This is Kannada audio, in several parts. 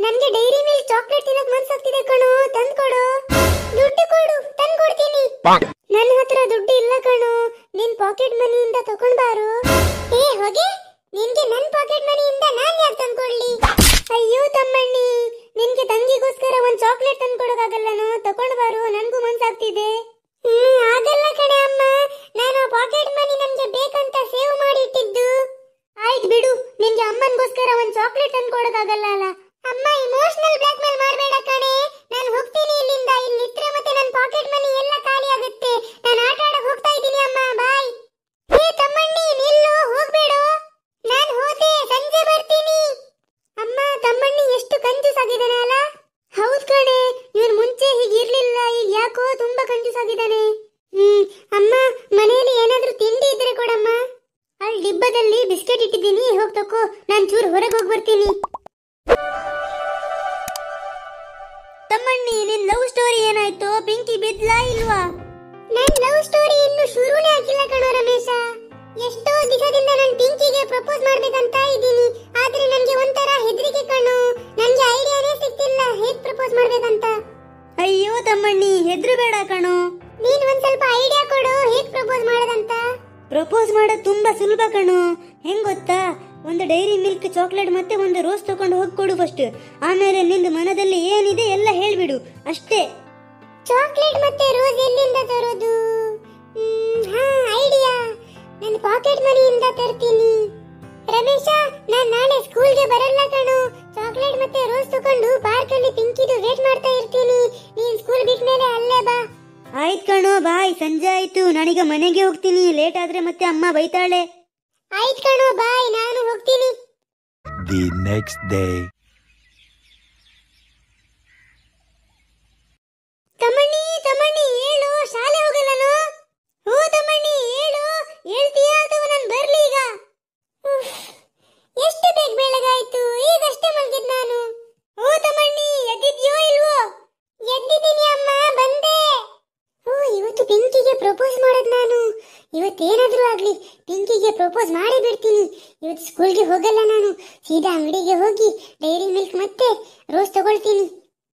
ನನ್ಗೆ ಡೈರಿ ಮಿಲ್ಕ್ ಚಾಕ್ಲೇಟ್ ತಿನ್ನಕ್ ಮನ್ಸಾಗ್ತಿದೆ ಕಣೋ ತಂದ್ಕೊಡು ದುಡ್ಡು ಕೊಡು ತಂದ್ಕೊಡ್ತೀನಿ ನನ್ನ ಹತ್ರ ದುಡ್ಡು ಇಲ್ಲ ಕಣೋ ನಿನ್ ಪಾಕೆಟ್ ಮನಿಯಿಂದ ತಕೊಂಡ್ ಬಾರು ಏ ಹೋಗೆ ನಿನ್ಗೆ ನನ್ ಪಾಕೆಟ್ ಮನಿಯಿಂದ ನಾನ್ ಯಾಕೆ ತಂದ್ಕೊಡ್ಲಿ ಅಯ್ಯೋ ತಮ್ಮಣ್ಣಿ ನಿನ್ಗೆ ತಂಗಿಗೋಸ್ಕರ ಒಂದ್ ಚಾಕ್ಲೇಟ್ ತಂದ್ಕೊಡೋಕಾಗಲ್ಲನೋ ತಕೊಂಡ್ ಬಾರು ನನ್ಗೂ ಮನ್ಸಾಗ್ತಿದೆ ಹ್ಮ್ ಆಗಲ್ಲ ಕಣೆ ಅಮ್ಮ ನಾನು ಪಾಕೆಟ್ ಮನಿ ನನ್ಗೆ ಬೇಕಂತ ಸೇವ್ ಮಾಡಿ ಇಟ್ಟಿದ್ದು ಆಯ್ತು ಬಿಡು ನಿನ್ಗೆ ಅಮ್ಮನ್ಗೋಸ್ಕರ ಒಂದ್ ಚಾಕ್ಲೇಟ್ ತಂದ್ಕೊಡೋಕಾಗಲ್ಲ ಅಲ್ಲ ಅಮ್ಮ ಇಮೋಷನಲ್ ಬ್ಲಾಕ್ ಮೇಲ್ ಮಾಡಬೇಡ ಕಣೆ ನಾನು ಹೋಗ್ತೀನಿ ಇಲ್ಲಿಂದ ಇಲ್ಲಿ ನಿತ್ರೆ ಮತ್ತೆ ನನ್ನ ಪಾಕೆಟ್ ಮನಿ ಎಲ್ಲ ಖಾಲಿ ಆಗುತ್ತೆ ನಾನು ಆಟ ಆಡಕ್ ಹೋಗ್ತಾ ಇದ್ದೀನಿ ಅಮ್ಮ ಬಾಯ್ ಹೇ ತಮ್ಮಣ್ಣಿ ನಿಲ್ಲು ಹೋಗ್ಬೇಡು ನಾನು ಹೋದೆ ಸಂಜೆ ಬರ್ತೀನಿ ಅಮ್ಮ ತಮ್ಮಣ್ಣಿ ಎಷ್ಟು ಕಂಜೂಸ್ ಆಗಿದ್ದಾನೆ ಅಲ್ಲ ಹೌದ್ ಕಣೆ ಇವ್ನು ಮುಂಚೆ ಹೀಗಿರ್ಲಿಲ್ಲ ಈಗ ಯಾಕೋ ತುಂಬಾ ಕಂಜೂಸ್ ಆಗಿದ್ದಾನೆ ಹ್ಮ್ ಅಮ್ಮ ಮನೆಯಲ್ಲಿ ಏನಾದ್ರೂ ತಿಂಡಿ ಇದ್ರೆ ಕೊಡಮ್ಮ ಅಲ್ಲಿ ಡಿಬ್ಬದಲ್ಲಿ ಬಿಸ್ಕೆಟ್ ಇಟ್ಟಿದ್ದೀನಿ ಹೋಗ್ ತಕೋ ನಾನ್ ಚೂರು ಹೊರಗೆ ಹೋಗಿ ಬರ್ತೀನಿ ತಮ್ಮಣ್ಣಿ ನಿನ್ ಲವ್ ಸ್ಟೋರಿ ಏನಾಯ್ತು ಪಿಂಕಿ ಬಿದ್ಲಾ ಇಲ್ವಾ ನನ್ ಲವ್ ಸ್ಟೋರಿ ಇನ್ನು ಶುರುನೇ ಆಗಿಲ್ಲ ಕಣೋ ರಮೇಶ ಎಷ್ಟೋ ದಿವಸದಿಂದ ನಾನು ಪಿಂಕಿಗೆ ಪ್ರಪೋಸ್ ಮಾಡ್ಬೇಕಂತ ಇದ್ದೀನಿ ಆದ್ರೆ ನನ್ಗೆ ಒಂಥರ ಹೆದರಿಕೆ ಕಣೋ ನನ್ಗೆ ಐಡಿಯಾನೇ ಸಿಗ್ತಿಲ್ಲ ಹೇಗ್ ಪ್ರಪೋಸ್ ಮಾಡ್ಬೇಕಂತ ಅಯ್ಯೋ ತಮ್ಮಣ್ಣಿ ಹೆದ್ರು ಬೇಡ ಕಣೋ ನೀನ್ ಒಂದ್ ಸ್ವಲ್ಪ ಐಡಿಯಾ ಕೊಡು ಹೇಗ್ ಪ್ರಪೋಸ್ ಮಾಡೋದಂತ ಪ್ರಪೋಸ್ ಮಾಡೋದು ತುಂಬಾ ಸುಲಭ ಕಣೋ ಹೆಂಗ್ ಗೊತ್ತಾ ಒಂದು ಡೈರಿ ಮಿಲ್ಕ್ ಚಾಕ್ಲೇಟ್ ಮತ್ತೆ ಒಂದು ರೋಸ್ ತಗೊಂಡು ಹೋಗಿ ಕೊಡು ಫಸ್ಟ್ ಆಮೇಲೆ ನಿಂದು ಮನದಲ್ಲಿ ಏನಿದೆ ಎಲ್ಲ ಹೇಳ್ಬಿಡು ಅಷ್ಟೇ ಚಾಕ್ಲೇಟ್ ಮತ್ತೆ ರೋಸ್ ಎಲ್ಲಿಂದ ತರೋದು ಮ್, ಹಾ ಐಡಿಯಾ ನನ್ನ ಪಾಕೆಟ್ ಮನಿಯಿಂದ ತರ್ತೀನಿ ರಮೇಶ ನಾನ್ ನಾಳೆ ಸ್ಕೂಲ್ಗೆ ಬರಲ್ಲ ಕಣೋ ಚಾಕ್ಲೇಟ್ ಮತ್ತೆ ರೋಸ್ ತಗೊಂಡು ಪಾರ್ಕ್ ಅಲ್ಲಿ ಪಿಂಕಿದು ವೇಟ್ ಮಾಡ್ತಾ ಇರ್ತೀನಿ ನೀನ್ ಸ್ಕೂಲ್ ಬಿಟ್ಮೇಲೆ ಅಲ್ಲೇ ಬಾ ಆಯ್ತ್ ಕಣೋ ಬಾಯ್ ಸಂಜೆ ಆಯ್ತು ನಾನೀಗ ಮನೆಗೆ ಹೋಗ್ತೀನಿ ಲೇಟ್ ಆದ್ರೆ ಮತ್ತೆ ಅಮ್ಮ ಬೈತಾಳೆ ಆಯ್ತ್ ಕಣೋ ಬಾಯ್ ನಾನು ಹೋಗ್ತೀನಿ The next day. ತಮ್ಮಣ್ಣಿ ತಮ್ಮಣ್ಣಿ ಹೇಳು ಶಾಲೆ ಹೋಗಲ್ಲನು ಹೋ ತಮ್ಮಣ್ಣಿ ಹೇಳು ಹೇಳ್ತೀಯಾ ಅಥವಾ ನಾನು ಬರ್ಲಿ ಈಗ ಉಫ್, ಎಷ್ಟು ಬೇಗ ಬೆಳಗಾಯ್ತು ಈಗಷ್ಟೇ ಮಲಗಿದ್ ನಾನು ಹೋ ತಮ್ಮಣ್ಣಿ ಎದ್ದಿದ್ಯೋ ಇಲ್ವೋ ಎದ್ದಿದ್ದೀನಿ ಅಮ್ಮ ಬಂದೆ ಓ ಇವತ್ತು ಪಿಂಕಿಗೆ ಪ್ರಪೋಸ್ ಮಾಡೋದ್ ನಾನು ಇವತ್ತೇನಾದ್ರೂ ಆಗ್ಲಿ ಪಿಂಕಿಗೆ ಪ್ರಪೋಸ್ ಮಾಡೇ ಬಿಡ್ತೀನಿ ಇವತ್ತು ಸ್ಕೂಲ್ಗೆ ಹೋಗಲ್ಲ ನಾನು ಸೀದಾ ಅಂಗಡಿಗೆ ಹೋಗಿ ಡೈರಿ ಮಿಲ್ಕ್ ಮತ್ತೆ ರೋಸ್ ತಗೊಳ್ತೀನಿ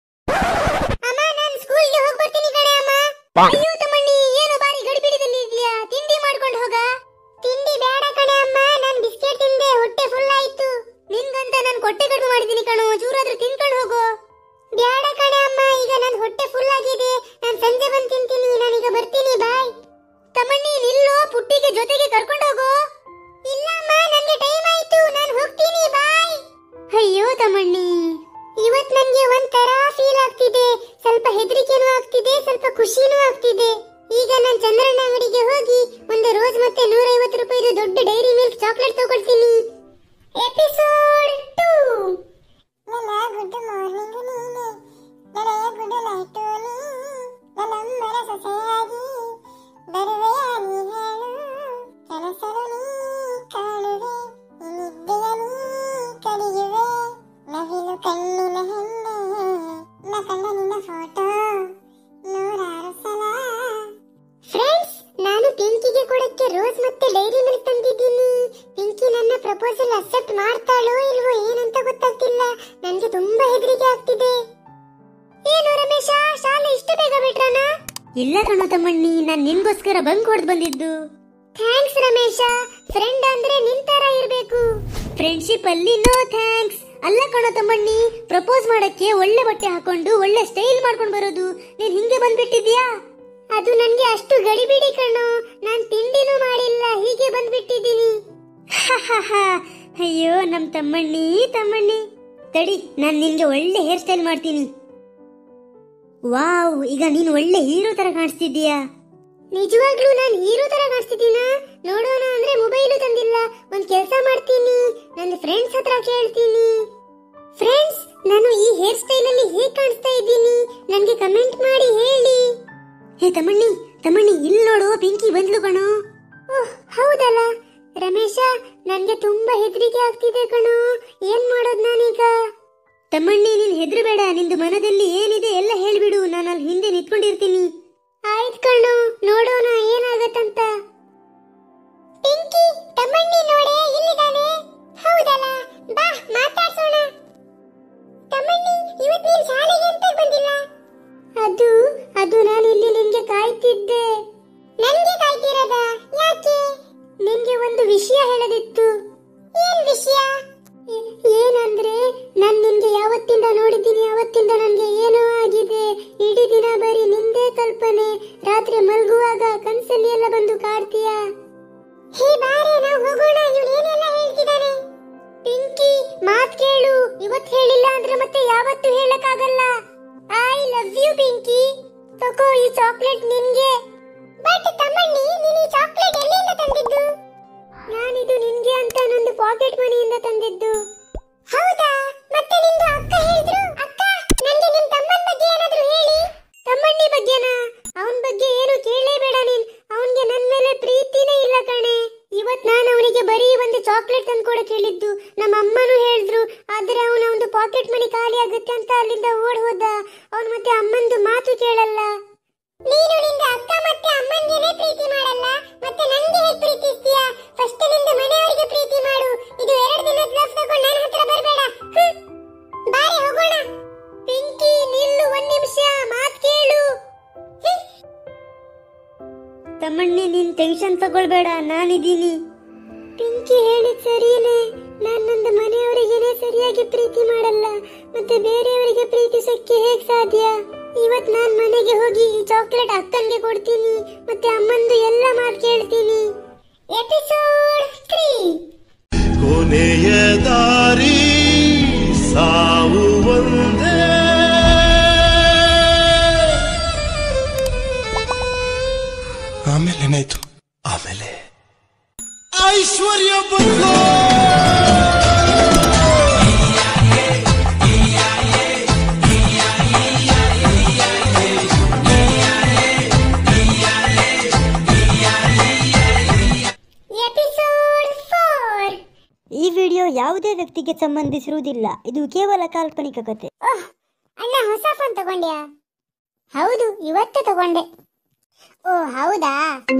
ಅಮ್ಮ ನಾನು ಸ್ಕೂಲ್ಗೆ ಹೋಗಿ ಬರ್ತೀನಿ ಕಣೆ ಅಮ್ಮ ಅಯ್ಯೋ ತಮ್ಮಣ್ಣಿ ಏನು ಬಾರಿ ಗಡಿಬಿಡಿದಲ್ಲಿ ಇದ್ಯಾ ತಿಂಡಿ ಮಾಡ್ಕೊಂಡು ಹೋಗ ತಿಂಡಿ ಬೇಡ ಕಣೆ ಅಮ್ಮ ನಾನು ಬಿಸ್ಕೆಟ್ ತಿಂದೆ ಹೊಟ್ಟೆ ಫುಲ್ ಆಯ್ತು ನಿನ್ಗಂತ ನಾನು ಕೊಟ್ಟೆ ಕಡಿಮೆ ಮಾಡಿದ್ದೀನಿ ಕಣೋ ಚೂರಾದ್ರೂ ತಿನ್ಕೊಂಡು ಹೋಗು ಬೇಡ ಕಣೆ ಅಮ್ಮ ಈಗ ನನ್ನ ಹೊಟ್ಟೆ ಫುಲ್ ಆಗಿದೆ ನಾನು ಸಂಜೆ ಬಂದು ತಿಂತೀನಿ ನಾನೀಗ ಬರ್ತೀನಿ ಬಾಯ್ ತಮ್ಮಣ್ಣಿ ನಿಲ್ಲೋ ಪುಟ್ಟಿಗೆ ಜೊತೆಗೆ ಕರ್ಕೊಂಡು ಹೋಗು ಇಲ್ಲ ಅಮ್ಮ ನನಗೆ ಟೈಮ್ ಆಯ್ತು ನಾನು ಹೋಗ್ತೀನಿ ಬಾಯ್ ಅಯ್ಯೋ ತಮ್ಮಣ್ಣಿ ಇವತ್ ನನ್ಗೆ ಒಂಥರ ಫೀಲ್ ಆಗ್ತಿದೆ ಸ್ವಲ್ಪ ಹೆದರಿಕೆನೂ ಆಗ್ತಿದೆ ಸ್ವಲ್ಪ ಖುಷಿನೂ ಆಗ್ತಿದೆ ಈಗ ನಾನು ಚಂದ್ರಣ್ಣ ಅಂಗಡಿಗೆ ಹೋಗಿ ಒಂದು ರೋಸ್ ಮತ್ತೆ ನೂರೈವತ್ತು ರೂಪಾಯಿದು ದೊಡ್ಡ ಡೈರಿ ಮಿಲ್ಕ್ ಚಾಕ್ಲೇಟ್ ತಗೊಳ್ತೀನಿ ಎಪಿಸೋಡ್ ಟೂ ನನ್ನ ಗುಡ್ ಮಾರ್ನಿಂಗ್ ನೀನೆ ನನಯ ಗುಡ್ ನೈಟ್ ನೀ ನನ್ನಮ್ಮನ ಸೊಸೆಯಾಗಿ ಬರುವೆಯ ನೀ ಹೇಳು ಕೆಲಸನು ನೀ ಕಾಣುವೆ ನಿದ್ದೆಯ ನೀ ಕಲಿಯುವೆ ನವಿಲು ಕಣ್ಣಿನ ಹೆಣ್ಣೆ ನ ಕಂಡ ನಿನ್ನ ಫೋಟೋ ನೂರಾರು ಸಲ ಫ್ರೆಂಡ್ಸ್ ನಾನು ಪಿಂಕಿಗೆ ಕೊಡಕ್ಕೆ ರೋಸ್ ಮತ್ತೆ ಡೈರಿ ಮಿಲ್ಕ್ ತಂದಿದ್ದೀನಿ ಪಿಂಕಿ ನನ್ನ ಪ್ರಪೋಸಲ್ ಅಕ್ಸೆಪ್ಟ್ ಮಾಡ್ತಾಳೋ ಇಲ್ವೋ ಏನಂತ ಗೊತ್ತಾಗ್ತಿಲ್ಲ ನನಗೆ ತುಂಬಾ ಹೆದರಿಕೆ ಆಗ್ತಿದೆ ಏನು ರಮೇಶ ಶಾಲೆ ಇಷ್ಟು ಬೇಗ ಬಿಟ್ರನ ಇಲ್ಲ ಕಣೋ ತಮ್ಮಣ್ಣಿ ನಾನು ನಿನ್ಗೋಸ್ಕರ ಬಂಕ್ ಹೊಡೆದು ಬಂದಿದ್ದು ಥ್ಯಾಂಕ್ಸ್ ರಮೇಶ ಫ್ರೆಂಡ್ ಅಂದ್ರೆ ನಿನ್ ತರ ಇರ್ಬೇಕು ಫ್ರೆಂಡ್ಶಿಪ್ ಅಲ್ಲಿ ನೋ ಥ್ಯಾಂಕ್ಸ್ ಅಲ್ಲ ಕಣೋ ತಮ್ಮಣ್ಣಿ ಪ್ರಪೋಸ್ ಮಾಡಕ್ಕೆ ಒಳ್ಳೆ ಬಟ್ಟೆ ಹಾಕೊಂಡು ಒಳ್ಳೆ ಸ್ಟೈಲ್ ಮಾಡ್ಕೊಂಡು ಬರೋದು ನೀನ್ ಹಿಂಗೆ ಬಂದ್ಬಿಟ್ಟಿದ್ಯಾ ಅದು ನನ್ಗೆ ಅಷ್ಟು ಗಡಿಬಿಡಿ ಕಣೋ ನಾನ್ ತಿಂಡಿನೂ ಮಾಡಿಲ್ಲ ಹೀಗೆ ಬಂದ್ಬಿಟ್ಟಿದ್ದೀನಿ ಅಯ್ಯೋ ನಮ್ ತಮ್ಮಣ್ಣಿ ತಮ್ಮಣ್ಣಿ ತಡಿ ನಾನ್ ನಿನ್ಗೆ ಒಳ್ಳೆ ಹೇರ್ ಸ್ಟೈಲ್ ಮಾಡ್ತೀನಿ ವಾವ್ ಈಗ ನೀನ್ ಒಳ್ಳೆ ಹೀರೋ ತರ ಕಾಣಿಸ್ತಿದ್ದೀಯಾ ನಿಜವಾಗ್ಲೂ ನಾನು ಹೀರೋ ತರ ಕಾಣಿಸ್ತಿದ್ದೀನಾ ನೋಡೋಣ ಅಂದ್ರೆ ಮೊಬೈಲು ತಂದಿಲ್ಲ ಒಂದ್ ಕೆಲಸ ಮಾಡ್ತೀನಿ ನನ್ನ ಫ್ರೆಂಡ್ಸ್ ಹತ್ರ ಕೇಳ್ತೀನಿ ಫ್ರೆಂಡ್ಸ್ ನಾನು ಈ ಹೇರ್ ಸ್ಟೈಲ್ ಅಲ್ಲಿ ಹೇಗ್ ಕಾಣಿಸ್ತಾ ಇದ್ದೀನಿ ನನ್ಗೆ ಕಮೆಂಟ್ ಮಾಡಿ ಹೇಳಿ ಹೇ ತಮ್ಮಣ್ಣಿ ತಮ್ಮಣ್ಣಿ ಇಲ್ಲಿ ನೋಡು ಪಿಂಕಿ ಬಂದ್ಲು ಕಣೋ ಓಹ್ ಹೌದಲ್ಲ ರಮೇಶ ನನ್ಗೆ ತುಂಬಾ ಹೆದರಿಕೆ ಆಗ್ತಿದೆ ಕಣೋ ಏನ್ ಮಾಡೋದ್ ನಾನೀಗ ತಮ್ಮಣ್ಣಿ ನೀನ್ ಹೆದ್ರಬೇಡ ನಿಂದು ಮನದಲ್ಲಿ ಏನಿದೆ ಎಲ್ಲ ಹೇಳ್ಬಿಡು ನಾನು ಅಲ್ಲಿ ಹಿಂದೆ ನಿಂತ್ಕೊಂಡಿರ್ತೀನಿ ಆಯ್ತ್ ಕಣೋ ನೋಡೋಣ ಏನಾಗತ್ತಂತ ಪಿಂಕಿ ತಮ್ಮಣ್ಣಿ ನೋಡೆ ಇಲ್ಲಿದ್ದಾನೆ ಹೌದಲ್ಲ ಬಾ ಮಾತಾಡ್ಸೋಣ ತಮ್ಮಣ್ಣಿ ಒಂದು ವಿಷಯ ಹೇಳದಿತ್ತು ಏನ್ ವಿಷಯ ಏ- ಏನಂದ್ರೆ ನಾನ್ ನಿನ್ಗೆ ಯಾವತ್ತಿಂದ ನೋಡಿದ್ದೀನಿ ಅವತ್ತಿಂದ ನನ್ಗೆ ಏನೋ ಆಗಿದೆ ಇಡೀ ದಿನ ಬರೀ ನಿಂದೇ ಕಲ್ಪನೆ ರಾತ್ರಿ ಮಲ್ಗುವಾಗ ಕನ್ಸಲ್ಲಿ ಎಲ್ಲ ಬಂದು ಕಾಡ್ತೀಯ ಹೇ ಬಾರೆ ನಾವು ಹೋಗೋಣ ಇವ್ನು ಏನೆಲ್ಲ ಹೇಳ್ತಿದ್ದಾನೆ ಪಿಂಕಿ ಮಾತ್ ಕೇಳು ಇವತ್ ಹೇಳಿಲ್ಲ ಅಂದ್ರೆ ಮತ್ತೆ ಯಾವತ್ತೂ ಹೇಳಕ್ಕಾಗಲ್ಲ ಐ ಲವ್ ಯು ಪಿಂಕಿ ತಗೋ ಈ ಚಾಕ್ಲೇಟ್ ನಿನ್ಗೆ ಬಟ್ ತಮ್ಮಣ್ಣಿ ನೀನು ಈ ಚಾಕ್ಲೇಟ್ ಎಲ್ಲಿಂದ ತಂದಿದ್ದು ನಾನಿದು ನಿನ್ಗೆ ಅಂತ ನಂದು ಪಾಕೆಟ್ ಮನಿಯಿಂದ ತಂದಿದ್ದು ಹೌದಾ ಮತ್ತೆ ನಿಂದು ಅಕ್ಕ ಹೇಳಿದ್ರು ಅಕ್ಕ ನಂಗೆ ನಿಮ್ ತಮ್ಮನ ಬಗ್ಗೆ ಏನಾದ್ರೂ ಹೇಳಿ ತಮ್ಮಣ್ಣಿ ಬಗ್ಗೆನಾ ಅವನ್ ಬಗ್ಗೆ ಏನು ಕೇಳಲೇಬೇಡ ನೀನ್ ಅವನ್ಗೆ ನನ್ ಮೇಲೆ ಪ್ರೀತಿನೇ ಇಲ್ಲ ಕಣೆ ಇವತ್ ನಾನು ಅವನಿಗೆ ಬರೀ ಒಂದು ಚಾಕ್ಲೇಟ್ ತಂದು ಕೂಡ ಕೇಳಿದ್ದು ನಮ್ಮ ಅಮ್ಮನೂ ಹೇಳಿದ್ರು ಆದ್ರೆ ಅವನ ಒಂದು ಪಾಕೆಟ್ ಮನಿ ಖಾಲಿ ಆಗುತ್ತೆ ಅಂತ ಅಲ್ಲಿಂದ ಓಡ್ ಹೋದ ಅವನ್ ಮತ್ತೆ ಅಮ್ಮಂದು ಮಾತು ಕೇಳಲ್ಲ ನೀನು ನಿಂದ ಅಕ್ಕ ಮತ್ತೆ ಅಮ್ಮನ್ಗೆನೇ ಪ್ರೀತಿ ಮಾಡಲ್ಲ ಮತ್ತೆ ನಂಗೆ ಹೇಗೆ ಪ್ರೀತಿಸ್ತೀಯ ಫಸ್ಟ್ ನಿಂದ ಮನೆಯವರಿಗೆ ಪ್ರೀತಿ ಮಾಡು ಇದು ಎರಡು ದಿನದ ಲವ್ ತಗೊಂಡು ನನ್ನ ಹತ್ರ ಬರಬೇಡ ಬಾರಿ ಹೋಗೋಣ ಪಿಂಕಿ ನಿಲ್ಲು ಒಂದ್ ನಿಮಿಷ ಮಾತ್ ಕೇಳು ತಮ್ಮಣ್ಣಿ ನೀನ್ ಟೆನ್ಷನ್ ತಗೊಳ್ಬೇಡ ನಾನಿದ್ದೀನಿ ಪಿಂಕಿ ಹೇಳಿದ್ ಸರಿಯೇ ನಾನ್ ನಂದು ಮನೆಯವರಿಗೇನೆ ಸರಿಯಾಗಿ ಪ್ರೀತಿ ಮಾಡಲ್ಲ ಮತ್ತೆ ಬೇರೆಯವರಿಗೆ ಪ್ರೀತಿಸಕ್ಕೆ ಹೇಗ್ ಸಾಧ್ಯ ಇವತ್ ನಾನ್ ಮನೆಗೆ ಹೋಗಿ ಈ ಚಾಕ್ಲೇಟ್ ಅಕ್ಕನ್ಗೆ ಕೊಡ್ತೀನಿ ಮತ್ತೆ ಅಮ್ಮಂದು ಎಲ್ಲ ಮಾತು ಕೇಳ್ತೀನಿ ಎಪಿಸೋಡ್ ತ್ರೀ ಕೊನೆಯ ದಾರಿ ಸಾವು ಒಂದೇ ಆಮೇಲೆ ಏನಾಯ್ತು ಆಮೇಲೆ ಐಶ್ವರ್ಯ ಬಂದ್ಲು ಎಪಿಸೋಡ್ ಫೋರ್ ಈ ವಿಡಿಯೋ ಯಾವುದೇ ವ್ಯಕ್ತಿಗೆ ಸಂಬಂಧಿಸಿರುವುದಿಲ್ಲ ಇದು ಕೇವಲ ಕಾಲ್ಪನಿಕ ಕತೆ ಓಹ್ ಅಣ್ಣ ಹೊಸ ಫೋನ್ ತಗೊಂಡ್ಯಾ ಹೌದು ಇವತ್ತೇ ತಗೊಂಡೆ ಓ ಹೌದಾ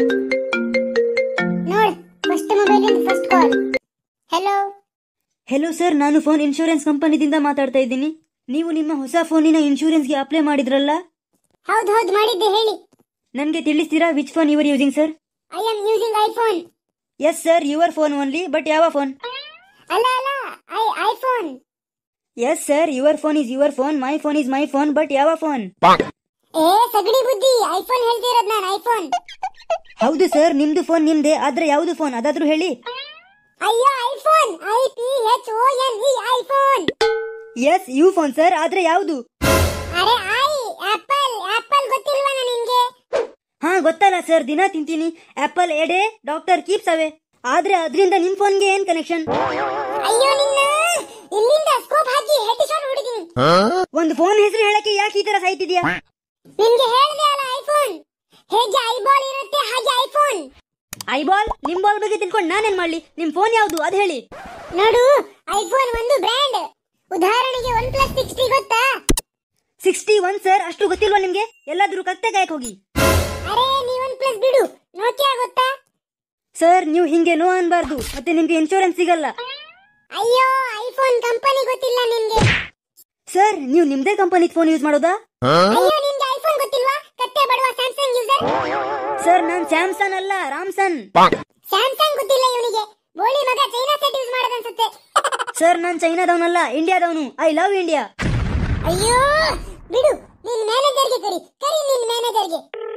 ನೋಡ್ first mobile first call hello hello sir ನಾನು ಫೋನ್ ಇನ್ಶೂರೆನ್ಸ್ ಕಂಪನಿದಿಂದ ಮಾತಾಡ್ತಾ ಇದ್ದೀನಿ ನೀವು ನಿಮ್ಮ ಹೊಸ ಫೋನಿನ ಇನ್ಶೂರೆನ್ಸ್ಗೆ ಅಪ್ಲೈ ಮಾಡಿದ್ರಲ್ಲ ಹೌದು ಹೌದು ಮಾಡಿದ್ದೆ ಹೇಳಿ ನನಗೆ ತಿಳಿಸ್ತೀರಾ which phone your using sir I am using iPhone S sir your phone only but ಯಾವ ಫೋನ್ ಅಲ್ಲ ಅಲ್ಲ I iPhone S sir your phone is your phone my phone is my phone but ಯಾವ ಫೋನ್ ಏ ಸಗಡಿ ಬುದ್ಧಿ ಐಫೋನ್ ಹೇಳ್ತಿರೋದ್ ನಾನು ಐಫೋನ್ ಹೌದು ಸರ್ ನಿಮ್ದು ಫೋನ್ ನಿಮ್ದೆ ಆದ್ರೆ ಯಾವುದು ಫೋನ್ ಅದಾದ್ರೂ ಹೇಳಿ ಅಯ್ಯೋ iPhone I P H O N E iPhone S you phone sir ಆದ್ರೆ ಯಾವುದು ಅರೆ ಐ ಆಪಲ್ ಆಪಲ್ ಗೊತ್ತಿಲ್ವಾ ನಿನ್ಗೆ ಹಾ ಗೊತ್ತಲ್ಲ ಸರ್ ದಿನ ತಿಂತೀನಿ ಆಪಲ್ ಎಡೆ ಡಾಕ್ಟರ್ ಕೀಪ್ಸ್ ಅವೇ ಆದ್ರೆ ಅದರಿಂದ ನಿಮ್ ಫೋನ್ಗೆ ಏನ್ ಕನೆಕ್ಷನ್ ಅಯ್ಯೋ ನಿನ್ನ ಇಲ್ಲಿಂದ ಸ್ಕೋಪ್ ಹಾಕಿ ಹೆಡ್ ಶಾಟ್ ಹೊಡಿತೀನಿ ಒಂದು ಫೋನ್ ಹೆಸರು ಹೇಳಕ್ಕೆ ಯಾಕೆ ಈ ತರ ಸಾಯ್ತಿದ್ಯಾ ನಿನ್ಗೆ ಹೇಳ್ದೆ ಅಲ್ಲ ಐಫೋನ್ ಹೇಗೆ ಐಬಾಲ್ ಇರುತ್ತೆ ಹಾಗೆ ಐಫೋನ್ ಐಬಾಲ್ ನಿಮ್ ಬಾಲ್ ಬಗ್ಗೆ ತಿಳ್ಕೊಂಡು ನಾನೇನ್ ಮಾಡ್ಲಿ ನಿಮ್ ಫೋನ್ ಯಾವುದು ಅದ್ ಹೇಳಿ ನೋಡು ಐಫೋನ್ ಒಂದು ಬ್ರ್ಯಾಂಡ್ ಉದಾಹರಣೆಗೆ ಒನ್ ಪ್ಲಸ್ ಸಿಕ್ಸ್ಟಿ ಗೊತ್ತಾ ಸಿಕ್ಸ್ಟಿ ಒನ್ ಸರ್ ಅಷ್ಟು ಗೊತ್ತಿಲ್ವಾ ನಿಮ್ಗೆ ಎಲ್ಲಾದ್ರೂ ಕತ್ತೆ ಕಾಯಕ್ ಹೋಗಿ ಅರೆ ನೀ ಒನ್ ಪ್ಲಸ್ ಬಿಡು ನೋಕಿಯಾ ಗೊತ್ತಾ ಸರ್ ನೀವು ಹಿಂಗೆ ನೋ ಅನ್ಬಾರ್ದು ಮತ್ತೆ ನಿಮ್ಗೆ ಇನ್ಶೂರೆನ್ಸ್ ಸಿಗಲ್ಲ ಅಯ್ಯೋ ಐಫೋನ್ ಕಂಪನಿ ಗೊತ್ತಿಲ್ಲ ನಿನ್ಗೆ ಸರ್ ನೀವು ನಿಮ್ದೇ ಕಂಪನಿ ಫೋನ್ ಯೂಸ್ ಮಾಡೋದಾ ಅಯ್ಯೋ ನಿನ್ಗೆ ಐಫೋನ್ ಗೊತ್ತಿಲ್ವಾ ಕತ್ತೆ ಬಡವ ಸ್ಯಾಮ್ಸಂಗ್ ಯೂಸರ್ ಸರ್ ನಾನ್ ಸ್ಯಾಮ್ಸನ್ ಅಲ್ಲ ರಾಮ್ಸನ್ ಸ್ಯಾಮ್ಸಂಗ್ ಗೊತ್ತಿಲ್ಲ ಇವನಿಗೆ ಬೋಳಿ ಮಗ ಚೈನಾ ಸೆಟ್ ಯೂಸ್ ಮಾಡೋದನ್ಸುತ್ತೆ ಸರ್ ನಾನ್ ಚೈನಾದವನಲ್ಲ ಇಂಡಿಯಾದವನು ಐ ಲವ್ ಇಂಡಿಯಾ ಅಯ್ಯೋ ಬಿಡು ನಿನ್ ಮ್ಯಾನೇಜರ್ಗೆ ಕರಿ ಕರಿ ನಿನ್ ಮ್ಯಾನೇಜರ್ಗೆ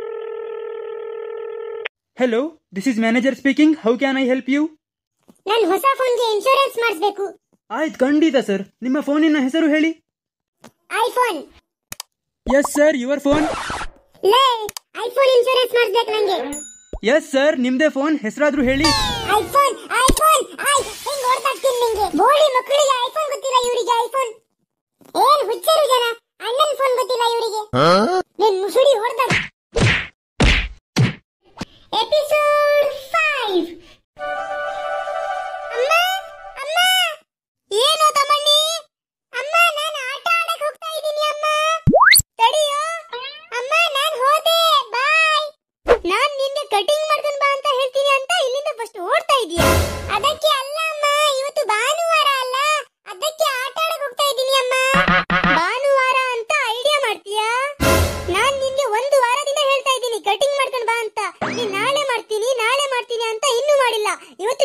Hello, this is manager speaking. How can I help you? ನನ್ ಹೊಸ ಫೋನ್ಗೆ ಇನ್ಶೂರೆನ್ಸ್ ಮಾಡಿಸ್ಬೇಕು ಆಯ್ತು ಖಂಡಿತ ಸರ್ ನಿಮ್ಮ ಫೋನಿನ ಹೆಸರು ಹೇಳಿ iPhone S sir your phone ಲೇ ಐಫೋನ್ ಇನ್ಶೂರೆನ್ಸ್ ಮಾಡಿಸ್ಬೇಕು ನಂಗೆ ಎಸ್ ಸರ್ ನಿಮ್ದೇ ಫೋನ್ ಹೆಸರಾದ್ರೂ ಹೇಳಿ ಐಫೋನ್ ಐಫೋನ್ ಐ ಹಿಂಗ್ ಓಡ್ತಾಕ್ತೀನಿ ನಿಂಗೆ ಬೋಳಿ ಮಕ್ಕಳಿಗೆ ಐಫೋನ್ ಗೊತ್ತಿಲ್ಲ ಇವರಿಗೆ ಐಫೋನ್ ಏನ್ ಹುಚ್ಚರು ಜನ ಅಣ್ಣನ್ ಫೋನ್ ಗೊತ್ತಿಲ್ಲ ಇವರಿಗೆ ನಿನ್ ಮುಸುಡಿ ಹೊಡ್ದಾಗ ಎಪಿಸೋಡ್ ಫೈವ್ ಅಮ್ಮ ಅಮ್ಮ ಏನು ತಮ್ಮಣ್ಣಿ ಅಮ್ಮ ನಾನು ಆಟ ಆಡಕ್ ಹೋಗ್ತಾ ಇದ್ದೀನಿ ಅಮ್ಮ ತಡಿಯೋ ಅಮ್ಮ ನಾನ್ ಹೋದೆ ಬಾಯ್ ನಾನ್ ನಿನ್ನೆ ಕಟಿಂಗ್ ಮಾಡ್ಕೊಂಡ್ ಬಾ ಅಂತ ಹೇಳ್ತೀನಿ ಅಂತ ಇಲ್ಲಿಂದ ಫಸ್ಟ್ ಓಡ್ತಾ ಇದೀಯಾ ಅದಕ್ಕೆ ಅಲ್ಲ ಅಮ್ಮ ಇವತ್ತು ಭಾನುವಾರ ಅಲ್ಲ ಅದಕ್ಕೆ ಆಟ ಆಡಕ್ ಹೋಗ್ತಾ ಇದ್ದೀನಿ ಅಮ್ಮ ಭಾನುವಾರ ಅಂತ ಐಡಿಯಾ ಮಾಡ್ತೀಯಾ ನಾನ್ ನಿನ್ಗೆ ಒಂದು ವಾರದಿಂದ ಹೇಳ್ತಾ ಇದ್ದೀನಿ ಕಟಿಂಗ್ ಮಾಡ್ಕೊಂಡ್ ಬಾ ಅಂತ ನೀನ್ ನಾಳೆ ಮಾಡ್ತೀನಿ ನಾಳೆ ಮಾಡ್ತೀನಿ ಅಂತ ಇನ್ನೂ ಮಾಡಿಲ್ಲ ಇವತ್ತು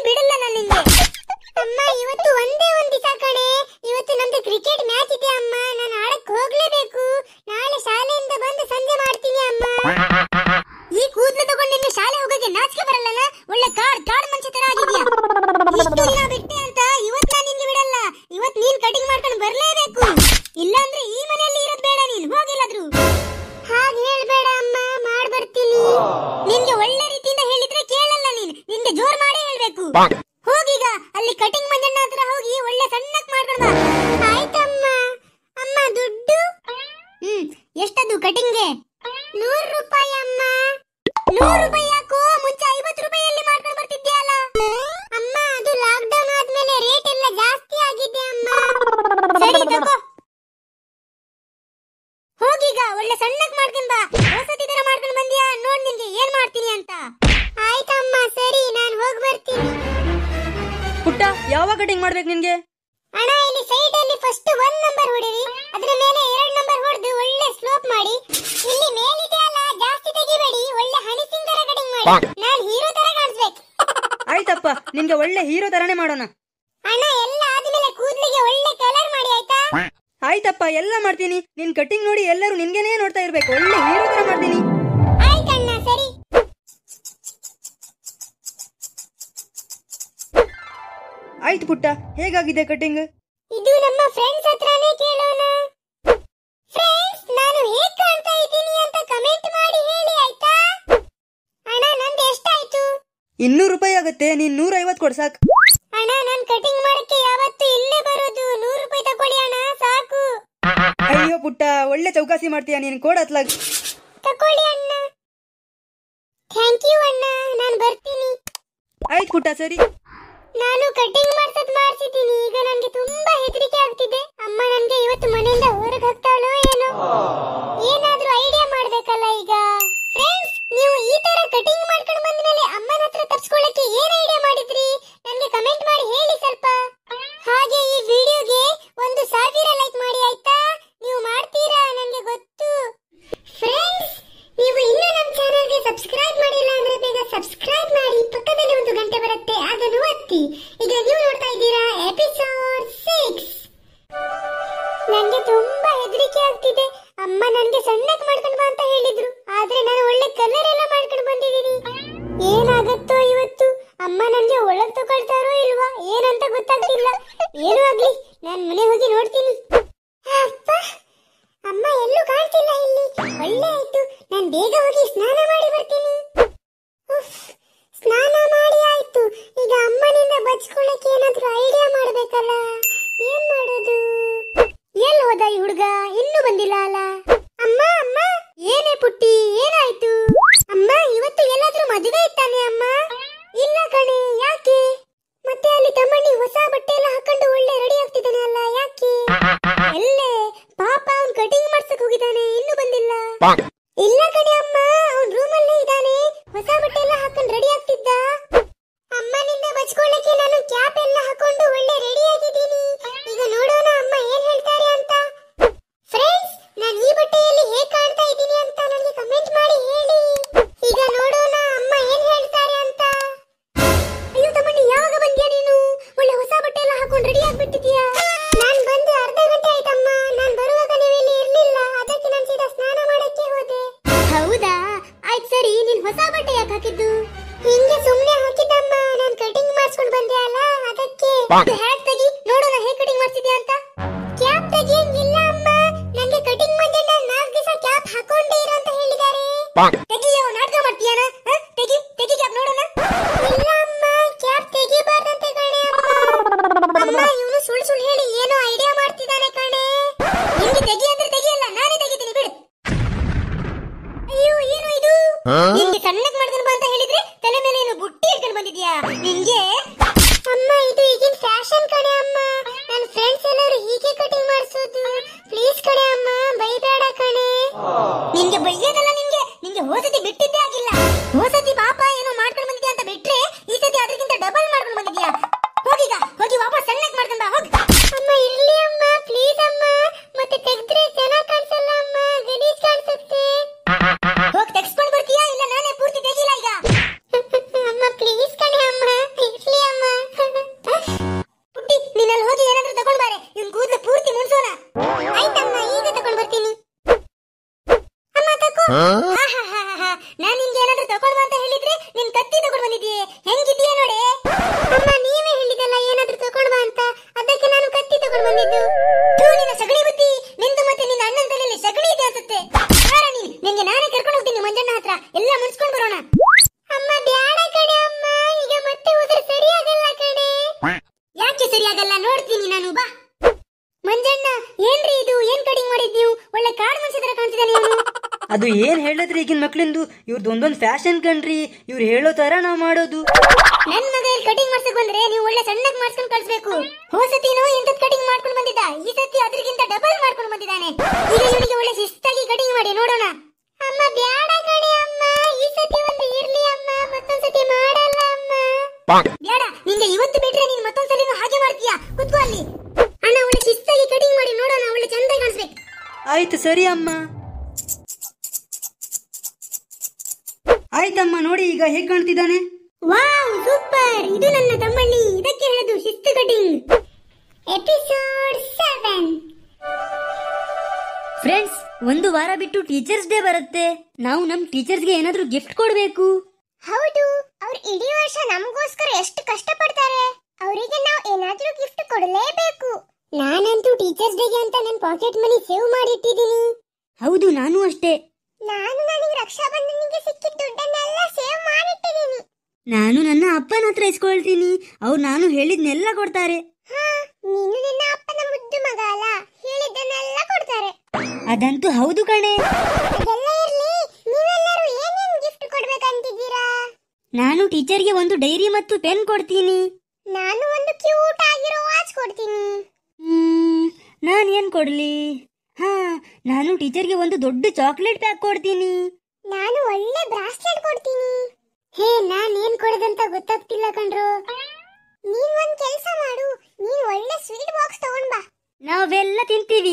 ಇಷ್ಟು ದಿನ ಬಿಟ್ಟೆ ಅಂತ ಇವತ್ ನಾನು ನಿನ್ಗೆ ಬಿಡಲ್ಲ ಇವತ್ ನೀನ್ ಕಟಿಂಗ್ ಮಾಡ್ಕೊಂಡು ಬರ್ಲೇಬೇಕು ಇಲ್ಲಾಂದ್ರೆ ಈ ಮನೆಯಲ್ಲಿ ಇರೋದ್ ಬೇಡ ನೀನ್ ಹೋಗಿಲ್ಲಾದ್ರು ಹಾಗೆ ಹೇಳ್ಬೇಡ ಅಮ್ಮ ಮಾಡ್ ಬರ್ತೀನಿ ನಿನ್ಗೆ ಒಳ್ಳೆ ರೀತಿಯಿಂದ ಹೇಳಿದ್ರೆ ಕೇಳಲ್ಲ ನೀನ್ ನಿನ್ಗೆ ಜೋರ್ ಮಾಡೇ ಹೇಳ್ಬೇಕು ಹೋಗೀಗ ಅಲ್ಲಿ ಕಟಿಂಗ್ ಮಂಜಣ್ಣ ಹತ್ರ ಹೋಗಿ ಒಳ್ಳೆ ಸಣ್ಣಕ್ ಮಾಡ್ಕೊಂಡು ಬಾ ಆಯ್ತಮ್ಮ ಅಮ್ಮ ದುಡ್ಡು ಹ್ಮ್ ಎಷ್ಟದು ಕಟಿಂಗ್ಗೆ ನೂರು ರೂಪಾಯಿ ಅಮ್ಮ ನೂರು ರೂಪಾಯಿ ಯಾಕೋ ಮುಂಚೆ ಐವತ್ತು ರೂಪಾಯಿಯಲ್ಲಿ ಮಾಡ್ಕೊಂಡು ಬರ್ತಿದ್ಯಲ್ಲ ಅಮ್ಮ ಅದು ಲಾಕ್ಡೌನ್ ಆದ್ಮೇಲೆ ರೇಟ್ ಎಲ್ಲ ಜಾಸ್ತಿ ಆಗಿದೆ ಅಮ್ಮ ಸರಿ ತಗೋ ಹೋಗೀಗ ಒಳ್ಳೆ ಸಣ್ಣಕ್ ಮಾಡ್ಕೊಂಡ್ ಬಾ ವಸತಿ ತರ ಮಾಡ್ಕೊಂಡ್ ಬಂದ್ಯಾ ನೋಡ್ ನಿನ್ಗೆ ಏನ್ ಮಾಡ್ತೀನಿ ಅಂತ ಆಯ್ತಮ್ಮ ಸರಿ ನಾನು ಹೋಗಿ ಬರ್ತೀನಿ ಪುಟ್ಟ ಯಾವಾಗ ಕಟಿಂಗ್ ಮಾಡ್ಬೇಕು ನಿನ್ಗೆ ಅಣ್ಣ ಇಲ್ಲಿ ಸೈಡ್ ಅಲ್ಲಿ ಫಸ್ಟ್ ಒನ್ ನಂಬರ್ ಹೊಡಿರಿ ಅದ್ರ ಮೇಲೆ ಎರಡ್ ನಂಬರ್ ಹೊಡೆದು ಒಳ್ಳೆ ಸ್ಲೋಪ್ ಮಾಡಿ ಇಲ್ಲಿ ಮೇಲಿದೆ ಅಲ್ಲ ಜಾಸ್ತಿ ತೆಗಿಬೇಡಿ ಒಳ್ಳೆ ಹನಿ ಸಿಂಗರ ಕಟಿಂಗ್ ಮಾಡಿ ನಾನ್ ಹೀರೋ ತರ ಕಾಣಿಸ್ಬೇಕು ಆಯ್ತಪ್ಪ ನಿನ್ಗೆ ಒಳ್ಳೆ ಹೀರೋ ತರನೇ ಮಾಡೋಣ ಅಣ್ಣ ಎಲ್ಲ ಆದ್ಮೇಲೆ ಕೂದ್ಲಿಗೆ ಒಳ್ಳೆ ಕಲರ್ ಮಾಡಿ ಆಯ್ತಾ ಆಯ್ತಪ್ಪ ಎಲ್ಲ ಮಾಡ್ತೀನಿ ನಿನ್ ಕಟಿಂಗ್ ನೋಡಿ ಎಲ್ಲರೂ ನಿನ್ಗೆನೇ ನೋಡ್ತಾ ಇರ್ಬೇಕು ಒಳ್ಳೆ ಹೀರೋ ತರ ಮಾಡ್ತೀನಿ ಆಯ್ತಣ್ಣ ಸರಿ ಆಯ್ತು ಪುಟ್ಟ ಹೇಗಾಗಿದೆ ಕಟಿಂಗ್ ಇದು ನಮ್ಮ ಫ್ರೆಂಡ್ಸ್ ಹತ್ರನೇ ಕೇಳೋಣ ಫ್ರೆಂಡ್ಸ್ ನಾನು ಹೇಗ್ ಕಾಣ್ತಾ ಇದ್ದೀನಿ ಅಂತ ಕಮೆಂಟ್ ಮಾಡಿ ಹೇಳಿ ಆಯ್ತಾ ಅಣ್ಣ ನಂದು ಎಷ್ಟಾಯ್ತು ಇನ್ನೂರು ರೂಪಾಯಿ ಆಗುತ್ತೆ ನೀನ್ ನೂರ ಐವತ್ತು ಕೊಡ್ ಸಾಕು ಅಣ್ಣ ನಾನ್ ಕಟಿಂಗ್ ಮಾಡಕ್ಕೆ ಯಾವತ್ತೂ ಇಲ್ಲೇ ಬರೋದು ನೂರು ರೂಪಾಯಿ ತಕೊಳ್ಳಿ ಅಣ್ಣ ಸಾಕು ಅಯ್ಯೋ ಪುಟ್ಟ ಒಳ್ಳೆ ಚೌಕಾಸಿ ಮಾಡ್ತೀಯ ನೀನ್ ಕೋಡ್ ಹತ್ಲಾಗ್ ತಕೊಳ್ಳಿ ಅಣ್ಣ ಥ್ಯಾಂಕ್ ಯು ಅಣ್ಣ ನಾನು ಬರ್ತೀನಿ ಆಯ್ತು ಪುಟ್ಟ ಸರಿ ನಾನು ಕಟಿಂಗ್ ಮಾಡ್ಸದ್ ಮಾಡ್ಸಿದ್ದೀನಿ ಈಗ ನನ್ಗೆ ತುಂಬಾ ಹೆದರಿಕೆ ಆಗ್ತಿದೆ ಅಮ್ಮ ನನ್ಗೆ ಇವತ್ತು ಮನೆಯಿಂದ ಹೊರಗೆ ಹಾಕ್ತಾಳೋ ಏನೋ ಏನಾದ್ರೂ ಐಡಿಯಾ ಮಾಡ್ಬೇಕಲ್ಲ ಈಗ ಫ್ರೆಂಡ್ಸ್ ನೀವು ಈ ತರ ಕಟಿಂಗ್ ಮಾಡ್ಕೊಂಡು ಬಂದ್ಮೇಲೆ ಅಮ್ಮನ ಹತ್ರ ತಪ್ಸ್ಕೊಳ್ಳಕ್ಕೆ ಏನ್ ಐಡಿಯಾ ಮಾಡಿದ್ರಿ ನನ್ಗೆ ಕಮೆಂಟ್ ಮಾಡಿ ಹೇಳಿ ಸ್ವಲ್ಪ ಹಾಗೆ ಈ ವಿಡಿಯೋಗೆ ಒಂದು ಸಾವಿರ ಲೈಕ್ ಮಾಡಿ ಆಯ್ತಾ ನೀವು ಮಾಡ್ತೀರಾ ನನ್ಗೆ ಗೊತ್ತು ಫ್ರೆಂಡ್ಸ್ ನೀವು ಇನ್ನೂ ನಮ್ಮ ಚಾನೆಲ್ಗೆ ಸಬ್ಸ್ಕ್ರೈಬ್ ಮಾಡಿಲ್ಲ ಅಂದ್ರೆ ಬೇಗ ಸಬ್ಸ್ಕ್ರೈಬ್ ಮಾಡಿ ಪಕ್ಕದಲ್ಲಿ ಒಂದು ಗಂಟೆ ಬರುತ್ತೆ ಅದನ್ನು ಒತ್ತಿ ಈಗ ನೀವು ನೋಡ್ತಾ ಇದ್ದೀರಾ ಎಪಿಸೋಡ್ ಸಿಕ್ಸ್ ನಂಗೆ ತುಂಬಾ ಹೆದರಿಕೆ ಆಗ್ತಿದೆ ಅಮ್ಮ ನನ್ಗೆ ಸಣ್ಣಕ್ ಮಾಡ್ಕೊಂಡು ಬಾ ಅಂತ ಹೇಳಿದ್ರು ಆದ್ರೆ ನಾನು ಒಳ್ಳೆ ಕಲರ್ ಎಲ್ಲ ಮಾಡ್ಕೊಂಡು ಬಂದಿದ್ದೀನಿ ಏನಾಗತ್ತೋ ಇವತ್ತು ಅಮ್ಮ ನನ್ಗೆ ಒಳಗ್ ತಗೊಳ್ತಾರೋ ಇಲ್ವಾ ಏನಂತ ಗೊತ್ತಾಗ್ತಿಲ್ಲ ಏನೂ ಆಗ್ಲಿ ನಾನ್ ಮನೆ ಹೋಗಿ ನೋಡ್ತೀನಿ ಅಪ್ಪ ಅಮ್ಮ ಎಲ್ಲೂ ಕಾಣ್ತಿಲ್ಲ ಇಲ್ಲಿ ಒಳ್ಳೆ ಆಯ್ತು ನಾನ್ ಬೇಗ ಹೋಗಿ ಸ್ನಾನ ಮಾಡಿ ಬರ್ತೀನಿ ಉಫ್, ಸ್ನಾನ ಮಾಡಿ ಆಯ್ತು ಈಗ ಅಮ್ಮನಿಂದ ಬಚ್ಕೊಳ್ಳಕ್ಕೆ ಏನಾದ್ರೂ ಐಡಿಯಾ ಮಾಡ್ಬೇಕಲ್ಲ ಏನ್ ಮಾಡೋದು ಎಲ್ಲಿ ಹೋದ ಈ ಹುಡುಗ ಇನ್ನೂ ಬಂದಿಲ್ಲ ಅಲ್ಲ ಅಮ್ಮ ಅಮ್ಮ ಏನೇ ಪುಟ್ಟಿ ಏನಾಯ್ತು ಅಮ್ಮ ಇವತ್ತು ಎಲ್ಲಾದ್ರೂ ಮದುವೆ ಇತ್ತಾನೆ ಅಮ್ಮ ಇಲ್ಲ ಕಣೆ ಯಾಕೆ ಮತ್ತೆ ಅಲ್ಲಿ ತಮ್ಮಣ್ಣಿ ಹೊಸ ಬಟ್ಟೆ ಎಲ್ಲ ಹಾಕೊಂಡು ಒಳ್ಳೆ ರೆಡಿ ಆಗ್ತಿದ್ದಾನೆ ಅಲ್ಲ ಯಾಕೆ ಎಲ್ಲೇ ಪಾಪ ಅವ್ನ್ ಕಟಿಂಗ್ ಮಾಡ್ಸಕ್ ಹೋಗಿದ್ದಾನೆ ಇನ್ನೂ ಬಂದಿಲ್ಲ ಇಲ್ಲ ಕಣೆ ಅಮ್ಮ ಅವ್ನ್ ರೂಮಲ್ಲೇ ಇದ್ದಾನೆ ಹೊಸ ಬಟ್ಟೆ ಎಲ್ಲ ಹಾಕೊಂಡು ರೆಡಿ ಆಗ್ತಿದ್ದ ಅಮ್ಮನಿಂದ ಬಚ್ಕೊಳ್ಳಕ್ಕೆ ನಾನು ಕ್ಯಾಪ್ ಎಲ್ಲ ಹಾಕೊಂಡು ಒಳ್ಳೆ ರೆಡಿ ಆಗಿದ್ದೀನಿ ಈಗ ನೋಡೋಣ ಅಮ್ಮ ಏನ್ ಹೇಳ್ತಾರೆ ಅಂತ ಫ್ರೆಂಡ್ಸ್ ನಾನು ಈ ಬಟ್ಟೆಯಲ್ಲಿ ಹೇಗ್ ಕಾಣ್ತಾ ಇದ್ದೀನಿ ಅಂತ ನನಗೆ ಕಮೆಂಟ್ ಮಾಡಿ ಹೇಳಿ ಈಗ ನೋಡೋಣ ಅಮ್ಮ ಏನ್ ಹೇಳ್ತಾರೆ ಅಂತ ಅಯ್ಯೋ ತಮ್ಮಣ್ಣಿ ಯಾವಾಗ ಬಂದ್ಯಾ ನೀನು ಒಳ್ಳೆ ಹೊಸ ಬಟ್ಟೆ ಎಲ್ಲ ಹಾಕೊಂಡು ರೆಡಿ ಆಗ್ಬಿಟ್ಟಿದ್ಯಾ ನಾನ್ ಬಂದು ಅರ್ಧ ಗಂಟೆ ಆಯ್ತಮ್ಮ ನಾನ್ ಬರುವಾಗ ನೀವು ಇಲ್ಲಿ ಇರ್ಲಿಲ್ಲ ಅದಕ್ಕೆ ನಾನು ಸೀದಾ ಸ್ನಾನ ಮಾಡಕ್ಕೆ ಹೋದೆ ಹೌದಾ ಆಯ್ತು ಸರಿ ನೀನ್ ಹೊಸ ಬಟ್ಟೆ ಯಾಕೆ ಹಾಕಿದ್ದು ಹಿಂಗೆ ಸುಮ್ನೆ ಹಾಕಿದ್ದಮ್ಮ ನಾನ್ ಕಟಿಂಗ್ ಮಾಡಿಸ್ಕೊಂಡು ಬಂದೆ ಅಲ್ಲ ಅದಕ್ಕೆ ಹ್ಯಾಟ್ ತೆಗಿ ನೋಡೋಣ ಹೇಗ್ ಕಟಿಂಗ್ ಮಾಡ್ತಿದ್ಯಾ ಅಂತ ಕ್ಯಾಪ್ ತೆಗಿಯಂಗಿಲ್ಲ ಅಮ್ಮ ನಂಗೆ ಕಟಿಂಗ್ ಮಂಜಣ್ಣ ನಾಲ್ಕು ದಿವಸ ಕ್ಯಾಪ್ ಹಾಕೊಂಡೇ ಇರು ಅಂತ ಹೇಳಿದ್ದಾರೆ ತೆಗಿಯೋ ನಾಟಕ ಮಾಡ್ತೀಯಾನ ಹ? ತೆಗಿ ತೆಗಿ ಕ್ಯಾಪ್ ನೋಡೋಣ ಇಲ್ಲ ಅಮ್ಮ ಕ್ಯಾಪ್ ತೆಗಿಬಾರ್ದಂತೆ ಕಣೆ ಅಮ್ಮ ಅಮ್ಮ ಇವನು ಸುಳ್ಳು ಸುಳ್ಳು ಹೇಳಿ ಏನೋ ಐಡಿಯಾ ಮಾಡ್ತಿದ್ದಾನೆ ಕಣೆ ನಿಂಗೆ ತೆಗಿ ಅಂದ್ರೆ ತೆಗಿಯಲ್ಲ ನಾನೇ ತೆಗಿತೀನಿ ಬಿಡು ಅಯ್ಯೋ ಏನು ಇದು ನಿಂಗೆ ಸಣ್ಣಗ್ ಮಾಡ್ಕೊಂಡು ಬಾ ಅಂತ ಹೇಳಿದ್ರೆ ತಲೆ ಮೇಲೆ ಏನು ಬುಟ್ಟಿ ಇಟ್ಕೊಂಡು ಬಂದಿದ್ಯಾ ನಿಂಗೆ ಅಮ್ಮ ಇದು ಈಗಿನ ಫ್ಯಾಷನ್ ಕಣೆ ಅಮ್ಮ ನನ್ನ ಫ್ರೆಂಡ್ಸ್ ಎಲ್ಲರೂ ಹೀಗೆ ಕಟಿಂಗ್ ಮಾಡಿಸೋದು ಪ್ಲೀಸ್ ಕಣೆ ಅಮ್ಮ ಬೈಬೇಡ ಕಣೆ ನಿಂಗೆ ಬೈಯೋದಲ್ಲ ನಿಂಗೆ ನಿಂಗೆ ಹೋಸತಿ ಬಿಟ್ಟಿದ್ದೇ ಆಗಿಲ್ಲ ಹೋಸತಿ ಪಾಪ ಏನೋ ಮಾಡ್ಕೊಂಡು ಬಂದಿದ್ಯಾ ಅಂತ ಬಿಟ್ರೆ ಈ ಸತಿ ಅದಕ್ಕಿಂತ ಡಬಲ್ ಮಾಡ್ಕೊಂಡು ಬಂದಿದ್ಯಾ ಹೋಗೀಗ ಹೋಗಿ ವಾಪಸ್ ಸಣ್ಣಗ್ ಮಾಡ್ಕೊಂಡ್ ಬಾ ಹೋಗಿ ಅಮ್ಮ ಇರ್ಲಿ ಅಮ್ಮ ಪ್ಲೀಸ್ ಅಮ್ಮ ಮತ್ತೆ ತೆಗ್ದ್ರೆ ಚೆನ್ನಾಗ್ ಕಾಣಿಸಲ್ಲ ಅಮ್ಮ ಗಲೀಜ್ ಕಾಣಿಸುತ್ತೆ ಹೋಗಿ ತೆಗ್ಸ್ಕೊಂಡ್ ಬರ್ತೀಯಾ ಇಲ್ಲ ನಾನೇ ಪೂರ್ತಿ ತೆಗಿಲ್ಲ ಈಗ ಅಮ್ಮ ಪ್ಲೀಸ್ ಕಣೆ ಅಮ್ಮ ಇರ್ಲಿ ಅಮ್ಮ ಪುಟ್ಟಿ ನೀನಲ್ಲಿ ಹೋಗಿ ಏನಾದ್ರೂ ತಗೊಂಡ್ ಬಾರೆ ಇವ್ನ್ ಕೂದಲು ಪೂರ್ತಿ ಮುನ್ಸೋಣ ಆಯ್ತಮ್ಮ ಈಗ ತಗೊಂಡ್ ಬರ್ತೀನಿ ಅಮ್ಮ ತಗೋ ಆಹಾಹಾಹಾ. ನಾನ್ ನಿನ್ಗೆ ಏನಾದ್ರೂ ತಗೊಂಡ್ ಬಾ ಅಂತ ಹೇಳಿದ್ರೆ ನಿನ್ ಕತ್ತಿ ತಗೊಂಡ್ ಬಂದಿದ್ದೀಯೆ ಹೆಂಗಿದ್ದೀಯ ನೋಡೆ ಅಮ್ಮ ನೀವೇ ಹೇಳಿದಲ್ಲ ಅದು ಏನ್ ಹೇಳಿದ್ರಿ ಈಗಿನ ಮಕ್ಳಿಂದು ಇವ್ರದ್ದು ಒಂದೊಂದು ಫ್ಯಾಷನ್ ಕಣ್ರಿ ಇವ್ರು ಹೇಳೋ ತರ ನಾವು ಮಾಡೋದು ನನ್ ಮಗ ಇಲ್ಲಿ ಕಟಿಂಗ್ ಮಾಡ್ಸಕ್ ಬಂದ್ರೆ ನೀವು ಒಳ್ಳೆ ಸಣ್ಣಗ್ ಮಾಡ್ಸ್ಕೊಂಡ್ ಕಳ್ಸ್ಬೇಕು ಹೋಸತಿನೂ ಇಂಥದ್ ಕಟಿಂಗ್ ಮಾಡ್ಕೊಂಡು ಬಂದಿದ್ದ ಈ ಸತಿ ಅದ್ರಗಿಂತ ಡಬಲ್ ಮಾಡ್ಕೊಂಡು ಬಂದಿದ್ದಾನೆ ಈಗ ಇವನಿಗೆ ಒಳ್ಳೆ ಶಿಸ್ತಾಗಿ ಕಟಿಂಗ್ ಮಾಡಿ ನೋಡೋಣ ಅಮ್ಮ ಬ್ಯಾಡ ಕಣೆ ಅಮ್ಮ ಈ ಸತಿ ಒಂದು ಇರ್ಲಿ ಅಮ್ಮ ಮತ್ತೊಂದ್ ಸತಿ ಮಾಡಲ್ಲ ಅಮ್ಮ ಬ್ಯಾಡ ನಿಂಗೆ ಇವತ್ತು ಬಿಟ್ರೆ ನೀನ್ ಮತ್ತೊಂದ್ಸಲಿನೂ ಹಾಗೆ ಮಾಡ್ತೀಯಾ ಕುತ್ಕೋ ಅಲ್ಲಿ ಅಣ್ಣ ಒಳ್ಳೆ ಶಿಸ್ತಾಗಿ ಕಟಿಂಗ್ ಮಾಡಿ ನೋಡೋಣ ಒಳ್ಳೆ ಚಂದ ಕಾಣಿಸ್ಬೇಕು ಆಯ್ತು ಸರಿ ಅಮ್ಮ ಆಯ್ತಮ್ಮ ನೋಡಿ ಈಗ ಹೇಗ್ ಕಾಣ್ತಿದ್ದಾನೆ ವಾವ್ ಸೂಪರ್ ಇದು ನನ್ನ ತಮ್ಮಣ್ಣಿ ಇದಕ್ಕೆ ಹೇಳದು ಶಿಸ್ತು ಕಟಿಂಗ್ ಎಪಿಸೋಡ್ ಸೆವೆನ್ ಫ್ರೆಂಡ್ಸ್ ಒಂದು ವಾರ ಬಿಟ್ಟು ಟೀಚರ್ಸ್ ಡೇ ಬರುತ್ತೆ ನಾವು ನಮ್ ಟೀಚರ್ಸ್ಗೆ ಏನಾದ್ರೂ ಗಿಫ್ಟ್ ಕೊಡ್ಬೇಕು ಹೌದು ಅವ್ರು ಇಡೀ ವರ್ಷ ನಮಗೋಸ್ಕರ ಎಷ್ಟು ಕಷ್ಟಪಡ್ತಾರೆ ಅವರಿಗೆ ನಾವು ಏನಾದ್ರೂ ಗಿಫ್ಟ್ ಕೊಡಲೇಬೇಕು ನಾನಂತೂ ಟೀಚರ್ಸ್ ಡೇಗೆ ಅಂತ ನನ್ನ ಪಾಕೆಟ್ ಮನಿ ಸೇವ್ ಮಾಡಿ ಇಟ್ಟಿದ್ದೀನಿ ಹೌದು ನಾನು ಅಷ್ಟೇ ನಾನು ನನಗೆ ರಕ್ಷಾಬಂಧನಿಗೆ ಸಿಕ್ಕಿದ ದುಡ್ಡನ್ನೆಲ್ಲ ಸೇವ್ ಮಾಡಿಟ್ಟಿದ್ದೀನಿ ನಾನು ನನ್ನ ಅಪ್ಪನ ಹತ್ರ ಇಸ್ಕೊಳ್ತೀನಿ ಅವ್ರು ನಾನು ಹೇಳಿದ್ನೆಲ್ಲ ಕೊಡ್ತಾರೆ ಹಾ ನೀನು ನಿನ್ನ ಅಪ್ಪನ ಮುದ್ದು ಮಗ ಅಲ್ಲ ಹೇಳಿದ್ದನ್ನೆಲ್ಲ ಕೊಡ್ತಾರೆ ಅದಂತೂ ಹೌದು ಕಣೆ ಅದೆಲ್ಲ ಇರ್ಲಿ ನೀವೆಲ್ಲರೂ ಏನೇನ್ ಗಿಫ್ಟ್ ಕೊಡ್ಬೇಕಂತಿದ್ದೀರಾ ನಾನು ಟೀಚರ್ಗೆ ಒಂದು ಡೈರಿ ಮತ್ತು ಪೆನ್ ಕೊಡ್ತೀನಿ ನಾನು ಒಂದು ಕ್ಯೂಟ್ ಆಗಿರೋ ವಾಚ್ ಕೊಡ್ತೀನಿ ಹ್ಮ್ ನಾನು ಏನ್ ಕೊಡ್ಲಿ ಹಾ ನಾನು ಟೀಚರ್ಗೆ ಒಂದು ದೊಡ್ಡ ಚಾಕ್ಲೇಟ್ ಪ್ಯಾಕ್ ಕೊಡ್ತೀನಿ ನಾನು ಒಳ್ಳೆ ಬ್ರಾಸ್ಲೆಟ್ ಕೊಡ್ತೀನಿ ಹೇ ನಾನ್ ಏನ್ ಕೊಡೋದಂತ ಗೊತ್ತಾಗ್ತಿಲ್ಲ ಕಣ್ರು ನೀನ್ ಒಂದ್ ಕೆಲಸ ಮಾಡು ನೀನ್ ಒಳ್ಳೆ ಸ್ವೀಟ್ ಬಾಕ್ಸ್ ತಗೊಂಡ್ ಬಾ ನಾವೆಲ್ಲ ತಿಂತೀವಿ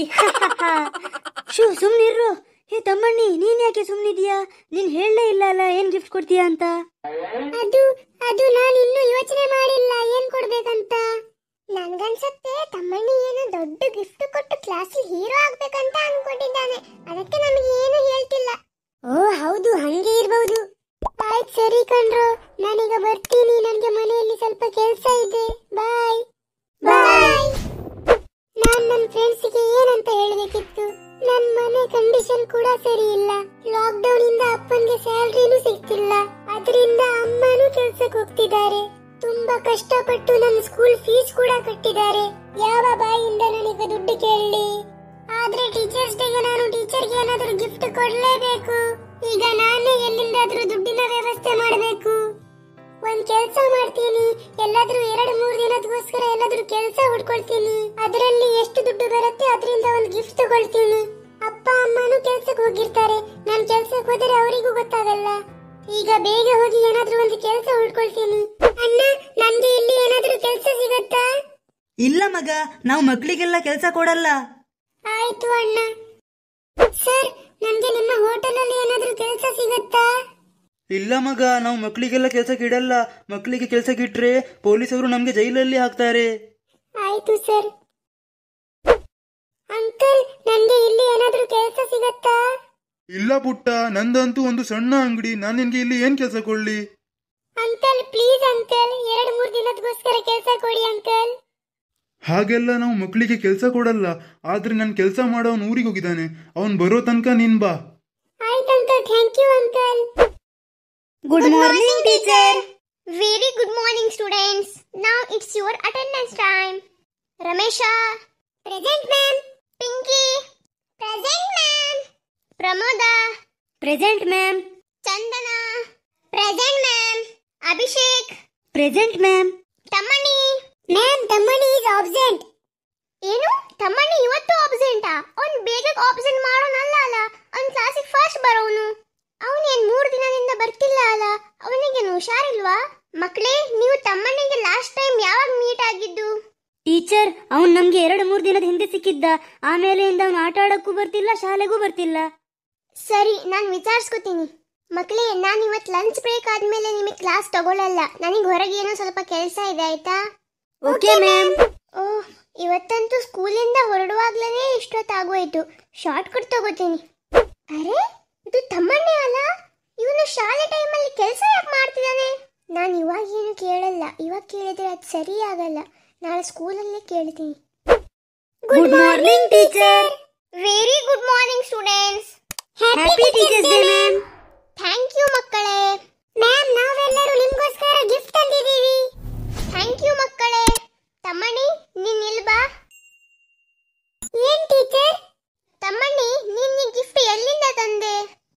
ಶೂ ಸುಮ್ನಿರು ಹೇ ತಮ್ಮಣ್ಣಿ ನೀನ್ ಯಾಕೆ ಸುಮ್ನಿದ್ಯಾ ನೀನ್ ಹೇಳಲೇ ಇಲ್ಲ ಅಲ್ಲ ಏನ್ ಗಿಫ್ಟ್ ಕೊಡ್ತೀಯಾ ಅಂತ ಅದು ಅದು ನಾನು ಇನ್ನೂ ಯೋಚನೆ ಮಾಡಿಲ್ಲ ಏನ್ ಕೊಡ್ಬೇಕಂತ ನನ್ಗನ್ಸತ್ತೆ ತಮ್ಮಣ್ಣಿ ಏನೋ ದೊಡ್ಡ ಗಿಫ್ಟ್ ಕೊಟ್ಟು ಕ್ಲಾಸಲ್ಲಿ ಹೀರೋ ಆಗ್ಬೇಕಂತ ಅನ್ಕೊಂಡಿದ್ದಾನೆ ಅದಕ್ಕೆ ನಮಗೆ ಏನು ಹೇಳ್ತಿಲ್ಲ ಓ ಹೌದು ಹಂಗೆ ಇರ್ಬಹುದು ಆಯ್ತು ಸರಿ ಕಣ್ರು ನಾನೀಗ ಬರ್ತೀನಿ ನನ್ಗೆ ಮನೆಯಲ್ಲಿ ಸ್ವಲ್ಪ ಕೆಲಸ ಇದೆ ಬಾಯ್ ಬಾಯ್ ನಾನ್ ನನ್ನ ಫ್ರೆಂಡ್ಸ್ಗೆ ಏನಂತ ಹೇಳ್ಬೇಕಿತ್ತು ನನ್ ಮನೆ ಕಂಡೀಷನ್ ಕೂಡ ಸರಿ ಇಲ್ಲ ಲಾಕ್ ಡೌನ್ ಇಂದ ಅಪ್ಪನ್ಗೆ ಸ್ಯಾಲ್ರಿನೂ ಸಿಗ್ತಿಲ್ಲ ಅದರಿಂದ ಅಮ್ಮನೂ ಕೆಲ್ಸಕ್ಕೆ ಹೋಗ್ತಿದ್ದಾರೆ ತುಂಬಾ ಕಷ್ಟಪಟ್ಟು ನನ್ನ ಸ್ಕೂಲ್ ಫೀಸ್ ಕೂಡ ಕಟ್ಟಿದ್ದಾರೆ ಯಾವ ಬಾಯಿಂದ ನನಗೆ ದುಡ್ಡು ಕೇಳಲಿ ಆದ್ರೆ ಟೀಚರ್ಸ್ ಡೇಗೆ ನಾನು ಟೀಚರ್ಗೆ ಏನಾದ್ರೂ ಗಿಫ್ಟ್ ಕೊಡ್ಲೇಬೇಕು ಈಗ ನಾನೇ ಎಲ್ಲಿಂದಾದ್ರೂ ದುಡ್ಡಿನ ವ್ಯವಸ್ಥೆ ಮಾಡಬೇಕು ಒಂದ್ ಕೆಲ್ಸ ಮಾಡ್ತೀನಿ ಎಲ್ಲಾದ್ರೂ ಎರಡ್ ಮೂರ್ ದಿನದಗೋಸ್ಕರ ಎಲ್ಲಾದ್ರೂ ಕೆಲ್ಸ ಹುಡ್ಕೊಳ್ತೀನಿ ಅದರಲ್ಲಿ ಎಷ್ಟು ದುಡ್ಡು ಬರುತ್ತೆ ಅದರಿಂದ ಒಂದ್ ಗಿಫ್ಟ್ ತಗೊಳ್ತೀನಿ ಅಪ್ಪ ಅಮ್ಮನೂ ಕೆಲ್ಸಕ್ಕೆ ಹೋಗಿರ್ತಾರೆ ನಾನ್ ಕೆಲ್ಸಕ್ಕೆ ಹೋದರೆ ಅವರಿಗೂ ಗೊತ್ತಾಗಲ್ಲ ಈಗ ಬೇಗ ಹೋಗಿ ಏನಾದ್ರೂ ಒಂದು ಕೆಲ್ಸ ಹುಡ್ಕೊಳ್ತೀನಿ ಅಣ್ಣ ನನ್ಗೆ ಇಲ್ಲಿ ಏನಾದ್ರೂ ಕೆಲ್ಸ ಸಿಗತ್ತಾ ಇಲ್ಲ ಮಗ ನಾವು ಮಕ್ಳಿಗೆಲ್ಲ ಕೆಲಸ ಕೊಡಲ್ಲ ಆಯ್ತು ಅಣ್ಣ ಸರ್ ನನ್ಗೆ ನಿಮ್ಮ ಹೋಟೆಲ್ ಅಲ್ಲಿ ಏನಾದ್ರೂ ಕೆಲಸ ಸಿಗತ್ತಾ ಇಲ್ಲ ಮಗ ನಾವು ಮಕ್ಕಳಿಗೆಲ್ಲ ಕೆಲಸಕ್ಕೆ ಇಡಲ್ಲ ಮಕ್ಕಳಿಗೆ ಕೆಲಸಕ್ಕೆ ಇಟ್ರೆ ಪೊಲೀಸರು ನಮಗೆ ಜೈಲಲ್ಲಿ ಹಾಕ್ತಾರೆ ಆಯ್ತು ಸರ್ ಅಂಕಲ್ ನನ್ಗೆ ಇಲ್ಲಿ ಏನಾದ್ರೂ ಕೆಲಸ ಸಿಗತ್ತಾ ಇಲ್ಲ ಪುಟ್ಟ ನಂದಂತೂ ಒಂದು ಸಣ್ಣ ಅಂಗಡಿ ನಾನು ನಿನ್ಗೆ ಇಲ್ಲಿ ಏನ್ ಕೆಲಸ ಕೊಡ್ಲಿ ಅಂಕಲ್ ಪ್ಲೀಸ್ ಅಂಕಲ್ ಎರಡ್ ಮೂರ್ ದಿನದಗೋಸ್ಕರ ಕೆಲಸ ಕೊಡಿ ಅಂಕಲ್ ಹಾಗೆಲ್ಲ ನಾವು ಮಕ್ಕಳಿಗೆ ಕೆಲಸ ಕೊಡಲ್ಲ ಆದ್ರೆ ನಾನು ಕೆಲಸ ಮಾಡೋನ್ ಊರಿಗೆ ಹೋಗಿದ್ದಾನೆ ಅವನ್ ಬರೋ ತನಕ ನೀನ್ ಬಾ ಆಯ್ತು uncle thank you uncle good morning teacher very good morning students now it's your attendance time Ramesha present ma'am Pinky present ma'am Pramoda present ma'am Chandana present ma'am Abhishek present ma'am Tammanni ma'am Tammanni is absent ಏನು ತಮ್ಮಣ್ಣಿ ಇವತ್ತು ಆಬ್ಸೆಂಟಾ ಅವ್ನ್ ಬೇಗ ಆಬ್ಸೆಂಟ್ ಮಾಡೋನಲ್ಲ ಅಲ್ಲ ಅವ್ನ್ ಕ್ಲಾಸಿಗೆ ಫಸ್ಟ್ ಬರೋನು ಅವನೇನ್ ಮೂರ್ ದಿನದಿಂದ ಬರ್ತಿಲ್ಲ ಅಲ್ಲ ಅವನಿಗೇನು ಹುಷಾರಿಲ್ವಾ ಮಕ್ಕಳೇ ನೀವು ತಮ್ಮಣ್ಣಿಗೆ ಲಾಸ್ಟ್ ಟೈಮ್ ಯಾವಾಗ ಮೀಟ್ ಆಗಿದ್ದು ಟೀಚರ್ ಅವನ್ ನಮ್ಗೆ ಎರಡು ಮೂರು ದಿನದ ಹಿಂದೆ ಸಿಕ್ಕಿದ್ದ ಆಮೇಲೆಯಿಂದ ಅವನು ಆಟ ಆಡಕ್ಕೂ ಬರ್ತಿಲ್ಲ ಶಾಲೆಗೂ ಬರ್ತಿಲ್ಲ ಸರಿ ನಾನು ವಿಚಾರಿಸ್ಕೊತೀನಿ ಮಕ್ಕಳೇ ನಾನು ಇವತ್ತು ಲಂಚ್ ಬ್ರೇಕ್ ಆದ್ಮೇಲೆ ನಿಮಗೆ ಕ್ಲಾಸ್ ತಗೊಳ್ಳಲ್ಲ ನನಗೆ ಹೊರಗೆ ಏನೋ ಸ್ವಲ್ಪ ಕೆಲಸ ಇದೆ ಆಯ್ತಾ ಓಕೆ ಮ್ಯಾಮ್ ಓಹ್ ಇವತ್ತಂತೂ ಸ್ಕೂಲಿಂದ ಹೊರಡುವಾಗ್ಲೇ ಇಷ್ಟೊತ್ತಾಗೋಯ್ತು ಶಾರ್ಟ್ ಕಟ್ ತಗೋತೀನಿ ಅರೆ ಇದು ತಮ್ಮಣ್ಣೆ ಅಲ್ಲ ಇವನು ಶಾಲೆ ಟೈಮಲ್ಲಿ ಕೆಲಸ ಯಾಕೆ ಮಾಡ್ತಿದ್ದಾನೆ ನಾನು ಇವಾಗ ಏನು ಕೇಳಲ್ಲ ಇವಾಗ ಕೇಳಿದ್ರೆ ಅದು ಸರಿ ಆಗಲ್ಲ ನಾಳೆ ಸ್ಕೂಲಲ್ಲೇ ಕೇಳ್ತೀನಿ good morning teacher very good morning students happy teachers day ma'am thank you ಮಕ್ಕಳೇ ಮ್ಯಾಮ್ ನಾವೆಲ್ಲರೂ ನಿಮ್ಗೋಸ್ಕರ ಗಿಫ್ಟ್ ತಂದಿದ್ದೀವಿ ಥ್ಯಾಂಕ್ ಯು ಮಕ್ಕಳೇ ತಮ್ಮಣ್ಣಿ ನೀನ್ ಇಲ್ಲಿ ಬಾ ಏನ್ ಟೀಚರ್ ತಮ್ಮಣ್ಣಿ ನೀನ್ ಈ ಗಿಫ್ಟ್ ಎಲ್ಲಿಂದ ತಂದೆ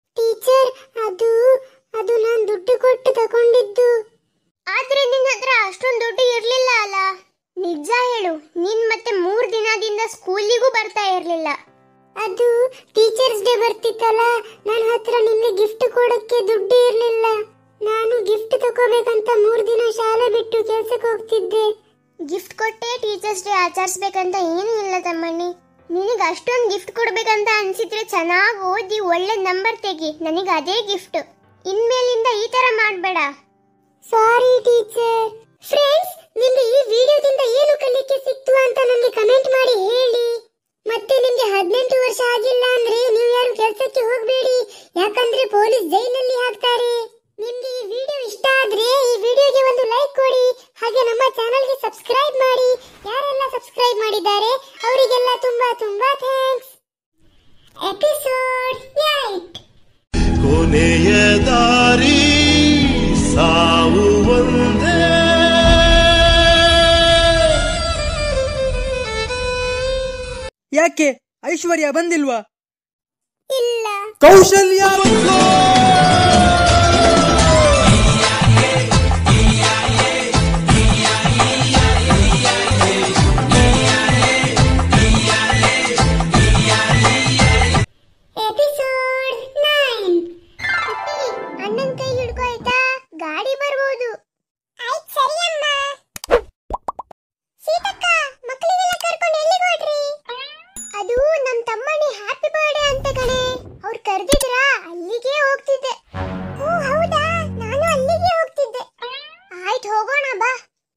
ಪಡ್ಕೋಬೇಕಂತ ಮೂರ್ ದಿನ ಶಾಲೆ ಬಿಟ್ಟು ಕೆಲ್ಸಕ್ಕೆ ಹೋಗ್ತಿದ್ದೆ ಗಿಫ್ಟ್ ಕೊಟ್ಟೆ ಟೀಚರ್ಸ್ ಡೇ ಆಚರಿಸ್ಬೇಕಂತ ಏನೂ ಇಲ್ಲ ತಮ್ಮಣ್ಣಿ ನಿನಗೆ ಅಷ್ಟೊಂದು ಗಿಫ್ಟ್ ಕೊಡ್ಬೇಕಂತ ಅನ್ಸಿದ್ರೆ ಚೆನ್ನಾಗಿ ಓದಿ ಒಳ್ಳೆ ನಂಬರ್ ತೆಗಿ ನನಗೆ ಅದೇ ಗಿಫ್ಟ್ ಇನ್ಮೇಲಿಂದ ಈ ತರ ಮಾಡಬೇಡ ಸಾರಿ ಟೀಚರ್ ಫ್ರೆಂಡ್ಸ್ ನಿಮ್ಗೆ ಈ ವಿಡಿಯೋದಿಂದ ಏನು ಕಲಿಕೆ ಸಿಕ್ತು ಅಂತ ನನಗೆ ಕಮೆಂಟ್ ಮಾಡಿ ಹೇಳಿ ಮತ್ತೆ ನಿಮ್ಗೆ ಹದಿನೆಂಟು ವರ್ಷ ಆಗಿಲ್ಲ ಅಂದ್ರೆ ನೀವು ಯಾರು ಕೆಲಸಕ್ಕೆ ಹೋಗಬೇಡಿ ಯಾಕಂದ್ರೆ ಪೊಲೀಸ್ ಜೈಲಲ್ಲಿ ಹಾಕ್ತಾರೆ ನಿಮ್ಗೆ ಈ ವಿಡಿಯೋ ಇಷ್ಟ ಆದ್ರೆ ಈ ವಿಡಿಯೋಗೆ ಒಂದು ಲೈಕ್ ಕೊಡಿ ಹಾಗೆ ನಮ್ಮ ಚಾನಲ್ಗೆ ಸಬ್ಸ್ಕ್ರೈಬ್ ಮಾಡಿ ಯಾರೆಲ್ಲ ಸಬ್ಸ್ಕ್ರೈಬ್ ಮಾಡಿದ್ದಾರೆ ಅವರಿಗೆಲ್ಲ ತುಂಬಾ ತುಂಬಾ ಥ್ಯಾಂಕ್ಸ್ ಎಪಿಸೋಡ್ ಏಟ್ ಕೊನೆಯ ದಾರಿ ಸಾವು ಒಂದೇ ಯಾಕೆ ಐಶ್ವರ್ಯ ಬಂದಿಲ್ವಾ ಇಲ್ಲ ಕೌಶಲ್ಯ ಎಪಿಸೋಡ್ ನೈನ್ ಅಣ್ಣನ್ ಕೈ ಹಿಡ್ಕೋ ಆಯ್ತಾ ಗಾಡಿ ಬರ್ಬೋದು ಆಯ್ತ್ ಸರಿ ಅಮ್ಮ ಸೀತಕ್ಕ ಮಕ್ಕಳಿಗೆಲ್ಲ ಕರ್ಕೊಂಡು ಎಲ್ಲಿಗೆ ಹೊರಟ್ರಿ ಅದು ನಮ್ ತಮ್ಮನಿ ಹ್ಯಾಪಿ ಬರ್ಡೇ ಅಂತ ಕಣೆ ಅವ್ರು ಕರೆದಿದ್ರ ಅಲ್ಲಿಗೆ ಹೋಗ್ತಿದ್ದೆ ಓ ಹೌದಾ ನಾನು ಅಲ್ಲಿಗೆ ಹೋಗ್ತಿದ್ದೆ ಆಯ್ತು ಹೋಗೋಣ ಬಾ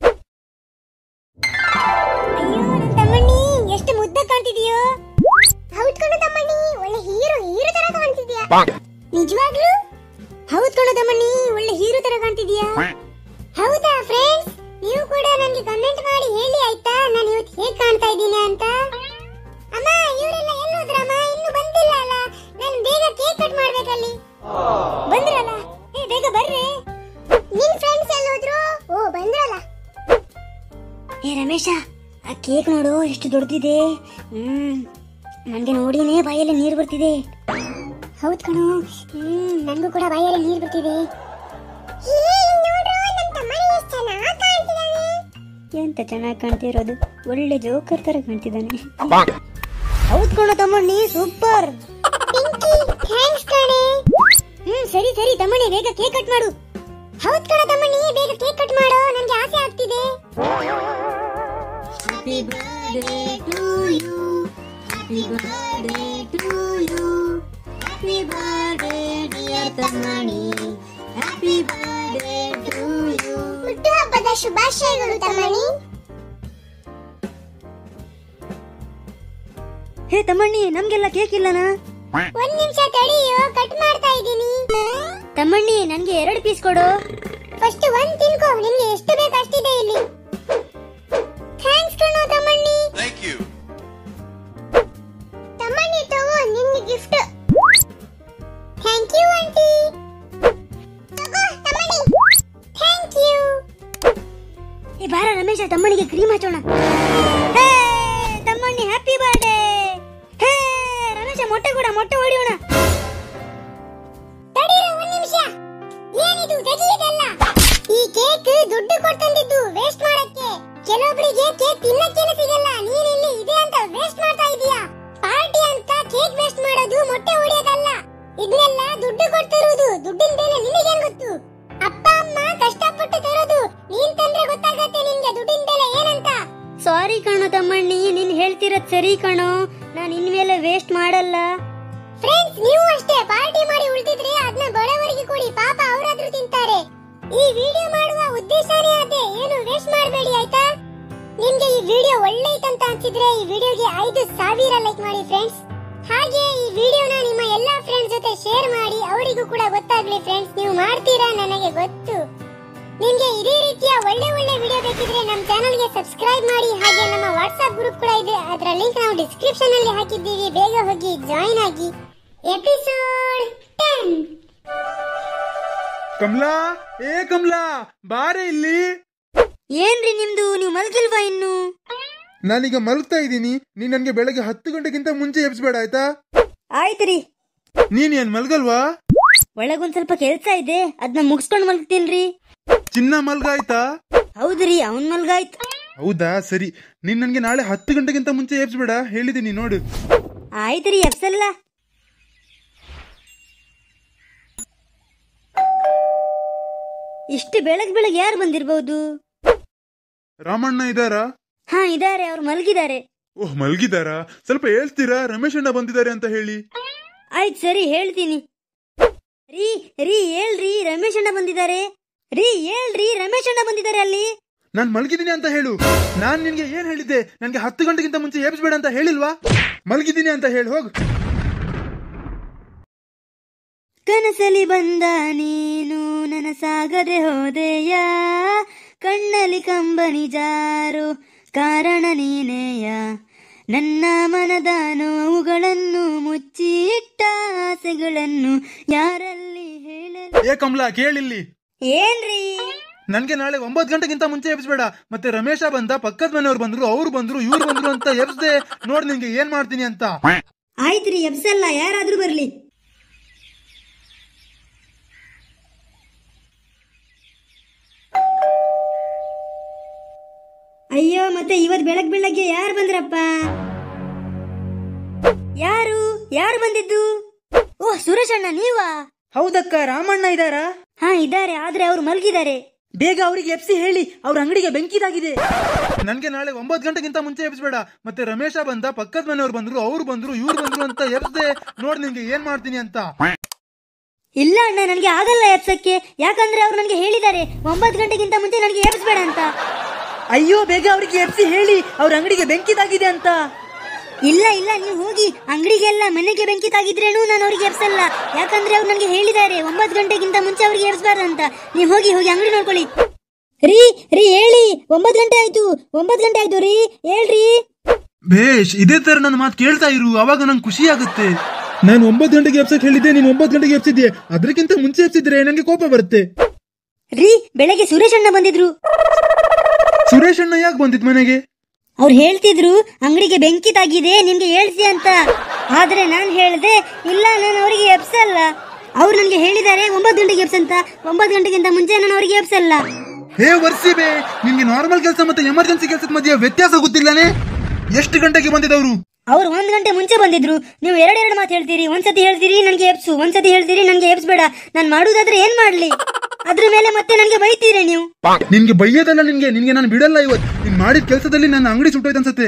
ಅಯ್ಯೋ ನನ್ ತಮ್ಮಣ್ಣಿ ಎಷ್ಟು ಮುದ್ದ ಕಾಣ್ತಿದೀಯೋ ಹೌದ್ ಕಣೋ ತಮ್ಮಣ್ಣಿ ಒಳ್ಳೆ ಹೀರೋ ಹೀರೋ ತರ ಕಾಣ್ತಿದ್ಯಾ ನಿಜವಾಗ್ಲೂ ಹೌದ್ ಕಣೋ ತಮ್ಮಣ್ಣಿ ಒಳ್ಳೆ ಹೀರೋ ತರ ಕಾಣ್ತಿದ್ಯಾ ಹೌದಾ ಫ್ರೆಂಡ್ಸ್ ನೀವು ಕೂಡ ನನಗೆ ಕಮೆಂಟ್ ಮಾಡಿ ಹೇಳಿ ಆಯ್ತಾ ನಾನು ಇವತ್ತು ಹೇಗ್ ಕಾಣ್ತಾ ಇದ್ದೀನಿ ಅಂತ ಅಮ್ಮ ಇವರೆಲ್ಲ ಎಲ್ಲೋದ್ರಮ್ಮ ಇನ್ನು ಬಂದಿಲ್ಲ ಅಲ್ಲ ನಾನು ಬೇಗ ಕೇಕ್ ಕಟ್ ಮಾಡ್ಬೇಕಲ್ಲಿ ಬಂದ್ರಲ್ಲ ಏ ಬೇಗ ಬರ್ರಿ ನಿನ್ ಫ್ರೆಂಡ್ಸ್ ಎಲ್ಲೋದ್ರು ಓ ಬಂದ್ರಲ್ಲ ಏ ರಮೇಶ ಆ ಕೇಕ್ ನೋಡು ಎಷ್ಟು ದೊಡ್ಡದಿದೆ ಹ್ಮ್ ನನಗೆ ನೋಡಿನೇ ಬಾಯಲ್ಲಿ ನೀರು ಬರ್ತಿದೆ ಹೌದ್ ಕಣೋ ಹ್ಮ್ ನನಗೂ ಕೂಡ ಬಾಯಲ್ಲಿ ನೀರು ಬರ್ತಿದೆ ಹೇ ನೋಡ್ರು ನನ್ನ ತಮ್ಮನೇ ಎಷ್ಟು ಚೆನ್ನಾಗಿ ಕಾಣ್ತಿದ್ದಾನೆ ಎಂತ ಚೆನ್ನಾಗಿ ಕಾಣ್ತಿರೋದು ಒಳ್ಳೆ ಜೋಕರ್ ತರ ಕಾಣ್ತಿದ್ದಾನೆ ಹೌದ್ ಕಣೋ ತಮ್ಮಣ್ಣಿ ಸೂಪರ್ ಪಿಂಕಿ ಥ್ಯಾಂಕ್ಸ್ ಕಣೆ ಹ್ಮ್ ಸರಿ ಸರಿ ತಮ್ಮಣ್ಣಿ ಬೇಗ ಕೇಕ್ ಕಟ್ ಮಾಡು ಹೌದ್ ಕಣ ತಮ್ಮಣ್ಣಿ ಬೇಗ ಕೇಕ್ ಕಟ್ ಮಾಡೋ ನನಗೆ ಆಸೆ ಆಗ್ತಿದೆ ಹುಟ್ಟುಹಬ್ಬದ ಶುಭಾಶಯಗಳು ತಮ್ಮಣ್ಣಿ ಹೇ ತಮ್ಮಣ್ಣಿ ನಮ್ಗೆಲ್ಲ ಕೇಕ್ ಇಲ್ಲನಾ ಒಂದ್ ನಿಮಿಷ ತಡಿಯೋ ಕಟ್ ಮಾಡ್ತಾ ಇದ್ದೀನಿ ತಮ್ಮಣ್ಣಿ ನನ್ಗೆ ಎರಡು ಪೀಸ್ ಕೊಡು ಫಸ್ಟ್ ಒಂದ್ ತಿನ್ಕೋ ನಿಮ್ಗೆ ಎಷ್ಟು ಬೇಕು ಅಷ್ಟಿದೆ ಇಲ್ಲಿ ಥ್ಯಾಂಕ್ಸ್ ಕಣೋ ತಮ್ಮಣ್ಣಿ ತಮ್ಮಣ್ಣಿ ತಗೋ ನಿನ್ಗೆ ಗಿಫ್ಟ್ ಥ್ಯಾಂಕ್ ಯು ಆಂಟಿ ತಗೋ ತಮ್ಮಣ್ಣಿ ಥ್ಯಾಂಕ್ ಯು ಏ ಬಾರ ರಮೇಶ ತಮ್ಮನಿಗೆ ಕ್ರೀಮ್ ಹಚ್ಚೋಣ ಹೇ, ತಮ್ಮಣ್ಣಿ ಹ್ಯಾಪಿ ಬರ್ಡೇ ಹೇ ರಮೇಶ ಮೊಟ್ಟೆ ಕೂಡ ಮೊಟ್ಟೆ ಹೊಡಿಯೋಣ ತಡೀರೋ ಒಂದ್ ನಿಮಿಷ ಏನಿದು ತೆಗಿಯದಲ್ಲ ಈ ಕೇಕ್ ದುಡ್ಡು ಕೊಡ್ತಂದಿದ್ದು ವೇಸ್ಟ್ ಮಾಡಕ್ಕೆ ಕೆಲವೊಬ್ಬರಿಗೆ ಕೇಕ್ ತಿನ್ನಕ್ಕೇನೆ ಸಿಗಲ್ಲ ನೀನ್ ಇಲ್ಲಿ ಇದೆ ಅಂತ ವೇಸ್ಟ್ ಮಾಡ್ತಾ ಇದೀಯಾ ಪಾರ್ಟಿ ಅಂತ ಕೇಕ್ ವೇಸ್ಟ್ ಮಾಡೋದು ಮೊಟ್ಟೆ ಹೊಡೆಯೋದಲ್ಲ ಇದನ್ನೆಲ್ಲ ದುಡ್ಡು ಕೊಡ್ತಿರುವುದು ದುಡ್ಡಿನ ಬೆಲೆ ನಿನಗೇನ್ ಗೊತ್ತು ಅಪ್ಪ ಅಮ್ಮ ಕಷ್ಟಪಟ್ಟು ತರೋದು ನೀನ್ ತಂದ್ರೆ ಗೊತ್ತಾಗತ್ತೆ ನಿನ್ಗೆ ದುಡ್ಡಿನ ಬೆಲೆ ಏನಂತ ಸಾರಿ ಕಣೋ ತಮ್ಮಣ್ಣಿ ನೀನ್ ಹೇಳ್ತಿರೋದ್ ಸರಿ ಕಣೋ ನಾನು ಇನ್ಮೇಲೆ ವೇಸ್ಟ್ ಮಾಡಲ್ಲ ಫ್ರೆಂಡ್ಸ್ ನೀವು ಅಷ್ಟೇ ಪಾರ್ಟಿ ಮಾಡಿ ಉಳಿದಿದ್ರೆ ಅದನ್ನ ಬಡವರಿಗೆ ಕೊಡಿ ಪಾಪ ಅವರಾದ್ರೂ ತಿಂತಾರೆ ಈ ವಿಡಿಯೋ ಮಾಡುವ ಉದ್ದೇಶನೇ ಅದೇ ಏನು ವೇಸ್ಟ್ ಮಾಡಬೇಡಿ ಆಯ್ತಾ ನಿಮ್ಗೆ ಈ ವಿಡಿಯೋ ಒಳ್ಳೆಯ್ತಂತ ಅನ್ಸಿದ್ರೆ ಈ ವಿಡಿಯೋಗೆ ಐದು ಸಾವಿರ ಲೈಕ್ ಮಾಡಿ ಫ್ರೆಂಡ್ಸ್ ಹಾಗೆ ಈ ವಿಡಿಯೋನ ನಿಮ್ಮ ಎಲ್ಲಾ ಫ್ರೆಂಡ್ಸ್ ಜೊತೆ ಶೇರ್ ಮಾಡಿ ಅವರಿಗೂ ಕೂಡ ಗೊತ್ತಾಗ್ಲಿ ಫ್ರೆಂಡ್ಸ್ ನೀವು ಮಾಡ್ತೀರಾ ನನಗೆ ಗೊತ್ತು ನಿಮ್ಗೆ ಇದೇ ರೀತಿಯ ಒಳ್ಳೆ ಒಳ್ಳೆ ವಿಡಿಯೋ ಬೇಕಿದ್ರೆ ನಮ್ಮ ಚಾನಲ್ಗೆ ಸಬ್ಸ್ಕ್ರೈಬ್ ಮಾಡಿ ಹಾಗೆ ನಮ್ಮ ವಾಟ್ಸ್ಆಪ್ ಗ್ರೂಪ್ ಕೂಡ ಇದೆ ಅದರ ಲಿಂಕ್ ನಾವು ಡಿಸ್ಕ್ರಿಪ್ಷನ್ ಅಲ್ಲಿ ಹಾಕಿದ್ದೀವಿ ಬೇಗ ಹೋಗಿ ಜಾಯಿನ್ ಆಗಿ ಎಪಿಸೋಡ್ ಟೆನ್ ಕಮಲಾ ಏ ಕಮಲಾ ಬಾರೆ ಇಲ್ಲಿ ಏನ್ರಿ ನಿಮ್ದು ನೀವು ಮಲ್ಗಿಲ್ವಾ ಇನ್ನು ನಾನೀಗ ಮಲಗ್ತಾ ಇದ್ದೀನಿ ನೀನ್ ನನ್ಗೆ ಬೆಳಗ್ಗೆ ಹತ್ತು ಗಂಟೆಗಿಂತ ಮುಂಚೆ ಎಬ್ಸ್ಬೇಡ ಆಯ್ತಾ ಆಯ್ತು ರೀ ನೀನ್ ಏನ್ ಮಲ್ಗಲ್ವಾ ಒಳಗೊಂದ್ ಸ್ವಲ್ಪ ಕೆಲ್ಸ ಇದೆ ಅದನ್ನ ಮುಗಿಸ್ಕೊಂಡ್ ಮಲ್ಗ್ತೀನ್ರಿ ಚಿನ್ನ ಮಲ್ಗ ಆಯ್ತಾ ಹೌದ್ರಿ ಅವನ್ ಮಲ್ಗಾಯ್ತು ಹೌದಾ ಸರಿ ನೀನ್ ನನ್ಗೆ ನಾಳೆ ಹತ್ತು ಗಂಟೆಗಿಂತ ಮುಂಚೆ ಎಬ್ಸ್ಬೇಡ ಹೇಳಿದ್ದೀನಿ ನೋಡು ಆಯ್ತು ರೀ ಎಪ್ಸಲ್ಲ ಇಷ್ಟು ಬೆಳಗ್ ಬೆಳಗ್ಗೆ ಯಾರು ಬಂದಿರ್ಬಹುದು ರಾಮಣ್ಣ ಇದ್ದಾರಾ ಹಾ ಇದಾರೆ ಅವ್ರು ಮಲಗಿದ್ದಾರೆ ಓಹ್ ಮಲ್ಗಿದಾರಾ ಸ್ವಲ್ಪ ಹೇಳ್ತೀರಾ ರಮೇಶ್ ಅಣ್ಣ ಬಂದಿದ್ದಾರೆ ಅಂತ ಹೇಳಿ ಆಯ್ತು ಸರಿ ಹೇಳ್ತೀನಿ ರೀ ರೀ ಹೇಳ್ರಿ ರಮೇಶ್ ಅಣ್ಣ ಬಂದಿದ್ದಾರೆ ರೀ ಹೇಳ್ರಿ ರಮೇಶ್ ಅಣ್ಣ ಬಂದಿದ್ದಾರೆ ಅಲ್ಲಿ ನಾನ್ ಮಲ್ಗಿದ್ದೀನಿ ಅಂತ ಹೇಳು ನಾನ್ ನಿನ್ಗೆ ಏನ್ ಹೇಳಿದ್ದೆ ನನ್ಗೆ ಹತ್ತು ಗಂಟೆಗಿಂತ ಮುಂಚೆ ಎಬ್ಸ್ಬೇಡ ಅಂತ ಹೇಳಿಲ್ವಾ ಮಲ್ಗಿದ್ದೀನಿ ಅಂತ ಹೇಳಿ ಹೋಗ್ ಕನಸಲಿ ಬಂದ ನೀನು ನನಸಾಗದೆ ಹೋದೆಯ ಕಣ್ಣಲ್ಲಿ ಕಂಬನಿ ಜಾರು ಕಾರಣ ನೀನೆಯ ನನ್ನ ಮನದ ನೋವುಗಳನ್ನು ಮುಚ್ಚಿ ಇಟ್ಟ ಆಸೆಗಳನ್ನು ಯಾರಲ್ಲಿ ಹೇಳಲಿ ಏ ಕಮಲಾ ಕೇಳಿಲ್ಲಿ ಏನ್ರಿ ನನ್ಗೆ ನಾಳೆ ಒಂಬತ್ತು ಗಂಟೆಗಿಂತ ಮುಂಚೆ ಎಬ್ಸ್ಬೇಡ ಮತ್ತೆ ರಮೇಶ ಬಂದ ಪಕ್ಕದ ಮನೆಯವ್ರು ಬಂದ್ರು ಅವ್ರು ಬಂದ್ರು ಇವ್ರು ಬಂದ್ರು ಅಂತ ಎಬ್ಸ್ದೆ ನೋಡ್ ನಿನ್ಗೆ ಏನ್ ಮಾಡ್ತೀನಿ ಅಂತ ಆಯ್ತ್ರಿ ಎಬ್ಸಲ್ಲ ಯಾರಾದ್ರೂ ಬರ್ಲಿ ಅಯ್ಯೋ ಮತ್ತೆ ಇವತ್ ಬೆಳಗ್ ಬೆಳಗ್ಗೆ ಯಾರು ಬಂದ್ರಪ್ಪ ಯಾರು ಯಾರು ಬಂದಿದ್ದು ಓಹ್ ಸುರೇಶ್ ಅಣ್ಣ ನೀವಾ ಹೌದಕ್ಕ ರಾಮಣ್ಣ ಇದ್ದಾರಾ ಹಾ ಇದ್ದಾರೆ ಆದ್ರೆ ಅವ್ರು ಮಲಗಿದ್ದಾರೆ ಬೇಗ ಅವರಿಗೆ ಎಪ್ಸಿ ಹೇಳಿ ಅವ್ರ ಅಂಗಡಿಗೆ ಬೆಂಕಿದಾಗಿದೆ ನನ್ಗೆ ನಾಳೆ ಒಂಬತ್ತು ಗಂಟೆಗಿಂತ ಮುಂಚೆ ಎಬ್ಸ್ಬೇಡ ಮತ್ತೆ ರಮೇಶ ಬಂದ ಪಕ್ಕದ ಮನೆಯವ್ರು ಬಂದ್ರು ಅವ್ರು ಬಂದ್ರು ಇವ್ರು ಬಂದ್ರು ಅಂತ ಎಬ್ಸ್ದೆ ನೋಡ್ ನಿನ್ಗೆ ಏನ್ ಮಾಡ್ತೀನಿ ಅಂತ ಇಲ್ಲ ಅಣ್ಣ ನನಗೆ ಆಗಲ್ಲ ಎಬ್ಸಕ್ಕೆ ಯಾಕಂದ್ರೆ ಅವ್ರು ನನಗೆ ಹೇಳಿದ್ದಾರೆ ಒಂಬತ್ತು ಗಂಟೆಗಿಂತ ಮುಂಚೆ ನನಗೆ ಎಬ್ಸ್ಬೇಡ ಅಂತ ಅಯ್ಯೋ ಬೇಗ ಅವರಿಗೆ ಎಪ್ಸಿ ಹೇಳಿ ಅವ್ರ ಅಂಗಡಿಗೆ ಬೆಂಕಿದಾಗಿದೆ ಅಂತ ಇಲ್ಲ ಇಲ್ಲ ನೀವು ಹೋಗಿ ಅಂಗಡಿಗೆಲ್ಲ ಮನೆಗೆ ಬೆಂಕಿ ತಾಗಿದ್ರೇನು ನಾನು ಅವ್ರಿಗೆ ಎಬ್ಸಲ್ಲ ಯಾಕಂದ್ರೆ ಅವ್ರು ನನಗೆ ಹೇಳಿದ್ದಾರೆ ಒಂಬತ್ತು ಗಂಟೆಗಿಂತ ಮುಂಚೆ ಅವ್ರಿಗೆ ಎಬ್ಸ್ಬಾರ್ದು ಅಂತ ನೀವು ಹೋಗಿ ಹೋಗಿ ಅಂಗಡಿ ನೋಡ್ಕೊಳ್ಳಿ ರೀ ರೀ ಹೇಳಿ ಒಂಬತ್ತು ಗಂಟೆ ಆಯ್ತು ಒಂಬತ್ತು ಗಂಟೆ ಆಯ್ತು ರೀ ಹೇಳ್ರಿ ಬೇಷ್ ಇದೇ ತರ ನನ್ನ ಮಾತು ಕೇಳ್ತಾ ಇರು ಅವಾಗ ನಂಗೆ ಖುಷಿ ಆಗುತ್ತೆ ನಾನು ಒಂಬತ್ತು ಗಂಟೆಗೆ ಎಬ್ಸಕ್ ಹೇಳಿದ್ದೆ ನೀನು ಒಂಬತ್ತು ಗಂಟೆಗೆ ಎಬ್ಸಿದ್ಯೆ ಅದಕ್ಕಿಂತ ಮುಂಚೆ ಎಬ್ಸಿದ್ರೆ ನಂಗೆ ಕೋಪ ಬರುತ್ತೆ ರೀ ಬೆಳಗ್ಗೆ ಸುರೇಶ್ ಅಣ್ಣ ಬಂದಿದ್ರು ಸುರೇಶ್ ಅಣ್ಣ ಯಾಕೆ ಬಂದಿದ್ ಮನೆಗೆ ಅವ್ರು ಹೇಳ್ತಿದ್ರು ಅಂಗಡಿಗೆ ಬೆಂಕಿ ತಾಗಿದೆ ನಿಮ್ಗೆ ಹೇಳ್ಸಿ ಅಂತ ಆದ್ರೆ ನಾನು ಹೇಳ್ದೆ ಇಲ್ಲ ನಾನು ಅವರಿಗೆ ಎಬ್ಸಲ್ಲ ಅವ್ರು ನನಗೆ ಹೇಳಿದ್ದಾರೆ ಒಂಬತ್ತು ಗಂಟೆಗೆ ಎಬ್ಸಂತ ಒಂಬತ್ತು ಗಂಟೆಗಿಂತ ಮುಂಚೆ ನಾನು ಅವರಿಗೆ ಎಬ್ಸಲ್ಲ ಹೇ ವರ್ಸಿಬೆ ನಿನ್ಗೆ ನಾರ್ಮಲ್ ಕೆಲಸ ಮತ್ತೆ ಎಮರ್ಜೆನ್ಸಿ ಕೆಲಸದ ಮಧ್ಯೆ ವ್ಯತ್ಯಾಸ ಗೊತ್ತಿಲ್ಲನೆ ಎಷ್ಟು ಗಂಟೆಗೆ ಬಂದಿದವರು ಅವ್ರು ಒಂದ್ ಗಂಟೆ ಮುಂಚೆ ಬಂದಿದ್ರು ನೀವು ಎರಡೆರಡು ಮಾತು ಹೇಳ್ತೀರಿ ಒಂದ್ಸತಿ ಹೇಳ್ತೀರಿ ನನಗೆ ಎಬ್ಸು ಒಂದ್ಸತಿ ಹೇಳ್ತೀರಿ ನನಗೆ ಎಬ್ಸ್ಬೇಡ ನಾನು ಮಾಡುದಾದ್ರೆ ಏನ್ ಮಾಡ್ಲಿ ಅದ್ರ ಮೇಲೆ ಮತ್ತೆ ನನಗೆ ಬೈತೀರಿ ನೀವು ನಿನ್ಗೆ ಬೈಯೋದಲ್ಲ ನಿನ್ಗೆ ನಿನ್ಗೆ ನಾನು ಬಿಡಲ್ಲ ಇವತ್ತು ನೀನ್ ಮಾಡಿದ ಕೆಲಸದಲ್ಲಿ ನನ್ನ ಅಂಗಡಿ ಸುಟ್ಟೋಯ್ತು ಅನ್ಸತ್ತೆ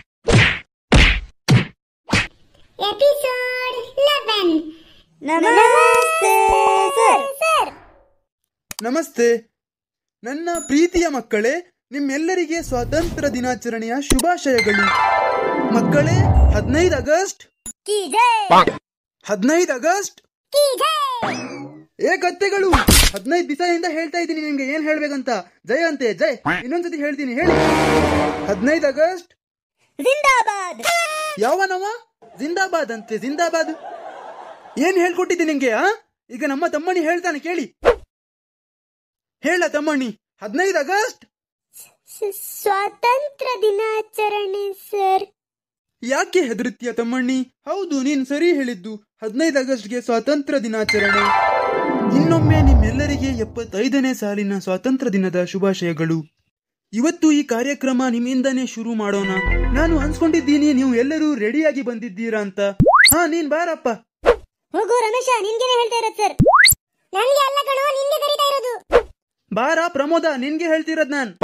ಎಪಿಸೋಡ್ ಲೆವೆನ್ ನಮಸ್ತೆ ಸರ್ ಸರ್ ನಮಸ್ತೆ ನನ್ನ ಪ್ರೀತಿಯ ಮಕ್ಕಳೇ ನಿಮ್ಮೆಲ್ಲರಿಗೆ ಸ್ವಾತಂತ್ರ್ಯ ದಿನಾಚರಣೆಯ ಶುಭಾಶಯಗಳು ಮಕ್ಕಳೇ ಹದಿನೈದು ಆಗಸ್ಟ್ ಕಿ ಜೈ ಹದಿನೈದು ಆಗಸ್ಟ್ ಕಿ ಜೈ ಏ ಕತ್ತೆಗಳು ಹದಿನೈದು ದಿವಸದಿಂದ ಹೇಳ್ತಾ ಇದ್ದೀನಿ ನಿಮ್ಗೆ ಏನ್ ಹೇಳ್ಬೇಕಂತ ಜೈ ಅಂತೆ ಜೈ ಇನ್ನೊಂದ್ಸತಿ ಹೇಳ್ತೀನಿ ಹೇಳಿ ಹದಿನೈದು ಆಗಸ್ಟ್ ಜಿಂದಾಬಾದ್ ಯಾವನವ ಜಿಂದಾಬಾದ್ ಅಂತೆ ಜಿಂದಾಬಾದ್ ಏನ್ ಹೇಳ್ಕೊಟ್ಟಿದ್ದೆ ನಿಂಗೆ ಆ ಈಗ ನಮ್ಮ ತಮ್ಮಣಿ ಹೇಳ್ತಾನೆ ಕೇಳಿ ಹೇಳ ತಮ್ಮಣ್ಣಿ ಹದಿನೈದು ಆಗಸ್ಟ್ ಸ್ವಾತಂತ್ರ್ಯ ದಿನಾಚರಣೆ ಸರ್ ಯಾಕೆ ಹೆದರುತ್ತೀಯ ತಮ್ಮಣ್ಣಿ ಹೌದು ನೀನ್ ಸರಿ ಹೇಳಿದ್ದು ಹದಿನೈದು ಆಗಸ್ಟ್ಗೆ ಸ್ವಾತಂತ್ರ್ಯ ದಿನಾಚರಣೆ ಇನ್ನೊಮ್ಮೆ ನಿಮ್ಮೆಲ್ಲರಿಗೆ ಎಪ್ಪತ್ತೈದನೇ ಸಾಲಿನ ಸ್ವಾತಂತ್ರ್ಯ ದಿನದ ಶುಭಾಶಯಗಳು ಇವತ್ತು ಈ ಕಾರ್ಯಕ್ರಮ ನಿಮ್ಮಿಂದನೇ ಶುರು ಮಾಡೋಣ ನಾನು ಅನ್ಸ್ಕೊಂಡಿದ್ದೀನಿ ನೀವು ಎಲ್ಲರೂ ರೆಡಿಯಾಗಿ ಬಂದಿದ್ದೀರಾ ಅಂತ ಹಾ ನೀನ್ ಬಾರಪ್ಪ ಹೋಗು ರಮೇಶ ನಿನ್ಗೇನೆ ಹೇಳ್ತಾ ಇರೋದು ಸರ್ ನನ್ಗೆ ಅಲ್ಲ ಕಣೋ ನಿನ್ಗೆ ಕರೀತಾ ಇರೋದು ಬಾರ ಪ್ರಮೋದ ನಿನ್ಗೆ ಹೇಳ್ತಿರೋದ್ ನಾನ್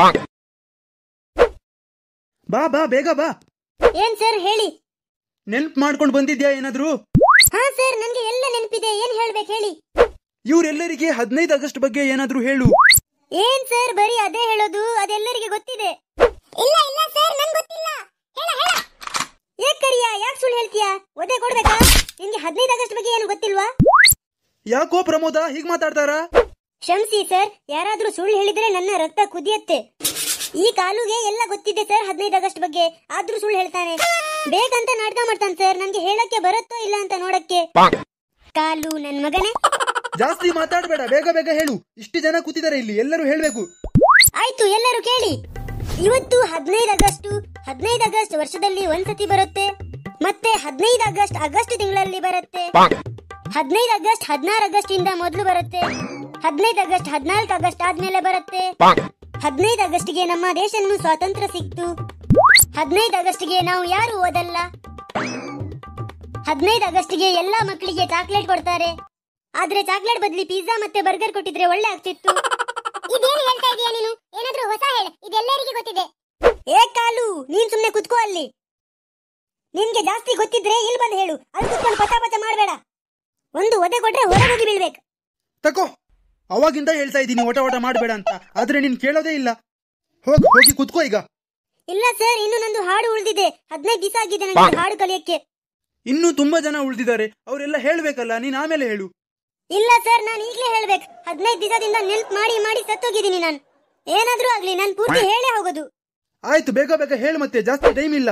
ಬಾ ಬಾ ಬೇಗ ಬಾ ಏನ್ ಸರ್ ಹೇಳಿ ನೆನ್ಪ್ ಮಾಡ್ಕೊಂಡ್ ಬಂದಿದ್ಯಾ ಏನಾದ್ರು ಹಾ ಸರ್ ನನ್ಗೆ ಎಲ್ಲ ನೆನಪಿದೆ ಏನ್ ಹೇಳ್ಬೇಕು ಹೇಳಿ ಇವ್ರೆಲ್ಲರಿಗೆ ಹದಿನೈದು ಆಗಸ್ಟ್ ಬಗ್ಗೆ ಏನಾದ್ರು ಹೇಳು ಏನ್ ಸರ್ ಬರೀ ಅದೇ ಹೇಳೋದು ಅದೆಲ್ಲರಿಗೆ ಗೊತ್ತಿದೆ ಇಲ್ಲ ಇಲ್ಲ ಸರ್ ನಂಗೆ ಗೊತ್ತಿಲ್ಲ ಹೇಳ ಹೇಳ ಯಾಕ್ ಕರಿಯ ಯಾಕೆ ಸುಳ್ಳು ಹೇಳ್ತೀಯಾ ಒದೆ ಕೊಡ್ಬೇಕಾ ನಿನ್ಗೆ ಹದಿನೈದು ಆಗಸ್ಟ್ ಬಗ್ಗೆ ಏನು ಗೊತ್ತಿಲ್ವಾ ಯಾಕೋ ಪ್ರಮೋದ ಹೀಗ್ ಮಾತಾಡ್ತಾರಾ ಕ್ಷಮಿಸಿ ಸರ್ ಯಾರಾದ್ರೂ ಸುಳ್ಳು ಹೇಳಿದ್ರೆ ನನ್ನ ರಕ್ತ ಕುದಿಯತ್ತೆ ಈ ಕಾಲುಗೆ ಎಲ್ಲ ಗೊತ್ತಿದೆ ಸರ್ ಹದಿನೈದು ಆಗಸ್ಟ್ ಬಗ್ಗೆ ಆದ್ರೂ ಸುಳ್ಳು ಹೇಳ್ತಾನೆ ಬೇಕಂತ ನಾಟಕ ಮಾಡ್ತಾನೆ ಸರ್ ನನ್ಗೆ ಹೇಳಕ್ಕೆ ಬರುತ್ತೋ ಇಲ್ಲ ಅಂತ ನೋಡಕ್ಕೆ ಕಾಲು ನನ್ ಮಗನೇ ಜಾಸ್ತಿ ಮಾತಾಡ್ಬೇಡ ಬೇಗ ಬೇಗ ಹೇಳು ಇಷ್ಟು ಜನ ಕೂತಿದ್ದಾರೆ ಇಲ್ಲಿ ಎಲ್ಲರೂ ಹೇಳ್ಬೇಕು ಆಯ್ತು ಎಲ್ಲರೂ ಕೇಳಿ ಇವತ್ತು ಹದಿನೈದು ಆಗಸ್ಟ್ ಹದಿನೈದು ಆಗಸ್ಟ್ ವರ್ಷದಲ್ಲಿ ಒಂದ್ಸತಿ ಬರುತ್ತೆ ಮತ್ತೆ ಹದಿನೈದು ಆಗಸ್ಟ್ ಆಗಸ್ಟ್ ತಿಂಗಳಲ್ಲಿ ಬರುತ್ತೆ ಹದಿನೈದು ಆಗಸ್ಟ್ ಹದಿನಾರು ಆಗಸ್ಟ್ ಇಂದ ಮೊದಲು ಬರುತ್ತೆ ಹದಿನೈದು ಆಗಸ್ಟ್ ಹದಿನಾಲ್ಕು ಆಗಸ್ಟ್ ಆದ್ಮೇಲೆ ಬರುತ್ತೆ ಹದಿನೈದು ಆಗಸ್ಟ್ಗೆ ನಮ್ಮ ದೇಶವನ್ನು ಸ್ವಾತಂತ್ರ್ಯ ಸಿಕ್ತು ಹದಿನೈದು ಆಗಸ್ಟ್ಗೆ ನಾವು ಯಾರು ಓದಲ್ಲ ಹದಿನೈದು ಆಗಸ್ಟ್ಗೆ ಎಲ್ಲಾ ಮಕ್ಕಳಿಗೆ ಚಾಕ್ಲೇಟ್ ಕೊಡ್ತಾರೆ ಆದ್ರೆ ಚಾಕ್ಲೇಟ್ ಬದಲಿ ಪಿಜ್ಜಾ ಮತ್ತೆ ಬರ್ಗರ್ ಕೊಟ್ಟಿದ್ರೆ ಒಳ್ಳೆ ಆಗ್ತಿತ್ತು ನಿನ್ಗೆ ಜಾಸ್ತಿ ಗೊತ್ತಿದ್ರೆ ಇಲ್ಲಿ ಬಂದು ಹೇಳು ಅಲ್ಲಿ ಕುತ್ಕೊಂಡು ಪಚ ಪಚ ಮಾಡಬೇಡ ಒಂದು ಒದೆ ಕೊಟ್ರೆ ಹೊರಗೆ ಹೋಗಿ ಬೀಳ್ಬೇಕು ತಕೋ ಅವಾಗಿಂದ ಹೇಳ್ತಾ ಇದ್ದೀನಿ ಓಟ ಓಟ ಮಾಡಬೇಡ ಅಂತ ಆದ್ರೆ ನೀನ್ ಕೇಳೋದೇ ಇಲ್ಲ ಹೋಗ್ ಹೋಗಿ ಕುತ್ಕೋ ಈಗ ಇಲ್ಲ ಸರ್ ಇನ್ನು ನಂದು ಹಾಡು ಉಳಿದಿದೆ ಹದಿನೈದು ದಿವಸ ಆಗಿದೆ ನನಗೆ ಹಾಡು ಕಲಿಯಕ್ಕೆ ಇನ್ನೂ ತುಂಬಾ ಜನ ಉಳಿದಿದ್ದಾರೆ ಅವರೆಲ್ಲ ಹೇಳ್ಬೇಕಲ್ಲ ನೀನ್ ಆಮೇಲೆ ಹೇಳು ಇಲ್ಲ ಸರ್ ನಾನು ಈಗಲೇ ಹೇಳ್ಬೇಕು ಹದಿನೈದು ದಿವಸದಿಂದ ನೆನ್ಪ್ ಮಾಡಿ ಮಾಡಿ ಸತ್ತೋಗಿದ್ದೀನಿ ನಾನು ಏನಾದ್ರೂ ಆಗ್ಲಿ ನಾನು ಪೂರ್ತಿ ಹೇಳೇ ಹೋಗೋದು ಆಯ್ತು ಬೇಗ ಬೇಗ ಹೇಳು ಮತ್ತೆ ಜಾಸ್ತಿ ಟೈಮ್ ಇಲ್ಲ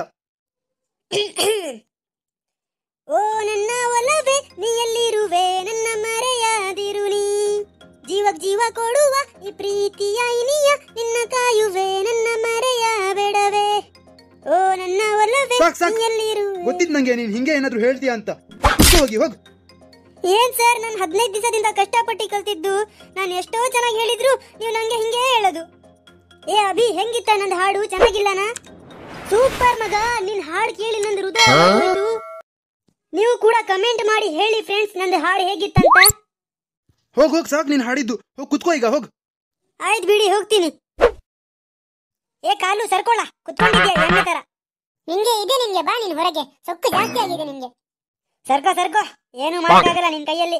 ಓ ನನ್ನ ಒಲವೇ ನೀ ಎಲ್ಲಿರುವೆ ನನ್ನ ಮರೆಯಾದಿರು ನೀ ಜೀವಕ್ ಜೀವ ಕೊಡುವ ಈ ಪ್ರೀತಿಯ ಇನಿಯ ನಿನ್ನ ಕಾಯುವೆ ನನ್ನ ಮರೆಯ ಬೇಡವೇ ಓ ನನ್ನ ಒಲವೇ ಸಾಕ್ ಸಾಕ್ ನೀ ಎಲ್ಲಿರುವೆ ಗೊತ್ತಿದ್ ನಂಗೆ ನೀನ್ ಹಿಂಗೆ ಏನಾದ್ರು ಹೇಳ್ತೀಯ ಅಂತ ಕುತ್ಕೋ ಹೋಗಿ ಹೋಗ್ ಏನ್ ಸರ್ ನಾನು ಹದಿನೈದು ದಿವಸದಿಂದ ಕಷ್ಟಪಟ್ಟು ಕಲ್ತಿದ್ದು ನಾನು ಎಷ್ಟೋ ಚೆನ್ನಾಗಿ ಹೇಳಿದ್ರು ನೀವು ನಂಗೆ ಹಿಂಗೆ ಹೇಳೋದು ಏ ಅಭಿ ಹೆಂಗಿತ್ತ ನಂದು ಹಾಡು ಚೆನ್ನಾಗಿಲ್ಲನಾ ಸೂಪರ್ ಮಗ ನಿನ್ ಹಾಡು ಕೇಳಿ ನಂದು ಹೃದಯ ಹೋಯ್ತು ನೀವು ಕೂಡ ಕಮೆಂಟ್ ಮಾಡಿ ಹೇಳಿ ಫ್ರೆಂಡ್ಸ್ ನಂದು ಹಾಡು ಹೇಗಿತ್ತಂತ ಹೋಗ್ ಹೋಗ್ ಸಾಕ್ ನೀನ್ ಹಾಡಿದ್ದು ಹೋಗ್ ಕುತ್ಕೋ ಈಗ ಹೋಗ್ ಆಯ್ತು ಬಿಡಿ ಹೋಗ್ತೀನಿ ಏ ಕಾಲು ಸರ್ಕೊಳ್ಳ ಕುತ್ಕೊಂಡಿದ್ಯಾ ಎಣ್ಣೆ ತರ ನಿಂಗೆ ಇದೆ ನಿಂಗೆ ಬಾ ನೀನ್ ಹೊರಗೆ ಸೊಕ್ಕು ಜಾಸ್ತಿ ಆಗಿದೆ ನಿಂಗೆ ಸರ್ಕೋ ಸರ್ಕೋ ಏನು ಮಾಡಕ್ಕಾಗಲ್ಲ ನಿನ್ ಕೈಯಲ್ಲಿ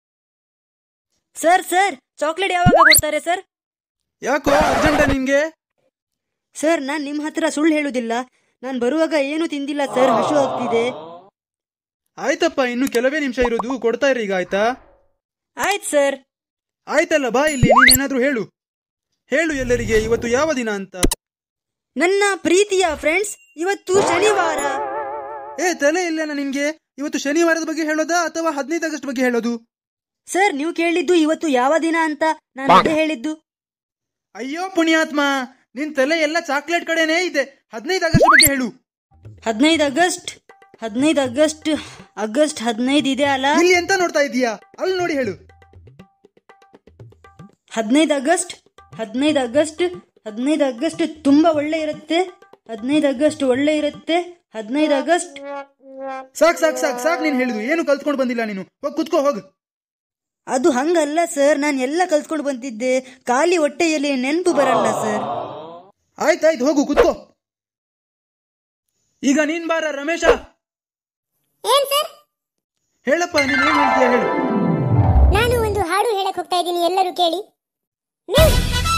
ಸರ್ ಸರ್ ಚಾಕ್ಲೇಟ್ ಯಾವಾಗ ಕೊಡ್ತಾರೆ ಸರ್ ಯಾಕೋ ಅರ್ಜೆಂಟ ನಿನ್ಗೆ ಸರ್ ನಾನು ನಿಮ್ಮ ಹತ್ರ ಸುಳ್ಳು ಹೇಳುದಿಲ್ಲ ನಾನು ಬರುವಾಗ ಏನು ತಿಂದಿಲ್ಲ ಸರ್ ಹಶು ಆಗ್ತಿದೆ ಆಯ್ತಪ್ಪ ಇನ್ನು ಕೆಲವೇ ನಿಮಿಷ ಇರೋದು ಕೊಡ್ತಾ ಇರಿ ಈಗ ಆಯ್ತಾ ಆಯ್ತು ಸರ್ ಆಯ್ತಲ್ಲ ಬಾ ಇಲ್ಲಿ ನೀನೇನಾದ್ರೂ ಹೇಳು ಹೇಳು ಎಲ್ಲರಿಗೆ ಇವತ್ತು ಯಾವ ದಿನ ಅಂತ ನನ್ನ ಪ್ರೀತಿಯ ಫ್ರೆಂಡ್ಸ್ ಇವತ್ತು ಶನಿವಾರ ಏ ತಲೆ ಇಲ್ಲೇನ ನಿನ್ಗೆ ಇವತ್ತು ಶನಿವಾರದ ಬಗ್ಗೆ ಹೇಳೋದಾ ಅಥವಾ ಹದಿನೈದು ಆಗಸ್ಟ್ ಬಗ್ಗೆ ಹೇಳೋದು ಸರ್ ನೀವು ಕೇಳಿದ್ದು ಇವತ್ತು ಯಾವ ದಿನ ಅಂತ ನಾನು ಅದೇ ಹೇಳಿದ್ದು ಅಯ್ಯೋ ಪುಣ್ಯಾತ್ಮ ನಿನ್ ತಲೆ ಎಲ್ಲ ಚಾಕ್ಲೇಟ್ ಕಡೆನೇ ಇದೆ ಹದಿನೈದು ಆಗಸ್ಟ್ ಬಗ್ಗೆ ಹೇಳು ಹದಿನೈದು ಆಗಸ್ಟ್ ಹದಿನೈದು ಆಗಸ್ಟ್ ಆಗಸ್ಟ್ ಹದಿನೈದು ಇದೆ ಅಲ್ಲ ಇಲ್ಲಿ ಎಂತ ನೋಡ್ತಾ ಇದೀಯಾ ಅಲ್ಲಿ ನೋಡಿ ಹೇಳು ಹದಿನೈದು ಆಗಸ್ಟ್ ಹದಿನೈದು ಆಗಸ್ಟ್ ಹದಿನೈದು ಆಗಸ್ಟ್ ತುಂಬಾ ಒಳ್ಳೆ ಇರುತ್ತೆ ಹದಿನೈದು ಆಗಸ್ಟ್ ಒಳ್ಳೆ ಇರುತ್ತೆ ಹದಿನೈದು ಆಗಸ್ಟ್ ಸಾಕ್ ಸಾಕ್ ಸಾಕ್ ಸಾಕ್ ನೀನ್ ಹೇಳಿದು ಏನು ಕಲ್ತ್ಕೊಂಡು ಬಂದಿಲ್ಲ ನೀನು ಹೋಗ್ ಕುತ್ಕೋ ಹೋಗ್ ಅದು ಹಂಗಲ್ಲ ಸರ್ ನಾನು ಎಲ್ಲ ಕಲ್ತ್ಕೊಂಡು ಬಂದಿದ್ದೆ ಖಾಲಿ ಹೊಟ್ಟೆಯಲ್ಲಿ ನೆನಪು ಬರಲ್ಲ ಸರ್ ಆಯ್ತಾಯ್ತು ಹೋಗು ಕುತ್ಕೋ ಈಗ ನೀನ್ ಬಾರ ರಮೇಶ ಏನ್ ಸರ್ ಹೇಳಪ್ಪ ನೀನ್ ಏನ್ ಹೇಳ್ತೀಯ ಹೇಳು ನಾನು ಒಂದು ಹಾಡು ಹೇಳಕ್ ಹೋಗ್ತಾ ಇದ್ದೀನಿ ಎಲ್ಲರೂ ಕೇಳಿ ನೀವು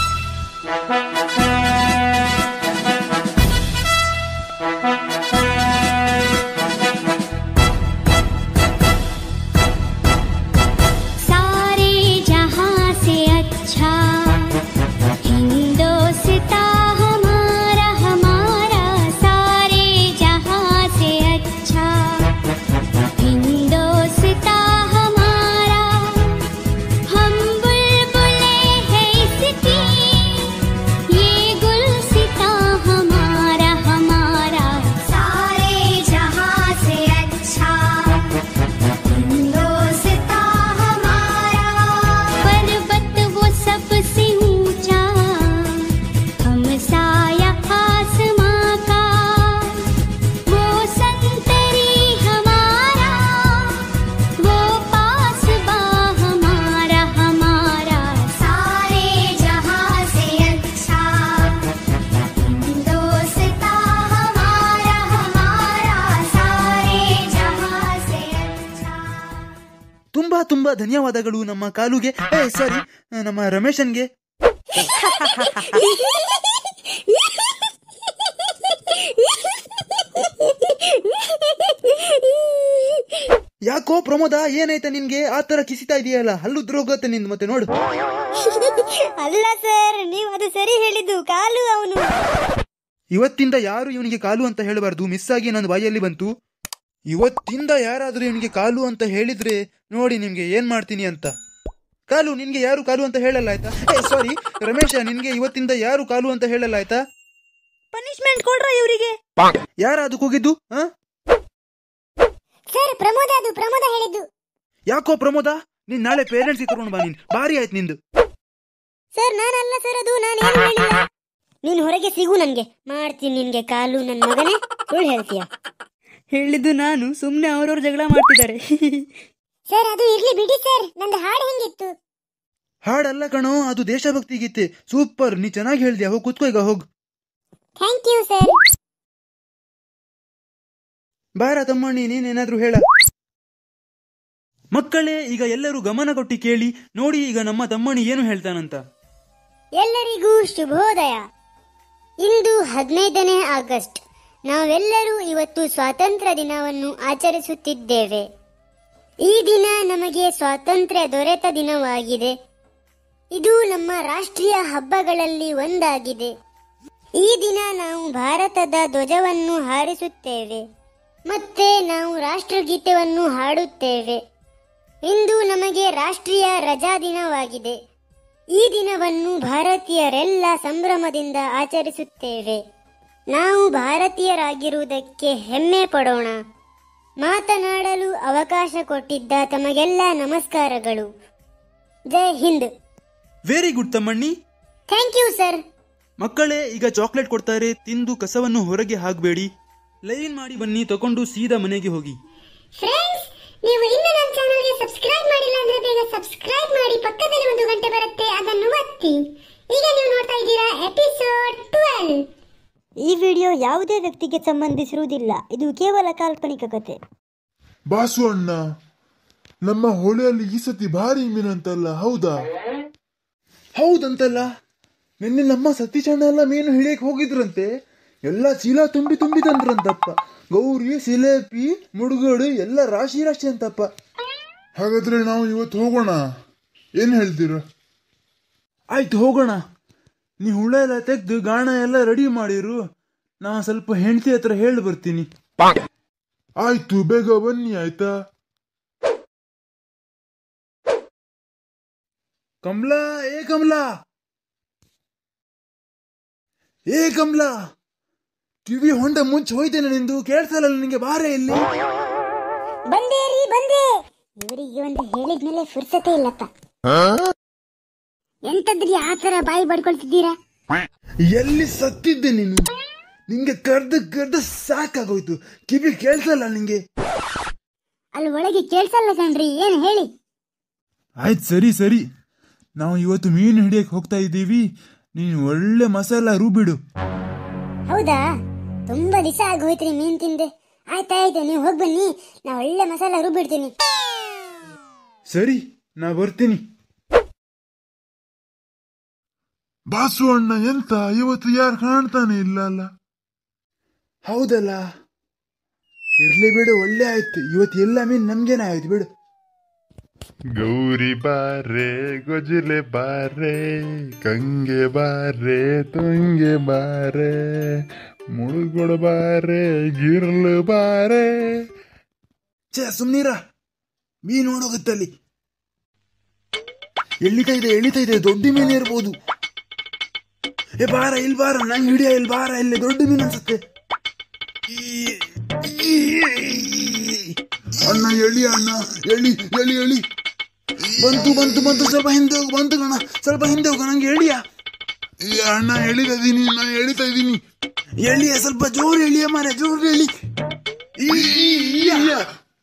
सारे जहां से अच्छा हिंदोस्ता हमारा हमारा सारे जहां से अच्छा हिंदोस्ता हमारा हम बुलबुले हैं इसकी ये गुलसिता हमारा हमारा सारे जहां से अच्छा हिंदोस्ता हमारा पर्वत वो सबसे ऊंचा हम साया आसमां का वो संतरी हमारा वो पासबा हमारा हमारा सारे जहां से अच्छा हिंदोस्ता हमारा हमारा सारे जहां से अच्छा ತುಂಬಾ ತುಂಬಾ ಧನ್ಯವಾದಗಳು ನಮ್ಮ ಕಾಲುಗೆ ಏ ಸಾರಿ ನಮ್ಮ ರಮೇಶನ್ಗೆ ಯಾಕೋ ಪ್ರಮೋದ ಏನಾಯ್ತಾ ನಿನ್ಗೆ ಆ ತರ ಕಿಸಿತಾ ಇದೆಯಲ್ಲ ಹಲ್ಲುದ್ರೋಗತ್ತೆ ನಿಂದು ಮತ್ತೆ ನೋಡು ಅಲ್ಲ ಸರ್ ನೀವು ಅದು ಸರಿ ಹೇಳಿದ್ದು ಕಾಲು ಅವನು ಇವತ್ತಿಂದ ಯಾರು ಇವನಿಗೆ ಕಾಲು ಅಂತ ಹೇಳಬಾರ್ದು ಮಿಸ್ ಆಗಿ ನನ್ನ ಬಾಯಲ್ಲಿ ಬಂತು ಇವತ್ತಿಂದ ಯಾರಾದ್ರೂ ಇವನಿಗೆ ಕಾಲು ಅಂತ ಹೇಳಿದ್ರೆ ನೋಡಿ ನಿಮ್ಗೆ ಏನ್ ಮಾಡ್ತೀನಿ ಅಂತ ಕಾಲು ನಿನ್ಗೆ ಯಾರು ಕಾಲು ಅಂತ ಹೇಳಲ್ಲ ಆಯ್ತಾ ಸಾರಿ ರಮೇಶ ನಿನ್ಗೆ ಇವತ್ತಿಂದ ಯಾರು ಕಾಲು ಅಂತ ಹೇಳಲ್ಲ ಆಯ್ತಾ ಪನಿಷ್ಮೆಂಟ್ ಕೊಡ್ರ ಇವರಿಗೆ ಯಾರದು ಕೂಗಿದ್ದು ಹ ಸರ್ ಪ್ರಮೋದ ಅದು ಪ್ರಮೋದ ಹೇಳಿದ್ದು ಯಾಕೋ ಪ್ರಮೋದ ನೀನ್ ನಾಳೆ ಪೇರೆಂಟ್ಸ್ ಕರ್ಕೊಂಡು ಬಾ ನೀನ್ ಭಾರಿ ಆಯ್ತು ನಿಂದು ಸರ್ ನಾನಲ್ಲ ಸರ್ ಅದು ನಾನು ಏನು ಹೇಳಿಲ್ಲ ನೀನು ಹೊರಗೆ ಸಿಗು ನನ್ಗೆ ಮಾಡ್ತೀನಿ ನಿನ್ಗೆ ಕಾಲು ನನ್ನ ಮಗನೇ ಸುಳ್ಳು ಹೇಳ್ತೀಯ ಹೇಳಿದ್ದು ನಾನು ಸುಮ್ಮನೆ ಅವ್ರವ್ರ ಜಗಳ ಮಾಡ್ತಿದ್ದಾರೆ ಸರ್ ಅದು ಇರ್ಲಿ ಬಿಡಿ ಸರ್ ನಂದು ಹಾಡು ಹೆಂಗಿತ್ತು ಹಾಡಲ್ಲ ಕಣೋ ಅದು ದೇಶಭಕ್ತಿ ಗೀತೆ ಸೂಪರ್ ನೀ ಚೆನ್ನಾಗಿ ಹೇಳ್ದ್ಯಾ ಹೋಗ್ ಕುತ್ಕೋ ಈಗ ಹೋಗ್ ಥ್ಯಾಂಕ್ ಯು ಸರ್ ಬಾರ ತಮ್ಮಣ್ಣಿ ನೀನೇನಾದ್ರೂ ಹೇಳ ಮಕ್ಕಳೇ ಈಗ ಎಲ್ಲರೂ ಗಮನ ಕೊಟ್ಟು ಕೇಳಿ ನೋಡಿ ಈಗ ನಮ್ಮ ತಮ್ಮಣ್ಣಿ ಏನು ಹೇಳ್ತಾನಂತ ಎಲ್ಲರಿಗೂ ಶುಭೋದಯ ಇಂದು ಹದಿನೈದನೇ ಆಗಸ್ಟ್ ನಾವೆಲ್ಲರೂ ಇವತ್ತು ಸ್ವಾತಂತ್ರ್ಯ ದಿನವನ್ನು ಆಚರಿಸುತ್ತಿದ್ದೇವೆ ಈ ದಿನ ನಮಗೆ ಸ್ವಾತಂತ್ರ್ಯ ದೊರೆತ ದಿನವಾಗಿದೆ ಇದು ನಮ್ಮ ರಾಷ್ಟ್ರೀಯ ಹಬ್ಬಗಳಲ್ಲಿ ಒಂದಾಗಿದೆ ಈ ದಿನ ನಾವು ಭಾರತದ ಧ್ವಜವನ್ನು ಹಾರಿಸುತ್ತೇವೆ ಮತ್ತೆ ನಾವು ರಾಷ್ಟ್ರಗೀತೆಯನ್ನು ಹಾಡುತ್ತೇವೆ ಇಂದು ನಮಗೆ ರಾಷ್ಟ್ರೀಯ ರಜಾ ದಿನವಾಗಿದೆ ಈ ದಿನವನ್ನು ಭಾರತೀಯರೆಲ್ಲ ಸಂಭ್ರಮದಿಂದ ಆಚರಿಸುತ್ತೇವೆ ನಾವು ಭಾರತೀಯರಾಗಿರುವುದಕ್ಕೆ ಹೆಮ್ಮೆ ಪಡೋಣ ಮಾತನಾಡಲು ಅವಕಾಶ ಕೊಟ್ಟಿದ್ದ ತಮಗೆಲ್ಲ ನಮಸ್ಕಾರಗಳು ಜೈ ಹಿಂದ್ very good Tammanni thank you sir ಮಕ್ಕಳೇ ಈಗ ಚಾಕ್ಲೇಟ್ ಕೊಡ್ತಾರೆ ತಿಂದು ಕಸವನ್ನು ಹೊರಗೆ ಹಾಕಬೇಡಿ ಲೈನ್ ಮಾಡಿ ಬನ್ನಿ ತಕೊಂಡು ಸೀದಾ ಮನೆಗೆ ಹೋಗಿ ಫ್ರೆಂಡ್ಸ್ ನೀವು ಇನ್ನೂ ನಮ್ಮ ಚಾನಲ್ಗೆ ಸಬ್ಸ್ಕ್ರೈಬ್ ಮಾಡಿಲ್ಲ ಅಂದ್ರೆ ಬೇಗ ಸಬ್ಸ್ಕ್ರೈಬ್ ಮಾಡಿ ಪಕ್ಕದಲ್ಲಿ ಒಂದು ಗಂಟೆ ಬರುತ್ತೆ ಅದನ್ನು ಒತ್ತಿ ಈಗ ನೀವು ನೋಡ್ತಾ ಇದ್ದೀರಾ ಎಪಿಸೋಡ್ ಟ್ವೆಲ್ ಈ ವಿಡಿಯೋ ಯಾವುದೇ ವ್ಯಕ್ತಿಗೆ ಸಂಬಂಧಿಸಿರುವುದಿಲ್ಲ ಇದು ಕೇವಲ ಕಾಲ್ಪನಿಕ ಕಥೆ ಬಾಸು ಅಣ್ಣ ನಮ್ಮ ಹೊಳೆಯಲ್ಲಿ ಈ ಸತಿ ಭಾರಿ ಮೀನಂತಲ್ಲ ಹೌದಾ ಹೌದಂತಲ್ಲ ನಿನ್ನೆ ನಮ್ಮ ಸತೀಶ್ ಅಣ್ಣ ಎಲ್ಲ ಮೀನು ಹಿಡಿಯಕ್ ಹೋಗಿದ್ರಂತೆ ಎಲ್ಲ ಚೀಲ ತುಂಬಿ ತುಂಬಿ ತಂದ್ರಂತಪ್ಪ ಗೌರಿ ಸಿಲೇಪಿ ಮುಡುಗೋಡು ಎಲ್ಲ ರಾಶಿ ರಾಶಿ ಅಂತಪ್ಪ ಹಾಗಾದ್ರೆ ನಾವು ಇವತ್ತು ಹೋಗೋಣ ಏನ್ ಹೇಳ್ತೀರಾ ಆಯ್ತು ಹೋಗೋಣ ನೀ ಹುಳ ಎಲ್ಲ ತೆಗ್ದು ಗಾಣ ಎಲ್ಲ ರೆಡಿ ಮಾಡಿರು ನಾ ಸ್ವಲ್ಪ ಹೆಂಡತಿ ಹತ್ರ ಹೇಳಿ ಬರ್ತೀನಿ ಆಯ್ತು ಬೇಗ ಬನ್ನಿ ಆಯ್ತಾ ಕಮಲಾ ಏ ಕಮಲಾ ಏ ಕಮಲಾ ಕಿವಿ ಹೊಂಡ ಮುಚ್ಚಿ ಹೋಯ್ತೇನೆ ನಿಂದು ಕೇಳ್ಸಲ್ಲ ನಿಂಗೆ ಬಾರೆ ಇಲ್ಲಿ ಬಂದೆ ರೀ ಬಂದೆ ಇವರಿಗೆ ಒಂದು ಹೇಳಿದ್ಮೇಲೆ ಫುರ್ಸತೆ ಇಲ್ಲಪ್ಪ ಎಂತದ್ರಿ ಆ ತರ ಬಾಯಿ ಬಡ್ಕೊಳ್ತಿದ್ದೀರಾ ಎಲ್ಲಿ ಸತ್ತಿದ್ದೆ ನೀನು ನಿಂಗೆ ಕರ್ದು ಕರ್ದು ಸಾಕಾಗೋಯ್ತು ಕಿವಿ ಕೇಳ್ಸಲ್ಲ ನಿಂಗೆ ಅಲ್ಲಿ ಒಳಗೆ ಕೇಳ್ಸಲ್ಲ ಕಣ್ರಿ ಏನ್ ಹೇಳಿ ಆಯ್ತು ಸರಿ ಸರಿ ನಾವು ಇವತ್ತು ಮೀನು ಹಿಡಿಯಕ್ ಹೋಗ್ತಾ ಇದ್ದೀವಿ ನೀನು ಒಳ್ಳೆ ಮಸಾಲ ರುಬ್ಬಿಡು ಹೌದಾ ತುಂಬಾ ದಿವಸ ಆಗೋಯ್ತ್ರಿ ಮೀನ್ ತಿಂದೆ ಆಯ್ತಾಯ್ತು ನೀವು ಹೋಗಿ ಬನ್ನಿ ನಾ ಒಳ್ಳೆ ಮಸಾಲ ರುಬ್ಬಿಡ್ತೀನಿ ಸರಿ ನಾ ಬರ್ತೀನಿ ಬಾಸು ಅಣ್ಣ ಎಂತ ಇವತ್ತು ಯಾರು ಕಾಣ್ತಾನೆ ಇಲ್ಲ ಅಲ್ಲ ಹೌದಲ್ಲ ಇರ್ಲಿ ಬಿಡು ಒಳ್ಳೆ ಆಯ್ತು ಇವತ್ತು ಎಲ್ಲ ಮೀನು ನಮ್ಗೇನೆ ಆಯ್ತು ಬಿಡು ಗೌರಿ ಬಾರೆ ಗೊಜಲೆ ಬಾರೆ ಕಂಗೆ ಬಾರೆ ತುಂಗೆ ಬಾರೆ ಮುಳುಗೊಡ ಬಾರೆ ಗಿರ್ಲು ಬಾರೆ ಛೇ ಸುಮ್ನೀರ ಮೀನು ನೋಡೋಗುತ್ತಲ್ಲಿ ಎಳಿತಾ ಇದೆ ಎಳಿತಾ ಇದೆ ದೊಡ್ಡ ಮೀನು ಇರ್ಬೋದು ಏ ಬಾರ ಇಲ್ಲಿ ಬಾರ ನಂಗೆ ಹಿಡಿಯ ಇಲ್ಲಿ ಬಾರ ಇಲ್ಲಿ ದೊಡ್ಡ ಮೀನು ಅನ್ಸುತ್ತೆ ಈ- ಈ- ಅಣ್ಣ ಎಳಿ ಅಣ್ಣ ಎಳಿ ಎಳಿ ಎಳಿ ಬಂತು ಬಂತು ಬಂತು ಸ್ವಲ್ಪ ಹಿಂದೆ ಹೋಗು ಬಂತು ಕಣ ಸ್ವಲ್ಪ ಹಿಂದೆ ಹೋಗು ನಂಗೆ ಎಳಿಯ ಈ ಅಣ್ಣ ಎಳಿತಾ ಇದೀನಿ ನಾನು ಎಳಿತಾ ಇದ್ದೀನಿ ಎಳಿಯ ಸ್ವಲ್ಪ ಜೋರು ಎಳಿಯ ಮಾರ ಜೋರು ಎಳಿ ಈ- ಈ- ಈ-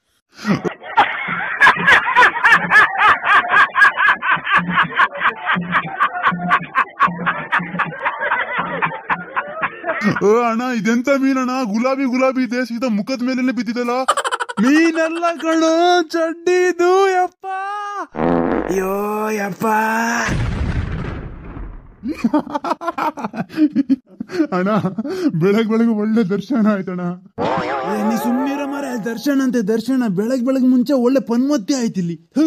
ಓ ಅಣ್ಣ ಇದೆಂತ ಮೀನಣ್ಣ ಗುಲಾಬಿ ಗುಲಾಬಿ ಇದೆ ಸೀದಾ ಮುಖದ ಮೇಲೆ ಬಿದ್ದಿದಲ್ಲ ಮೀನೆಲ್ಲ ಕಣು ಚಡ್ಡಿದು ಯಪ್ಪ ಅಯ್ಯೋ ಯಪ್ಪ ಅಣ್ಣ ಬೆಳಗ್ ಬೆಳಗ್ಗೆ ಒಳ್ಳೆ ದರ್ಶನ ಆಯ್ತಣ್ಣ ಏ, ನೀ ಸುಮ್ಮನಿರ ಮರ ದರ್ಶನ ಅಂತೆ ದರ್ಶನ ಬೆಳಗ್ ಬೆಳಗ್ ಮುಂಚೆ ಒಳ್ಳೆ ಪನ್ಮತ್ತಿ ಆಯ್ತಿಲ್ಲಿ ಹ್.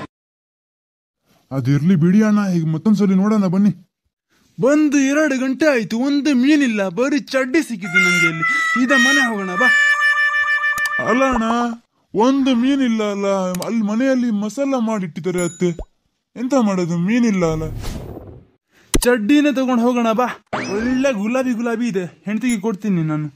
ಅದಿರ್ಲಿ ಬಿಡಿ ಅಣ್ಣ ಈಗ ಮತ್ತೊಂದ್ಸಲಿ ನೋಡೋಣ ಬನ್ನಿ ಬಂದು ಎರಡು ಗಂಟೆ ಆಯ್ತು ಒಂದು ಮೀನಿಲ್ಲ ಬರೀ ಚಡ್ಡಿ ಸಿಕ್ಕಿದ್ದು ನಂಗೆ ಇಲ್ಲಿ ಸೀದಾ ಮನೆ ಹೋಗೋಣ ಬಾ ಅಲ್ಲ ಅಣ್ಣ ಒಂದು ಮೀನಿಲ್ಲ ಅಲ್ಲ ಅಲ್ಲಿ ಮನೆಯಲ್ಲಿ ಮಸಾಲ ಮಾಡಿಟ್ಟಿದ್ದಾರೆ ಅತ್ತೆ ಎಂತ ಮಾಡೋದು ಮೀನಿಲ್ಲ ಅಲ್ಲ ಚಡ್ಡಿನ ತಗೊಂಡು ಹೋಗೋಣ ಬಾ ಒಳ್ಳೆ ಗುಲಾಬಿ ಗುಲಾಬಿ ಇದೆ ಹೆಂಡತಿಗೆ ಕೊಡ್ತೀನಿ ನಾನು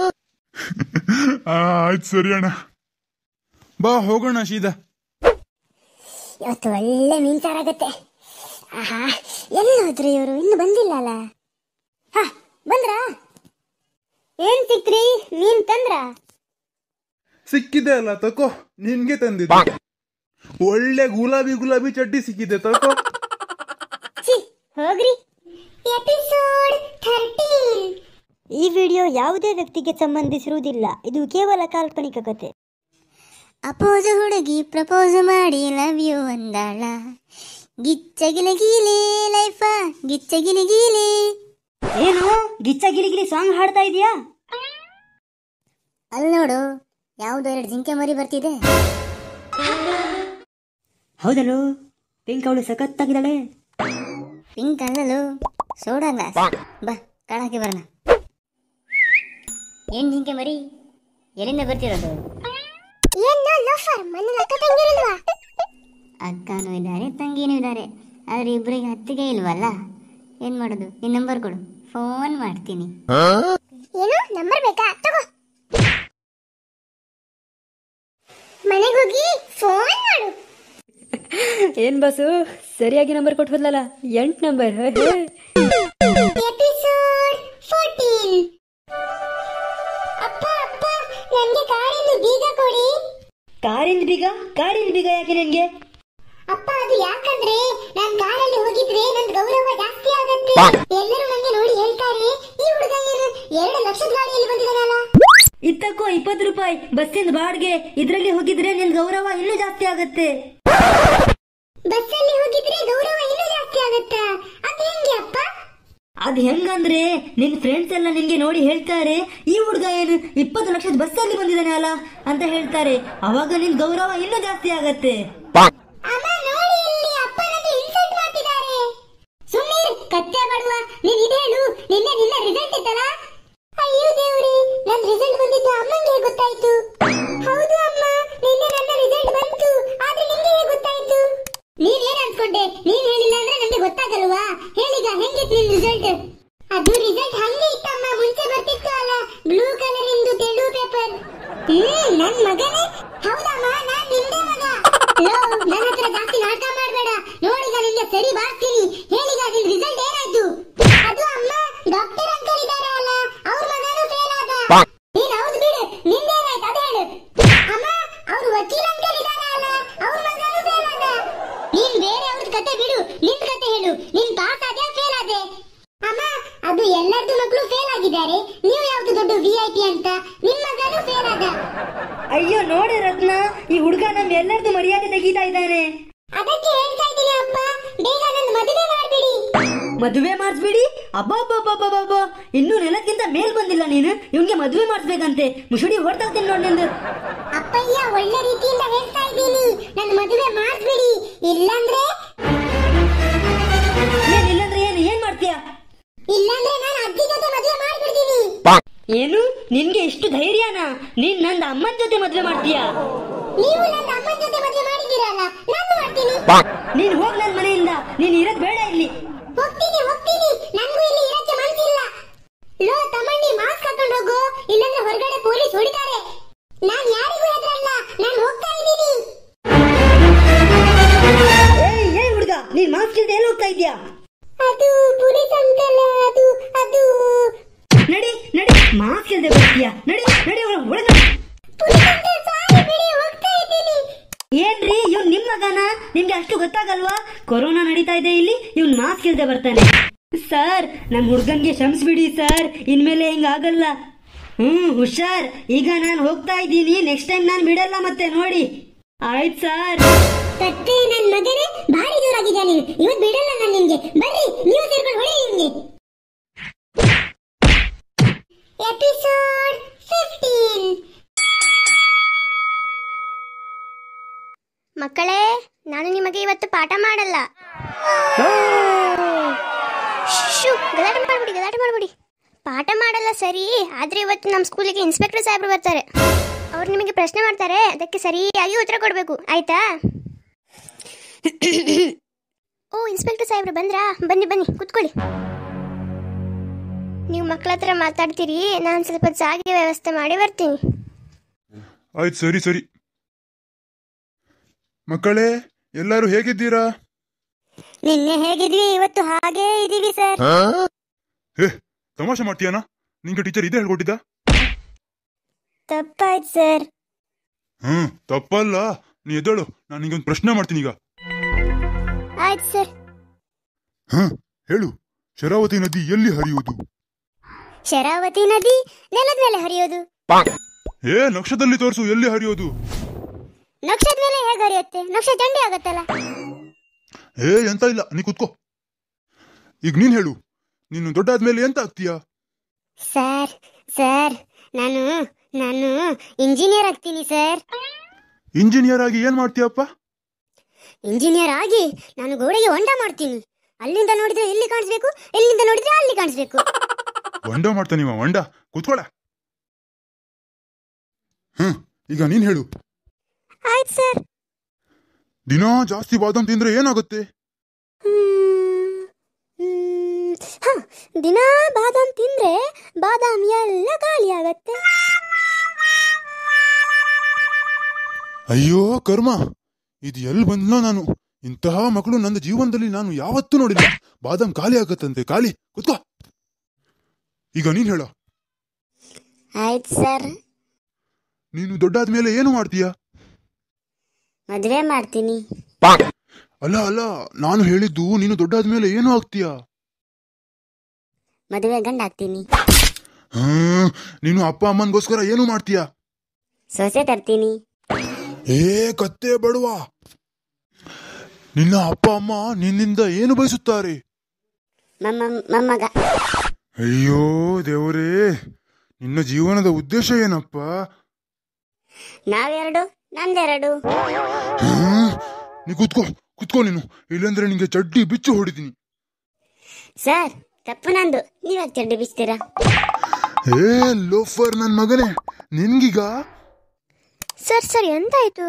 ಆ, ಆಯ್ತು ಸರಿ ಅಣ್ಣ ಬಾ ಹೋಗೋಣ ಸೀದಾ ಇವತ್ತು ಒಳ್ಳೆ ಮೀನ್ ಸಾರಾಗತ್ತೆ ಆಹಾ ಎಲ್ಲಿ ಹೋದ್ರು ಇವರು ಇನ್ನು ಬಂದಿಲ್ಲ ಅಲ್ಲ ಹಾ ಬಂದ್ರಾ ಏನ್ ಸಿಕ್ತ್ರಿ ಮೀನ್ ತಂದ್ರ ಸಿಕ್ಕಿದೆ ಅಲ್ಲ ತಕೋ ನಿನ್ಗೆ ತಂದಿದ್ದೆ ಒಳ್ಳೆ ಗುಲಾಬಿ ಗುಲಾಬಿ ಚಡ್ಡಿ ಸಿಕ್ಕಿದೆ ತಕೋ ಛೀ ಹೋಗ್ರಿ ಎಪಿಸೋಡ್ ಥರ್ಟೀನ್ ಈ ವಿಡಿಯೋ ವಿಡಿಯೋ ಯಾವುದೇ ವ್ಯಕ್ತಿಗೆ ಸಂಬಂಧಿಸಿರುವುದಿಲ್ಲ ಇದು ಕೇವಲ ಕಾಲ್ಪನಿಕ ಕತೆ ಅಪೋಸ ಹುಡುಗಿ ಪ್ರಪೋಸ್ ಮಾಡಿ ಲವ್ ಯು ಅಂದಾಳ ಗಿಚ್ಚಗಿಲ ಗೀಲೆ ಲೈಫ ಗಿಚ್ಚಗಿಲ ಗೀಲೆ ಏನು ಗಿಚ್ಚ ಗಿಲಿಗಿಲಿ ಸಾಂಗ್ ಹಾಡ್ತಾ ಇದೀಯಾ ಅಲ್ಲಿ ನೋಡು ಯಾವುದೋ ಎರಡು ಜಿಂಕೆ ಮರಿ ಬರ್ತಿದೆ ಹೌದಲ್ಲೋ ಪಿಂಕ್ ಅವಳು ಸಖತ್ತಾಗಿದ್ದಾಳೆ ಪಿಂಕ್ ಅಲ್ಲಲು ಸೋಡಾ ಗ್ಲಾಸ್ ಬಾ ಕಾಳಕ್ಕೆ ಬರೋಣ ಏನ್ ಜಿಂಕೆ ಮರಿ ಎಲ್ಲಿಂದ ಬರ್ತಿರೋದು ಅಕ್ಕನೂ ಇದ್ದಾರೆ ತಂಗಿನೂ ಇದ್ದಾರೆ ಆದ್ರೆ ಇಬ್ಬರಿಗೆ ಹತ್ತಿಗೆ ಇಲ್ವಲ್ಲ ಏನ್ ಮಾಡೋದು ನಿನ್ ನಂಬರ್ ಕೊಡು ಫೋನ್ ಮಾಡ್ತೀನಿ ಏನು ನಂಬರ್ ಬೇಕಾ ತಗೋ ಮನೆಗೆ ಹೋಗಿ ಫೋನ್ ಮಾಡು ಏನ್ ಬಸ್ಸು ಸರಿಯಾಗಿ ನಂಬರ್ ಕೊಟ್ಬದ್ಲಲ್ಲ ಎಂಟ್ ನಂಬರ್ ಎಪಿಸೋಡ್ ಫೋರ್ಟೀನ್ ಅಪ್ಪ ಅಪ್ಪ ನನಗೆ ಕಾರಿನ ಬೀಗ ಕೊಡಿ ಕಾರಿಂದ ಬೀಗ ಕಾರಿಂದ ಬೀಗ ಯಾಕೆ ನಿನ್ಗೆ ಅಪ್ಪ ಅದು ಯಾಕಂದ್ರೆ ನಾನ್ ಕಾರಲ್ಲಿ ಹೋಗಿದ್ರೆ ನನ್ ಗೌರವ ಜಾಸ್ತಿ ಆಗತ್ತೆ ಎಲ್ಲರೂ ನಂಗೆ ನೋಡಿ ಹೇಳ್ತಾರೆ ಈ ಹುಡುಗ ಏನು ಎರಡು ಲಕ್ಷದ ಗಾಡಿಯಲ್ಲಿ ಬಂದಿದ್ದಾನಲ್ಲ ಇತ್ತಕ್ಕೋ ಇಪ್ಪತ್ತು ರೂಪಾಯಿ ಬಸ್ಸಿಂದ ಬಾಡ್ಗೆ ಇದ್ರಲ್ಲಿ ಹೋಗಿದ್ರೆ ನಿನ್ ಗೌರವ ಇನ್ನೂ ಜಾಸ್ತಿ ಆಗತ್ತೆ ಬಸ್ಸಲ್ಲಿ ಹೋಗಿದ್ರೆ ಗೌರವ ಇನ್ನೂ ಜಾಸ್ತಿ ಆಗತ್ತಾ ಅದು ಹೆಂಗೆ ಅಪ್ಪ ಅದ್ ಹೆಂಗಂದ್ರೆ ನಿನ್ ಫ್ರೆಂಡ್ಸ್ ಎಲ್ಲ ನಿನ್ಗೆ ನೋಡಿ ಹೇಳ್ತಾರೆ ಈ ಹುಡುಗ ಏನು ಇಪ್ಪತ್ತು ಲಕ್ಷದ ಬಸ್ಸಲ್ಲಿ ಬಂದಿದ್ದಾನೆ ಅಲ್ಲ ಅಂತ ಹೇಳ್ತಾರೆ ಅವಾಗ ನಿನ್ ಗೌರವ ಇನ್ನೂ ಜಾಸ್ತಿ ಆಗತ್ತೆ ಅಮ್ಮ ನೋಡಿ ಇಲ್ಲಿ ಅಪ್ಪ ನನ್ನ ಇನ್ಸಲ್ಟ್ ಮಾಡ್ತಿದ್ದಾರೆ ಸುಮ್ಮನೆ ಕತ್ತೆ ಬಡವ ನೀನ್ ಇದೇಳು ನಿನ್ನೆ ನಿನ್ನ ರಿಸಲ್ಟ್ ಇತ್ತಲ್ಲ ಅಯ್ಯೋ ದೇವ್ರಿ ನನ್ ರಿಸಲ್ಟ್ ಬಂದಿದ್ದು ಅಮ್ಮಂಗೆ ಹೇಗ್ ಗೊತ್ತಾಯ್ತು ಹೌದು ಅಮ್ಮ ನಿನ್ನೆ ನನ್ನ ರಿಸಲ್ಟ್ ಬಂತು ಆದ್ರೆ ನಿಂಗೆ ಹೇಗ್ ಗೊತ್ತಾಯ್ತು ನೀನ್ ಏನ್ ಅನ್ಕೊಂಡೆ ನೀನ್ ಹೇಳಿಲ್ಲ ಅಂದ್ರೆ ನಂಗೆ ಗೊತ್ತಾಗಲ್ವಾ ಹೇಳೀಗ ಹೆಂಗಿತ್ತು ನಿನ್ ರಿಸಲ್ಟ್ ಅದು ರಿಸಲ್ಟ್ ಹಂಗೆ ಇತ್ತಮ್ಮ ಮುಂಚೆ ಬರ್ತಿತ್ತು ಅಲ್ಲ ಬ್ಲೂ ಕಲರ್ ಇಂದು ತೆಳು ಪೇಪರ್ ಹ್ಮ್ ನನ್ ಮಗನೇ ಹೌದಮ್ಮ ನಾನ್ ನಿಂದೆ ಮಗ ಲೋ, ನನ್ ಹತ್ರ ಜಾಸ್ತಿ ನಾಟಕ ಮಾಡ್ಬೇಡ ನೋಡೀಗ ನಿನ್ಗೆ ಸರಿ ಬಾರ್ತೀನಿ ಹೇಳೀಗ ನಿನ್ ರಿಸಲ್ಟ್ ಏನಾಯ್ತು ಅದು ಅಮ್ಮ ಡಾಕ್ಟರ್ ಅಂಕಲ್ ಇದಾರೆ ಅಲ್ಲ ಅವ್ರ ಮಗನೂ ಫೇಲ್ ಆದ ನೀನ್ ಹೌದು ಬಿಡು ನಿಂದೇನಾಯ್ತು ಅದೇ ಹೇಳು ಅಮ್ಮ ಅವ್ರು ವಕೀಲ ಅಂಕಲ್ ಇದಾರೆ ಅಲ್ಲ ಅವ್ರ ಮಗನೂ ಫೇಲ್ ಆದ ನೀನ್ ಬೇರೆ ಅವ್ರದ್ ಕತೆ ಬಿಡು ನಿನ್ ಕತೆ ಹೇಳು ನೀನ್ ಪಾಸ್ ಆದ್ಯಾ ಫೇಲ್ ಆದೆ ಅಮ್ಮ ಅದು ಎಲ್ಲರದ್ದು ಮಕ್ಕಳು ಫೇಲ್ ಆಗಿದ್ದಾರೆ ನೀವು ಯಾವ್ದು ದೊಡ್ಡ ವಿ ಐ ಪಿ ಅಂತ ನಿಮ್ ಮಗನೂ ಫೇಲ್ ಆದ ಅಯ್ಯೋ ನೋಡಿ ರತ್ನ ಈ ಹುಡುಗ ನಮ್ ಎಲ್ಲರದು ಮರ್ಯಾದೆ ತೆಗೀತಾ ಇದ್ದಾನೆ ಅದಕ್ಕೆ ಹೇಳ್ತಾ ಇದ್ದೀನಿ ಅಪ್ಪ ಬೇಗ ನನ್ನ ಮದುವೆ ಮಾಡ್ಬಿಡಿ ಮದುವೆ ಮಾಡಿಸ್ಬಿಡಿ ಅಬ್ಬಬ್ಬಬ್ಬಬ್ಬಬ್ಬ ಇನ್ನೂ ನೆಲಕ್ಕಿಂತ ಮೇಲ್ ಬಂದಿಲ್ಲ ನೀನು ಇವ್ನಿಗೆ ಮದುವೆ ಮಾಡಿಸ್ಬೇಕಂತೆ ಮುಸುಡಿ ಹೊಡ್ತಾಗ್ತೀನಿ ನೋಡಿ ನಿಂದು ಅಪ್ಪಯ್ಯ ಒಳ್ಳೆ ರೀತಿಯಿಂದ ಹೇಳ್ತಾ ಇದ್ದೀನಿ ನನ್ನ ಮದುವೆ ಮಾಡ್ಬಿಡಿ ಇಲ್ಲಾಂದ್ರೆ ಏನ್ ಇಲ್ಲಂದ್ರೆ ಏನು ಏನ್ ಮಾಡ್ತೀಯಾ ಇಲ್ಲಾಂದ್ರೆ ನಾನು ಅಜ್ಜಿ ಜೊತೆ ಮದುವೆ ಮಾಡ್ಬಿಡ್ತೀನಿ ಏನು ನಿನ್ಗೆ ಇಷ್ಟು ಧೈರ್ಯನಾ ನೀನ್ ನಂದ ಅಮ್ಮನ ಜೊತೆ ಮದುವೆ ಮಾಡ್ತೀಯಾ ನೀವು ನನ್ನ ಅಮ್ಮನ ಜೊತೆ ಮದುವೆ ಮಾಡಿದ್ದೀರಲ್ಲ ನಾನು ಮಾಡ್ತೀನಿ ನೀನ್ ಹೋಗ್ ನನ್ ಮನೆಯಿಂದ ನೀನ್ ಇರೋದ್ ಬೇಡ ಇಲ್ಲಿ ಹೋಗ್ತೀನಿ ಹೋಗ್ತೀನಿ ನನಗೂ ಇಲ್ಲಿ ಇರಕ್ಕೆ ಮನ್ಸಿಲ್ಲ ಲೋ ತಮ್ಮಣ್ಣಿ ಮಾಸ್ಕ್ ಹಾಕೊಂಡು ಹೋಗು ಇಲ್ಲಾಂದ್ರೆ ಹೊರಗಡೆ ಪೊಲೀಸ್ ಹೊಡಿತಾರೆ ನಾನ್ ಯಾರಿಗೂ ಹೆದರಲ್ಲ ನಾನು ಹೋಗ್ತಾ ಇದ್ದೀನಿ ಏಯ್ ಏನ್ ಹುಡುಗ ನೀನ್ ಮಾಸ್ಕ್ ಇಲ್ದೆ ಎಲ್ಲಿ ಹೋಗ್ತಾ ಇದ್ಯಾ ಅದು ಪೊಲೀಸ್ ಅಂಕಲ್ ಅದು ಅದು ನಡಿ ನಡಿ ಮಾಸ್ಕ್ ಇಲ್ದೆ ಬರ್ತೀಯಾ ನಡಿ ನಡಿ ಒಳಗ್ ಒಳಗ್ ನಡಿ. ಪೊಲೀಸ್ ಅಂಕಲ್ ಸಾರಿ ಬಿಡಿ ಹೋಗ್ತಾ ಇದ್ದೀನಿ ಏನ್ರಿ ಇವ್ನ್ ನಿಮ್ ಮಗನ ನಿಮ್ಗೆ ಅಷ್ಟು ಗೊತ್ತಾಗಲ್ವಾ ಕೊರೋನಾ ನಡೀತಾ ಇದೆ ಇಲ್ಲಿ ಇವ್ನ್ ಮಾಸ್ಕ್ ಇಲ್ದೆ ಬರ್ತಾನೆ ಸರ್ ನಮ್ ಹುಡ್ಗನ್ಗೆ ಕ್ಷಮಿಸ್ಬಿಡಿ ಸರ್ ಇನ್ಮೇಲೆ ಹಿಂಗ ಆಗಲ್ಲ ಹ್ಮ್ ಹುಷಾರ್ ಈಗ ನಾನು ಹೋಗ್ತಾ ಇದ್ದೀನಿ ನೆಕ್ಸ್ಟ್ ಟೈಮ್ ನಾನು ಬಿಡಲ್ಲ ಮತ್ತೆ ನೋಡಿ ಆಯ್ತ್ ಸರ್ ಕತ್ತೆ ನನ್ ಮಗನೇ ಭಾರಿ ದೂರಾಗಿದ್ಯಾ ನೀನು ಇವತ್ ಬಿಡಲ್ಲ ನಾನು ನಿಮ್ಗೆ ಬರ್ರಿ ನೀವು ಸೇರ್ಕೊಂಡು ಹೊಡಿ ನಿಮ್ಗೆ ಎಪಿಸೋಡ್ ಫಿಫ್ಟೀನ್ ಮಕ್ಕಳೇ ನಾನು ನಿಮಗೆ ಇವತ್ತು ಪಾಠ ಮಾಡಲ್ಲ ಶೂ ಗಲಾಟೆ ಮಾಡ್ಬಿಡಿ ಗಲಾಟೆ ಮಾಡ್ಬಿಡಿ ಪಾಠ ಮಾಡಲ್ಲ ಸರಿ ಆದ್ರೆ ಇವತ್ತು ನಮ್ಮ ಸ್ಕೂಲಿಗೆ ಇನ್ಸ್ಪೆಕ್ಟರ್ ಸಾಹೇಬ್ರು ಬರ್ತಾರೆ ಅವ್ರು ನಿಮಗೆ ಪ್ರಶ್ನೆ ಮಾಡ್ತಾರೆ ಅದಕ್ಕೆ ಸರಿಯಾಗಿ ಉತ್ತರ ಕೊಡಬೇಕು ಆಯ್ತಾ ಓ ಇನ್ಸ್ಪೆಕ್ಟರ್ ಸಾಹೇಬ್ರು ಬಂದ್ರಾ ಬನ್ನಿ ಬನ್ನಿ ಕುತ್ಕೊಳ್ಳಿ ನೀವು ಮಕ್ಕಳ ಹತ್ರ ಮಾತಾಡ್ತೀರಿ ನಾನು ಸ್ವಲ್ಪ ಜಾಗ ವ್ಯವಸ್ಥೆ ಮಾಡಿ ಬರ್ತೀನಿ ಆಯ್ತು ಸರಿ ಸರಿ ಮಕ್ಕಳೇ ಎಲ್ಲರೂ ಹೇಗಿದ್ದೀರಾ ನಿನ್ನೆ ಹೇಗಿದ್ವಿ ಇವತ್ತು ಹಾಗೇ ಇದೀವಿ ಸರ್ ಹೇ ತಮಾಷೆ ಮಾಡ್ತೀಯಾನ ನಿಂಗೆ ಟೀಚರ್ ಇದೇ ಹೇಳ್ಕೊಟ್ಟಿದ್ದ ತಪ್ಪಾಯ್ತು ಸರ್ ಹ್ಮ್ ತಪ್ಪಲ್ಲ ನೀ ಎದ್ದೇಳು ನಾನು ನಿಂಗೊಂದು ಪ್ರಶ್ನೆ ಮಾಡ್ತೀನಿ ಈಗ ಆಯ್ತು ಸರ್ ಹ್ಮ್ ಹೇಳು ಶರಾವತಿ ನದಿ ಎಲ್ಲಿ ಹರಿಯುವುದು ಶರಾವತಿ ನದಿ ನೆಲದ ಮೇಲೆ ಹರಿಯೋದು ಏ ನಕ್ಷದಲ್ಲಿ ತೋರಿಸು ಎಲ್ಲಿ ಹರಿಯೋದು ನಕ್ಷದ ಮೇಲೆ ಹೇಗೆ ಹರಿಯುತ್ತೆ ನಕ್ಷ ಚಂಡಿ ಆಗತ್ತಲ್ಲ ಏ ಎಂತ ಇಲ್ಲ ನೀ ಕುತ್ಕೋ ಈಗ ನೀನ್ ಹೇಳು ನೀನು ದೊಡ್ಡಾದ್ಮೇಲೆ ಎಂತ ಆಗ್ತೀಯಾ ಸರ್ ಸರ್ ನಾನು ನಾನು ಇಂಜಿನಿಯರ್ ಆಗ್ತೀನಿ ಸರ್ ಇಂಜಿನಿಯರ್ ಆಗಿ ಏನ್ ಮಾಡ್ತೀಯಪ್ಪ ಇಂಜಿನಿಯರ್ ಆಗಿ ನಾನು ಗೋಡೆಗೆ ಹೊಂಡ ಮಾಡ್ತೀನಿ ಅಲ್ಲಿಂದ ನೋಡಿದ್ರೆ ಇಲ್ಲಿ ಕಾಣಿಸ್ಬೇಕು ಇಲ್ಲಿಂದ ನೋಡಿದ್ರೆ ಅಲ್ಲಿ ಕಾಣಿಸ್ಬೇಕು ಹೊಂಡ ಮಾಡ್ತಾನಿವ ಹೊಂಡ ಕುತ್ಕೊಳ ಹ್ಮ್ ಈಗ ನೀನ್ ಹೇಳು ಆಯ್ತು ಸರ್ ದಿನಾ ಜಾಸ್ತಿ ಬಾದಾಮ್ ತಿಂದ್ರೆ ಏನಾಗುತ್ತೆ ಹ ದಿನಾ ಬಾದಾಮ್ ತಿಂದ್ರೆ ಬಾದಾಮ್ ಎಲ್ಲ ಖಾಲಿ ಆಗತ್ತೆ ಅಯ್ಯೋ ಕರ್ಮ ಇದು ಎಲ್ಲಿ ಬಂದ್ನೋ ನಾನು ಇಂತಹ ಮಕ್ಕಳು ನನ್ನ ಜೀವನದಲ್ಲಿ ನಾನು ಯಾವತ್ತೂ ನೋಡಿಲ್ಲ ಬಾದಾಮ್ ಖಾಲಿ ಆಗತ್ತಂತೆ ಖಾಲಿ ಕುತ್ಕೋ ಈಗ ನೀನ್ ಹೇಳ ಆಯ್ತು ಸರ್ ನೀನು ದೊಡ್ಡಾದ್ಮೇಲೆ ಏನು ಮಾಡ್ತೀಯ ಮದುವೆ ಮಾಡ್ತೀನಿ ಅಲ್ಲ ಅಲ್ಲ ನಾನು ಹೇಳಿದ್ದು ನೀನು ದೊಡ್ಡಾದ್ಮೇಲೆ ಏನು ಆಗ್ತೀಯ ಮದುವೆ ಗಂಡ ಆಗ್ತೀನಿ ಹ್ಮ್ ನೀನು ಅಪ್ಪ ಅಮ್ಮನ್ಗೋಸ್ಕರ ಏನು ಮಾಡ್ತೀಯ ಸೊಸೆ ತರ್ತೀನಿ ಏ ಕತ್ತೆ ಬಡವ ನಿನ್ನ ಅಪ್ಪ ಅಮ್ಮ ನಿನ್ನಿಂದ ಏನು ಬಯಸುತ್ತಾರೆ ಮಮ್ಮ ಮೊಮ್ಮಗ ಅಯ್ಯೋ ದೇವರೇ ನಿನ್ನ ಜೀವನದ ಉದ್ದೇಶ ಏನಪ್ಪ ನಾವೆರಡು ನಂದೆರಡು ಹ್ಮ್? ನೀ ಕುತ್ಕೋ ಕುತ್ಕೋ ನೀನು ಇಲ್ಲಂದ್ರೆ ನಿಂಗೆ ಚಡ್ಡಿ ಬಿಚ್ಚು ಹೊಡಿತೀನಿ ಸರ್ ತಪ್ಪು ನಂದು ನೀವ್ಯಾಕೆ ಚಡ್ಡಿ ಬಿಚ್ತೀರಾ ಏ ಲೋಫರ್ ನನ್ ಮಗನೇ ನಿನ್ಗೀಗ ಸರ್ ಸರ್ ಎಂತಾಯ್ತು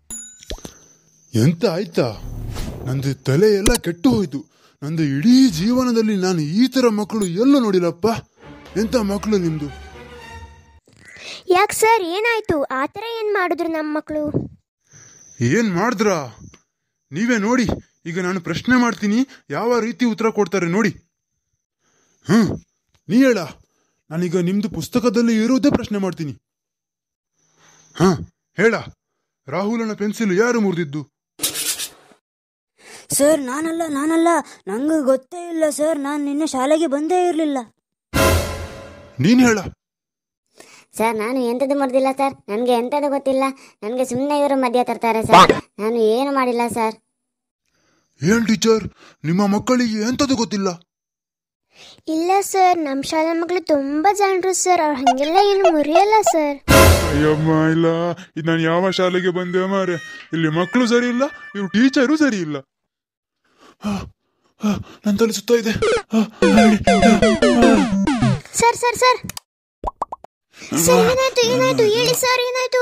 ಎಂತ ಆಯ್ತಾ ನಂದು ತಲೆ ಎಲ್ಲ ಕೆಟ್ಟು ಹೋಯ್ತು ನಂದು ಇಡೀ ಜೀವನದಲ್ಲಿ ನಾನು ಈ ತರ ಮಕ್ಕಳು ಎಲ್ಲೂ ನೋಡಿಲ್ಲಪ್ಪ ಎಂತ ಮಕ್ಕಳು ನಿಮ್ದು ಯಾಕೆ ಸರ್ ಏನಾಯ್ತು ಆ ಥರ ಏನು ಮಾಡಿದ್ರು ನಮ್ಮ ಮಕ್ಕಳು ಏನ್ ಮಾಡಿದ್ರ ನೀವೇ ನೋಡಿ ಈಗ ನಾನು ಪ್ರಶ್ನೆ ಮಾಡ್ತೀನಿ ಯಾವ ರೀತಿ ಉತ್ತರ ಕೊಡ್ತಾರೆ ನೋಡಿ ಹ್ಮ್ ನೀ ಹೇಳ ನಾನೀಗ ನಿಮ್ದು ಪುಸ್ತಕದಲ್ಲಿ ಇರೋದೇ ಪ್ರಶ್ನೆ ಮಾಡ್ತೀನಿ ಹ ಹೇಳ ರಾಹುಲನ ಪೆನ್ಸಿಲ್ ಯಾರು ಮುರಿದಿದ್ದು ಸರ್ ನಾನಲ್ಲ ನಾನಲ್ಲ ನಂಗೆ ಗೊತ್ತೇ ಇಲ್ಲ ಸರ್ ನಾನು ನಿನ್ನೆ ಶಾಲೆಗೆ ಬಂದೇ ಇರಲಿಲ್ಲ ನೀನ್ ಹೇಳ ಸರ್ ನಾನು ಎಂಥದ್ದು ಮುರಿದಿಲ್ಲ ಸರ್ ನನಗೆ ಎಂಥದ್ದು ಗೊತ್ತಿಲ್ಲ ನನಗೆ ಸುಮ್ಮನೆ ಇವರು ಮಧ್ಯ ತರ್ತಾರೆ ಸರ್ ನಾನು ಏನು ಮಾಡಿಲ್ಲ ಸರ್ ಏನ್ ಟೀಚರ್ ನಿಮ್ಮ ಮಕ್ಕಳಿಗೆ ಎಂತದ್ದು ಗೊತ್ತಿಲ್ಲ ಇಲ್ಲ ಸರ್ ನಮ್ಮ ಶಾಲೆ ಮಕ್ಕಳು ತುಂಬ ಜನರು ಸರ್ ಅವ್ರು ಹಾಗೆಲ್ಲ ಏನು ಮುರಿಯಲ್ಲ ಸರ್ ಅಯ್ಯಮ್ಮ ಇಲ್ಲ ಇದು ನಾನು ಯಾವ ಶಾಲೆಗೆ ಬಂದೆ ಮಾರೆ ಇಲ್ಲಿ ಮಕ್ಕಳು ಸರಿ ಇಲ್ಲ ಇವ್ರು ಟೀಚರು ಸರಿ ಇಲ್ಲ ಹ, ಹ, ನನ್ ತಲೆ ಸುತ್ತಾ ಇದೆ ಹ, ಅಲ್ಲಿ, ಹ, ಸರ್ ಸರ್ ಸರ್ ಸರ್ ಏನಾಯ್ತು ಏನಾಯ್ತು ಹೇಳಿ ಸರ್ ಏನಾಯ್ತು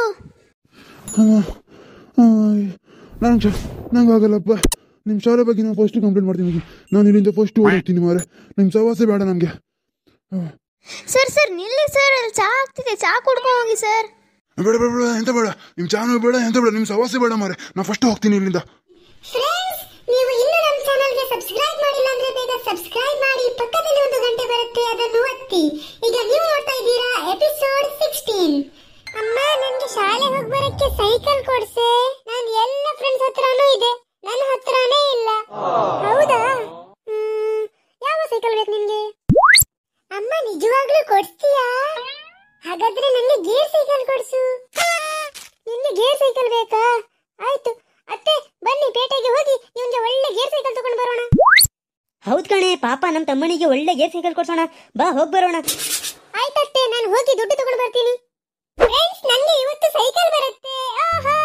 ನಂಗೆ ನಂಗೆ ಆಗಲ್ಲಪ್ಪ ನಿಮ್ಮ ಶಾಲೆ ಬಗ್ಗೆ ನಾನು ಫಸ್ಟ್ ಕಂಪ್ಲೇಂಟ್ ಮಾಡ್ತೀನಿ ಹೋಗಿ. ನಾನು ಇಲ್ಲಿಂದ ಫಸ್ಟ್ ಓಡೋಗ್ತೀನಿ ಮಾರೆ ನಿಮ್ಮ ಸವಾಸೆ ಬೇಡ ನಮಗೆ ಸರ್ ಸರ್ ನಿಲ್ಲಿ ಸರ್ ಅಲ್ಲಿ ಚಾ ಆಗ್ತಿದೆ ಚಾ ಕುಡ್ಕೊ ಹೋಗಿ ಸರ್ ಬೇಡ ಬೇಡ ಬೇಡ ಎಂತ ಬೇಡ ನಿಮ್ಮ ಚಾನು ಬೇಡ ಎಂತ ಬೇಡ ನಿಮ್ಮ ಸವಾಸೆ ಬೇಡ ಮಾರೆ ನಾನು ಫಸ್ಟ್ ಹೋಗ್ತೀನಿ ಇಲ್ಲಿಂದ ಫ್ರೆಂಡ್ಸ್ ನೀವು ಇನ್ನೂ ನಮ್ಮ ಚಾನಲ್ಗೆ ಸಬ್ಸ್ಕ್ರೈಬ್ ಮಾಡಿಲ್ಲ ಅಂದ್ರೆ ಬೇಗ ಸಬ್ಸ್ಕ್ರೈಬ್ ಮಾಡಿ ಪಕ್ಕದಲ್ಲಿ ಒಂದು ಗಂಟೆ ಬರುತ್ತೆ ಅದನ್ನು ಒತ್ತಿ ಈಗ ನೀವು ನೋಡ್ತಾ ಇದ್ದೀರಾ ಎಪಿಸೋಡ್ ಸಿಕ್ಸ್ಟೀನ್ ಅಮ್ಮ ನನ್ಗೆ ಶಾಲೆ ಹೋಗಿ ಬರಕ್ಕೆ ಸೈಕಲ್ ಕೊಡ್ಸೆ ನಾನು ಎಲ್ಲ ಫ್ರೆಂಡ್ಸ್ ಹತ್ರನೂ ಇದೆ ನನ್ನ ಹತ್ರನೇ ಇಲ್ಲ ಹೌದಾ ಹ್ಮ್, ಯಾವ ಸೈಕಲ್ ಬೇಕು ನಿನ್ಗೆ ಅಮ್ಮ ನಿಜವಾಗ್ಲೂ ಕೊಡ್ಸ್ತೀಯಾ ಹಾಗಾದ್ರೆ ನನಗೆ ಗೇರ್ ಸೈಕಲ್ ಕೊಡ್ಸು ನಿನ್ಗೆ ಗೇರ್ ಸೈಕಲ್ ಬೇಕಾ ಆಯ್ತು ಅತ್ತೆ ಬನ್ನಿ ಪೇಟೆಗೆ ಹೋಗಿ ನಿಮ್ಗೆ ಒಳ್ಳೆ ಗೇರ್ ಸೈಕಲ್ ತಗೊಂಡು ಬರೋಣ ಹೌದ್ ಕಣೆ ಪಾಪ ನಮ್ಮ ತಮ್ಮನಿಗೆ ಒಳ್ಳೆ ಗೇರ್ ಸೈಕಲ್ ಕೊಡ್ಸೋಣ ಬಾ ಹೋಗ್ ಬರೋಣ ಆಯ್ತತ್ತೆ ನಾನು ಹೋಗಿ ದುಡ್ಡು ತಗೊಂಡು ಬರ್ತೀನಿ ಫ್ರೆಂಡ್ಸ್ ನನಗೆ ಇವತ್ತು ಸೈಕಲ್ ಬರುತ್ತೆ ಆಹಾ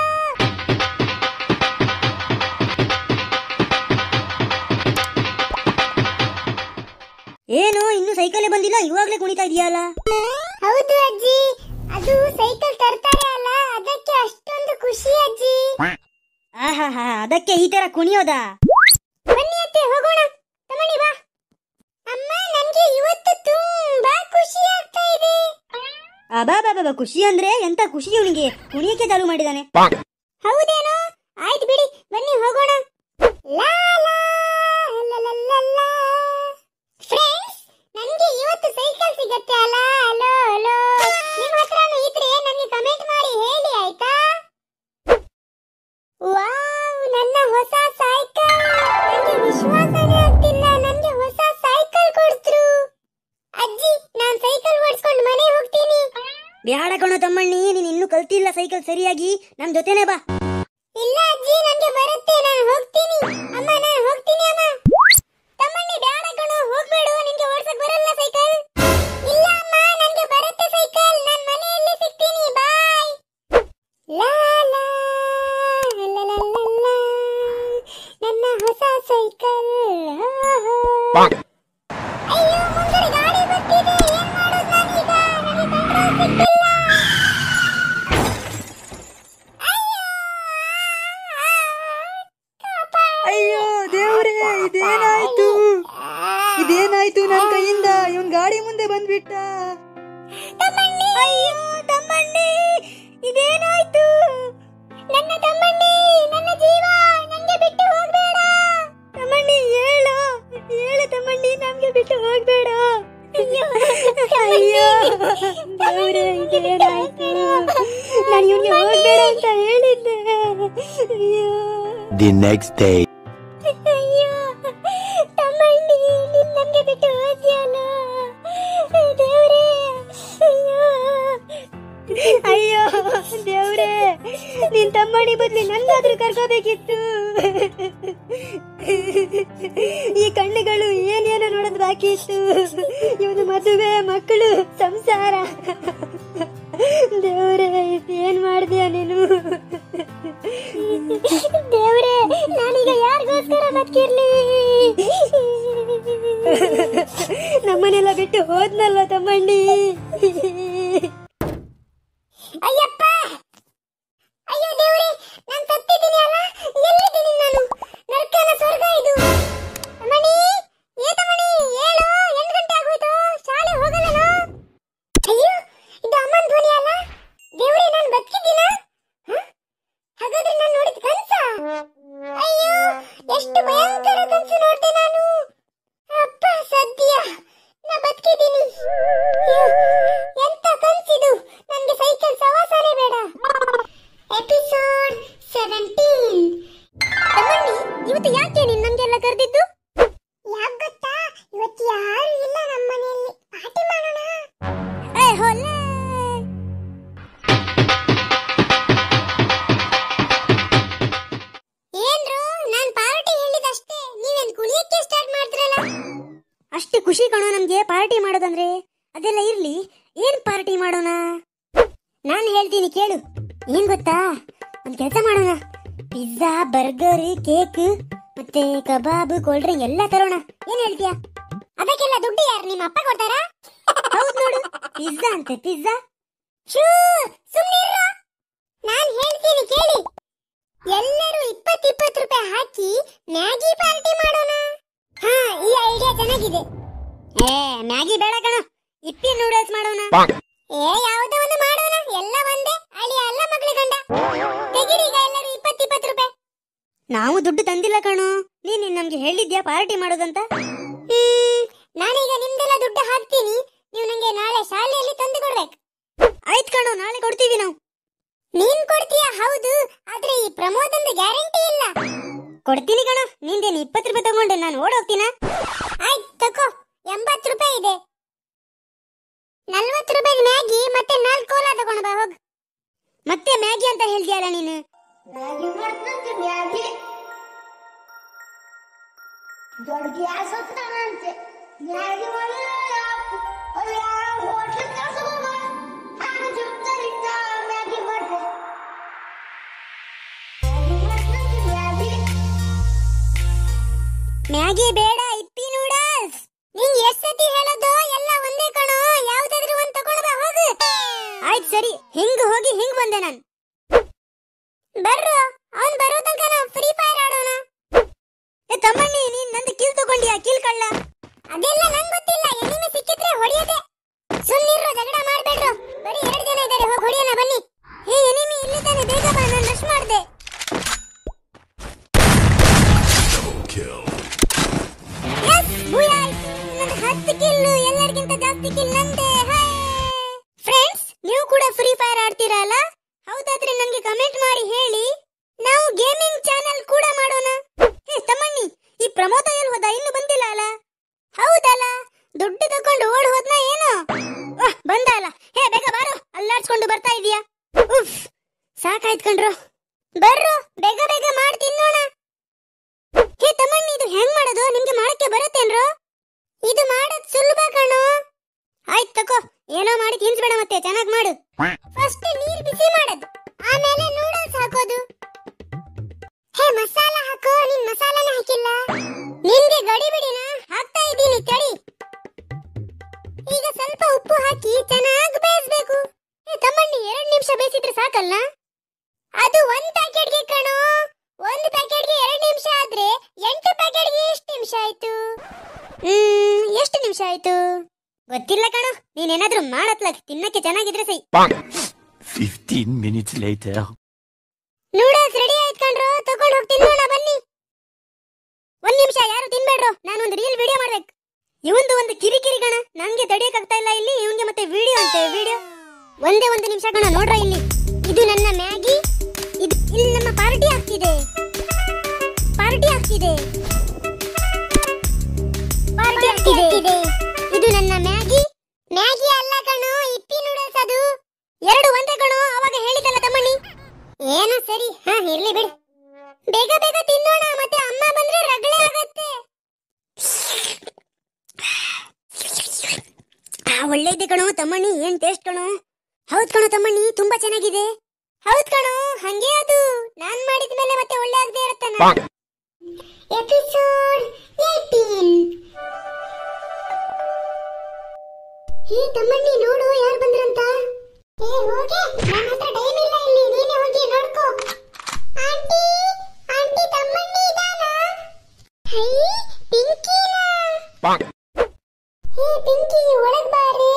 ಏನು ಇನ್ನು ಸೈಕಲೇ ಬಂದಿಲ್ಲ ಇವಾಗ್ಲೇ ಕುಣಿತಾ ಇದೆಯಲ್ಲ ಹೌದು ಅಜ್ಜಿ ಅದು ಸೈಕಲ್ ತರ್ತಾರೆ ಅಲ್ಲ ಅದಕ್ಕೆ ಅಷ್ಟೊಂದು ಖುಷಿ ಅಜ್ಜಿ ಆಹಾ ಅದಕ್ಕೆ ಈ ತರ ಕುಣಿಯೋದಾ ಬನ್ನಿ ಅತ್ತೆ ಹೋಗೋಣ ತಮಣಿ ಬಾ ಅಮ್ಮ ನನಗೆ ಇವತ್ತು ತುಂಬಾ ಖುಷಿ ಆಗ್ತಾ ಇದೆ ಅಬಾ ಬಾಬಾ ಖುಷಿ ಅಂದ್ರೆ ಎಂತ ಖುಷಿ ಇವನಿಗೆ ಕುಣಿಯಕ್ಕೆ ಚಾಲು ಮಾಡಿದಾನೆ ಹೌದೇನೋ ಆಯ್ತು ಬಿಡಿ ಬನ್ನಿ ಹೋಗೋಣ ಲಾ ಲಾ ಲಾ ಲಾ ಲಾ ಲಾ. ಫ್ರೆಂಡ್ಸ್ ನನಗೆ ಇವತ್ತು ಸೈಕಲ್ ಸಿಗತ್ತೆ ಅಲ್ಲ ಅಲೋ ಅಲೋ ನಿಮ್ಮ ಹತ್ರನೂ ಇದ್ರೆ ನನಗೆ ಕಮೆಂಟ್ ಮಾಡಿ ಹೇಳಿ ಆಯ್ತಾ ವಾವ್ ನನ್ನ ಹೊಸ ಸೈಕಲ್ ನನಗೆ ವಿಶ್ವಾಸನೇ ಆಗ್ತಿಲ್ಲ ನನಗೆ ಹೊಸ ಸೈಕಲ್ ಕೊಡ್ತ್ರು ಅಜ್ಜಿ ನಾನು ಸೈಕಲ್ ಬ್ಯಾಡ ಕಣೋ ತಮ್ಮಣ್ಣಿ ನೀನ್ ಇನ್ನೂ ಕಲ್ತಿಲ್ಲ ಸೈಕಲ್ ಸರಿಯಾಗಿ ನಮ್ ಜೊತೆನೆ ಬಾ ಇಲ್ಲ ಅಜ್ಜಿ ನಂಗೆ ಬರುತ್ತೆ ನಾನು ಹೋಗ್ತೀನಿ ಅಮ್ಮ ನಾನು ಹೋಗ್ತೀನಿ ಅಮ್ಮ ತಮ್ಮಣ್ಣಿ ಬ್ಯಾಡ ಕಣೋ ಹೋಗ್ಬೇಡು ನಿಂಗೆ ಓಡ್ಸಕ್ ಬರಲ್ಲ ಸೈಕಲ್ ಇಲ್ಲ ಅಮ್ಮ ನಂಗೆ ಬರುತ್ತೆ ಸೈಕಲ್ ನಾನು ಮನೆಯಲ್ಲಿ ಸಿಗ್ತೀನಿ ಬಾಯ್ ಲಾ ಲಾ ಲಾ ಲಾ ಲಾ ಲಾ. ನನ್ನ ಹೊಸ ಸೈಕಲ್ ಅಯ್ಯೋ ಮುಂದೆ ಗಾಡಿ ಬರ್ತಿದೆ ಏನ್ ಮಾಡೋದು ನಾನೀಗ ನನಗೆ ಕಂಟ್ರೋಲ್ ಸಿಗ್ತಿಲ್ಲ ಅಯ್ಯೋ ದೇವ್ರೇ ಇದೇನಾಯ್ತು ಇದೇನಾಯ್ತು ನನ್ ಕೈಯಿಂದ ಇವನ್ ಗಾಡಿ ಮುಂದೆ ಬಂದ್ಬಿಟ್ಟ ಅಯ್ಯೋ ತಮ್ಮಣ್ಣಿ ಇದೇನಾಯ್ತು ನನ್ನ ತಮ್ಮಣ್ಣಿ ನನ್ನ ಜೀವ ನಂಗೆ ಬಿಟ್ಟು ಹೋಗ್ಬೇಡ ತಮ್ಮಣ್ಣಿ ಹೇಳು ಹೇಳು ತಮ್ಮಣ್ಣಿ ನಮ್ಗೆ ಬಿಟ್ಟು ಹೋಗ್ಬೇಡ ಅಯ್ಯೋ ಅಯ್ಯೋ ದೇವ್ರೇ ಇದೇನಾಯ್ತು ನಾನು ಇವನ್ಗೆ ಹೋಗ್ಬೇಡ ಅಂತ ಹೇಳಿದ್ದೆ ಅಯ್ಯೋ The next day. ಅಯ್ಯೋ ತಮ್ಮಣ್ಣಿ ನೀನ್ ನಮ್ಗೆ ಬಿಟ್ಟು ಹೋದ್ಯಲ್ಲ ದೇವ್ರೇ ಅಯ್ಯೋ ಅಯ್ಯೋ ದೇವ್ರೇ ನಿನ್ ತಮ್ಮಣಿ ಬದ್ಲಿ ನನ್ನಾದ್ರೂ ಕರ್ಕೋಬೇಕಿತ್ತು ಈ ಕಣ್ಣುಗಳು ಏನೇನೋ ನೋಡೋದು ಬಾಕಿ ಇತ್ತು ಇವನು ಮದುವೆ ಮಕ್ಕಳು ಸಂಸಾರ ದೇವ್ರೇ ಏನ್ ಮಾಡ್ತೀಯ ನೀನು ದೇವ್ರೇ ನಾನೀಗ ಯಾರಿಗೋಸ್ಕರ ಬದುಕಿರ್ಲಿ ನಮ್ಮನೆಲ್ಲ ಬಿಟ್ಟು ಹೋದ್ನಲ್ಲ ತಮ್ಮಣ್ಣಿ ಅಯ್ಯಪ್ಪ ಅಯ್ಯೋ ದೇವ್ರೇ ನಾನ್ ಸತ್ತಿದ್ದೀನಿ ಅಲ್ಲ ಎಲ್ಲಿದ್ದೀನಿ ನಾನು ನರ್ಕನ ಸ್ವರ್ಗ ಇದು ತಮ್ಮಣಿ ಏ ತಮ್ಮಣಿ ಹೇಳು ಎಂಟು ಗಂಟೆ ಆಗೋಯ್ತು ಶಾಲೆ ಹೋಗಲ್ಲ ನಾನು ಅಯ್ಯೋ ಇದು ಅಮ್ಮನ ಧ್ವನಿ ಅಲ್ಲ ದೇವ್ರೇ ನಾನು ಬದುಕಿದ್ದೀನ ಹಾಗಾದ್ರೆ ನಾನು ನೋಡಿದ ಕನ್ಸ ಅಯ್ಯೋ ಎಷ್ಟು ಭಯಂಕರ ಕನ್ಸು ನೋಡ್ದೆ ನಾನು ಅಪ್ಪ ಸದ್ಯ ನಾ ಬದುಕಿದ್ದೀನಿ ಅಯ್ಯೋ, ಎಂತ ಕನ್ಸಿದು ನನ್ಗೆ ಸೈಕಲ್ ಸವಾಸನೆ ಬೇಡ ಎಪಿಸೋಡ್ ಸೆವೆಂಟೀನ್ ತಮ್ಮಣ್ಣಿ ಇವತ್ತು ಯಾಕೆ ನೀನ್ ನಮ್ಗೆಲ್ಲ ಕರೆದಿದ್ದು ಯಾಕೆ ಗೊತ್ತಾ ಇವತ್ತು ಯಾರು ಇಲ್ಲ ನಮ್ಮ ಮನೆಯಲ್ಲಿ ಪಾರ್ಟಿ ಮಾಡೋಣ ಏ ಹೊಲೆ ಏನ್ರು ನಾನ್ ಪಾರ್ಟಿ ಹೇಳಿದಷ್ಟೇ ನೀವೇನ್ ಕುಣಿಯಕ್ಕೆ ಸ್ಟಾರ್ಟ್ ಮಾಡ್ತಿರಲ್ಲ ಅಷ್ಟು ಖುಷಿ ಕಣೋ ನಮ್ಗೆ ಪಾರ್ಟಿ ಮಾಡೋದಂದ್ರೆ ಅದೆಲ್ಲ ಇರ್ಲಿ ಏನ್ ಪಾರ್ಟಿ ಮಾಡೋಣ ನಾನು ಹೇಳ್ತೀನಿ ಕೇಳು ಏನ್ ಗೊತ್ತಾ ಒಂದ್ ಕೆಲಸ ಮಾಡೋಣ ಪಿಜ್ಜಾ ಬರ್ಗರ್ ಕೇಕ್ ಮತ್ತೆ ಕಬಾಬ್ ಕೋಲ್ಡ್ ಡ್ರಿಂಕ್ ಎಲ್ಲ ತರೋಣ ಏನ್ ಹೇಳ್ತೀಯಾ ಅದಕ್ಕೆಲ್ಲ ದುಡ್ಡು ಯಾರು ನಿಮ್ಮ ಅಪ್ಪ ಕೊಡ್ತಾರಾ ಹೌದ್ ನೋಡು ಪಿಜ್ಜಾ ಅಂತೆ ಪಿಜ್ಜಾ ಶೂ ಸುಮ್ಮನಿರು ನಾನ್ ಹೇಳ್ತೀನಿ ಕೇಳಿ ಎಲ್ಲರೂ ಇಪ್ಪತ್ತು ಇಪ್ಪತ್ತು ರೂಪಾಯಿ ಹಾಕಿ ಮ್ಯಾಗಿ ಪಾರ್ಟಿ ಮಾಡೋಣ ಹಾ ಈ ಐಡಿಯಾ ಚೆನ್ನಾಗಿದೆ ಏ ಮ್ಯಾಗಿ ಬೇಡ ಕಣ ಇಪ್ಪಿ ನೂಡಲ್ಸ್ ಮಾಡೋಣ ಏ ಯಾವುದೋ ಒಂದು ಮಾಡೋಣ ಎಲ್ಲ ಒಂದೇ ಅಳಿಯ ಅಲ್ಲ ಮಗಳ ಗಂಡ ತೆಗಿರಿ ಈಗ ಎಲ್ಲರೂ ಇಪ್ಪತ್ತು ಇಪ್ಪತ್ತು ರೂಪಾಯಿ ನಾವು ದುಡ್ಡು ತಂದಿಲ್ಲ ಕಣೋ ನೀನ್ ನಮ್ಗೆ ಹೇಳಿದ್ಯಾ ಪಾರ್ಟಿ ಮಾಡೋದಂತ ಹ್ಮ್ ನಾನೀಗ ನಿಮ್ದೆಲ್ಲ ದುಡ್ಡು ಹಾಕ್ತೀನಿ ನೀವು ನಂಗೆ ನಾಳೆ ಶಾಲೆಯಲ್ಲಿ ತಂದು ಕೊಡ್ಬೇಕು ಆಯ್ತ್ ಕಣೋ ನಾಳೆ ಕೊಡ್ತೀವಿ ನಾವು ನೀನ್ ಕೊಡ್ತೀಯಾ ಹೌದು ಆದ್ರೆ ಈ ಪ್ರಮೋದಂದು ಗ್ಯಾರಂಟಿ ಇಲ್ಲ ಕೊಡ್ತೀನಿ ಕಣೋ ನಿಂದೇನು ಇಪ್ಪತ್ತು ರೂಪಾಯಿ ತಗೊಂಡೆ ನಾನು ಓಡೋಗ್ತೀನಾ ಆಯ್ತು ತಕೋ ಎಂಬತ್ತು ರೂಪಾಯಿ ಇದೆ ನಲ್ವತ್ತು ರೂಪಾಯಿ ಮ್ಯಾಗಿ ಮತ್ತೆ ನಾಲ್ಕು ಕೋಲಾ ತಗೊಂಡು ಬಾ ಹೋಗ್ ಮತ್ತೆ ಮ್ಯಾಗಿ ಅಂತ ಹೇಳ್ದ್ಯಲ್ಲ ನೀನು ದೊಡ್ಡ ಗ್ಯಾಸ್ ಹತ್ತಾನಂತೆ ಮ್ಯಾಗಿ ಹೋಟ್ಲು ಕಳ್ಸೋಣ ನಾನು ಜವಾಬ್ದಾರಿಯಿಂದ ಮ್ಯಾಗಿ ಮಾಡ್ದೆ ಮ್ಯಾಗಿ ಬೇಡ ಇಪ್ಪಿ ನೂಡಲ್ಸ್ ನಿಂಗ್ ಎಷ್ಟ್ ಸತಿ ಹೇಳೋದು ಎಲ್ಲ ಒಂದೇ ಕಣೋ ಯಾವ್ದಾದ್ರು ಒಂದ್ ತಗೊಂಡು ಬಾ ಹೋಗು ಆಯ್ತ್ ಸರಿ ಹಿಂಗ್ ಹೋಗಿ ಹಿಂಗ್ ಬಂದೆ ನಾನು ಬರ್ರು ಅವ್ನ್ ಬರೋ ತನಕ ನಾವು ಫ್ರೀ ಫೈರ್ ಆಡೋಣ ಏ ತಮ್ಮಣ್ಣಿ ನೀನ್ ನಂದು ಕಿಲ್ ತಗೊಂಡಿಯಾ ಕಿಲ್ ಕಳ್ಳ ಅದೆಲ್ಲ ನಂಗ್ ಗೊತ್ತಿಲ್ಲ ಎನಿಮೆ ಸಿಕ್ಕಿದ್ರೆ ಹೊಡಿಯೋದೆ ಸುಮ್ನಿರು ಜಗಳ ಮಾಡ್ಬೇಡ್ರು ಬರೀ ಎರಡು ಜನ ಇದ್ದಾರೆ ಹೋಗಿ ಹೊಡಿಯೋಣ ಬನ್ನಿ ಹೇ ಎನಿಮಿ ಇಲ್ಲಿದ್ದಾನೆ ಬೇಗ ಬಾ ನಾನು ರಶ್ ಮಾಡ್ದೆ Yes, ಭೂಯ ಆಯ್ತು. ನನ್ನದು ಹತ್ತು ಕಿಲ್ಲು ಎಲ್ಲರಿಗಿಂತ ಜಾಸ್ತಿ ಕಿಲ್ ನಂದೆ ಫ್ರೆಂಡ್ಸ್ ನೀವು ಕೂಡ ಫ್ರೀ ಫೈರ್ ಆಡ್ತೀರಾ ಅಲ್ಲ ಹೌದಾದ್ರೆ ನನ್ಗೆ ಕಮೆಂಟ್ ಮಾಡಿ ಹೇಳಿ ನಾವು ಗೇಮಿಂಗ್ ಚಾನೆಲ್ ಕೂಡ ಮಾಡೋಣ ಹೇ ತಮ್ಮಣ್ಣಿ ಈ ಪ್ರಮೋದ ಎಲ್ಲಿ ಹೋದ ಇನ್ನು ಬಂದಿಲ್ಲ ಅಲ್ಲ ಹೌದಲ್ಲ ದುಡ್ಡು ತಕೊಂಡು ಓಡ್ ಹೋದ್ನ ಏನೋ ವಾಹ್, ಬಂದ ಅಲ್ಲ ಹೇ ಬೇಗ ಬಾರೋ ಅಲ್ಲಾಡ್ಸ್ಕೊಂಡು ಬರ್ತಾ ಇದೀಯಾ ಉಫ್ ಸಾಕಾಯ್ತು ಕಣ್ರು ಬರ್ರು ಬೇಗ ಬೇಗ ಮಾಡಿ ತಿನ್ನೋಣ ಹೇ ತಮ್ಮಣ್ಣಿ ಇದು ಹೆಂಗ್ ಮಾಡೋದು ನಿಮ್ಗೆ ಮಾಡಕ್ಕೆ ಬರುತ್ತೇನ್ರು ಇದು ಮಾಡೋದ್ ಸುಲಭ ಕಣೋ ಆಯ್ತು ತಕೋ ಏನೋ ಮಾಡಿ ತಿನ್ಸ್ಬೇಡ ಮತ್ತೆ ಚೆನ್ನಾಗ್ ಮಾಡು ಫಸ್ಟ್ ನೀರ್ ಬಿಸಿ ಮಾಡೋದು ಆಮೇಲೆ ನೂಡಲ್ಸ್ ಹಾಕೋದು ಹೇ ಮಸಾಲ ಹಾಕೋ ನೀನ್ ಮಸಾಲಾನ ಹಾಕಿಲ್ಲ ನಿನ್ಗೆ ಗಡಿ ಬಿಡಿನ ಹಾಕ್ತಾ ಇದ್ದೀನಿ ತಡಿ ಈಗ ಸ್ವಲ್ಪ ಉಪ್ಪು ಹಾಕಿ ಚೆನ್ನಾಗಿ ಬೇಯಿಸ್ಬೇಕು ಏ ತಮ್ಮಣ್ಣಿ ಎರಡ್ ನಿಮಿಷ ಬೇಯಿಸಿದ್ರೆ ಸಾಕಲ್ಲ ಅದು ಒಂದ್ ಪ್ಯಾಕೆಟ್ಗೆ ಕಣೋ ಒಂದ್ ಪ್ಯಾಕೆಟ್ಗೆ ಎರಡ್ ನಿಮಿಷ ಆದ್ರೆ ಎಂಟು ಪ್ಯಾಕೆಟ್ಗೆ ಎಷ್ಟು ನಿಮಿಷ ಆಯ್ತು ಹ್ಮ್ ಎಷ್ಟು ನಿಮಿಷ ಆಯ್ತು ಗೊತ್ತಿಲ್ಲ ಕಣೋ ನೀನೇನಾದ್ರೂ ಮಾಡತ್ಲ ತಿನ್ನಕ್ಕೆ ಚೆನ್ನಾಗಿದ್ರೆ ಸೈ 15 minutes later. ನೂಡಲ್ಸ್ ರೆಡಿ ಆಯ್ತು ಕಣ್ರೋ ತಗೊಂಡ್ ಹೋಗಿ ತಿನ್ನೋಣ ಬನ್ನಿ ಒಂದ್ ನಿಮಿಷ ಯಾರು ತಿನ್ಬೇಡ್ರು ನಾನು ಒಂದು ರೀಲ್ ವಿಡಿಯೋ ಮಾಡ್ಬೇಕು ಇವಂದು ಒಂದು ಕಿರಿಕಿರಿ ಗಣ ನಂಗೆ ತಡಿಯಕ್ಕಾಗ್ತಾ ಇಲ್ಲ ಇಲ್ಲಿ ಇವಂಗೆ ಮತ್ತೆ ವಿಡಿಯೋ ಅಂತೆ ವಿಡಿಯೋ ಒಂದೇ ಒಂದು ನಿಮಿಷ ಕಣ ನೋಡ್ರ ಇಲ್ಲಿ ಇದು ನನ್ನ ಮ್ಯಾಗಿ ಇದು ಇಲ್ಲಿ ನಮ್ಮ ಪಾರ್ಟಿ ಆಗ್ತಿದೆ ಪಾರ್ಟಿ ಆಗ್ತಿದೆ ಪಾರ್ಟಿ ಆಗ್ತಿದೆ ಇದು ನನ್ನ ಮ್ಯಾಗಿ ಮ್ಯಾಗಿ ಅಲ್ಲ ಕಣೋ ಇಪ್ಪಿ ನೂಡಲ್ಸ್ ಅದು ಎರಡು ಒಂದೇ ಕಣೋ ಅವಾಗ ಹೇಳಿದಲ್ಲ ತಮ್ಮಣ್ಣಿ ಏನೋ ಸರಿ ಹಾ ಇರ್ಲಿ ಬಿಡು ಬೇಗ ಬೇಗ ತಿನ್ನೋಣ ಮತ್ತೆ ಅಮ್ಮ ಬಂದ್ರೆ ರಗಳೆ ಆಗತ್ತೆ ಆ, ಒಳ್ಳೆ ಇದೆ ಕಣೋ ತಮ್ಮಣ್ಣಿ ಏನ್ ಟೇಸ್ಟ್ ಕಣೋ ಹೌದ್ ಕಣೋ ತಮ್ಮಣ್ಣಿ ತುಂಬಾ ಚೆನ್ನಾಗಿದೆ ಹೌದ್ ಕಣೋ ಹಂಗೆ ಅದು ನಾನ್ ಮಾಡಿದ ಮೇಲೆ ಮತ್ತೆ ಒಳ್ಳೆ ಆಗದೆ ಇರುತ್ತಲ್ಲ ಎಪಿಸೋಡ್ 18 ಹೇ ತಮ್ಮಣ್ಣಿ ನೋಡು ಯಾರು ಬಂದ್ರಂತ ಏ ಹೋಗೆ ನನ್ನ ಹತ್ರ ಟೈಮ್ ಇಲ್ಲ ಇಲ್ಲಿ ನೀನೇ ಹೋಗಿ ನೋಡ್ಕೋ ಆಂಟಿ ಆಂಟಿ ತಮ್ಮಣ್ಣಿ ಇದಾನಾ ಹೈ ಪಿಂಕಿನಾ ಹೇ ಪಿಂಕಿ ಒಳಗ್ ಬಾರೆ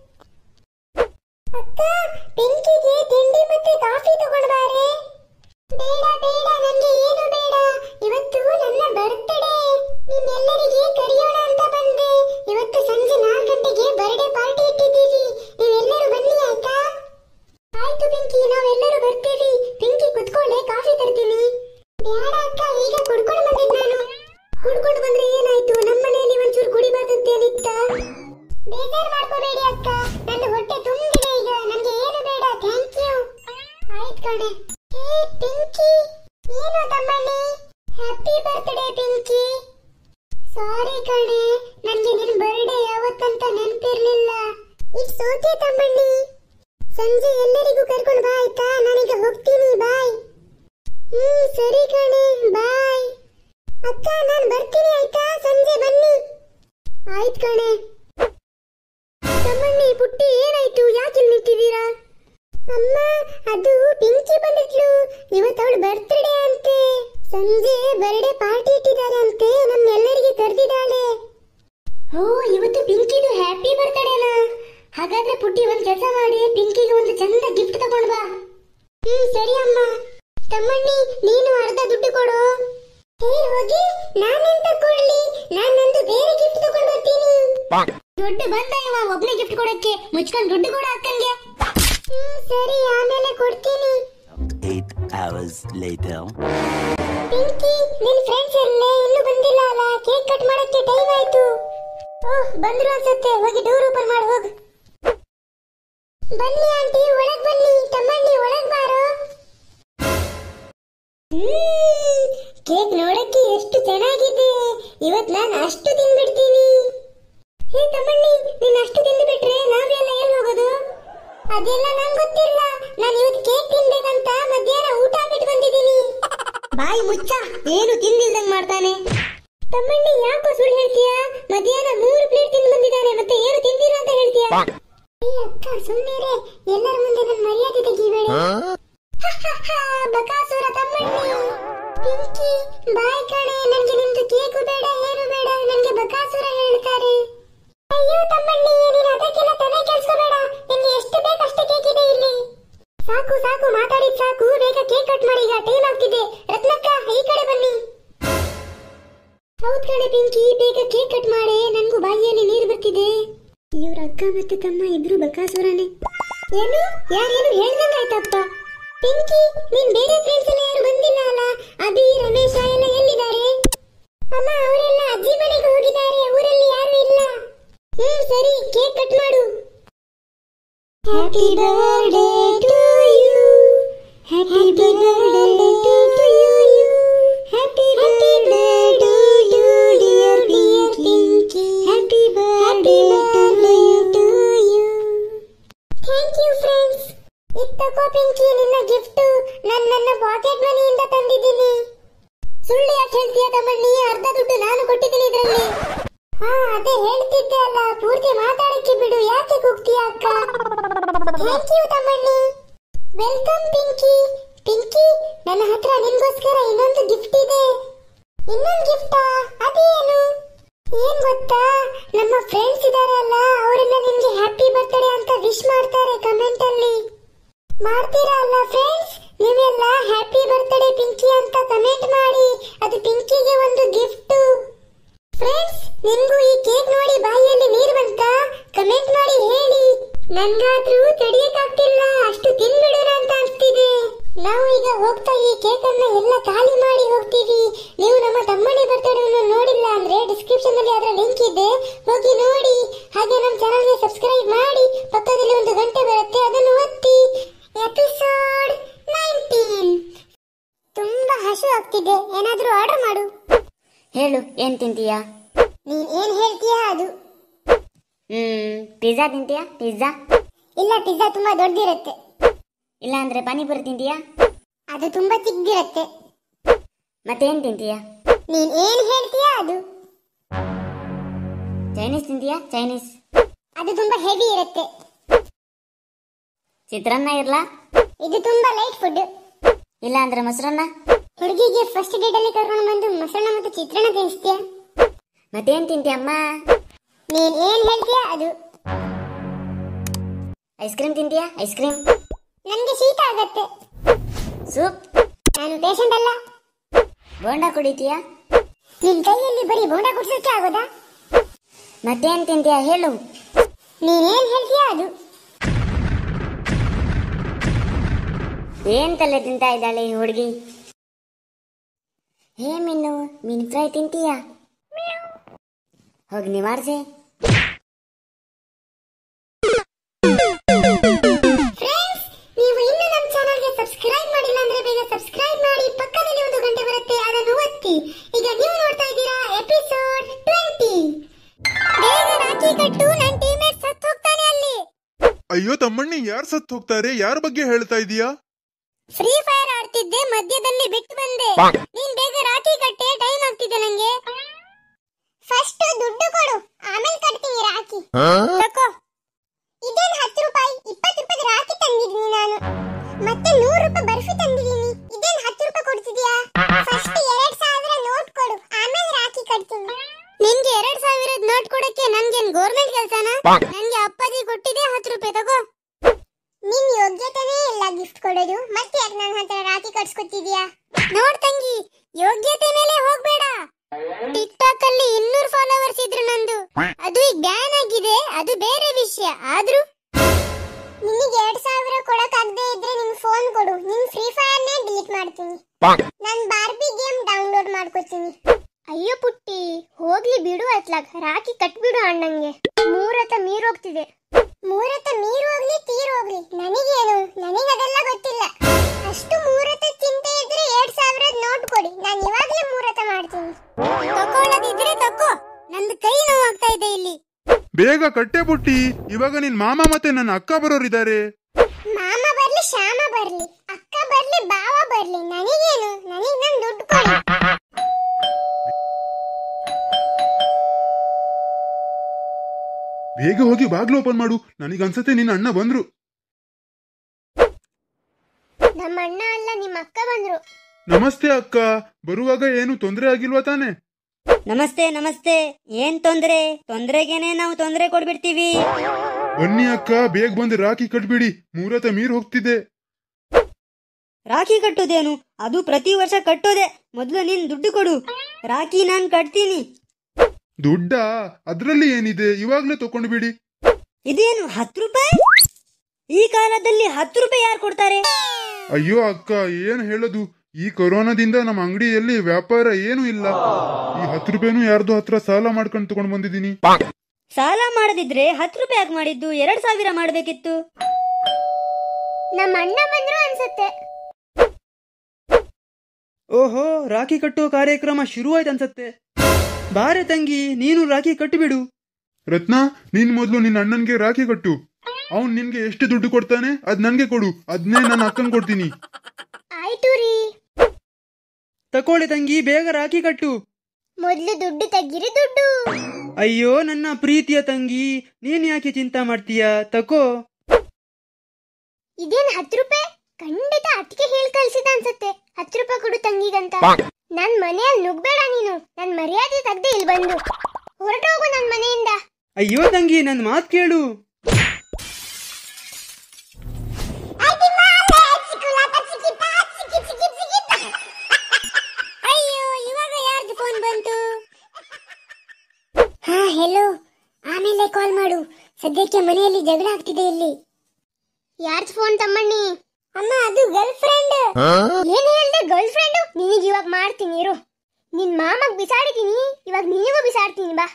ಅಕ್ಕ ಪಿಂಕಿಗೆ ತಿಂಡಿ ಮತ್ತೆ ಕಾಫಿ ತಗೊಂಡ್ ಬಾರೆ ಬೇಡ ಬೇಡ ನನ್ಗೆ ಏನು ಬೇಡ ಇವತ್ತು ನನ್ನ ಬರ್ತ್ಡೇ ನಿಮ್ಮೆಲ್ಲರಿಗೆ ಕರೆಯೋಣ ಅಂತ ಬಂದೆ ಇವತ್ತು ಸಂಜೆ ನಾಲ್ಕು ಗಂಟೆಗೆ ಬರ್ಡೇ ಪಾರ್ಟಿ ಇಟ್ಟಿದ್ದೀವಿ ನೀವೆಲ್ಲರೂ ಬನ್ನಿ ಆಯ್ತಾ ಆಯ್ತು ಪಿಂಕಿ ನಾವೆಲ್ಲರೂ ಬರ್ತೀವಿ ಪಿಂಕಿ ಕುತ್ಕೊಳ್ಳೆ ಕಾಫಿ ತರ್ತೀನಿ ಬೇಡ ಅಕ್ಕ ಈಗ ಕುಡ್ಕೊಂಡು ಬಂದಿದ್ ನಾನು ಕುಡ್ಕೊಂಡು ಬಂದ್ರೆ ಏನಾಯ್ತು ನಮ್ಮ ಮನೆಯಲ್ಲಿ ಒಂಚೂರು ಕುಡಿಬಾರ್ದಂತೇನಿತ್ತ ಬೇಜಾರು ಮಾಡ್ಕೋಬೇಡಿ ಅಕ್ಕ ನನ್ನ ಹೊಟ್ಟೆ ತುಂಬಿದೆ ಈಗ ನನಗೆ ಏನು ಬೇಡ ಥ್ಯಾಂಕ್ ಯು ಆಯ್ತು ಕಣೆ ಹೇ ಪಿಂಕಿ ಏನು Tammanni happy birthday Pinky sorry ಕಣೆ ನನಗೆ ನಿನ್ ಬರ್ಡೇ ಯಾವತ್ತಂತ ನೆನಪಿರ್ಲಿಲ್ಲ ಇಟ್ಸ್ ಓಕೆ ತಮ್ಮಣ್ಣಿ ಸಂಜೆ ಎಲ್ಲರಿಗೂ ಕರ್ಕೊಂಡು ಬಾ ಆಯ್ತಾ ನಾನೀಗ ಹೋಗ್ತೀನಿ ಬಾಯ್ ಹ್ಮ್ ಸರಿ ಕಣೆ ಬಾಯ್ ಅಕ್ಕ ನಾನು ಬರ್ತೀನಿ ಆಯ್ತಾ ಸಂಜೆ ಬನ್ನಿ ಆಯ್ತು ಕಣೆ ತಮ್ಮಣ್ಣಿ ಪುಟ್ಟಿ ಏನಾಯ್ತು ಯಾಕೆ ಇಲ್ಲಿ ನಿಂತಿದ್ದೀರಾ ಅಮ್ಮ ಅದು ಪಿಂಕಿ ಬಂದಿದ್ಲು ಇವತ್ತು ಅವಳು ಬರ್ತ್ಡೇ ಅಂತೆ ಸಂಜೆ ಬರ್ಡೇ ಪಾರ್ಟಿ ಇಟ್ಟಿದ್ದಾರೆ ಅಂತೆ ನಮ್ಮೆಲ್ಲರಿಗೆ ಕರೆದಿದ್ದಾಳೆ ಓ ಇವತ್ತು ಪಿಂಕಿದು ಹ್ಯಾಪಿ ಬರ್ತ್ಡೇನಾ ಹಾಗಾದ್ರೆ ಪುಟ್ಟಿ ಒಂದ್ ಕೆಲಸ ಮಾಡಿ ಪಿಂಕಿಗೆ ಒಂದು ಚಂದ ಗಿಫ್ಟ್ ತಗೊಂಡ್ ಬಾ ಹ್ಮ್ ಸರಿ ಅಮ್ಮ ತಮ್ಮಣ್ಣಿ ನೀನು ಅರ್ಧ ದುಡ್ಡು ಕೊಡು ಹೇ ಹೋಗಿ ನಾನೆಂತ ಕೊಡ್ಲಿ ನಾನ್ ನಂದು ಬೇರೆ ಗಿಫ್ಟ್ ತಗೊಂಡ್ ಬರ್ತೀನಿ ದುಡ್ಡು ಬಂದ ಇವ ಒಬ್ನೇ ಗಿಫ್ಟ್ ಕೊಡಕ್ಕೆ ಮುಚ್ಕೊಂಡ್ ದುಡ್ಡು ಕೂಡ ಅಕ್ಕಂಗೆ ಹ್ಮ್ ಸರಿ ಆಮೇಲೆ ಕೊಡ್ತೀನಿ Eight hours later. ಪಿಂಕಿ ನಿನ್ ಫ್ರೆಂಡ್ಸ್ ಎಲ್ಲೇ ಇನ್ನೂ ಬಂದಿಲ್ಲ ಅಲ್ಲ ಕೇಕ್ ಕಟ್ ಮಾಡಕ್ಕೆ ಟೈಮ್ ಆಯ್ತು ಓಹ್ ಬಂದ್ರು ಅನ್ಸುತ್ತೆ ಹೋಗಿ ಡೋರ್ ಓಪನ್ ಮಾಡಿ ಹೋಗು ಬನ್ನಿ ಆಂಟಿ ಒಳಗ್ ಬನ್ನಿ ತಮ್ಮಣ್ಣಿ ಒಳಗ್ ಬಾರೋ ಕೇಕ್ ನೋಡಕ್ಕೆ ಎಷ್ಟು ಚೆನ್ನಾಗಿದೆ ಇವತ್ ನಾನು ಅಷ್ಟು ತಿಂದ್ಬಿಡ್ತೀನಿ ಹೇ ತಮ್ಮಣ್ಣಿ ನೀನ್ ಅಷ್ಟು ತಿಂದ್ಬಿಟ್ರೆ ನಾವೆಲ್ಲ ಎಲ್ಲಿ ಹೋಗೋದು ಅದೆಲ್ಲ ನಂಗೆ ಗೊತ್ತಿಲ್ಲ ನಾನು ಇವತ್ತು ಕೇಕ್ ತಿನ್ಬೇಕಂತ ಮಧ್ಯಾಹ್ನ ಊಟ ಬಿಟ್ಟು ಬಂದಿದ್ದೀನಿ ಬಾಯಿ ಮುಚ್ಚ ಏನು ತಿಂದಿಲ್ದಂಗ್ ಮಾಡ್ತಾನೆ ತಮ್ಮಣ್ಣಿ ಯಾಕೋ ಸುಳ್ಳು ಹೇಳ್ತೀಯಾ ಮಧ್ಯಾಹ್ನ ಮೂರು ಪ್ಲೇಟ್ ತಿಂದು ಬಂದಿದ್ದಾನೆ ಮತ್ತೆ ಏನು ತಿಂದಿಲ್ಲ ಅಂತ ಹೇಳ್ತೀಯಾ ಏ ಅಕ್ಕ ಸುಮ್ಮನೆ ಎಲ್ಲರ ಮುಂದೆ ನನ್ನ ಮರ್ಯಾದೆ ತೆಗಿಬೇಡಿ ಬಕಾಸುರ ತಮ್ಮಣ್ಣಿ ಪಿಂಕಿ ಬಾಯ್ ಕಣೆ ನನ್ಗೆ ನಿಮ್ದು ಕೇಕು ಬೇಡ ಏನು ಬೇಡ ನನ್ಗೆ ಬಕಾಸುರ ಹೇಳ್ತಾರೆ ಅಯ್ಯೋ ತಮ್ಮಣ್ಣಿ ನೀನು ಅದಕ್ಕೆಲ್ಲ ತಲೆ ಕೆಲ್ಸ್ಕೋಬೇಡ ನಿನ್ಗೆ ಎಷ್ಟು ಬೇಕು ಅಷ್ಟೇ ಕೇಕ್ ಇದೆ ಇಲ್ಲಿ ಸಾಕು ಸಾಕು ಮಾತಾಡಿದ್ ಸಾಕು ಬೇಗ ಕೇಕ್ ಕಟ್ ಮಾಡಿ ಈಗ ಟೈಮ್ ಆಗ್ತಿದೆ ರತ್ನಕ್ಕ ಈ ಕಡೆ ಬನ್ನಿ ಹೌದ್ ಕಣೆ ಪಿಂಕಿ ಬೇಗ ಕೇಕ್ ಕಟ್ ಮಾಡಿ ನನ್ಗೂ ಬಾಯಿಯಲ್ಲಿ ನೀರು ಬರ್ತಿದೆ ಇವ್ರ ಅಕ್ಕ ಮತ್ತೆ ತಮ್ಮ ಇಬ್ರು ಬಕಾಸುರನೇ ಏನು ಯಾರೇನು ಹೇಳ್ದಂಗಾಯ್ತಪ್ಪ ಪಿಂಕಿ ನಿನ್ ಬೇರೆ ಫ್ರೆಂಡ್ಸ್ ಎಲ್ಲ ಯಾರು ಬಂದಿಲ್ಲ ಅಲ್ಲ ಅಭಿ ರಮೇಶ ಎಲ್ಲ ಎಲ್ಲಿದ್ದಾರೆ ಅಮ್ಮ ಅವರೆಲ್ಲ ಅಜ್ಜಿ ಮನೆಗೆ ಹೋಗಿದ್ದಾರೆ ಊರಲ್ಲಿ ಯಾರು ಇಲ್ಲ ಹ್ಮ್ ಸರಿ ಕೇಕ್ ಕಟ್ ಮಾಡು Happy birthday to you. Happy birthday to you. Happy birthday to you, dear Pinky. Happy birthday to you. Thank you, friends. ಇತ್ತಕೋ ಪಿಂಕಿ ನಿನ್ನ ಗಿಫ್ಟ್ ನಾನು ನನ್ನ ಪಾಕೆಟ್ ಮನಿಯಿಂದ ತಂದಿದ್ದೀನಿ ಸುಳ್ಳು ಯಾಕೆ ಹೇಳ್ತೀಯ ತಮ್ಮಣ್ಣಿ ಅರ್ಧ ದುಡ್ಡು ನಾನು ಕೊಟ್ಟಿದ್ದೀನಿ ಇದರಲ್ಲಿ ಹಾ ಅದೇ ಹೇಳ್ತಿದ್ದೆ ಅಲ್ಲ ಪೂರ್ತಿ ಮಾತಾಡಕ್ಕೆ ಬಿಡು ಯಾಕೆ ಕೂಗ್ತೀಯ ಅಕ್ಕ thank you Tammanni welcome Pinky Pinky ನನ್ನ ಹತ್ರ ನಿನ್ಗೋಸ್ಕರ ಇನ್ನೊಂದು ಗಿಫ್ಟ್ ಇದೆ ಇನ್ನೊಂದು ಗಿಫ್ಟಾ ಅದೇನು ಏನ್ ಗೊತ್ತಾ ನಮ್ಮ ಫ್ರೆಂಡ್ಸ್ ಇದಾರಲ್ಲ ಅವರೆಲ್ಲ ನಿಮ್ಗೆ ಹ್ಯಾಪಿ ಬರ್ತ್ಡೇ ಅಂತ ವಿಶ್ ಮಾಡ್ತಾರೆ ಕಮೆಂಟ್ ಅಲ್ಲಿ ಮಾಡ್ತೀರಾ ಅಲ್ಲ ಫ್ರೆಂಡ್ಸ್ ನೀವೆಲ್ಲ ಹ್ಯಾಪಿ ಬರ್ತ್ಡೇ ಪಿಂಕಿ ಅಂತ ಕಮೆಂಟ್ ಮಾಡಿ ಅದು ಪಿಂಕಿಗೆ ಒಂದು ಗಿಫ್ಟ್ ಫ್ರೆಂಡ್ಸ್ ನಿಮ್ಗೂ ಈ ಕೇಕ್ ನೋಡಿ ಬಾಯಿಯಲ್ಲಿ ನೀರು ಬಂತ ಕಮೆಂಟ್ ಮಾಡಿ ಹೇಳಿ ನನ್ಗಾದ್ರೂ ತಡಿಯಕ್ಕಾಗ್ತಿಲ್ಲ ಅಷ್ಟು ತಿನ್ಬಿಡೋಣ ಅಂತ ಅನ್ಸ್ತಿದೆ ನಾವು ಈಗ ಹೋಗ್ತಾ ಈ ಕೇಕ್ ಅನ್ನ ಎಲ್ಲ ಖಾಲಿ ಮಾಡಿ ಹೋಗ್ತೀವಿ ನೀವು ನಮ್ಮ ತಮ್ಮನೇ ಬರ್ತಡೇವನ್ನು ನೋಡಿಲ್ಲ ಅಂದ್ರೆ ಡಿಸ್ಕ್ರಿಪ್ಷನ್ ಅಲ್ಲಿ ಅದರ ಲಿಂಕ್ ಇದೆ ಹೋಗಿ ನೋಡಿ ಹಾಗೆ ನಮ್ಮ ಚಾನಲ್ಗೆ ಸಬ್ಸ್ಕ್ರೈಬ್ ಮಾಡಿ ಪಕ್ಕದಲ್ಲಿ ಒಂದು ಗಂಟೆ ಬರುತ್ತೆ ಅದನ್ನು ಒತ್ತಿ ಎಪಿಸೋಡ್ ನೈನ್ಟೀನ್ ತುಂಬಾ ಹಸು ಆಗ್ತಿದೆ ಏನಾದ್ರೂ ಆರ್ಡರ್ ಮಾಡು ಹೇಳು ಏನ್ ತಿಂತೀಯಾ ನೀನ್ ಏನ್ ಹೇಳ್ತೀಯಾ ಅದು ಹ್ಮ್ ಪಿಜ್ಜಾ ತಿಂತೀಯಾ ಪಿಜ್ಜಾ ಇಲ್ಲ ಪಿಜ್ಜಾ ತುಂಬಾ ದೊಡ್ಡದಿರುತ್ತೆ ಇಲ್ಲ ಅಂದ್ರೆ ಪಾನಿಪುರಿ ತಿಂತೀಯಾ ಅದು ತುಂಬಾ ಚಿಕ್ಕದಿರುತ್ತೆ ಮತ್ತೇನ್ ತಿಂತೀಯಾ ನೀನ್ ಏನ್ ಹೇಳ್ತೀಯಾ ಅದು ಚೈನೀಸ್ ತಿಂತೀಯಾ ಚೈನೀಸ್ ಅದು ತುಂಬಾ ಹೆವಿ ಇರುತ್ತೆ ಚಿತ್ರಾನ್ನ ಇರ್ಲಾ ಇದು ತುಂಬಾ ಲೈಟ್ ಫುಡ್ ಇಲ್ಲ ಅಂದ್ರೆ ಮೊಸರನ್ನ ಹುಡುಗಿಗೆ ಫಸ್ಟ್ ಡೇಟ್ ಅಲ್ಲಿ ಕರ್ಕೊಂಡು ಬಂದು ಮೊಸರನ್ನ ಮತ್ತು ಚಿತ್ರಾನ್ನ ತಿನ್ನಿಸ್ತೀಯ ಮತ್ತೇನ್ ತಿಂತೀಯಮ್ಮ ನೀನ್ ಏನ್ ಹೇಳ್ತೀಯಾ ಅದು ಐಸ್ ಕ್ರೀಮ್ ತಿಂತೀಯಾ ಐಸ್ ಕ್ರೀಮ್ ನನ್ಗೆ ಶೀತ ಆಗತ್ತೆ ಸೂಪ್ ನಾನು ಪೇಷಂಟ್ ಅಲ್ಲ ಬೋಂಡಾ ಕುಡಿತೀಯಾ ನಿನ್ ಕೈಯಲ್ಲಿ ಬರೀ ಬೋಂಡ ಕುಡ್ಸಕ್ಕೆ ಆಗೋದಾ ಮತ್ತೇನ್ ತಿಂತೀಯಾ ಹೇಳು ನೀನ್ ಏನ್ ಹೇಳ್ತೀಯಾ ಅದು ಏನ್ ತಲೆ ತಿಂತಾ ಇದ್ದಾಳೆ ಈ ಹುಡುಗಿ ಹೇ ಮಿನ್ನು ಮೀನ್ ಫ್ರೈ ತಿಂತೀಯಾ ಹೋಗಿ ನಿವಾರ್ಸೆ ಫ್ರೆಂಡ್ಸ್ ನೀವು ಇನ್ನೂ ನಮ್ಮ ಚಾನಲ್ಗೆ ಸಬ್ಸ್ಕ್ರೈಬ್ ಮಾಡಿಲ್ಲ ಅಂದ್ರೆ ಬೇಗ ಸಬ್ಸ್ಕ್ರೈಬ್ ಮಾಡಿ ಪಕ್ಕದಲ್ಲಿ ಒಂದು ಗಂಟೆ ಬರುತ್ತೆ ಅದನ್ನು ಒತ್ತಿ ಈಗ ನೀವು ನೋಡ್ತಾ ಇದ್ದೀರಾ ಎಪಿಸೋಡ್ ಟ್ವೆಂಟಿ ಬೇಗ ರಾಖಿ ಕಟ್ಟು ನನ್ನ ಟೀಮೇಟ್ ಸತ್ತು ಹೋಗ್ತಾನೆ ಅಲ್ಲಿ ಅಯ್ಯೋ ತಮ್ಮಣ್ಣಿ ಯಾರು ಸತ್ತು ಹೋಗ್ತಾರೆ ಯಾರ ಬಗ್ಗೆ ಹೇಳ್ತಾ ಇದೀಯಾ ಫ್ರೀ ಫೈರ್ ಆಡ್ತಿದ್ದೆ ಮಧ್ಯದಲ್ಲಿ ಬಿಟ್ಟು ಬಂದೆ ನೀನ್ ಬೇಗ ರಾಖಿ ಕಟ್ಟೆ ಟೈಮ್ ಆಗ್ತಿದೆ ನಂಗೆ ಫಸ್ಟ್ ದುಡ್ಡು ಕೊಡು ಆಮೇಲೆ ಕಟ್ತೀನಿ ರಾಖಿ ತಕೋ ಇದೇನ್ ಹತ್ತು ರೂಪಾಯಿ ಇಪ್ಪತ್ತು ರೂಪಾಯಿ ರಾಖಿ ತಂದಿದ್ದೀನಿ ನಾನು ಮತ್ತೆ ನೂರು ರೂಪಾಯಿ ಬರ್ಫಿ ತಂದಿದ್ದೀನಿ ಇದೇನ್ ಹತ್ತು ರೂಪಾಯಿ ಕೊಡ್ತಿದ್ಯಾ ಫಸ್ಟ್ ಎರಡ್ ಸಾವಿರ ನೋಟ್ ಕೊಡು ಆಮೇಲೆ ರಾಖಿ ಕಟ್ತೀನಿ ನಿನ್ಗೆ ಎರಡ್ ಸಾವಿರದ ನೋಟ್ ಕೊಡಕ್ಕೆ ನನ್ಗೇನ್ ಗೌರ್ಮೆಂಟ್ ಕೆಲ್ಸನಾ ನನ್ಗೆ ಅಪ್ಪಾಜಿ ಕೊಟ್ಟಿದೆ ಹತ್ತು ರೂಪಾಯಿ ತಗೋ ನಿನ್ ಯೋಗ್ಯತೆನೇ ಇಲ್ಲ ಗಿಫ್ಟ್ ಕೊಡೋದು ಮತ್ತೆ ಯಾಕೆ ನನ್ನ ಹತ್ರ ರಾಖಿ ಕಟ್ಸ್ಕೊತಿದ್ಯಾ ನೋಡ್ ತಂಗಿ ಯೋಗ್ಯತೆ ಮೇಲೆ ಹೋಗ್ಬೇಡ ಟಿಕ್ ಟಾಕ್ ಅಲ್ಲಿ ಇನ್ನೂರು ಫಾಲೋವರ್ಸ್ ಇದ್ರು ನಂದು ಅದು ಈಗ ಬ್ಯಾನ್ ಆಗಿದೆ ಅದು ಬೇರೆ ವಿಷಯ ಆದ್ರೂ ನಿನಗೆ ಎರಡ್ ಸಾವಿರ ಕೊಡಕ್ಕಾಗದೆ ಇದ್ರೆ ನಿನ್ ಫೋನ್ ಕೊಡು ನಿನ್ ಫ್ರೀ ಫೈರ್ ನೇ ಡಿಲೀಟ್ ಮಾಡ್ತೀನಿ ನಾನ್ ಬಾರ್ಬಿ ಗೇಮ್ ಡೌನ್ಲೋಡ್ ಮಾಡ್ಕೋತೀನಿ ಅಯ್ಯೋ ಪುಟ್ಟಿ ಹೋಗ್ಲಿ ಬಿಡು ಅತ್ಲಾಗ್ ರಾಖಿ ಕಟ್ಬಿಡು ಅಣ್ಣಂಗೆ ಮೂರತ ಮೀರೋಗ್ತಿದೆ ಮೂರತ ಮೀರ್ ಹೋಗ್ಲಿ ತೀರ್ ಹೋಗ್ಲಿ ನನಗೇನು ನನಗೆ ಅದೆಲ್ಲ ಗೊತ್ತಿಲ್ಲ ಅಷ್ಟು ಮೂರತ ಚಿಂತೆ ಇದ್ರೆ ಎರಡ್ ಸಾವಿರದ ನೋಟ್ ಕೊಡಿ ನಾನು ಇವಾಗ್ಲೇ ಮೂರತ ಮಾಡ್ತೀನಿ ತಕೊಳ್ಳೋದಿದ್ರೆ ತಕೋ ನಂದು ಕೈ ನೋವಾಗ್ತಾ ಇದೆ ಇಲ್ಲಿ ಬೇಗ ಕಟ್ಟೆ ಬುಟ್ಟಿ ಇವಾಗ ನಿನ್ ಮಾಮ ಮತ್ತೆ ನನ್ನ ಅಕ್ಕ ಬರೋರಿದ್ದಾರೆ ಮಾಮ ಬರ್ಲಿ ಶ್ಯಾಮ ಬರ್ಲಿ ಅಕ್ಕ ಬರ್ಲಿ ಬಾವ ಬರ್ಲಿ ನನಗೇನು ನನಗ್ ನನ್ ದುಡ್ಡು ಕೊಡಿ ಬೇಗ ಹೋಗಿ ಬಾಗ್ಲು ಓಪನ್ ಮಾಡು ನನಗನ್ಸತ್ತೆ ನಿನ್ನ ಅಣ್ಣ ಬಂದ್ರು ನಮ್ಮ ಅಣ್ಣ ಅಲ್ಲ ನಿಮ್ಮ ಅಕ್ಕ ಬಂದ್ರು ನಮಸ್ತೆ ಅಕ್ಕ ಬರುವಾಗ ಏನು ತೊಂದರೆ ಆಗಿಲ್ವಾ ತಾನೆ ನಮಸ್ತೆ ನಮಸ್ತೆ ಏನ್ ತೊಂದ್ರೆ ತೊಂದ್ರೆಗೇನೆ ನಾವು ತೊಂದ್ರೆ ಕೊಡ್ಬಿಡ್ತೀವಿ ಬನ್ನಿ ಅಕ್ಕ ಬೇಗ ಬಂದು ರಾಖಿ ಕಟ್ಬಿಡಿ ಮೂರತ ಮೀರ್ ಹೋಗ್ತಿದೆ ರಾಖಿ ಕಟ್ಟೋದೇನು ಅದು ಪ್ರತಿ ವರ್ಷ ಕಟ್ಟೋದೆ ಮೊದಲು ನೀನ್ ದುಡ್ಡು ಕೊಡು ರಾಖಿ ನಾನ್ ಕಟ್ತೀನಿ ದುಡ್ಡ ಅದ್ರಲ್ಲಿ ಏನಿದೆ ಇವಾಗ್ಲೇ ತಕೊಂಡು ಬಿಡಿ ಇದೇನು ಹತ್ತು ರೂಪಾಯಿ ಈ ಕಾಲದಲ್ಲಿ ಹತ್ತು ರೂಪಾಯಿ ಯಾರು ಕೊಡ್ತಾರೆ ಅಯ್ಯೋ ಅಕ್ಕ ಏನ್ ಹೇಳೋದು ಈ ಕೊರೋನಾದಿಂದ ನಮ್ಮ ಅಂಗಡಿಯಲ್ಲಿ ವ್ಯಾಪಾರ ಏನು ಇಲ್ಲ ಈ ಹತ್ತು ರೂಪಾಯಿನೂ ಯಾರ್ದೋ ಹತ್ರ ಸಾಲ ಮಾಡ್ಕೊಂಡು ತಗೊಂಡ್ ಬಂದಿದ್ದೀನಿ ಸಾಲ ಮಾಡದಿದ್ರೆ ಹತ್ತು ರೂಪಾಯಿ ಯಾಕೆ ಮಾಡಿದ್ದು ಎರಡ್ ಸಾವಿರ ಮಾಡಬೇಕಿತ್ತು ನಮ್ಮ ಅಣ್ಣ ಬಂದ್ರು ಅನ್ಸುತ್ತೆ ಓಹೋ ರಾಖಿ ಕಟ್ಟುವ ಕಾರ್ಯಕ್ರಮ ಶುರುವಾಯ್ತು ಅನ್ಸತ್ತೆ ಬಾರೆ ತಂಗಿ ನೀನು ರಾಖಿ ಕಟ್ಟಿಬಿಡು ರತ್ನ ನೀನ್ ಮೊದ್ಲು ನಿನ್ನ ಅಣ್ಣನ್ಗೆ ರಾಖಿ ಕಟ್ಟು ಅವ್ನ್ ನಿನ್ಗೆ ಎಷ್ಟು ದುಡ್ಡು ಕೊಡ್ತಾನೆ ಅದ್ ನನ್ಗೆ ಕೊಡು ಅದ್ನೇ ನನ್ನ ಅಕ್ಕಂಗ್ ಕೊಡ್ತೀನಿ ಆಯ್ತು ರೀ ತಕೊಳ್ಳಿ ತಂಗಿ ಬೇಗ ರಾಖಿ ಕಟ್ಟು ಮೊದ್ಲು ದುಡ್ಡು ತೆಗಿರಿ ದುಡ್ಡು ಅಯ್ಯೋ ನನ್ನ ಪ್ರೀತಿಯ ತಂಗಿ ನೀನ್ ಯಾಕೆ ಚಿಂತಾ ಮಾಡ್ತೀಯ ತಕೋ ಇದೇನ್ ಹತ್ತು ರೂಪಾಯಿ ಖಂಡಿತ ಅದಕ್ಕೆ ಹೇಳ್ ಕಳ್ಸಿದ ಅನ್ಸತ್ತೆ ಹತ್ತು ರೂಪಾಯಿ ಕೊಡು ತಂಗಿಗಂತ ನನ್ ಮನೆಯಲ್ಲಿ ನುಗ್ಬೇಡ ನೀನು ನನ್ ಮರ್ಯಾದೆ ತೆಗ್ದೆ ಇಲ್ಲಿ ಬಂದು ಹೊರಟೋಗು ನನ್ ಮನೆಯಿಂದ ಅಯ್ಯೋ ತಂಗಿ ನನ್ನ ಮಾತ್ ಕೇಳು ಅಯ್ಯೋ ಇವಾಗ ಯಾರ್ದು ಫೋನ್ ಬಂತು ಹಾ ಹೆಲೋ ಆಮೇಲೆ ಕಾಲ್ ಮಾಡು ಸದ್ಯಕ್ಕೆ ಮನೆಯಲ್ಲಿ ಜಗಳ ಆಗ್ತಿದೆ ಇಲ್ಲಿ ಯಾರ್ದು ಫೋನ್ ತಮ್ಮಣ್ಣಿ ಅಮ್ಮ ಅದು ಗರ್ಲ್ ಫ್ರೆಂಡ್ ಏನ್ ಹೇಳ್ದೆ ಗರ್ಲ್ ಫ್ರೆಂಡ್ ನಿನಗೆ ಇವಾಗ ಮಾಡ್ತೀನಿ ಇರು ನಿನ್ ಮಾಮಗ್ ಬಿಸಾಡಿದೀನಿ ಇವಾಗ ನಿನಗೂ ಬಿಸಾಡ್ತೀನಿ ಬಾ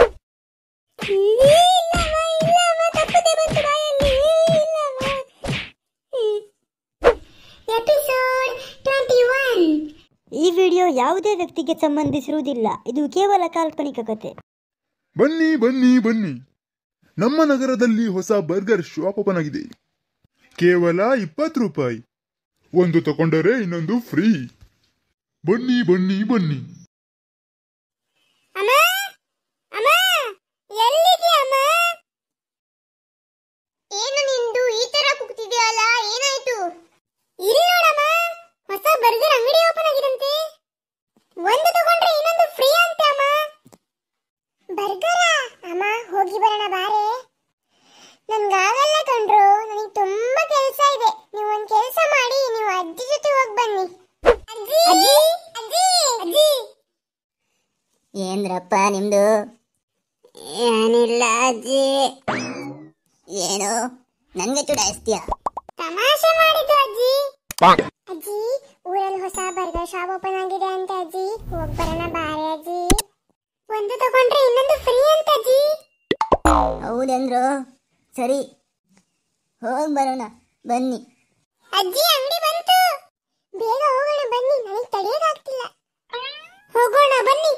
ಎಪಿಸೋಡ್ ಟ್ವೆಂಟಿ ಒನ್ ಈ ವಿಡಿಯೋ ಯಾವುದೇ ವ್ಯಕ್ತಿಗೆ ಸಂಬಂಧಿಸಿರುವುದಿಲ್ಲ ಇದು ಕೇವಲ ಕಾಲ್ಪನಿಕ ಕತೆ ಬನ್ನಿ ಬನ್ನಿ ಬನ್ನಿ ನಮ್ಮ ನಗರದಲ್ಲಿ ಹೊಸ ಬರ್ಗರ್ ಶಾಪ್ ಓಪನ್ ಆಗಿದೆ ಕೇವಲ ಇಪ್ಪತ್ತು ರೂಪಾಯಿ ಒಂದು ತಗೊಂಡರೆ ಇನ್ನೊಂದು ಫ್ರೀ ಬನ್ನಿ ಬನ್ನಿ ಬನ್ನಿ ಅಮ್ಮ ಅಮ್ಮ ಎಲ್ಲಿದೆ ಅಮ್ಮ ಏನು ನಿಂದು ಈ ತರ ಕೂಗ್ತಿದ್ಯಲ್ಲ ಏನಾಯ್ತು ಇಲ್ಲಿ ನೋಡಮ್ಮ ಹೊಸ ಬರ್ಗರ್ ಅಂಗಡಿ ಓಪನ್ ಆಗಿದಂತೆ ಒಂದು ತಗೊಂಡ್ರೆ ಇನ್ನೊಂದು ಫ್ರೀ ಅಂತೆ ಅಮ್ಮ ಬರ್ಗರ ಅಮ್ಮ ಹೋಗಿ ಬರೋಣ ಬಾರೆ ನನ್ಗಾಗಲ್ಲ ಕಣ್ರು ನನಗೆ ತುಂಬಾ ಕೆಲಸ ಇದೆ ನೀವು ಒಂದ್ ಕೆಲಸ ಮಾಡಿ ನೀವು ಅಜ್ಜಿ ಜೊತೆ ಹೋಗಿ ಬನ್ನಿ ಅಜ್ಜಿ ಅಜ್ಜಿ ಅಜ್ಜಿ ಏನ್ರಪ್ಪ ನಿಮ್ದು ಏನಿಲ್ಲ ಅಜ್ಜಿ ಏನು ನನ್ಗೆ ಚುಡಾಯಿಸ್ತೀಯ ತಮಾಷೆ ಮಾಡಿದ್ದು ಅಜ್ಜಿ ಅಜ್ಜಿ ಊರಲ್ಲಿ ಹೊಸ ಬರ್ಗರ್ ಶಾಪ್ ಓಪನ್ ಆಗಿದೆ ಅಂತ ಅಜ್ಜಿ ಹೋಗ್ ಬರೋಣ ಬಾರೆ ಅಜ್ಜಿ ಒಂದು ತಗೊಂಡ್ರೆ ಇನ್ನೊಂದು ಫ್ರೀ ಅಂತ ಅಜ್ಜಿ ಹೌದಂದ್ರು ಸರಿ ಹೋಗಿ ಬರೋಣ ಬನ್ನಿ ಅಜ್ಜಿ ಅಂಗಡಿ ಬಂತು ಬೇಗ ಹೋಗೋಣ ಬನ್ನಿ ನನಗೆ ತಡೆಯೋದಾಗ್ತಿಲ್ಲ ಹೋಗೋಣ ಬನ್ನಿ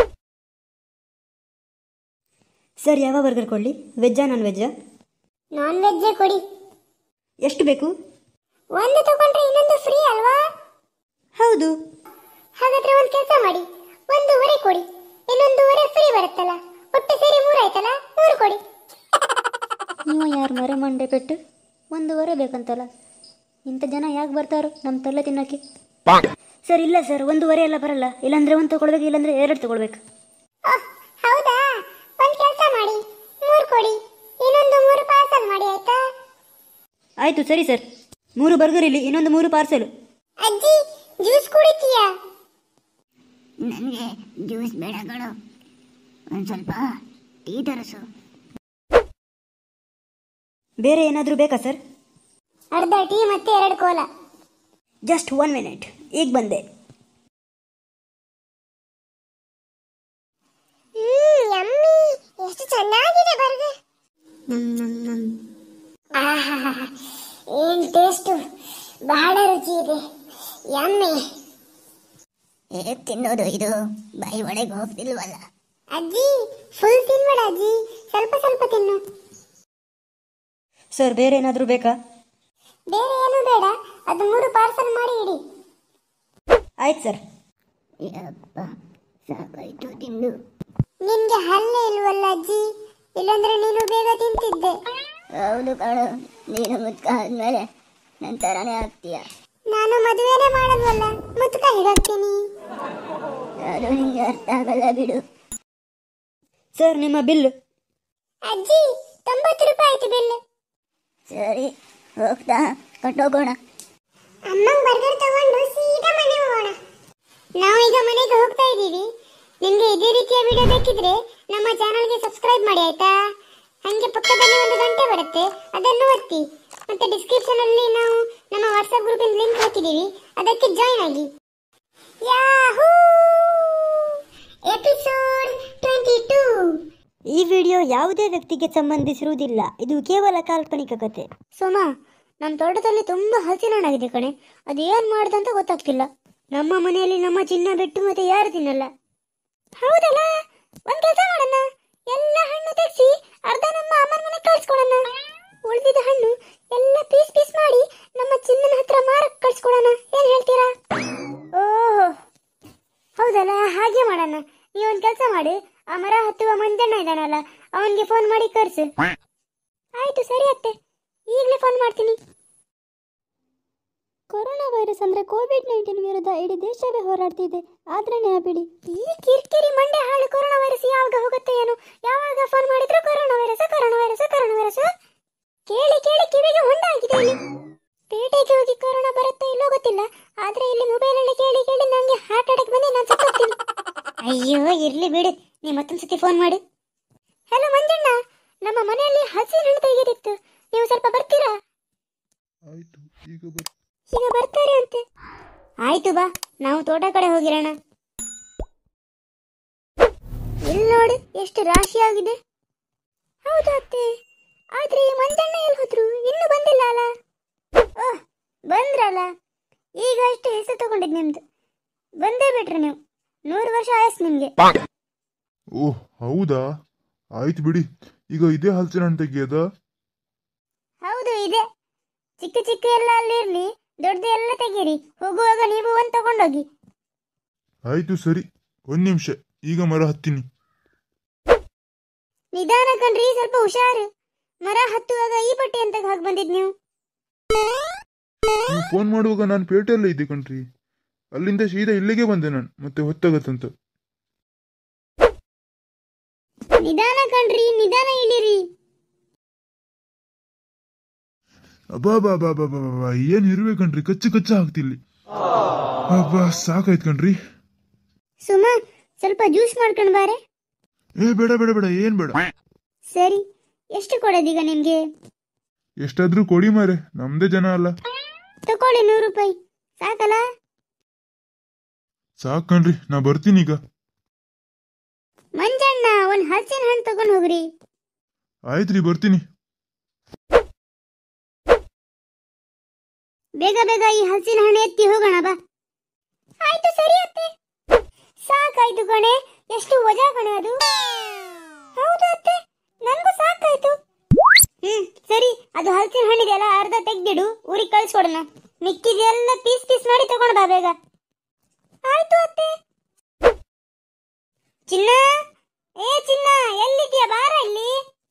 ಸರ್ ಯಾವ ಬರ್ಗರ್ ಕೊಡ್ಲಿ ವೆಜ್ಜಾ ನಾನ್ ವೆಜ್ಜಾ ನಾನ್ ವೆಜ್ ಕೊಡಿ ಎಷ್ಟು ಬೇಕು ಒಂದು ತಗೊಂಡ್ರೆ ಇನ್ನೊಂದು ಫ್ರೀ ಅಲ್ವಾ ಹೌದು ಹಾಗಾದ್ರೆ ಒಂದು ಕೆಲಸ ಮಾಡಿ ಒಂದೂವರೆ ಕೊಡಿ ಇನ್ನೊಂದೂವರೆ ಫ್ರೀ ಬರುತ್ತಲ್ಲ ಒಟ್ಟು ಸೇರಿ ಮೂರಾಯ್ತಲ್ಲ ಮೂರು ಕೊಡಿ ನೀವು ಯಾರು ಮರೆ ಮಂಡೆ ಪೆಟ್ಟು ಒಂದೂವರೆ ಬೇಕಂತಲ್ಲ ಇಂಥ ಜನ ಯಾಕೆ ಬರ್ತಾರೋ ನಮ್ಮ ತಲೆ ತಿನ್ನೋಕ್ಕೆ ಸರ್ ಇಲ್ಲ ಸರ್ ಒಂದೂವರೆ ಎಲ್ಲ ಬರಲ್ಲ ಇಲ್ಲಾಂದ್ರೆ ಒಂದು ತಗೊಳ್ಬೇಕು ಇಲ್ಲಾಂದ್ರೆ ಎರಡು ತಗೊಳ್ಬೇಕು ಓಹ್, ಹೌದಾ ಒಂದ್ ಕೆಲಸ ಮಾಡಿ ಮೂರು ಕೊಡಿ ಇನ್ನೊಂದು ಮೂರು ಪಾರ್ಸಲ್ ಮಾಡಿ ಆಯ್ತಾ ಆಯಿತು ಸರಿ ಸರ್ ಮೂರು ಬರ್ಗರ್ ಇಲ್ಲಿ ಇನ್ನೊಂದು ಮೂರು ಪಾರ್ಸೆಲು ಅಜ್ಜಿ ಜ್ಯೂಸ್ ಕುಡಿತೀಯಾ ನನಗೆ ಜ್ಯೂಸ್ ಬೇಡ ಕಣೋ ಒಂದು ಸ್ವಲ್ಪ ಟೀ ತರಿಸು ಬೇರೆ ಏನಾದರೂ ಬೇಕಾ ಸರ್ ಅರ್ಧ ಟೀ ಮತ್ತೆ ಎರಡು ಕೋಲಾ ಜಸ್ಟ್ ಒನ್ ಮಿನಿಟ್ ಈಗ ಬಂದೆ ಹ್ಮ್ ಯಮ್ಮಿ ಎಷ್ಟು ಚೆನ್ನಾಗಿದೆ ಬರ್ಗರ್ ಆಹಾಹಾ, ಏನ್ ಟೇಸ್ಟು ಬಹಳ ರುಚಿ ಇದೆ ಯಮ್ಮಿ ಹೇಗೆ ತಿನ್ನೋದು ಇದು ಬಾಯಿ ಒಳಗೆ ಹೋಗ್ತಿಲ್ವಲ್ಲ ಅಜ್ಜಿ ಫುಲ್ ತಿನ್ಬೇಡ ಅಜ್ಜಿ ಸ್ವಲ್ಪ ಸ್ವಲ್ಪ ತಿನ್ನು ಸರ್ ಬೇರೆ ಏನಾದರೂ ಬೇಕಾ ಬೇರೆ ಏನು ಬೇಡ ಅದು ಮೂರು ಪಾರ್ಸಲ್ ಮಾಡಿ ಇಡಿ ಆಯ್ತು ಸರ್ ಯಪ್ಪ ಸಾಕಾಯ್ತು ತಿಂದು ನಿನ್ಗೆ ಹಲ್ಲೆ ಇಲ್ವಲ್ಲ ಅಜ್ಜಿ ಇಲ್ಲಾಂದ್ರೆ ನೀನು ಬೇಗ ತಿಂತಿದ್ದೆ ಹೌದು ಕಣೋ ನೀನು ಮುದ್ಕ ಆದ್ಮೇಲೆ ನನ್ನ ಥರನೇ ಆಗ್ತೀಯ ನಾನು ಮದುವೆನೇ ಮಾಡಲ್ವಲ್ಲ ಮುತ್ಕ ಹಿಡಕ್ತೀನಿ ಅದು ನಿಂಗೆ ಅರ್ಥ ಆಗಲ್ಲ ಬಿಡು ಸರ್ ನಿಮ್ಮ ಬಿಲ್ ಅಜ್ಜಿ ತೊಂಬತ್ತು ರೂಪಾಯಿ ಆಯ್ತು ಬಿಲ್ ಸರಿ ಹೋಗ್ತಾ ಕಟ್ಟೋಗೋಣ ಅಮ್ಮಂಗ್ ಬರ್ಗರ್ ತಗೊಂಡು ಸೀದಾ ಮನೆ ಹೋಗೋಣ ನಾವು ಈಗ ಮನೆಗೆ ಹೋಗ್ತಾ ಇದ್ದೀವಿ ನಿಮ್ಗೆ ಇದೇ ರೀತಿಯ ವಿಡಿಯೋ ಬೇಕಿದ್ರೆ ನಮ್ಮ ಚಾನಲ್ಗೆ ಸಬ್ಸ್ಕ್ರೈಬ್ ಮಾಡಿ ಆಯ್ತಾ ಹಂಗೆ ಪಕ್ಕದಲ್ಲಿ ಒಂದು ಗಂಟೆ ಬರುತ್ತೆ ಅದನ್ನು ಒತ್ತಿ ಮತ್ತೆ ಡಿಸ್ಕ್ರಿಪ್ಷನ್ ಅಲ್ಲಿ ನಾವು ನಮ್ಮ ವಾಟ್ಸ್ಆಪ್ ಗ್ರೂಪಿನ ಲಿಂಕ್ ಹಾಕಿದ್ದೀವಿ ಅದಕ್ಕೆ ಜಾಯಿನ್ ಆಗಿ ಯಾಹೂ ಎಪಿಸೋಡ್ ಟ್ವೆಂಟಿ ಟೂ ಈ ವಿಡಿಯೋ ಯಾವುದೇ ವ್ಯಕ್ತಿಗೆ ಸಂಬಂಧಿಸಿರುವುದಿಲ್ಲ ಇದು ಕೇವಲ ಕಾಲ್ಪನಿಕ ಕತೆ ಸೋಮ ನಮ್ಮ ತೋಟದಲ್ಲಿ ತುಂಬಾ ಹಸಿರು ಹಣ್ಣಾಗಿದೆ ಕಣೆ ಅದು ಏನ್ ಮಾಡ್ದಂತ ಗೊತ್ತಾಗ್ತಿಲ್ಲ ನಮ್ಮ ಮನೆಯಲ್ಲಿ ನಮ್ಮ ಚಿನ್ನ ಬಿಟ್ಟು ಮತ್ತೆ ಯಾರು ತಿನ್ನಲ್ಲ ಹೌದಲ್ಲ ಒಂದ್ ಕೆಲಸ ಮಾಡೋಣ ಎಲ್ಲ ಹಣ್ಣು ತೆಗ್ಸಿ ಅರ್ಧ ನಮ್ಮ ಅಮ್ಮನ ಮನೆಗೆ ಕಳ್ಸ್ಕೊಡೋಣ ಉಳಿದಿದ್ದ ಹಣ್ಣು ಎಲ್ಲ ಪೀಸ್ ಪೀಸ್ ಮಾಡಿ ನಮ್ಮ ಚಿನ್ನನ ಹತ್ರ ಮಾರಕ್ ಕಳ್ಸ್ಕೊಡೋಣ ಏನ್ ಹೇಳ್ತೀರಾ ಓಹೋ ಹೌದಲ್ಲ ಹಾಗೆ ಮಾಡೋಣ ನೀ ಒಂದ್ ಕೆಲಸ ಮಾಡಿ ಆ ಮರ ಹತ್ತುವ ಮಂಜಣ್ಣ ಇದ್ದಾನಲ್ಲ ಅವನಿಗೆ ಫೋನ್ ಮಾಡಿ ಕರ್ಸು ಆಯ್ತು ಸರಿ ಅತ್ತೆ ಈಗಲೇ ಫೋನ್ ಮಾಡ್ತೀನಿ ಕೊರೋನಾ ವೈರಸ್ ಅಂದ್ರೆ ಕೋವಿಡ್ ನೈನ್ಟೀನ್ ವಿರುದ್ಧ ಇಡೀ ದೇಶವೇ ಹೋರಾಡ್ತಿದೆ ಆದ್ರೆ ನೆನಪಿಡಿ ಈ ಕಿರಿಕಿರಿ ಮಂಡೆ ಹಾಳು ಕೊರೋನಾ ವೈರಸ್ ಯಾವಾಗ ಹೋಗುತ್ತೆ ಏನು ಯಾವಾಗ ಫೋನ್ ಮಾಡಿದ್ರು corona virus corona virus corona virus ಕೇಳಿ ಕೇಳಿ ಕಿವಿಗೆ ಹೊಂಡ ಆಗಿದೆ ಇಲ್ಲಿ ಪೇಟೆಗೆ ಹೋಗಿ ಕೊರೋನಾ ಬರುತ್ತೋ ಇಲ್ಲೋ ಗೊತ್ತಿಲ್ಲ ಆದ್ರೆ ಇಲ್ಲಿ ಮೊಬೈಲ್ ಅಲ್ಲಿ ಕೇಳಿ ಕೇಳಿ ನಂಗೆ ಹಾರ್ಟ್ ಅಟ್ಯಾಕ್ ಬಂದು ನಾನು ಸತ್ತೋಗ್ತೀನಿ ಅಯ್ಯೋ ಇರ್ಲಿ ಬಿಡು ನೀ ಮತ್ತೊಂದ್ಸತಿ ಫೋನ್ ಮಾಡು ಹಲೋ ಮಂಜಣ್ಣ ನಮ್ಮ ಮನೆಯಲ್ಲಿ ಹಸಿರು ಹಣ್ಣು ತೆಗೆದಿತ್ತು ನೀವು ಸ್ವಲ್ಪ ಬರ್ತೀರಾ ಆಯ್ತು ಈಗ ಬರ್ ಈಗ ಬರ್ತಾರೆ ಅಂತೆ ಆಯ್ತು ಬಾ ನಾವು ತೋಟ ಕಡೆ ಹೋಗಿರೋಣ ಇಲ್ಲಿ ನೋಡು ಎಷ್ಟು ರಾಶಿ ಆಗಿದೆ ಹೌದು ಅತ್ತೆ ಆದ್ರೆ ಈ ಮಂಜಣ್ಣ ಎಲ್ಲಿ ಹೋದ್ರು ಇನ್ನೂ ಬಂದಿಲ್ಲ ಅಲ್ಲ ಓಹ್ ಬಂದ್ರಲ್ಲ ಈಗ ಅಷ್ಟು ಹೆಸರು ತಗೊಂಡಿದ್ ನಿಮ್ದು ಬಂದೇ ಬಿಟ್ರಿ ನೀವು ನೂರು ವರ್ಷ ಆಯಸ್ ನಿಮ್ಗೆ ಓಹ್ ಹೌದಾ ಆಯ್ತು ಬಿಡಿ ಈಗ ಇದೇ ಹಲಸಿನ ಹಣ್ಣು ತೆಗಿಯೋದ ಹೌದು ಇದೆ ಚಿಕ್ಕ ಚಿಕ್ಕ ಎಲ್ಲ ಅಲ್ಲಿರ್ಲಿ ದೊಡ್ಡದು ಎಲ್ಲ ತೆಗೀರಿ ಹೋಗುವಾಗ ನೀವು ಒಂದು ತಗೊಂಡೋಗಿ ಆಯ್ತು ಸರಿ ಒಂದ್ ನಿಮಿಷ ಈಗ ಮರ ಹತ್ತೀನಿ ನಿಧಾನ ಕಣ್ರಿ ಸ್ವಲ್ಪ ಹುಷಾರು ಮರ ಹತ್ತುವಾಗ ಈ ಪಟ್ಟಿ ಅಂತ ಹಾಕಿ ಬಂದಿದ್ ನೀವು ನೀವು ಫೋನ್ ಮಾಡುವಾಗ ನಾನು ಪೇಟೆಯಲ್ಲೇ ಇದ್ದೆ ಕಣ್ರಿ ಅಲ್ಲಿಂದ ಸೀದಾ ಇಲ್ಲಿಗೆ ಬಂದೆ ನಾನು ಮತ್ತೆ ಹೊತ್ತಾಗತ್ತಂತ ನಿಧಾನ ಕಣ್ರಿ ನಿಧಾನ ಇಳಿರಿ ಅಬ್ಬಾ ಬಾ ಬಾ ಬಾ ಬಾ ಬಾ ಬಾ ಏನ್ ಇರುವೆ ಕಣ್ರಿ ಕಚ್ಚು ಕಚ್ಚ ಆಗ್ತಿಲ್ಲಿ ಅಬ್ಬಾ ಸಾಕಾಯ್ತು ಕಣ್ರಿ ಸುಮಾ ಸ್ವಲ್ಪ ಜ್ಯೂಸ್ ಮಾಡ್ಕೊಂಡು ಬಾರೆ ಏ ಬೇಡ ಬೇಡ ಬೇಡ ಏನ್ ಬೇಡ ಸರಿ ಎಷ್ಟು ಕೊಡೋದೀಗ ನಿಮ್ಗೆ ಎಷ್ಟಾದ್ರೂ ಕೊಡಿ ಮಾರೆ ನಮ್ದೇ ಜನ ಅಲ್ಲ ತಕೊಳ್ಳಿ ನೂರು ರೂಪಾಯಿ ಸಾಕಲ್ಲ ಸಾಕ್ ಕಣ್ರಿ ನಾ ಬರ್ತೀನಿ ಈಗ ಮಂಜಣ್ಣ ಒಂದ್ ಹಲಸಿನ ಹಣ್ಣು ತಗೊಂಡ್ ಹೋಗ್ರಿ ಆಯ್ತ್ರಿ ಬರ್ತೀನಿ ಬೇಗ ಬೇಗ ಈ ಹಲಸಿನ ಹಣ್ಣು ಎತ್ತಿ ಹೋಗೋಣ ಬಾ ಆಯ್ತು ಸರಿ ಅತ್ತೆ ಸಾಕಾಯ್ತು ಕಣೆ ಎಷ್ಟು ವಜಾ ಕಣೆ ಅದು ಹೌದು ಅತ್ತೆ ನನ್ಗೂ ಸಾಕಾಯ್ತು ಹ್ಮ್ ಸರಿ ಅದು ಹಲಸಿನ ಹಣ್ಣಿದೆಯಲ್ಲ ಅರ್ಧ ತೆಗ್ದಿಡು ಊರಿಗೆ ಕಳ್ಸ್ಕೊಡೋಣ ಮಿಕ್ಕಿದೆಲ್ಲ ಪೀಸ್ ಪೀಸ್ ಮಾಡಿ ತಗೊಂಡ್ ಬಾ ಬೇಗ ಆಯ್ತು ಅತ್ತೆ ಚಿನ್ನ ಏ ಚಿನ್ನ ಎಲ್ಲಿದ್ಯಾ ಬಾರ ಇಲ್ಲಿ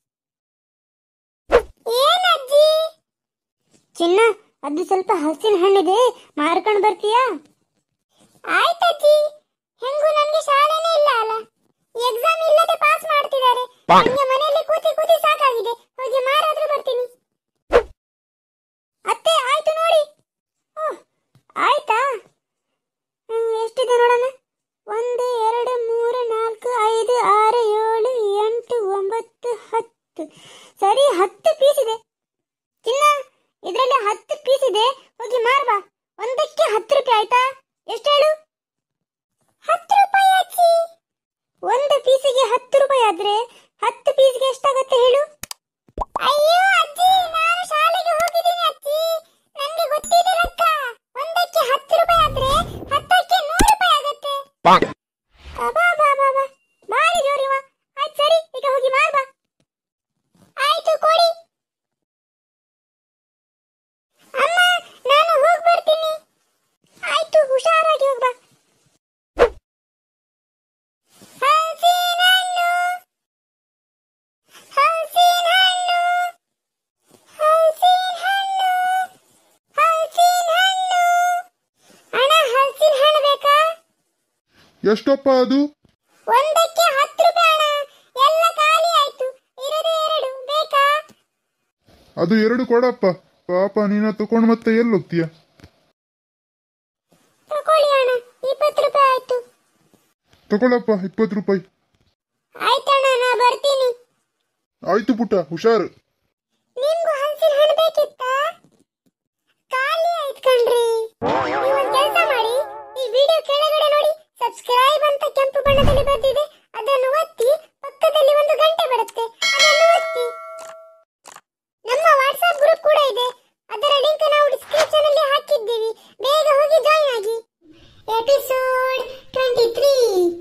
ಏನಜ್ಜಿ ಚಿನ್ನ ಅದು ಸ್ವಲ್ಪ ಹಲಸಿನ ಹಣ್ಣಿದೆ ಮಾರ್ಕೊಂಡು ಬರ್ತೀಯಾ ಆಯ್ತಜ್ಜಿ ಹೆಂಗೂ ನಮ್ಗೆ ಶಾಲೆನೇ ಇಲ್ಲ ಅಲ್ಲ ಎಕ್ಸಾಮ್ ಇಲ್ಲದೆ ಪಾಸ್ ಮಾಡ್ತಿದ್ದಾರೆ ನಂಗೆ ಮನೆಯಲ್ಲಿ ಕೂತಿ ಕೂತಿ ಸಾಕಾಗಿದೆ ಹೋಗಿ ಮಾರಾದ್ರೂ ಬರ್ತೀನಿ ಅತ್ತೆ ಆಯ್ತು ನೋಡಿ ಓಹ್, ಆಯ್ತಾ ಹ್ಮ್, ಎಷ್ಟಿದೆ ನೋಡೋಣ ಒಂದು ಎರಡು ಮೂರು ನಾಲ್ಕು ಐದು ಆರು ಏಳು ಎಂಟು ಒಂಬತ್ತು ಹತ್ತು ಸರಿ ಹತ್ತು ಪೀಸ್ ಇದೆ ಚಿನ್ನ ಇದರಲ್ಲಿ ಹತ್ತು ಪೀಸ್ ಇದೆ ಹೋಗಿ ಮಾರ್ಬಾ ಒಂದಕ್ಕೆ ಹತ್ತು ರೂಪಾಯಿ ಆಯ್ತಾ ಎಷ್ಟು ಹೇಳು ಹತ್ತು ರೂಪಾಯಿ ಅಜ್ಜಿ ಒಂದು ಪೀಸಿಗೆ ಹತ್ತು ರೂಪಾಯಿ ಆದ್ರೆ ಹತ್ತು ಪೀಸ್ಗೆ ಎಷ್ಟಾಗತ್ತೆ ಹೇಳು ಅಯ್ಯೋ ಅಜ್ಜಿ ನಾನು ಶಾಲೆಗೆ ಹೋಗಿದ್ದೀನಿ ಅಜ್ಜಿ ನನಗೆ ಗೊತ್ತಿದೆ ಲೆಕ್ಕ ಒಂದಕ್ಕೆ ಹತ್ತು ರೂಪಾಯಿ ಆದ್ರೆ ಹತ್ತಕ್ಕೆ ನೂರು ರೂಪಾಯಿ ಆಗತ್ತೆ ಅಬ್ಬಾ ಬಾ ಬಾ ಬಾ ಭಾರಿ ಜೋರಿವ ಆಯ್ತು ಸರಿ ಈಗ ಹೋಗಿ ಮಾರ್ಬಾ ಆಯ್ತು ಕೊಡಿ ಅಮ್ಮ ನಾನು ಹೋಗಿ ಬರ್ತೀನಿ ಆಯ್ತು ಹುಷಾರಾಗಿ ಹೋಗ್ಬಾ ಹಲಸಿನ ಹಣ್ಣು ಹಲಸಿನ ಹಣ್ಣು ಹಲಸಿನ ಹಣ್ಣು ಹಲಸಿನ ಹಣ್ಣು ಅಣ್ಣ ಹಲಸಿನ ಹಣ್ಣು ಬೇಕಾ ಎಷ್ಟಪ್ಪ ಅದು ಒಂದಕ್ಕೆ ಹತ್ತು ರೂಪಾಯಿ ಅಣ್ಣ ಎಲ್ಲ ಖಾಲಿ ಆಯ್ತು ಇರೋದೇ ಎರಡು ಬೇಕಾ ಅದು ಎರಡು ಕೊಡಪ್ಪ ಪಾಪ ನೀನ ತಗೊಂಡು ಮತ್ತೆ ಎಲ್ಲಿ ಹೋಗ್ತೀಯ ತಕೊಳ್ಳಿ ಅಣ್ಣ ಇಪ್ಪತ್ತು ರೂಪಾಯಿ ಆಯ್ತು ತಗೊಳಪ್ಪ ಇಪ್ಪತ್ತು ರೂಪಾಯಿ ಆಯ್ತಣ್ಣ ನಾ ಬರ್ತೀನಿ ಆಯ್ತು ಪುಟ್ಟ ಹುಷಾರು ನಿಮ್ಗೂ ಹಲಸಿನ ಹಣ್ಣು ಬೇಕಿತ್ತಾ ಖಾಲಿ ಆಯ್ತು ಕಣ್ರಿ ನೀವು ಒಂದ್ ಕೆಲಸ ಮಾಡಿ ಈ ವಿಡಿಯೋ ಕೆಳಗಡೆ ನೋಡಿ ಸಬ್ಸ್ಕ್ರೈಬ್ ಅಂತ ಕೆಂಪು ಬಣ್ಣದಲ್ಲಿ ಬರ್ತಿದೆ ಅದನ್ನು ಒತ್ತಿ ಪಕ್ಕದಲ್ಲಿ ಒಂದು ಗಂಟೆ ಬರುತ್ತೆ ಅದನ್ನು ಒತ್ತಿ ನಮ್ಮ ವಾಟ್ಸ್ಆಪ್ ಗ್ರೂಪ್ ಕೂಡ ಇದೆ ಅದರ ಲಿಂಕ್ ನಾವು ಡಿಸ್ಕ್ರಿಪ್ಷನ್ ಅಲ್ಲಿ ಹಾಕಿದ್ದೀವಿ ಬೇಗ ಹೋಗಿ ಜಾಯಿನ್ ಆಗಿ ಎಪಿಸೋಡ್ ಟ್ವೆಂಟಿ ತ್ರೀ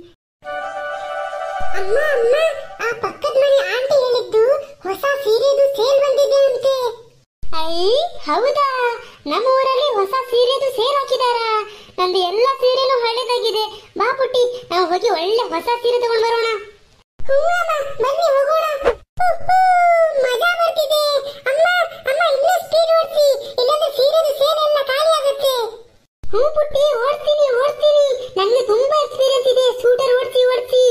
ಅಮ್ಮ ಅಮ್ಮ ಆ ಪಕ್ಕದ ಮನೆ ಆಂಟಿ ಹೇಳಿದ್ದು ಹೊಸ ಸೀರೆದು ಸೇಲ್ ಬಂದಿದೆ ಅಂತೆ ಐ ಹೌದಾ ನಮ್ಮ ಊರಲ್ಲಿ ಹೊಸ ಸೀರೆದು ಸೇಲ್ ಹಾಕಿದಾರಾ ನಂದು ಎಲ್ಲ ಸೀರೆನೂ ಹಳೆದಾಗಿದೆ ಬಾ ಪುಟ್ಟಿ ನಾವು ಹೋಗಿ ಒಳ್ಳೆ ಹೊಸ ಸೀರೆ ತಗೊಂಡ್ ಬರೋಣ ಹ್ಞೂ ಅಮ್ಮ ಬನ್ನಿ ಹೋಗೋಣ ಉಹ್ಹೂ, ಮಜಾ ಬರ್ತಿದೆ ಅಮ್ಮ ಅಮ್ಮ ಇನ್ನೂ ಸ್ಪೀಡ್ ಓಡಿಸಿ ಇಲ್ಲಾಂದ್ರೆ ಸೀರೆದು ಸೇಲ್ ಎಲ್ಲ ಖಾಲಿ ಆಗುತ್ತೆ ಹ್ಞೂ ಪುಟ್ಟಿ ಓಡ್ತೀನಿ ಓಡ್ತೀನಿ ನನಗೆ ತುಂಬಾ ಎಕ್ಸ್ಪೀರಿಯನ್ಸ್ ಇದೆ ಸ್ಕೂಟರ್ ಓಡಿಸಿ ಓಡಿಸಿ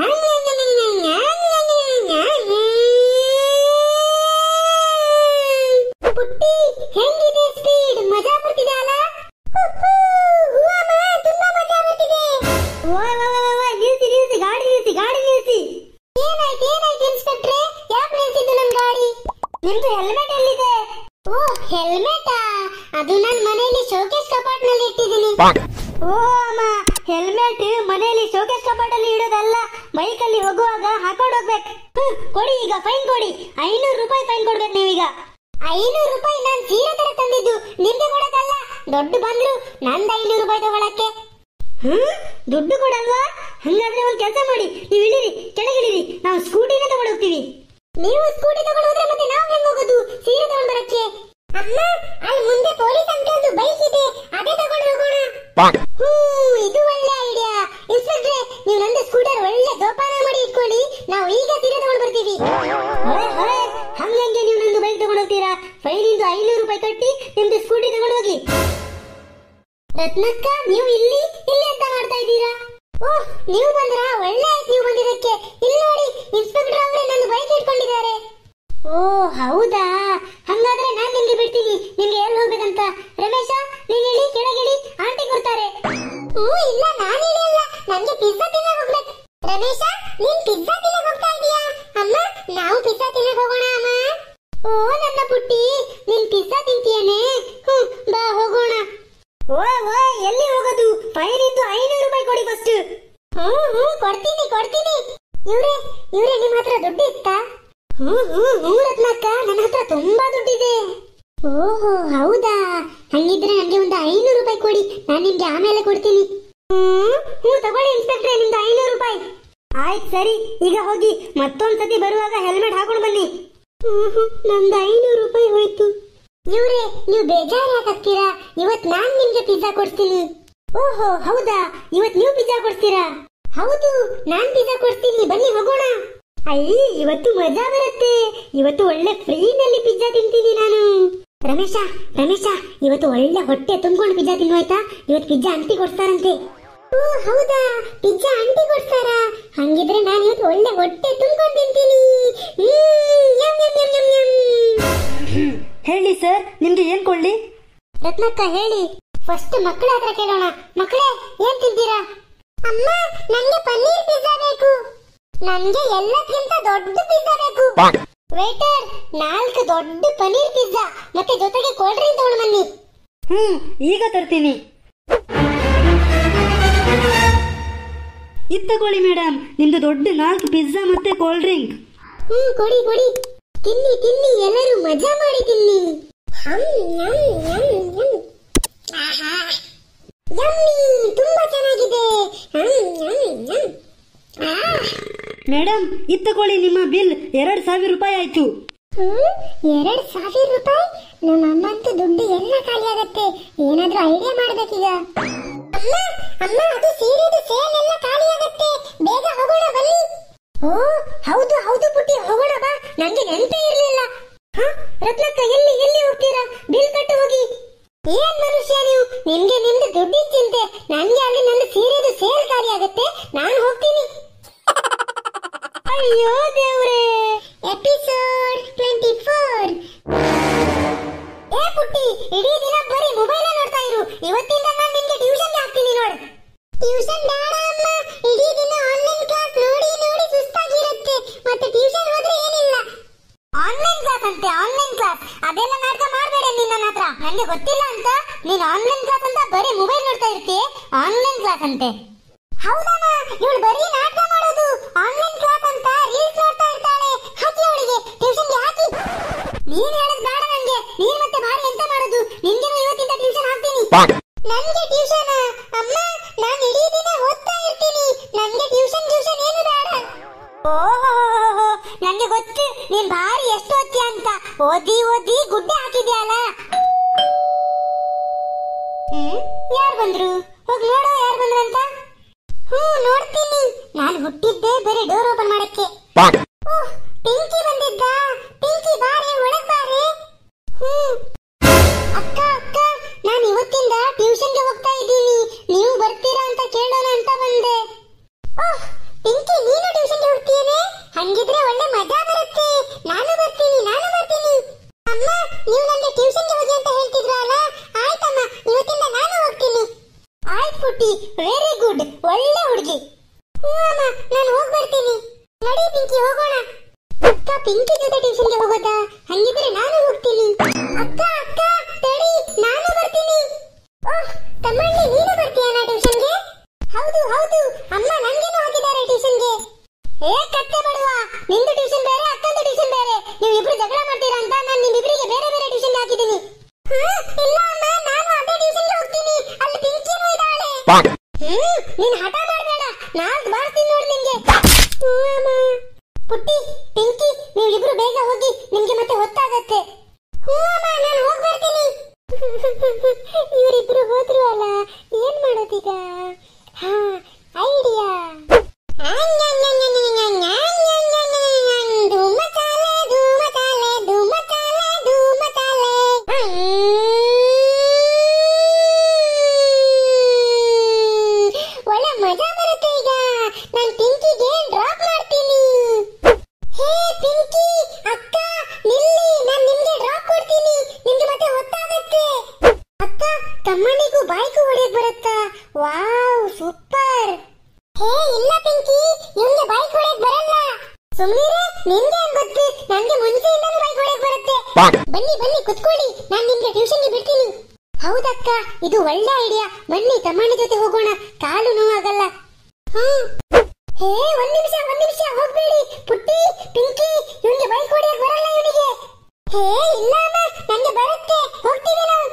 ಪುಟ್ಟಿ ಹೆಂಗಿದೆ ಸ್ಪೀಡ್ ಮಜಾ ಬರ್ತಿದೆ ಅಲ್ಲ ಉಹ್ಹೂ, ಹೂ ಅಮ್ಮ, ತುಂಬಾ ಮಜಾ ಬರ್ತಿದೆ ಓಯ್ ಓಯ್ ಓಯ್ ಓಯ್, ನಿಲ್ಸಿ ನಿಲ್ಸಿ ಗಾಡಿ ನಿಲ್ಸಿ ಗಾಡಿ ನಿಲ್ಸಿ ಏನಾಯ್ತು ಏನಾಯ್ತು ಇನ್ಸ್ಪೆಕ್ಟ್ರೆ ಯಾಕೆ ನಿಲ್ಸಿದ್ದು ನನ್ ಗಾಡಿ ನಿಮ್ದು ಹೆಲ್ಮೆಟ್ ಎಲ್ಲಿದೆ ಓ ಹೆಲ್ಮೆಟಾ ಅದು ನನ್ ಮನೆಯಲ್ಲಿ ಶೋಕೇಸ್ ಕಪಾಟ್ ನಲ್ಲಿ ಇಟ್ಟಿದ್ದೀನಿ ಓ ಅಮ್ಮ ಹೆಲ್ಮೆಟ್ ಮನೆಯಲ್ಲಿ ಶೋಕೇಸ್ ಕಪಾಟಲ್ಲಿ ಇಡೋದಲ್ಲ ಬೈಕಲ್ಲಿ ಹೋಗುವಾಗ ಹಾಕೊಂಡು ಹೋಗ್ಬೇಕು ಹ್ಮ್, ಕೊಡಿ ಈಗ ಫೈನ್ ಕೊಡಿ ಐನೂರು ರೂಪಾಯಿ ಫೈನ್ ಕೊಡ್ಬೇಕು ನೀವೀಗ ಐನೂರು ರೂಪಾಯಿ ನಾನ್ ಸೀರೆ ತರ ತಂದಿದ್ದು ನಿಮ್ಗೆ ಕೊಡೋದಲ್ಲ ದೊಡ್ಡ ಬಂದ್ರು ನಂದು ಐನೂರು ರೂಪಾಯಿ ತಗೊಳಕ್ಕೆ ಹ್ಮ್ ದುಡ್ಡು ಕೊಡಲ್ವಾ ಹಂಗಾದ್ರೆ ಒಂದ್ ಕೆಲಸ ಮಾಡಿ ನೀವು ಇಳಿರಿ ಕೆಳಗಿಳಿರಿ ನಾವು ಸ್ಕೂಟಿನ ತಗೊಂಡು ಹೋಗ್ತೀವಿ ನೀವು ಸ್ಕೂಟಿ ತಗೊಂಡು ಹೋದ್ರೆ ಮತ್ತೆ ನಾವು ಹೆಂಗ್ ಹೋಗೋದು ಸೀರೆ ತಗೊಂಡ್ ಬರಕ್ಕೆ ಅಮ್ಮ ಅಲ್ಲಿ ಮುಂದೆ ಪೊಲೀಸ್ ಅಂಕಲ್ದು ಬೈಕ್ ಇದೆ ಅದೇ ತಗೊಂಡು ಹೋಗೋಣ ಹ್ಮ್ ಇದು ಒಳ್ಳೆ ಐಡಿಯಾ ಇನ್ಸ್ಪೆಕ್ಟ್ರೆ ನೀವು ನಂದು ಸ್ಕೂಟರ್ ಒಳ್ಳೆ ಜೋಪಾನ ಮಾಡಿ ಇಟ್ಕೊಳ್ಳಿ ನಾವು ಈಗ ಸೀರೆ ತಗೊಂಡು ಬರ್ತೀವಿ ಹೊರೆ ಹೊರೆ ಹಂಗಂಗೆ ನೀವು ನಂದು ಬೈಕ್ ತಗೊಂಡು ಹೋಗ್ತೀರಾ ಫೈನ್ ಇಂದು ಐನೂರು ರೂಪಾಯಿ ಕಟ್ಟಿ ನಿಮ್ದು ಸ್ಕೂಟಿ ತಗೊಂಡು ಹೋಗಿ ರತ್ನಕ್ಕ ನೀವು ಇಲ್ಲಿ ಇಲ್ಲಿ ಅಂತ ಮಾಡ್ತಾ ಇದ್ದೀರಾ ಓಹ್ ನೀವು ಬಂದ್ರಾ ಒಳ್ಳೆ ಆಯ್ತು ನೀವು ಬಂದಿದ್ದಕ್ಕೆ ಇಲ್ಲಿ ನೋಡಿ ಇನ್ಸ್ಪೆಕ್ಟರ್ ಅವರೇ ನನ್ನ ಬೈಕ್ ಇಟ್ಕೊಂಡಿದ್ದಾರೆ ಓ ಹೌದಾ ಹಂಗಾದ್ರೆ ನಾನ್ ನಿಮ್ಗೆ ಬಿಡ್ತೀನಿ ನಿಮ್ಗೆ ಎಲ್ಲಿ ಹೋಗ್ಬೇಕಂತ ರಮೇಶ ನೀನ್ ಇಳಿ ಕೆಳಗಿಳಿ ಆಂಟಿ ಕೊಡ್ತಾರೆ ಹ್ಞೂ ಇಲ್ಲ ನಾನು ಇಳಿಯಲ್ಲ ನನಗೆ ಪಿಜ್ಜಾ ತಿನ್ನಕ್ ಹೋಗ್ಬೇಕು ರಮೇಶ ನೀನ್ ಪಿಜ್ಜಾ ತಿನ್ನಕ್ ಹೋಗ್ತಾ ಇದೀಯಾ ಅಮ್ಮ ನಾವು ಪಿಜ್ಜಾ ತಿನ್ನಕ್ ಹೋಗೋಣ ಅಮ್ಮ ಓ ನನ್ನ ಪುಟ್ಟಿ ನೀನ್ ಪಿಜ್ಜಾ ತಿಂತೀಯೇನೆ ಹ್ಮ್ ಬಾ ಹೋಗೋಣ ಓಯ್ ಓಯ್ ಎಲ್ಲಿ ಹೋಗೋದು ಫೈನ್ ಇಂದು ಐನೂರು ರೂಪಾಯಿ ಕೊಡಿ ಫಸ್ಟ್ ಹ್ಮ್ ಹ್ಮ್ ಕೊಡ್ತೀನಿ ಕೊಡ್ತೀನಿ ಇವ್ರೆ ಇವ್ರೆ ನಿಮ್ ಹತ್ರ ದುಡ್ಡು ಇತ್ತಾ ಹ್ಮ್ ಹ್ಮ್ ಹ್ಮ್ ರತ್ನಕ್ಕ ನನ್ನ ಹತ್ರ ತುಂಬಾ ದುಡ್ಡಿದೆ ಓಹೋ ಹೌದಾ ಹಂಗಿದ್ರೆ ನನಗೆ ಒಂದು ಐನೂರು ರೂಪಾಯಿ ಕೊಡಿ ನಾನು ನಿಮ್ಗೆ ಆಮೇಲೆ ಕೊಡ್ತೀನಿ ಹ್ಮ್ ಹ್ಞೂ ತಗೊಳ್ಳಿ ಇನ್ಸ್ಪೆಕ್ಟ್ರೆ ನಿಮ್ದು ಐನೂರು ರೂಪಾಯಿ ಆಯ್ತು ಸರಿ ಈಗ ಹೋಗಿ ಮತ್ತೊಂದ್ಸತಿ ಬರುವಾಗ ಹೆಲ್ಮೆಟ್ ಹಾಕೊಂಡು ಬನ್ನಿ ನಂದು ಐನೂರು ರೂಪಾಯಿ ಹೋಯ್ತು ಇವ್ರೆ ನೀವು ಬೇಜಾರು ಯಾಕಾಗ್ತೀರಾ ಇವತ್ ನಾನ್ ನಿಮ್ಗೆ ಪಿಜ್ಜಾ ಕೊಡ್ತೀನಿ ಓಹೋ ಹೌದಾ ಇವತ್ ನೀವು ಪಿಜ್ಜಾ ಕೊಡ್ತೀರಾ ಹೌದು ನಾನ್ ಪಿಜ್ಜಾ ಕೊಡ್ತೀನಿ ಬನ್ನಿ ಹೋಗೋಣ ಅಯ್ಯ ಇವತ್ತು ಮಜಾ ಬರುತ್ತೆ ಇವತ್ತು ಒಳ್ಳೆ ಫ್ರೀನಲ್ಲಿ ಪಿಜ್ಜಾ ತಿಂತೀನಿ ನಾನು ರಮೇಶ ರಮೇಶ ಇವತ್ತು ಒಳ್ಳೆ ಹೊಟ್ಟೆ ತುಂಬಿಕೊಂಡು ಪಿಜ್ಜಾ ತಿನ್ನುವಾಯ್ತಾ ಇವತ್ತು ಪಿಜ್ಜಾ ಅಂಟಿ ಕೊಡ್ತಾರಂತೆ ಓ ಹೌದಾ ಪಿಜ್ಜಾ ಅಂಟಿ ಕೊಡ್ತಾರಾ ಹಂಗಿದ್ರೆ ನಾನು ಇವತ್ತು ಒಳ್ಳೆ ಹೊಟ್ಟೆ ತುಂಬಿಕೊಂಡು ತಿಂತೀನಿ hmm, yum, yum, yum, yum, yum. ಹೇಳಿ ಸರ್ ನಿಮ್ಗೆ ಏನ್ ಕೊಳ್ಳಿ ರತ್ನಕ್ಕ ಹೇಳಿ ಫಸ್ಟ್ ಮಕ್ಕಳ ಹತ್ರ ಕೇಳೋಣ ಮಕ್ಕಳೇ ಏನ್ ತಿಂತೀರಾ ಅಮ್ಮ ನಂಗೆ ಪನ್ನೀರ್ ಪಿಜ್ಜಾ ಬೇಕು ನಂಗೆ ಎಲ್ಲಕ್ಕಿಂತ ದೊಡ್ಡ ಪಿಜ್ಜಾ ಬೇಕು ವೇಟರ್ ನಾಲ್ಕು ದೊಡ್ಡ ಪನ್ನೀರ್ ಪಿಜ್ಜಾ ಮತ್ತೆ ಜೊತೆಗೆ ಕೋಲ್ಡ್ ಡ್ರಿಂಕ್ ತಗೊಂಡು ಬನ್ನಿ ಹ್ಮ್ ಈಗ ತರ್ತೀನಿ ಇದ್ ತಗೊಳ್ಳಿ ಮೇಡಮ್ ನಿಮ್ದು ದೊಡ್ಡ ನಾಲ್ಕು ಪಿಜ್ಜಾ ಮತ್ತೆ ಕೋಲ್ಡ್ ಡ್ರಿಂಕ್ ಹ್ಮ್ ಕೊಡಿ ಕೊಡಿ ತಿನ್ನಿ ತಿನ್ನಿ ಎಲ್ಲರೂ ಮಜಾ ಮಾಡಿ ತಿನ್ನಿ ಹಮ್, ಯಮ್, ಯಮ್, ಯಮ್. ಆಹಾ. ಯಮ್ಮಿ ತುಂಬಾ ಚೆನ್ನಾಗಿದೆ ಹಮ್, ಯಮ್, ಯಮ್. ಆ ಮೇಡಮ್ ಇದ್ ತಗೊಳ್ಳಿ ನಿಮ್ಮ ಬಿಲ್ ಎರಡ್ ಸಾವಿರ ರೂಪಾಯಿ ಆಯ್ತು ಹ್ಮ್? ಎರಡ್ ಸಾವಿರ ರೂಪಾಯಿ ನಮ್ಮ ಅಮ್ಮಂತೂ ದುಡ್ಡು ಎಲ್ಲ ಖಾಲಿ ಆಗತ್ತೆ ಏನಾದ್ರೂ ಐಡಿಯಾ ಮಾಡ್ಬೇಕೀಗ ಅಮ್ಮ ಅಮ್ಮ ಅದು ಸೀರೆದು ಸೇಲ್ ಎಲ್ಲ ಖಾಲಿ ಆಗತ್ತೆ ಬೇಗ ಹೋಗೋಣ ಬನ್ನಿ ಓ ಹೌದು ಹೌದು ಪುಟ್ಟಿ ಹೋಗೋಣ ಬಾ ನಂಗೆ ನೆನಪೇ ಇರ್ಲಿಲ್ಲ ಹ? ರತ್ನಕ್ಕ ಎಲ್ಲಿ ಎಲ್ಲಿ ಹೋಗ್ತೀರಾ ಬಿಲ್ ಕಟ್ಟು ಹೋಗಿ ಏನ್ ಮನುಷ್ಯ ನೀವು ನಿಮ್ಗೆ ನಿಮ್ದು ದುಡ್ಡಿನ ಚಿಂತೆ ನನ್ಗೆ ಅಲ್ಲಿ ನನ್ನ ಸೀರೆದು ಸೇಲ್ ಖಾಲಿ ಆಗತ್ತೆ ನಾನು ಹೋಗ್ತೀನಿ ಅಯ್ಯೋ ದೇವ್ರೇ ಎಪಿಸೋಡ್ ಟ್ವೆಂಟಿ ಫೋರ್ ಏ ಪುಟ್ಟಿ ಇಡೀ ದಿನ ಬರೀ ಮೊಬೈಲ್ ನೋಡ್ತಾ ಇರು ಇವತ್ತಿಂದ ನಾನು ನಿನ್ಗೆ ಟ್ಯೂಷನ್ ಹಾಕ್ತೀನಿ ನೋಡು ಟ್ಯೂಷನ್ ಬೇಡ ಅಮ್ಮ ಇಡೀ ದಿನ ಆನ್ಲೈನ್ ಕ್ಲಾಸ್ ನೋಡಿ ನೋಡಿ ಸುಸ್ತಾಗಿರುತ್ತೆ ಮತ್ತೆ ಟ್ಯೂಷನ್ ಹೋದ್ರೆ ಏನಿಲ್ಲ ಆನ್ಲೈನ್ ಕ್ಲಾಸ್ ಅಂತೆ ಆನ್ಲೈನ್ ಕ್ಲಾಸ್ ಅದೆಲ್ಲ ನಾಟಕ ಮಾಡಬೇಡ ನೀನ್ ನನ್ನ ಹತ್ರ ನನಗೆ ಗೊತ್ತಿಲ್ಲ ಅಂತ ನೀನ್ ಆನ್ಲೈನ್ ಕ್ಲಾಸ್ ಅಂತ ಬರೀ ಮೊಬೈಲ್ ನೋಡ್ತಾ ಇರ್ತೀಯ ಆನ್ಲೈನ್ ಕ್ಲಾಸ್ ಅಂತೆ ಹೌದಮ್ಮ ಇವಳು ಬರೀ ನಾಟಕ ಮಾಡೋದು ಆನ್ಲೈನ್ ಕ್ಲಾಸ್ ಅಂತ ರೀಲ್ಸ್ ನೋಡ್ತಾ ಇರ್ತಾಳೆ ಹಾಕಿ ಅವಳಿಗೆ ಟ್ಯೂಷನ್ಗೆ ಹಾಕಿ ನೀನ್ ಹೇಳದ್ ಬೇಡ ನಂಗೆ ನೀನ್ ಮತ್ತೆ ಭಾರಿ ಎಂತ ಮಾಡೋದು ನಿನ್ಗೆ ಇವತ್ತಿಂದ ಟ್ಯೂಷನ್ ಹಾಕ್ತೀನಿ ನನ್ಗೆ ಟ್ಯೂಷನ್ ಅಮ್ಮ ನಾನು ಇಡೀ ದಿನ ಓದ್ತಾ ಇರ್ತೀನಿ ನನ್ಗೆ ಟ್ಯೂಷನ್ ಟ್ಯೂಷನ್ ಏನು ಬೇಡ ಓಹೋ ನಂಗೆ ಗೊತ್ತು ನೀನ್ ಭಾರಿ ಎಷ್ಟು ಓದ್ತೀಯ ಅಂತ ಓದಿ ಓದಿ ಗುಡ್ಡೆ ಹಾಕಿದ್ಯಲ್ಲ ಹ್ಮ್ ಯಾರು ಬಂದ್ರು ಹೋಗಿ ನೋಡೋ ಯಾರು ಬಂದ್ರು ಅಂತ ಹ್ಮ್ ನೋಡ್ತೀನಿ ನಾನು ಹುಟ್ಟಿದ್ದೆ ಬರೀ ಡೋರ್ ಓಪನ್ ಮಾಡಕ್ಕೆ ಓಹ್, ಪಿಂಕಿ ಬಂದಿದ್ದ ಪಿಂಕಿ ಬಾರೆ ಒಳಗ್ ಬಾರೆ ಹ್ಮ್ ಅಕ್ಕ ಅಕ್ಕ ನಾನು ಇವತ್ತಿಂದ ಟ್ಯೂಷನ್ಗೆ ಹೋಗ್ತಾ ಇದ್ದೀನಿ ನೀವು ಬರ್ತೀರಾ ಅಂತ ಕೇಳೋಣ ಅಂತ ಬಂದೆ ಓಹ್ ಪಿಂಕಿ ನೀನು ಟ್ಯೂಷನ್ಗೆ ಹೋಗ್ತೀಯೇನೆ ಹಂಗಿದ್ರೆ ಒಳ್ಳೆ ಮಜಾ ಬರುತ್ತೆ ನಾನು ಬರ್ತೀನಿ ನಾನು ಬರ್ತೀನಿ ಅಮ್ಮ ನೀವು ನನಗೆ ಟ್ಯೂಷನ್ಗೆ ಹೋಗಿ ಅಂತ ಹೇಳ್ತಿದ್ರಲ್ಲ ಆಯ್ತಮ್ಮ ಇವತ್ತಿಂದ ನಾನು ಹೋಗ್ತೀನಿ ಆಯ್ತು ಪುಟ್ಟಿ ವೆರಿ ಗುಡ್ ಒಳ್ಳೆ ಹುಡುಗಿ ಹ್ಞೂ ಅಮ್ಮ ನಾನು ಹೋಗಿ ಬರ್ತೀನಿ ನಡಿ ಪಿಂಕಿ ಹೋಗೋಣ ಅಕ್ಕ ಪಿಂಕಿ ಜೊತೆ ಟ್ಯೂಷನ್ಗೆ ಹೋಗೋದಾ ಹಂಗಿದ್ರೆ ನಾನು ಹೋಗ್ತೀನಿ ಅಕ್ಕ ಅಕ್ಕ ತಡಿ ನಾನು ಬರ್ತೀನಿ ಓಹ್ ತಮ್ಮಣ್ಣಿ ನೀನು ಬರ್ತೀಯಾ ಟ್ಯೂಷನ್ಗೆ ಹೌದು ಹೌದು ಅಮ್ಮ ನನ್ಗೇನು ಹಾಕಿದ್ದಾರೆ ಟ್ಯೂಷನ್ಗೆ ಏ ಕತ್ತೆ ಬಡವ ನಿಂದು ಟ್ಯೂಷನ್ ಬೇರೆ ಅಕ್ಕಂದು ಟ್ಯೂಷನ್ ಬೇರೆ ನೀವು ಇಬ್ರು ಜಗಳ ಮಾಡ್ತೀರಾ ಅಂತ ನಾನು ನಿಮ್ಮಿಬ್ರಿಗೆ ಬೇರೆ ಬೇರೆ ಟ್ಯೂಷನ್ ಹಾಕಿದ್ದೀನಿ ಇಲ್ಲ ಅಮ್ಮ ನಾನು ಅದೇ ಟ್ಯೂಷನ್ಗೆ ಹೋಗ್ತೀನಿ ಅಲ್ಲಿ ಪಿಂಕಿನೂ ಇದ್ದಾಳೆ ಹ್ಮ್ ನೀನ್ ಹಠ ಮಾಡಬೇಡ ನಾಲ್ಕು ಬಾರ್ತೀನಿ ನೋಡಿ ನಿಂಗೆ ಹ್ಞೂ ಅಮ್ಮ. ಪುಟ್ಟಿ ಪಿಂಕಿ ನೀವಿಬ್ರು ಬೇಗ ಹೋಗಿ ನಿಮ್ಗೆ ಮತ್ತೆ ಹೊತ್ತಾಗತ್ತೆ ಹ್ಞೂ ಅಮ್ಮ ನಾನು ಹೋಗಿ ಬರ್ತೀನಿ ಇವರಿಬ್ರು ಹೋದ್ರು ಅಲ್ಲ ಏನ್ ಮಾಡೋದೀಗ ಹಾ ಐಡಿಯಾ ಧೂಮತಾಲೆ ಧೂಮತಾಲೆ ಧೂಮತಾಲೆ ಧೂಮತಾಲೆ ಒಳ್ಳೆ ಮಜಾ ಬರುತ್ತೆ ಈಗ ನಾನ್ ಪಿಂಕಿಗೆ ಡ್ರಾಪ್ ಮಾಡ್ತೀನಿ ಹೇ ಪಿಂಕಿ ಅಕ್ಕ ನಿಲ್ಲಿ ನಾನ್ ನಿಮ್ಗೆ ಡ್ರಾಪ್ ಕೊಡ್ತೀನಿ ನಿಮ್ಗೆ ಮತ್ತೆ ಹೊತ್ತಾಗತ್ತೆ ಅಕ್ಕ ತಮ್ಮನಿಗೂ ಬಾಯ್ಕು ಹೊಡೆಯಕ್ ಬರುತ್ತಾ ವಾವ್ ಸೂಪರ್ ಹೇ ಇಲ್ಲ ಪಿಂಕಿ ಇವ್ನಿಗೆ ಬೈಕ್ ಹೊಡೆಯಕ್ ಬರಲ್ಲ ಸುಮ್ಮನೆ ನಿಮ್ಗೆ ಹೆಂಗ್ ಗೊತ್ತು ನನ್ಗೆ ಮುಂಚೆಯಿಂದನೂ ಬೈಕ್ ಹೊಡೆಯಕ್ ಬರುತ್ತೆ ಬನ್ನಿ ಬನ್ನಿ ಕುತ್ಕೊಳ್ಳಿ ನಾನ್ ನಿಮ್ಗೆ ಟ್ಯೂಷನ್ಗೆ ಬಿಡ್ತೀನಿ ಹೌದಕ್ಕ ಇದು ಒಳ್ಳೆ ಐಡಿಯಾ ಬನ್ನಿ ತಮ್ಮಣ್ಣ ಜೊತೆ ಹೋಗೋಣ ಕಾಲು ನೋವಾಗಲ್ಲ ಹ್ಮ್ ಹೇ ಒಂದ್ ನಿಮಿಷ ಒಂದ್ ನಿಮಿಷ ಹೋಗ್ಬೇಡಿ ಪುಟ್ಟಿ ಪಿಂಕಿ ಇವ್ನಿಗೆ ಬೈಕ್ ಹೊಡೆಯಕ್ ಬರಲ್ಲ ಇವನಿಗೆ ಹೇ ಇಲ್ಲ ಅಮ್ಮ ನಂಗೆ ಬರುತ್ತೆ ಹೋಗ್ತೀವಿ ನಾವು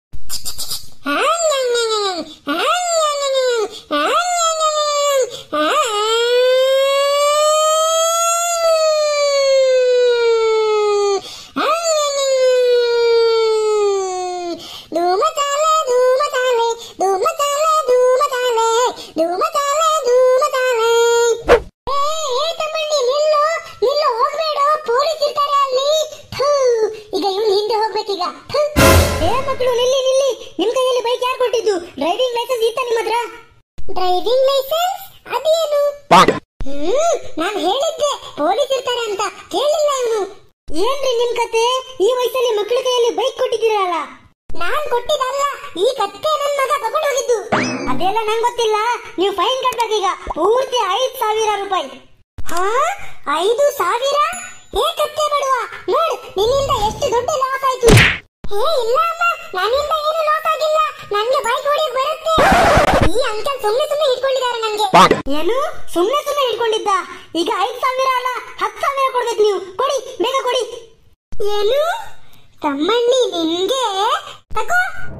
ಧೂಮತಾಲೆ ಧೂಮತಾಲೆ ಧೂಮತಾಲೆ ಧೂಮತಾಲೆ ಧೂಮತಾಲೆ ಧೂಮತಾಲೆ ಏ ಏ ತಮ್ಮಣ್ಣಿ ನಿಲ್ಲು ನಿಲ್ಲು ಹೋಗ್ಬೇಡ ಪೊಲೀಸ್ ಇರ್ತಾರೆ ಅಲ್ಲಿ ಥೂ, ಈಗ ಇವ್ನು ಹಿಂದೆ ಹೋಗ್ಬೇಕೀಗ ಥೂ. ಏ ಮಕ್ಕಳು ನಿಲ್ಲಿ ನಿಲ್ಲಿ ನಿಮ್ ಕೈಯಲ್ಲಿ ಬೈಕ್ ಯಾರು ಕೊಟ್ಟಿದ್ದು ಡ್ರೈವಿಂಗ್ ಲೈಸೆನ್ಸ್ ಇತ್ತ ನಿಮ್ಮ ಹತ್ರ ಡ್ರೈವಿಂಗ್ ಲೈಸೆನ್ಸ್ ಅದೇನು ಹ್ಮ್ ನಾನ್ ಹೇಳಿದ್ದೆ ಪೊಲೀಸ್ ಇರ್ತಾರೆ ಅಂತ ಕೇಳಿಲ್ಲ ಇವನು ಏನ್ರಿ ನಿಮ್ ಕತೆ ಈ ವಯಸ್ಸಲ್ಲಿ ಮಕ್ಕಳ ಕೈಯಲ್ಲಿ ಬೈಕ್ ಕೊಟ್ಟಿದ್ದೀರಲ್ಲ ನಾನ್ ಕೊಟ್ಟಿದ್ದಲ್ಲ ಈ ಕತ್ತೆ ನನ್ ಮಗ ತಗೊಂಡು ಹೋಗಿದ್ದು ಅದೆಲ್ಲ ನಂಗೆ ಗೊತ್ತಿಲ್ಲ ನೀವು ಫೈನ್ ಕಟ್ಬೇಕೀಗ ಪೂರ್ತಿ ಐದ್ ಸಾವಿರ ರೂಪಾಯಿ ಹಾ ಐದು ಸಾವಿರ ಹೇ ಕತ್ತೆ ಬಡುವ ನೋಡು ನಿನ್ನಿಂದ ಎಷ್ಟು ದೊಡ್ಡ ಲಾಸ್ ಆಯ್ತು ಹೇ ಇಲ್ಲ ಅಮ್ಮ ನನ್ನಿಂದ ಏನು ಲಾಸ್ ಆಗಿಲ್ಲ ನನ್ಗೆ ಬೈಕ್ ಹೊಡೆಯಕ್ ಬರುತ್ತೆ ಈ ಅಂಕಲ್ ಸುಮ್ನೆ ಸುಮ್ನೆ ಇಟ್ಕೊಂಡಿದ್ದಾರೆ ನಂಗೆ ಏನು ಸುಮ್ನೆ ಸುಮ್ನೆ ಹಿಡ್ಕೊಂಡಿದ್ದ ಈಗ ಐದ್ ಸಾವಿರ ಅಲ್ಲ ಹತ್ತು ಸಾವಿರ ಕೊಡ್ಬೇಕು ನೀವು ಕೊಡಿ ಬೇಗ ಕೊಡಿ ಏನು ತಮ್ಮಣ್ಣಿ ನಿನ್ಗೆ ತಗೋ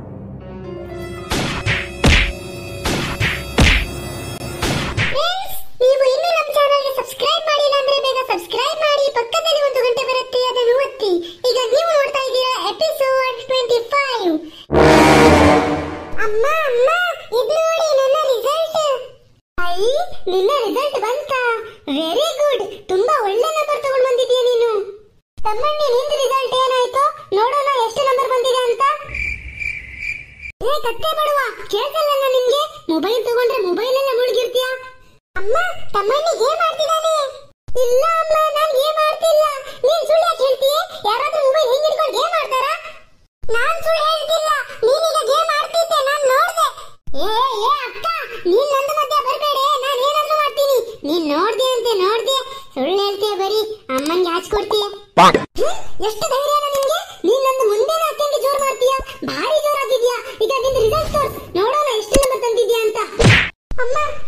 Friends, ನೀವು ಇನ್ನೂ ನಮ್ಮ ಚಾನಲ್ಗೆ ಸಬ್ಸ್ಕ್ರೈಬ್ ಮಾಡಿಲ್ಲ ಅಂದ್ರೆ ಬೇಗ ಸಬ್ಸ್ಕ್ರೈಬ್ ಮಾಡಿ ಪಕ್ಕದಲ್ಲಿ ಒಂದು ಗಂಟೆ ಬರುತ್ತೆ ಅದನ್ನು ಒತ್ತಿ ಈಗ ನೀವು ನೋಡ್ತಾ ಇದ್ದೀರಾ ಎಪಿಸೋಡ್ ಟ್ವೆಂಟಿ ಫೈವ್ ಅಮ್ಮ ಅಮ್ಮ ಇದು ನೋಡಿ ನನ್ನ ರಿಸಲ್ಟ್ ಐ ನಿನ್ನ ರಿಸಲ್ಟ್ ಬಂತಾ ವೆರಿ ಗುಡ್ ತುಂಬಾ ಒಳ್ಳೆ ನಂಬರ್ ತಗೊಂಡು ಬಂದಿದ್ದೀಯ ನೀನು ತಮ್ಮಣ್ಣಿ ನಿಂದು ರಿಸಲ್ಟ್ ಏನಾಯ್ತು ನೋಡೋಣ ಎಷ್ಟು ನಂಬರ್ ಬಂದಿದೆ ಅಂತ ಏ ಕತ್ತೆ ಬಡವ ಕೇಳ್ಸಲ್ಲ ನಿಮ್ಗೆ ಮೊಬೈಲ್ ತಗೊಂಡ್ರೆ ಮೊಬೈಲ್ ಎಲ್ಲ ಮುಳುಗಿರ್ತೀಯ ಅಮ್ಮ ತಮ್ಮಣ್ಣಿ ಗೇಮ್ ಆಡ್ತಿದ್ದಾನೆ ಇಲ್ಲ ಅಮ್ಮ ನಾನ್ ಗೇಮ್ ಆಡ್ತಿಲ್ಲ ನೀನ್ ಸುಳ್ಳು ಯಾಕೆ ಹೇಳ್ತೀಯ ಯಾರಾದ್ರೂ ಮೊಬೈಲ್ ಹಿಂಗ್ ಹಿಡ್ಕೊಂಡು ಗೇಮ್ ಆಡ್ತಾರಾ ನಾನ್ ಸುಳ್ಳು ಹೇಳ್ತಿಲ್ಲ ನೀನೀಗ ಗೇಮ್ ಆಡ್ತಿದ್ದೆ ನಾನ್ ನೋಡ್ದೆ ಏ ಏ ಅಕ್ಕ ನೀನ್ ನನ್ನ ಮಧ್ಯ ಬರ್ಬೇಡ ನಾನ್ ಏನಾದ್ರೂ ಮಾಡ್ತೀನಿ ನೀನ್ ನೋಡ್ದೆ ಅಂತೆ ನೋಡ್ದೆ ಸುಳ್ಳು ಹೇಳ್ತೀಯ ಬರೀ ಅಮ್ಮಂಗೆ ಹಾಚ್ಕೊಡ್ತೀಯ ಹ್ಮ್? ಎಷ್ಟು ಧೈರ್ಯನ ನಿಮ್ಗೆ ನೀನ್ ನನ್ನ ಮುಂದೆ ಅಕ್ಕಂಗೆ ಜೋರ್ ಮಾಡ್ತೀಯ ಭಾರಿ ಜೋರಾಗಿದ್ಯಾ ಈಗ ನಿಂದು ರಿಸಲ್ಟ್ ತೋರ್ಸ್ ನೋಡೋಣ ಎಷ್ಟು ನಂಬರ್ ತಂದಿದ್ಯಾ ಅಂತ ಅಮ್ಮ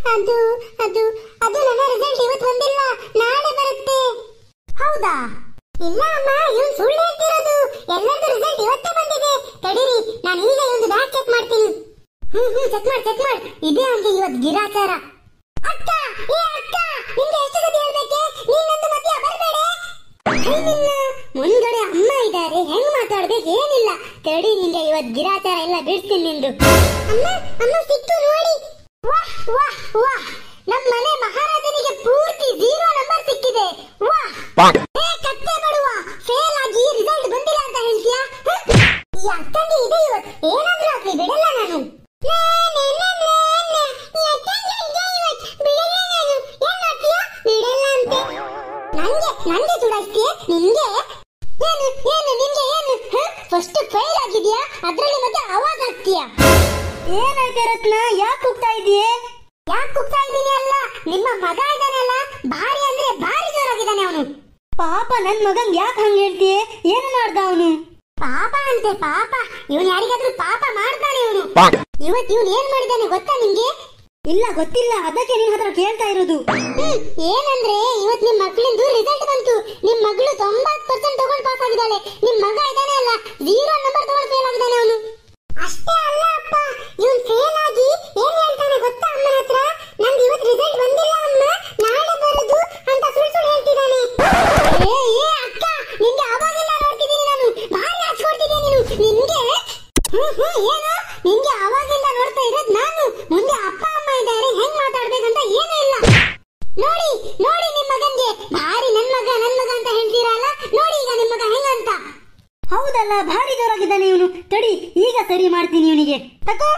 ಅದು ಅದು ಅದು ನನ್ನ ರಿಸಲ್ಟ್ ಇವತ್ತು ಬಂದಿಲ್ಲ ನಾಳೆ ಬರುತ್ತೆ ಹೌದಾ ಇಲ್ಲ ಅಮ್ಮ ಇವನ್ ಸುಳ್ಳು ಹೇಳ್ತಿರೋದು ಎಲ್ಲರದು ರಿಸಲ್ಟ್ ಇವತ್ತೇ ಬಂದಿದೆ ತಡೀರಿ ನಾನು ಈಗ ಒಂದು ಬ್ಯಾಗ್ ಚೆಕ್ ಮಾಡ್ತೀನಿ ಹ್ಮ್ ಹ್ಮ್ ಚೆಕ್ ಮಾಡಿ ಚೆಕ್ ಮಾಡಿ ಇದೇ ಅವ್ನಿಗೆ ಇವತ್ತು ಗಿರಾಚಾರ ಅಕ್ಕ ಏ ಅಕ್ಕ ನಿಂಗೆ ಎಷ್ಟು ಸತಿ ಹೇಳ್ಬೇಕೆ ನೀನ್ ನಂದು ಮಧ್ಯ ಬರಬೇಡ ನಿನ್ನ ಮುಂದ್ಗಡೆ ಅಮ್ಮ ಇದ್ದಾರೆ ಹೆಂಗ್ ಮಾತಾಡ್ಬೇಕು ಏನಿಲ್ಲ ತಡಿ ನಿಂಗೆ ಇವತ್ ಗಿರಾಚಾರ ಎಲ್ಲ ಬಿಡ್ತೀನಿ ನಿಂದು ಅಮ್ಮ ಅಮ್ಮ ಸಿಕ್ತು ನೋಡಿ ವಾಹ್ ವಾಹ್ ವಾಹ್ ನಮ್ ಮನೆ ಮಹಾರಾಜನಿಗೆ ಪೂರ್ತಿ ಝೀರೋ ನಂಬರ್ ಸಿಕ್ಕಿದೆ ವಾಹ್ ಏ ಕತ್ತೆ ಬಡುವ ಫೇಲ್ ಆಗಿ ರಿಸಲ್ಟ್ ಬಂದಿಲ್ಲ ಅಂತ ಹೇಳ್ತೀಯಾ ಹ? ಈ ಅಕ್ಕಂಗೆ ಇದೆ ಇವತ್ತು ಏನಾದ್ರೂ ಆಗ್ಲಿ ಬಿಡಲ್ಲ ನಾನು ನಾ, ನಾ, ನಾ, ನಾ, ನಾ. ಈ ಅಕ್ಕಂಗೆ ಇದೆ ಇವತ್ತು, ಬಿಡಲ್ಲ ನಾನು ಏನ್ ಮಾಡ್ತೀಯಾ ಬಿಡಲ್ಲ ಅಂತೆ ನಂಗೆ ನಂಗೆ ಚುಡಾಯಿಸ್ತೀಯ ನಿಂಗೆ ಏನು ಏನು ನಿಂಗೆ ಏನು ಫಸ್ಟ್ ಫೇಲ್ ಆಗಿದ್ಯಾ ಅದ್ರಲ್ಲಿ ಮತ್ತೆ ಅವಾಜ್ ಆಗ್ತೀಯಾ ಏನಾಯ್ತೆ ರತ್ನ ಯಾಕೆ ಹೋಗ್ತಾ ಇದೀಯೇ ಯಾಕೆ ಕುಗ್ತಾ ಇದ್ದೀನಿ ಅಲ್ಲ ನಿಮ್ಮ ಮಗ ಇದ್ದಾನಲ್ಲ ಭಾರಿ ಅಂದ್ರೆ ಭಾರಿ ಜೋರಾಗಿದ್ದಾನೆ ಅವನು ಪಾಪ ನನ್ ಮಗಂಗ್ ಯಾಕೆ ಹಂಗ ಹೇಳ್ತೀಯೇ ಏನು ಮಾಡ್ದ ಅವನು ಪಾಪ ಅಂತೆ ಪಾಪ ಇವನು ಯಾರಿಗಾದ್ರೂ ಪಾಪ ಮಾಡ್ತಾನೆ ಇವನು ಇವತ್ ಇವನು ಏನ್ ಮಾಡಿದಾನೆ ಗೊತ್ತಾ ನಿಮ್ಗೆ ಇಲ್ಲ ಗೊತ್ತಿಲ್ಲ ಅದಕ್ಕೆ ನಿನ್ ಹತ್ರ ಕೇಳ್ತಾ ಇರೋದು ಹ್ಮ್, ಏನಂದ್ರೆ ಇವತ್ ನಿಮ್ ಮಕ್ಳಿಂದು ರಿಸಲ್ಟ್ ಬಂತು ನಿಮ್ ಮಗಳು ತೊಂಬತ್ ಪರ್ಸೆಂಟ್ ತಗೊಂಡ್ ಪಾಸ್ ಆಗಿದ್ದಾಳೆ ನಿಮ್ ಮಗ ಇದ್ದಾನೆ ಅಲ್ಲ ಝೀರೋ ನಂಬರ್ ತಗೊಂಡ್ ಫೇಲ್ ಆಗಿದ್ದಾನೆ ಅವನು ಅಷ್ಟೇ ಅಲ್ಲ ಅಪ್ಪ ಇವನ್ ಫೇಲ್ ಆಗಿ ಏನ್ ಹೇಳ್ತಾನೆ ಗೊತ್ತಾ ಅಮ್ಮನ ಹತ್ರ ನಂಗೆ ಇವತ್ ರಿಸಲ್ಟ್ ಬಂದಿಲ್ಲ ಅಮ್ಮ ನಾಳೆ ಬರುದು ಅಂತ ಸುಳ್ಳು ಸುಳ್ಳು ಹೇಳ್ತಿದ್ದಾನೆ ಏ ಏ ಅಕ್ಕ ನಿಂಗೆ ಅವಾಗಿಲ್ಲ ನೋಡ್ತಿದ್ದೀನಿ ನಾನು ಭಾರಿ ಹಚ್ಕೊಡ್ತಿದ್ದೆ ನೀನು ನಿನ್ಗೆ ಹ್ಮ್ ಹ್ಮ್ ಏನು ನಿಂಗೆ ಅವಾಗಿಂದ ನೋಡ್ತಾ ಇರೋದ್ ನಾನು ಮುಂದೆ ಅಪ್ಪ ಅಮ್ಮ ಇದ್ದಾರೆ ಹೆಂಗ್ ಮಾತಾಡ್ಬೇಕಂತ ಏನೂ ಇಲ್ಲ ನೋಡಿ ನೋಡಿ ನಿಮ್ ಮಗನ್ಗೆ ಭಾರಿ ನನ್ ಮಗ ನನ್ ಮಗ ಅಂತ ಹೇಳ್ತೀರಲ್ಲ ನೋಡಿ ಈಗ ನಿಮ್ ಮಗ ಹೆಂಗಂತ ಹೌದಲ್ಲ ಭಾರಿ ಜೋರಾಗಿದ್ದಾನೆ ಇವನು ತಡಿ ಈಗ ಸರಿ ಮಾಡ್ತೀನಿ ಇವನಿಗೆ ತಕೋ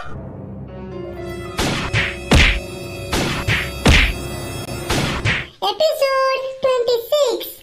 ಎಪಿಸೋಡ್ ಟ್ವೆಂಟಿ ಸಿಕ್ಸ್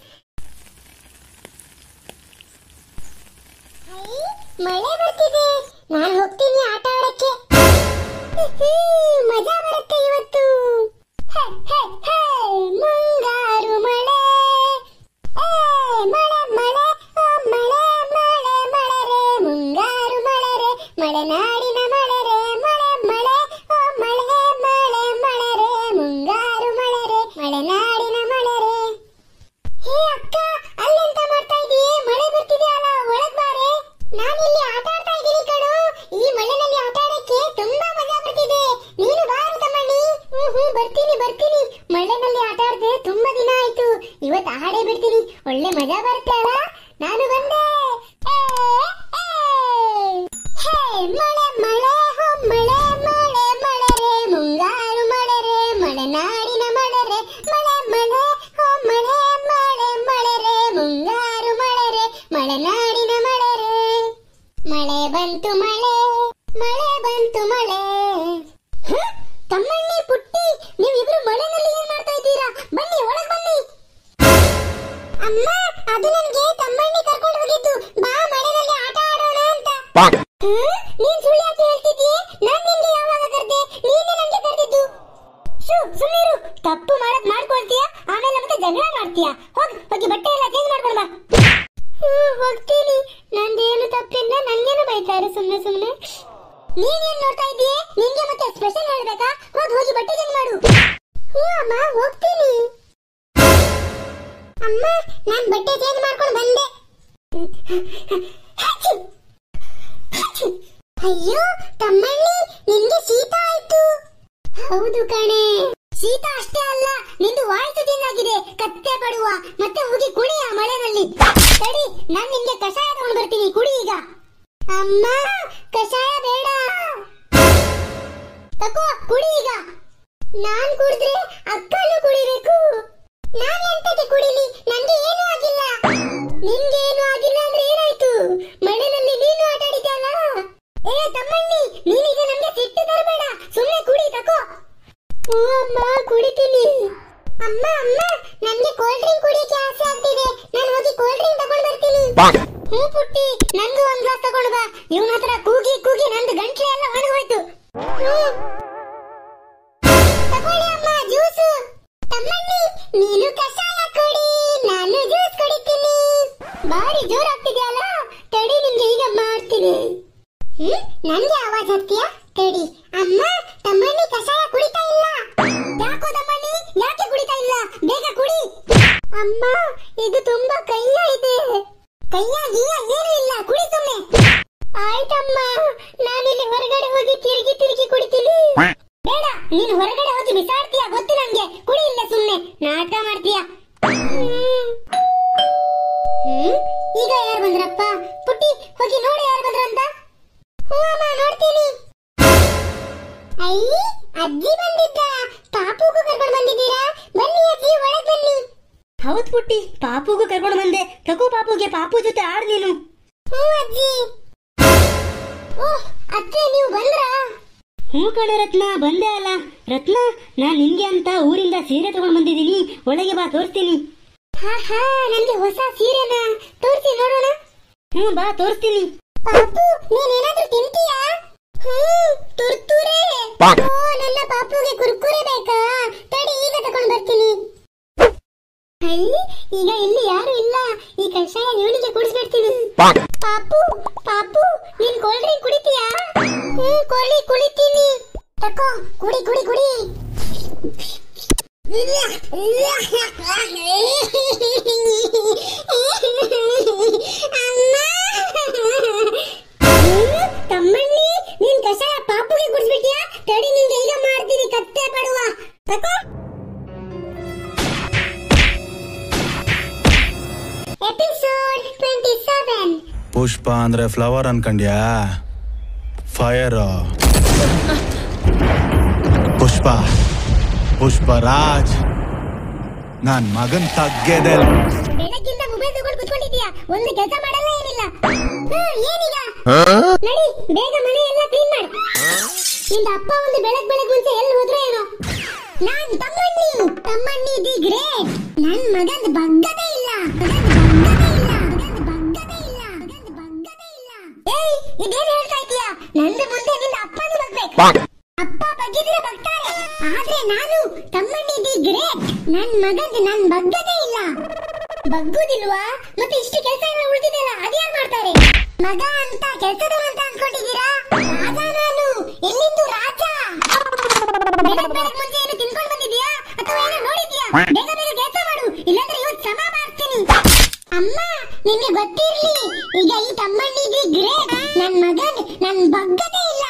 ಮಳೆ ಬರ್ತಿದೆ ನಾನು ಹೋಗ್ತೀನಿ ಆಟ ಆಡಕ್ಕೆ ಹಿಹಿ, ಮಜಾ ಬರುತ್ತೆ ಇವತ್ತು ಹೇ, ಹೇ, ಹೇ, ಮುಂಗಾರು ಮಳೆ ಏ, ಮಳೆ ಮಳೆ ಓ ಮಳೆ ಮಳೆ ಮಳೆ ರೇ ಮುಂಗಾರು ಮಳೆ ರೇ ಮಲೆನಾಡಿನ ಮಳೆ ರೇ ಮಳೆ ಮಳೆ ಓ ಮಳೆ ಮಳೆ ಮಳೆ ರೇ ಮುಂಗಾರು ಮಳೆ ರೇ ಮಲೆನಾಡಿನ ಮಳೆ ರೇ ಹೇ ಅಕ್ಕ ಅಲ್ಲೆಂತ ಮಾಡ್ತಾ ಇದೀಯೇ ಮಳೆ ಬರ್ತಿದೆ ಅಲ್ಲ ಒಳಗ್ ಬಾರೆ ನಾನಿಲ್ಲಿ ಆಟ ಆಡ್ತಾ ಇದ್ದೀನಿ ಕಣೋ ಈ ಮಳೆನಲ್ಲಿ ಆಟ ಆಡಕ್ಕೆ ತುಂಬಾ ಮಜಾ ಬರ್ತಿದೆ ನೀನು ಬಾರು ತಮ್ಮಣ್ಣಿ ಹ್ಮ್ ಹ್ಮ್ ಬರ್ತೀನಿ ಬರ್ತೀನಿ ಮಳೆನಲ್ಲಿ ಆಟ ಆಡ್ದೆ ತುಂಬಾ ದಿನ ಆಯ್ತು ಇವತ್ತು ಆಡೇ ಬಿಡ್ತೀನಿ ಒಳ್ಳೆ ಮಜಾ ಬರುತ್ತೆ ಅಲ್ಲ ನಾನು ಬಂದೆ ಏ, ಏ. ಹೇ ಮಳೆ ಮಳೆ ಹೋ ಮಳೆ ಮಳೆ ಮಳೆ ರೇ ಮುಂಗಾರು ಮಳೆ ರೇ ಮಲೆನಾಡಿನ ಮಳೆ ರೇ ಮಳೆ ಮಳೆ ಹೋ ಮಳೆ ಮಳೆ ಮಳೆ ರೇ ಮುಂಗಾರು ಮಳೆ ರೇ ಮಲೆನಾಡಿನ ಮಳೆ ರೇ ಮಳೆ ಬಂತು ಮಳೆ ಮಳೆ ಬಂತು ಮಳೆ ಹ? ತಮ್ಮಣ್ಣಿ ಪುಟ್ಟಿ ನೀವಿಬ್ರು ಮಳೆನಲ್ಲಿ ಏನ್ ಮಾಡ್ತಾ ಇದ್ದೀರಾ ಬನ್ನಿ ಒಳಗ್ ಬನ್ನಿ ಅಮ್ಮ ಅದು ನನಗೆ ತಮ್ಮಣ್ಣಿ ಕರ್ಕೊಂಡು ಹೋಗಿದ್ದು ಬಾ ಮಳೆನಲ್ಲಿ ಆಟ ಆಡೋಣ ಅಂತ ಹ? ನೀನ್ ಸುಳ್ಳು ಯಾಕೆ ಹೇಳ್ತಿದ್ದೀಯ ನಾನ್ ನಿನ್ಗೆ ಯಾವಾಗ ಕರ್ದೆ ನೀನೇ ನನಗೆ ಕರೆದಿದ್ದು ಶು ಸುಮ್ಮೀರು ತಪ್ಪು ಮಾಡದ್ ಮಾಡ್ಕೊಳ್ತೀಯ ಆಮೇಲೆ ಮತ್ತೆ ಜಗಳ ಮಾಡ್ತೀಯ ಹೋಗ್ ಹೋಗಿ ಬಟ್ಟೆ ಎಲ್ಲ ಚೇಂಜ್ ಮಾಡ್ಕೊಂಡ್ ಬಾ ಹ್ಮ್, ಹೋಗ್ತೀನಿ ನಂದೇನು ತಪ್ಪಿಲ್ಲ ನನ್ಗೇನು ಬೈತಾರೆ ಸುಮ್ನೆ ಸುಮ್ನೆ ನೀನೇನ್ ನೋಡ್ತಾ ಇದೀಯ ನಿನ್ಗೆ ಮತ್ತೆ ಸ್ಪೆಷಲ್ ಹೇಳ್ಬೇಕಾ ಹೋಗಿ ಹೋಗಿ ಬಟ್ಟೆ ಚೇಂಜ್ ಮಾಡು ಹ್ಞೂ ಅಮ್ಮ ಹೋಗ್ತೀನಿ ಅಮ್ಮ ನಾನ್ ಬಟ್ಟೆ ಚೇಂಜ್ ಮಾಡ್ಕೊಂಡು ಬಂದೆ ಹಚ್ಚು. ಹಚ್ಚು. ಅಯ್ಯೋ ತಮ್ಮಣ್ಣಿ ನಿನ್ಗೆ ಶೀತ ಆಯ್ತು ಹೌದು ಕಣೆ ಶೀತ ಅಷ್ಟೇ ಅಲ್ಲ ನಿಂದು ವಾಯ್ಸು ಚೆನ್ನಾಗಿದೆ ಕತ್ತೆ ಪಡುವ ಮತ್ತೆ ಹೋಗಿ ಕುಡಿಯ ಮಳೆನಲ್ಲಿ ತಡಿ ನಾನ್ ನಿನ್ಗೆ ಕಷಾಯ ತಗೊಂಡು ಬರ್ತೀನಿ ಕುಡಿ ಈಗ ಅಮ್ಮ ಕಷಾಯ ಬೇಡ ತಗೋ ಕುಡಿ ಈಗ ನಾನ್ ಕುಡಿದ್ರೆ ಅಕ್ಕನು ಕುಡಿಬೇಕು ನಾನ್ ಎಂತಕ್ಕೆ ಕುಡಿಲಿ ನಂಗೆ ಏನೂ ಆಗಿಲ್ಲ ನಿನ್ಗೆ ಏನೂ ಆಗಿಲ್ಲ ಅಂದ್ರೆ ಏನಾಯ್ತು ಮಳೆನಲ್ಲಿ ನೀನು ಆಟ ಆಡಿದ್ಯಲ್ಲ ಏ ತಮ್ಮಣ್ಣಿ ನೀನೀಗ ನಮ್ಗೆ ಸಿಟ್ಟು ತರಬೇಡ ಸುಮ್ಮನೆ ಕುಡಿ ತಕೋ ಹ್ಞೂ ಅಮ್ಮ ಕುಡಿತೀನಿ ಅಮ್ಮ ಅಮ್ಮ ನನ್ಗೆ ಕೋಲ್ಡ್ ಡ್ರಿಂಕ್ ಕುಡಿಯಕ್ಕೆ ಆಸೆ ಆಗ್ತಿದೆ ನಾನು ಹೋಗಿ ಕೋಲ್ಡ್ ಡ್ರಿಂಕ್ ತಗೊಂಡ್ ಬರ್ತೀನಿ ಹ್ಞೂ ಪುಟ್ಟಿ ನಂಗೂ ಒಂದ್ ಗ್ಲಾಸ್ ತಗೊಂಡು ಬಾ ಇವನ ಹತ್ರ ಕೂಗಿ ಕೂಗಿ ನಂದು ಗಂಟ್ಲೆ ಎಲ್ಲ ಒಣಗೋಯ್ತು ಹ್ಮ್. ತಗೊಳ್ಳಿ ಅಮ್ಮ ಜ್ಯೂಸು ತಮ್ಮಣ್ಣಿ ನೀನು ಕಷಾಯ ಕುಡಿ ನಾನು ಜ್ಯೂಸ್ ಕುಡಿತೀನಿ ಬಾರಿ ಜೋರಾಗ್ತಿದ್ಯಲ್ಲ ತಡಿ ನಿಮ್ಗೆ ಈಗ ಮಾಡ್ತೀನಿ ಹ್ಮ್ ನನ್ಗೆ ಆವಾಜ್ ಹಾಕ್ತೀಯಾ ತಡಿ ಅಮ್ಮ ತಮ್ಮಣ್ಣಿ ಕಷಾಯ ಕುಡಿತಾ ಇಲ್ಲ ಯಾಕೋ ತಮ್ಮಣ್ಣಿ ಯಾಕೆ ಕುಡಿತಾ ಇಲ್ಲ ಬೇಗ ಕುಡಿ ಅಮ್ಮ ಇದು ತುಂಬಾ ಕೈಯ ಇದೆ ಕೈಯ ಗಿಯ್ಯ ಏನೂ ಇಲ್ಲ ಕುಡಿ ಸುಮ್ಮನೆ ಆಯ್ತಮ್ಮ ನಾನಿಲ್ಲಿ ಹೊರಗಡೆ ಹೋಗಿ ತಿರುಗಿ ತಿರುಗಿ ಕುಡಿತೀನಿ ಬೇಡ ನೀನು ಹೊರಗಡೆ ಹೋಗಿ ಬಿಸಾಡ್ತೀಯ ಗೊತ್ತು ನಂಗೆ ಕುಡಿ ಇಲ್ಲ ಸುಮ್ಮನೆ ನಾಟಕ ಮಾಡ್ತೀಯ ಹ್ಮ್ ಈಗ ಯಾರು ಬಂದ್ರಪ್ಪ ಪುಟ್ಟಿ ಹೋಗಿ ನೋಡಿ ಯಾರು ಬಂದ್ರ ಅಂತ ಹ್ಞೂ ಅಮ್ಮ ನೋಡ್ತೀನಿ ಐ ಅಜ್ಜಿ ಬಂದಿದ್ದ ಪಾಪುಗೂ ಕರ್ಕೊಂಡು ಬಂದಿದ್ದೀರಾ ಬನ್ನಿ ಅಜ್ಜಿ ಒಳಗ್ ಬನ್ನಿ ಹೌದ್ ಪುಟ್ಟಿ ಪಾಪುಗೂ ಕರ್ಕೊಂಡು ಬಂದೆ ತಗೋ ಪಾಪುಗೆ ಪಾಪು ಜೊತೆ ಆಡ್ ನೀನು ಹ್ಞೂ ಅಜ್ಜಿ ಓಹ್ ಅತ್ತೆ ನೀವು ಬಂದ್ರಾ ಹ್ಞೂ ಕಣ ರತ್ನ ಬಂದೆ ಅಲ್ಲ ರತ್ನ ನಾನ್ ನಿನ್ಗೆ ಅಂತ ಊರಿಂದ ಸೀರೆ ತಗೊಂಡ್ ಬಂದಿದ್ದೀನಿ ಒಳಗೆ ಬಾ ತೋರಿಸ್ತೀನಿ ಹಾ ಹಾ ನನ್ಗೆ ಹೊಸ ಸೀರೆನ ತೋರಿಸಿ ನೋಡೋಣ ಹ್ಞೂ ಬಾ ತೋರಿಸ್ತೀನಿ ಪಾಪು ನೀನೇನಾದ್ರೂ ತಿಂತೀಯಾ ಹ್ಮ್ ತುರ್ತುರೆ ಓ ನನ್ನ ಪಾಪುಗೆ ಕುರ್ಕುರೆ ಬೇಕಾ ತಡಿ ಈಗ ತಗೊಂಡ್ ಬರ್ತೀನಿ ಹೈ ಈಗ ಇಲ್ಲಿ ಯಾರು ಇಲ್ಲ ಈ ಕಷಾಯ ಇವನಿಗೆ ಕುಡಿಸ್ಬಿಡ್ತೀನಿ ಪಾಪು ಪಾಪು ನೀನ್ ಕೋಲ್ಡ್ ಡ್ರಿಂಕ್ ಕುಡಿತೀಯಾ ಹ್ಮ್ ಕೋಳಿ ಕುಡಿತೀನಿ ತಕೋ ಕುಡಿ ಕುಡಿ ಕುಡಿ ತಮ್ಮಣ್ಣಿ ನೀನ್ ಕಷಾಯ ಪಾಪುಗೆ ಕುಡಿಸ್ಬಿಟ್ಯಾ ತಡಿ ನಿಂಗೆ ಈಗ ಮಾಡ್ತೀನಿ ಕತ್ತೆ ಪಡುವ ತಕೋ ಎಪಿಸೋಡ್ ಟ್ವೆಂಟಿ ಸೆವೆನ್ ಪುಷ್ಪ ಅಂದ್ರೆ ಫ್ಲವರ್ ಅನ್ಕಂಡ್ಯಾ ಫೈರ್ ಪುಷ್ಪ ಪುಷ್ಪರಾಜ್ ನನ್ ಮಗನ್ ತಗ್ಗೆದೆ ಬೆಳಗ್ಗಿಂದ ಮೊಬೈಲ್ ತಗೊಂಡು ಕುತ್ಕೊಂಡಿದ್ಯಾ ಒಂದು ಕೆಲಸ ಮಾಡಲ್ಲ ಏನಿಲ್ಲ ಹ್ಮ್, ಏನೀಗ ನಡಿ ಬೇಗ ಮನೆ ಎಲ್ಲ ಕ್ಲೀನ್ ಮಾಡು ನಿಂದ ಅಪ್ಪ ಒಂದು ಬೆಳಗ್ ಬೆಳಗ್ ಮುಂಚೆ ಎಲ್ಲಿ ಹೋದ್ರು ಏನೋ ನಾನ್ ತಮ್ಮಣ್ಣಿ ತಮ್ಮಣ್ಣಿ ದಿ ಗ್ರೇಟ್ ನನ್ ಮಗನ್ ಬಗ್ಗದೇ ಇಲ್ಲ ಮಗನ್ ಬಗ್ಗದೇ ಇಲ್ಲ ಮಗನ್ ಬಗ್ಗದೇ ಇಲ್ಲ ಮಗನ್ ಬಗ್ಗದೇ ಇಲ್ಲ ಏಯ್ ಇದೇನ್ ಹೇಳ್ತಾ ಇದೀಯಾ ನಂದು ಮುಂದೆ ನಿಂದ ಅಪ್ಪನೂ ಬಗ್ಬೇಕು ಅಪ್ಪ ಬಗ್ಗಿದ್ರೆ ಬಗ್ತಾರೆ ಆದ್ರೆ ನಾನು ತಮ್ಮಣ್ಣಿ ದಿ ಗ್ರೇಟ್ ನನ್ ಮಗನ್ ನನ್ ಬಗ್ಗದೇ ಇಲ್ಲ ಬಗ್ಗುದಿಲ್ವಾ ಮತ್ತೆ ಇಷ್ಟು ಕೆಲಸ ಎಲ್ಲ ಉಳಿದಿದೆಯಲ್ಲ ಅದ್ಯಾರು ಮಾಡ್ತಾರೆ ಮಗ ಅಂತ ಕೆಲಸದವ ಅಂತ ಅನ್ಕೊಂಡಿದ್ದೀರಾ ರಾಜ ನಾನು ಎಲ್ಲಿಂದು ರಾಜ ಬೆಳಗ್ ಬೆಳಗ್ ಮುಂಚೆ ಏನು ತಿನ್ಕೊಂಡು ಬಂದಿದ್ಯಾ ಅಥವಾ ಏನೋ ನೋಡಿದ್ಯಾ ಬೇಗ ಬೇಗ ಕೆಲಸ ಮಾಡು ಇಲ್ಲಾಂದ್ರೆ ಇವತ್ತು ಸಮ ಮಾಡ್ತೀನಿ ಅಮ್ಮ ನಿನ್ಗೆ ಗೊತ್ತಿರ್ಲಿ ಈಗ ಈ ತಮ್ಮಣ್ಣಿಗೆ ಗ್ರೇಟ್ ನನ್ ಮಗನ್ ನನ್ ಬಗ್ಗದೇ ಇಲ್ಲ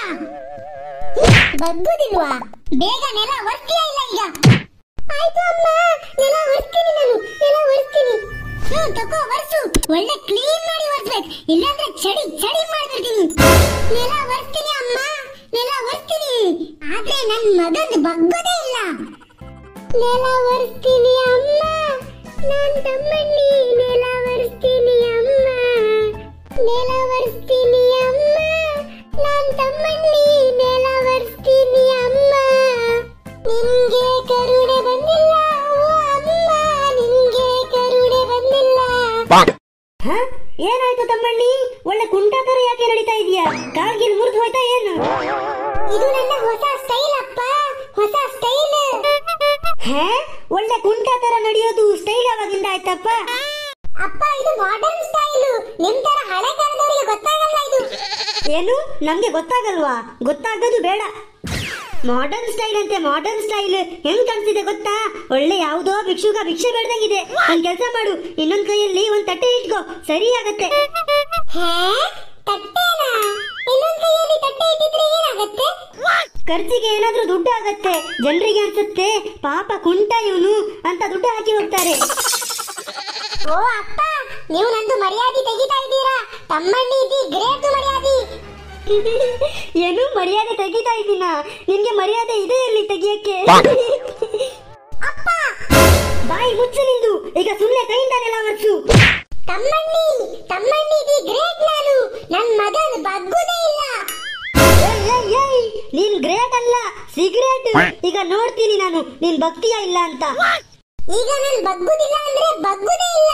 ಬಗ್ಗುದಿಲ್ವಾ ಬೇಗ ನೆಲ ಒರ್ತೀಯ ಇಲ್ಲ ಈಗ ಆಯ್ತು ಅಮ್ಮ ನೆಲ ಒರ್ತೀನಿ ನಾನು ನೆಲ ಒರ್ತೀನಿ ಹ್ಮ್ ತಗೋ ಒರ್ಸು ಒಳ್ಳೆ ಕ್ಲೀನ್ ಮಾಡಿ ಒರ್ಸ್ಬೇಕು ಇಲ್ಲಾಂದ್ರೆ ಚಡಿ ಚಡಿ ಮಾಡ್ಬಿಡ್ತೀನಿ ನೆಲ ಒರ್ತೀನಿ ಅಮ್ಮ ನೆಲ ಒರ್ತೀನಿ ಆದ್ರೆ ನನ್ ಮಗನ್ ಬಗ್ಗೋದೇ ಇಲ್ಲ ನೆಲ ಒರ್ಸ್ತೀನಿ ಅಮ್ಮ ನಾನ್ ತಮ್ಮಣ್ಣಿ ನೆಲ ಒರ್ಸ್ತೀನಿ ಅಮ್ಮ ನೆಲ ಒರ್ಸ್ತೀನಿ ಅಮ್ಮ ನಾನ್ ತಮ್ಮಣ್ಣಿ ನೆಲ ಒರ್ಸ್ತೀನಿ ಅಮ್ಮ ನಿನ್ಗೆ ಕರುಣೆ ಬಂದಿಲ್ಲ ಓ ಅಮ್ಮ ನಿನ್ಗೆ ಕರುಣೆ ಬಂದಿಲ್ಲ ಹ ಏನಾಯ್ತು ತಮ್ಮಣ್ಣಿ ಒಳ್ಳೆ ಕುಂಟ ತರ ಯಾಕೆ ನಡೀತಾ ಇದೀಯಾ ಕಾಲ್ಗಿಲ್ ಮುರಿದು ಹೋಯ್ತಾ ಏನು ಇದು ನನ್ನ ಹೊಸ ಸ್ಟೈಲ್ ಅಪ್ಪ ಹೊಸ ಸ್ಟೈಲ್ ಹೇ ಒಳ್ಳೆ ಕುಂಟ ತರ ನಡೆಯೋದು ಸ್ಟೈಲ್ ಯಾವಾಗಿಂದ ಆಯ್ತಪ್ಪ ಅಪ್ಪ ಇದು ಮಾಡರ್ನ್ ಸ್ಟೈಲ್ ನಿಮ್ ತರ ಹಳೆ ಕಾಲದವರಿಗೆ ಗೊತ್ತಾಗಲ್ಲ ಇದು ಏನು ನಮ್ಗೆ ಗೊತ್ತಾಗಲ್ವಾ ಗೊತ್ತಾಗೋದು ಬೇಡ ಮಾಡರ್ನ್ ಸ್ಟೈಲ್ ಅಂತೆ ಮಾಡರ್ನ್ ಸ್ಟೈಲ್ ಹೆಂಗ್ ಕಾಣಿಸ್ತಿದೆ ಗೊತ್ತಾ ಒಳ್ಳೆ ಯಾವುದೋ ಭಿಕ್ಷುಕ ಭಿಕ್ಷೆ ಬೇಡ್ದಂಗಿದೆ ಒಂದ್ ಕೆಲಸ ಮಾಡು ಇನ್ನೊಂದ್ ಕೈಯಲ್ಲಿ ಒಂದ್ ತಟ್ಟೆ ಇಟ್ಕೋ ಸರಿ ಆಗತ್ತೆ ಹೇ ತಟ್ಟೆನಾ ಇನ್ನೊಂದ್ ಕೈಯಲ್ಲಿ ತಟ್ಟೆ ಇಟ್ಟಿದ್ರೆ ಏನಾಗತ್ತೆ ಖರ್ಚಿಗೆ ಏನಾದ್ರೂ ದುಡ್ಡು ಆಗತ್ತೆ ಜನರಿಗೆ ಅನ್ಸುತ್ತೆ ಪಾಪ ಕುಂಟ ಇವನು ಅಂತ ದುಡ್ಡು ಹಾಕಿ ಹೋಗ್ತಾರೆ ಓ ಅಪ್ಪ ನೀವು ನಂದು ಮರ್ಯಾದೆ ತೆಗಿತಾ ಇದ್ದೀರಾ ತಮ್ಮಣ್ಣಿ ದಿ ಗ್ರೇಟ್ ಮರ್ಯಾದೆ ಏನು ಮರ್ಯಾದೆ ತೆಗಿತಾ ಇದ್ದೀನ ನಿನ್ಗೆ ಮರ್ಯಾದೆ ಇದೆ ಎಲ್ಲಿ ತೆಗಿಯಕ್ಕೆ ಅಪ್ಪ ಬಾಯಿ ಮುಚ್ಚು ನಿಂದು ಈಗ ಸುಮ್ನೆ ಕೈಯಿಂದ ನೆಲ ಒರ್ಸು ತಮ್ಮಣ್ಣಿ ತಮ್ಮಣ್ಣಿ ದಿ ಗ್ರೇಟ್ ನಾನು ನನ್ ಮಗನ್ ಬಗ್ಗುದೇ ಇಲ್ಲ ಏಯ್, ಏಯ್, ಏಯ್, ನೀನ್ ಗ್ರೇಟ್ ಅಲ್ಲ ಸಿಗರೇಟ್ ಈಗ ನೋಡ್ತೀನಿ ನಾನು ನೀನ್ ಭಕ್ತಿಯ ಇಲ್ಲ ಅಂತ ಈಗ ನನ್ ಬಗ್ಗುದಿಲ್ಲ ಅಂದ್ರೆ ಬಗ್ಗುದೇ ಇಲ್ಲ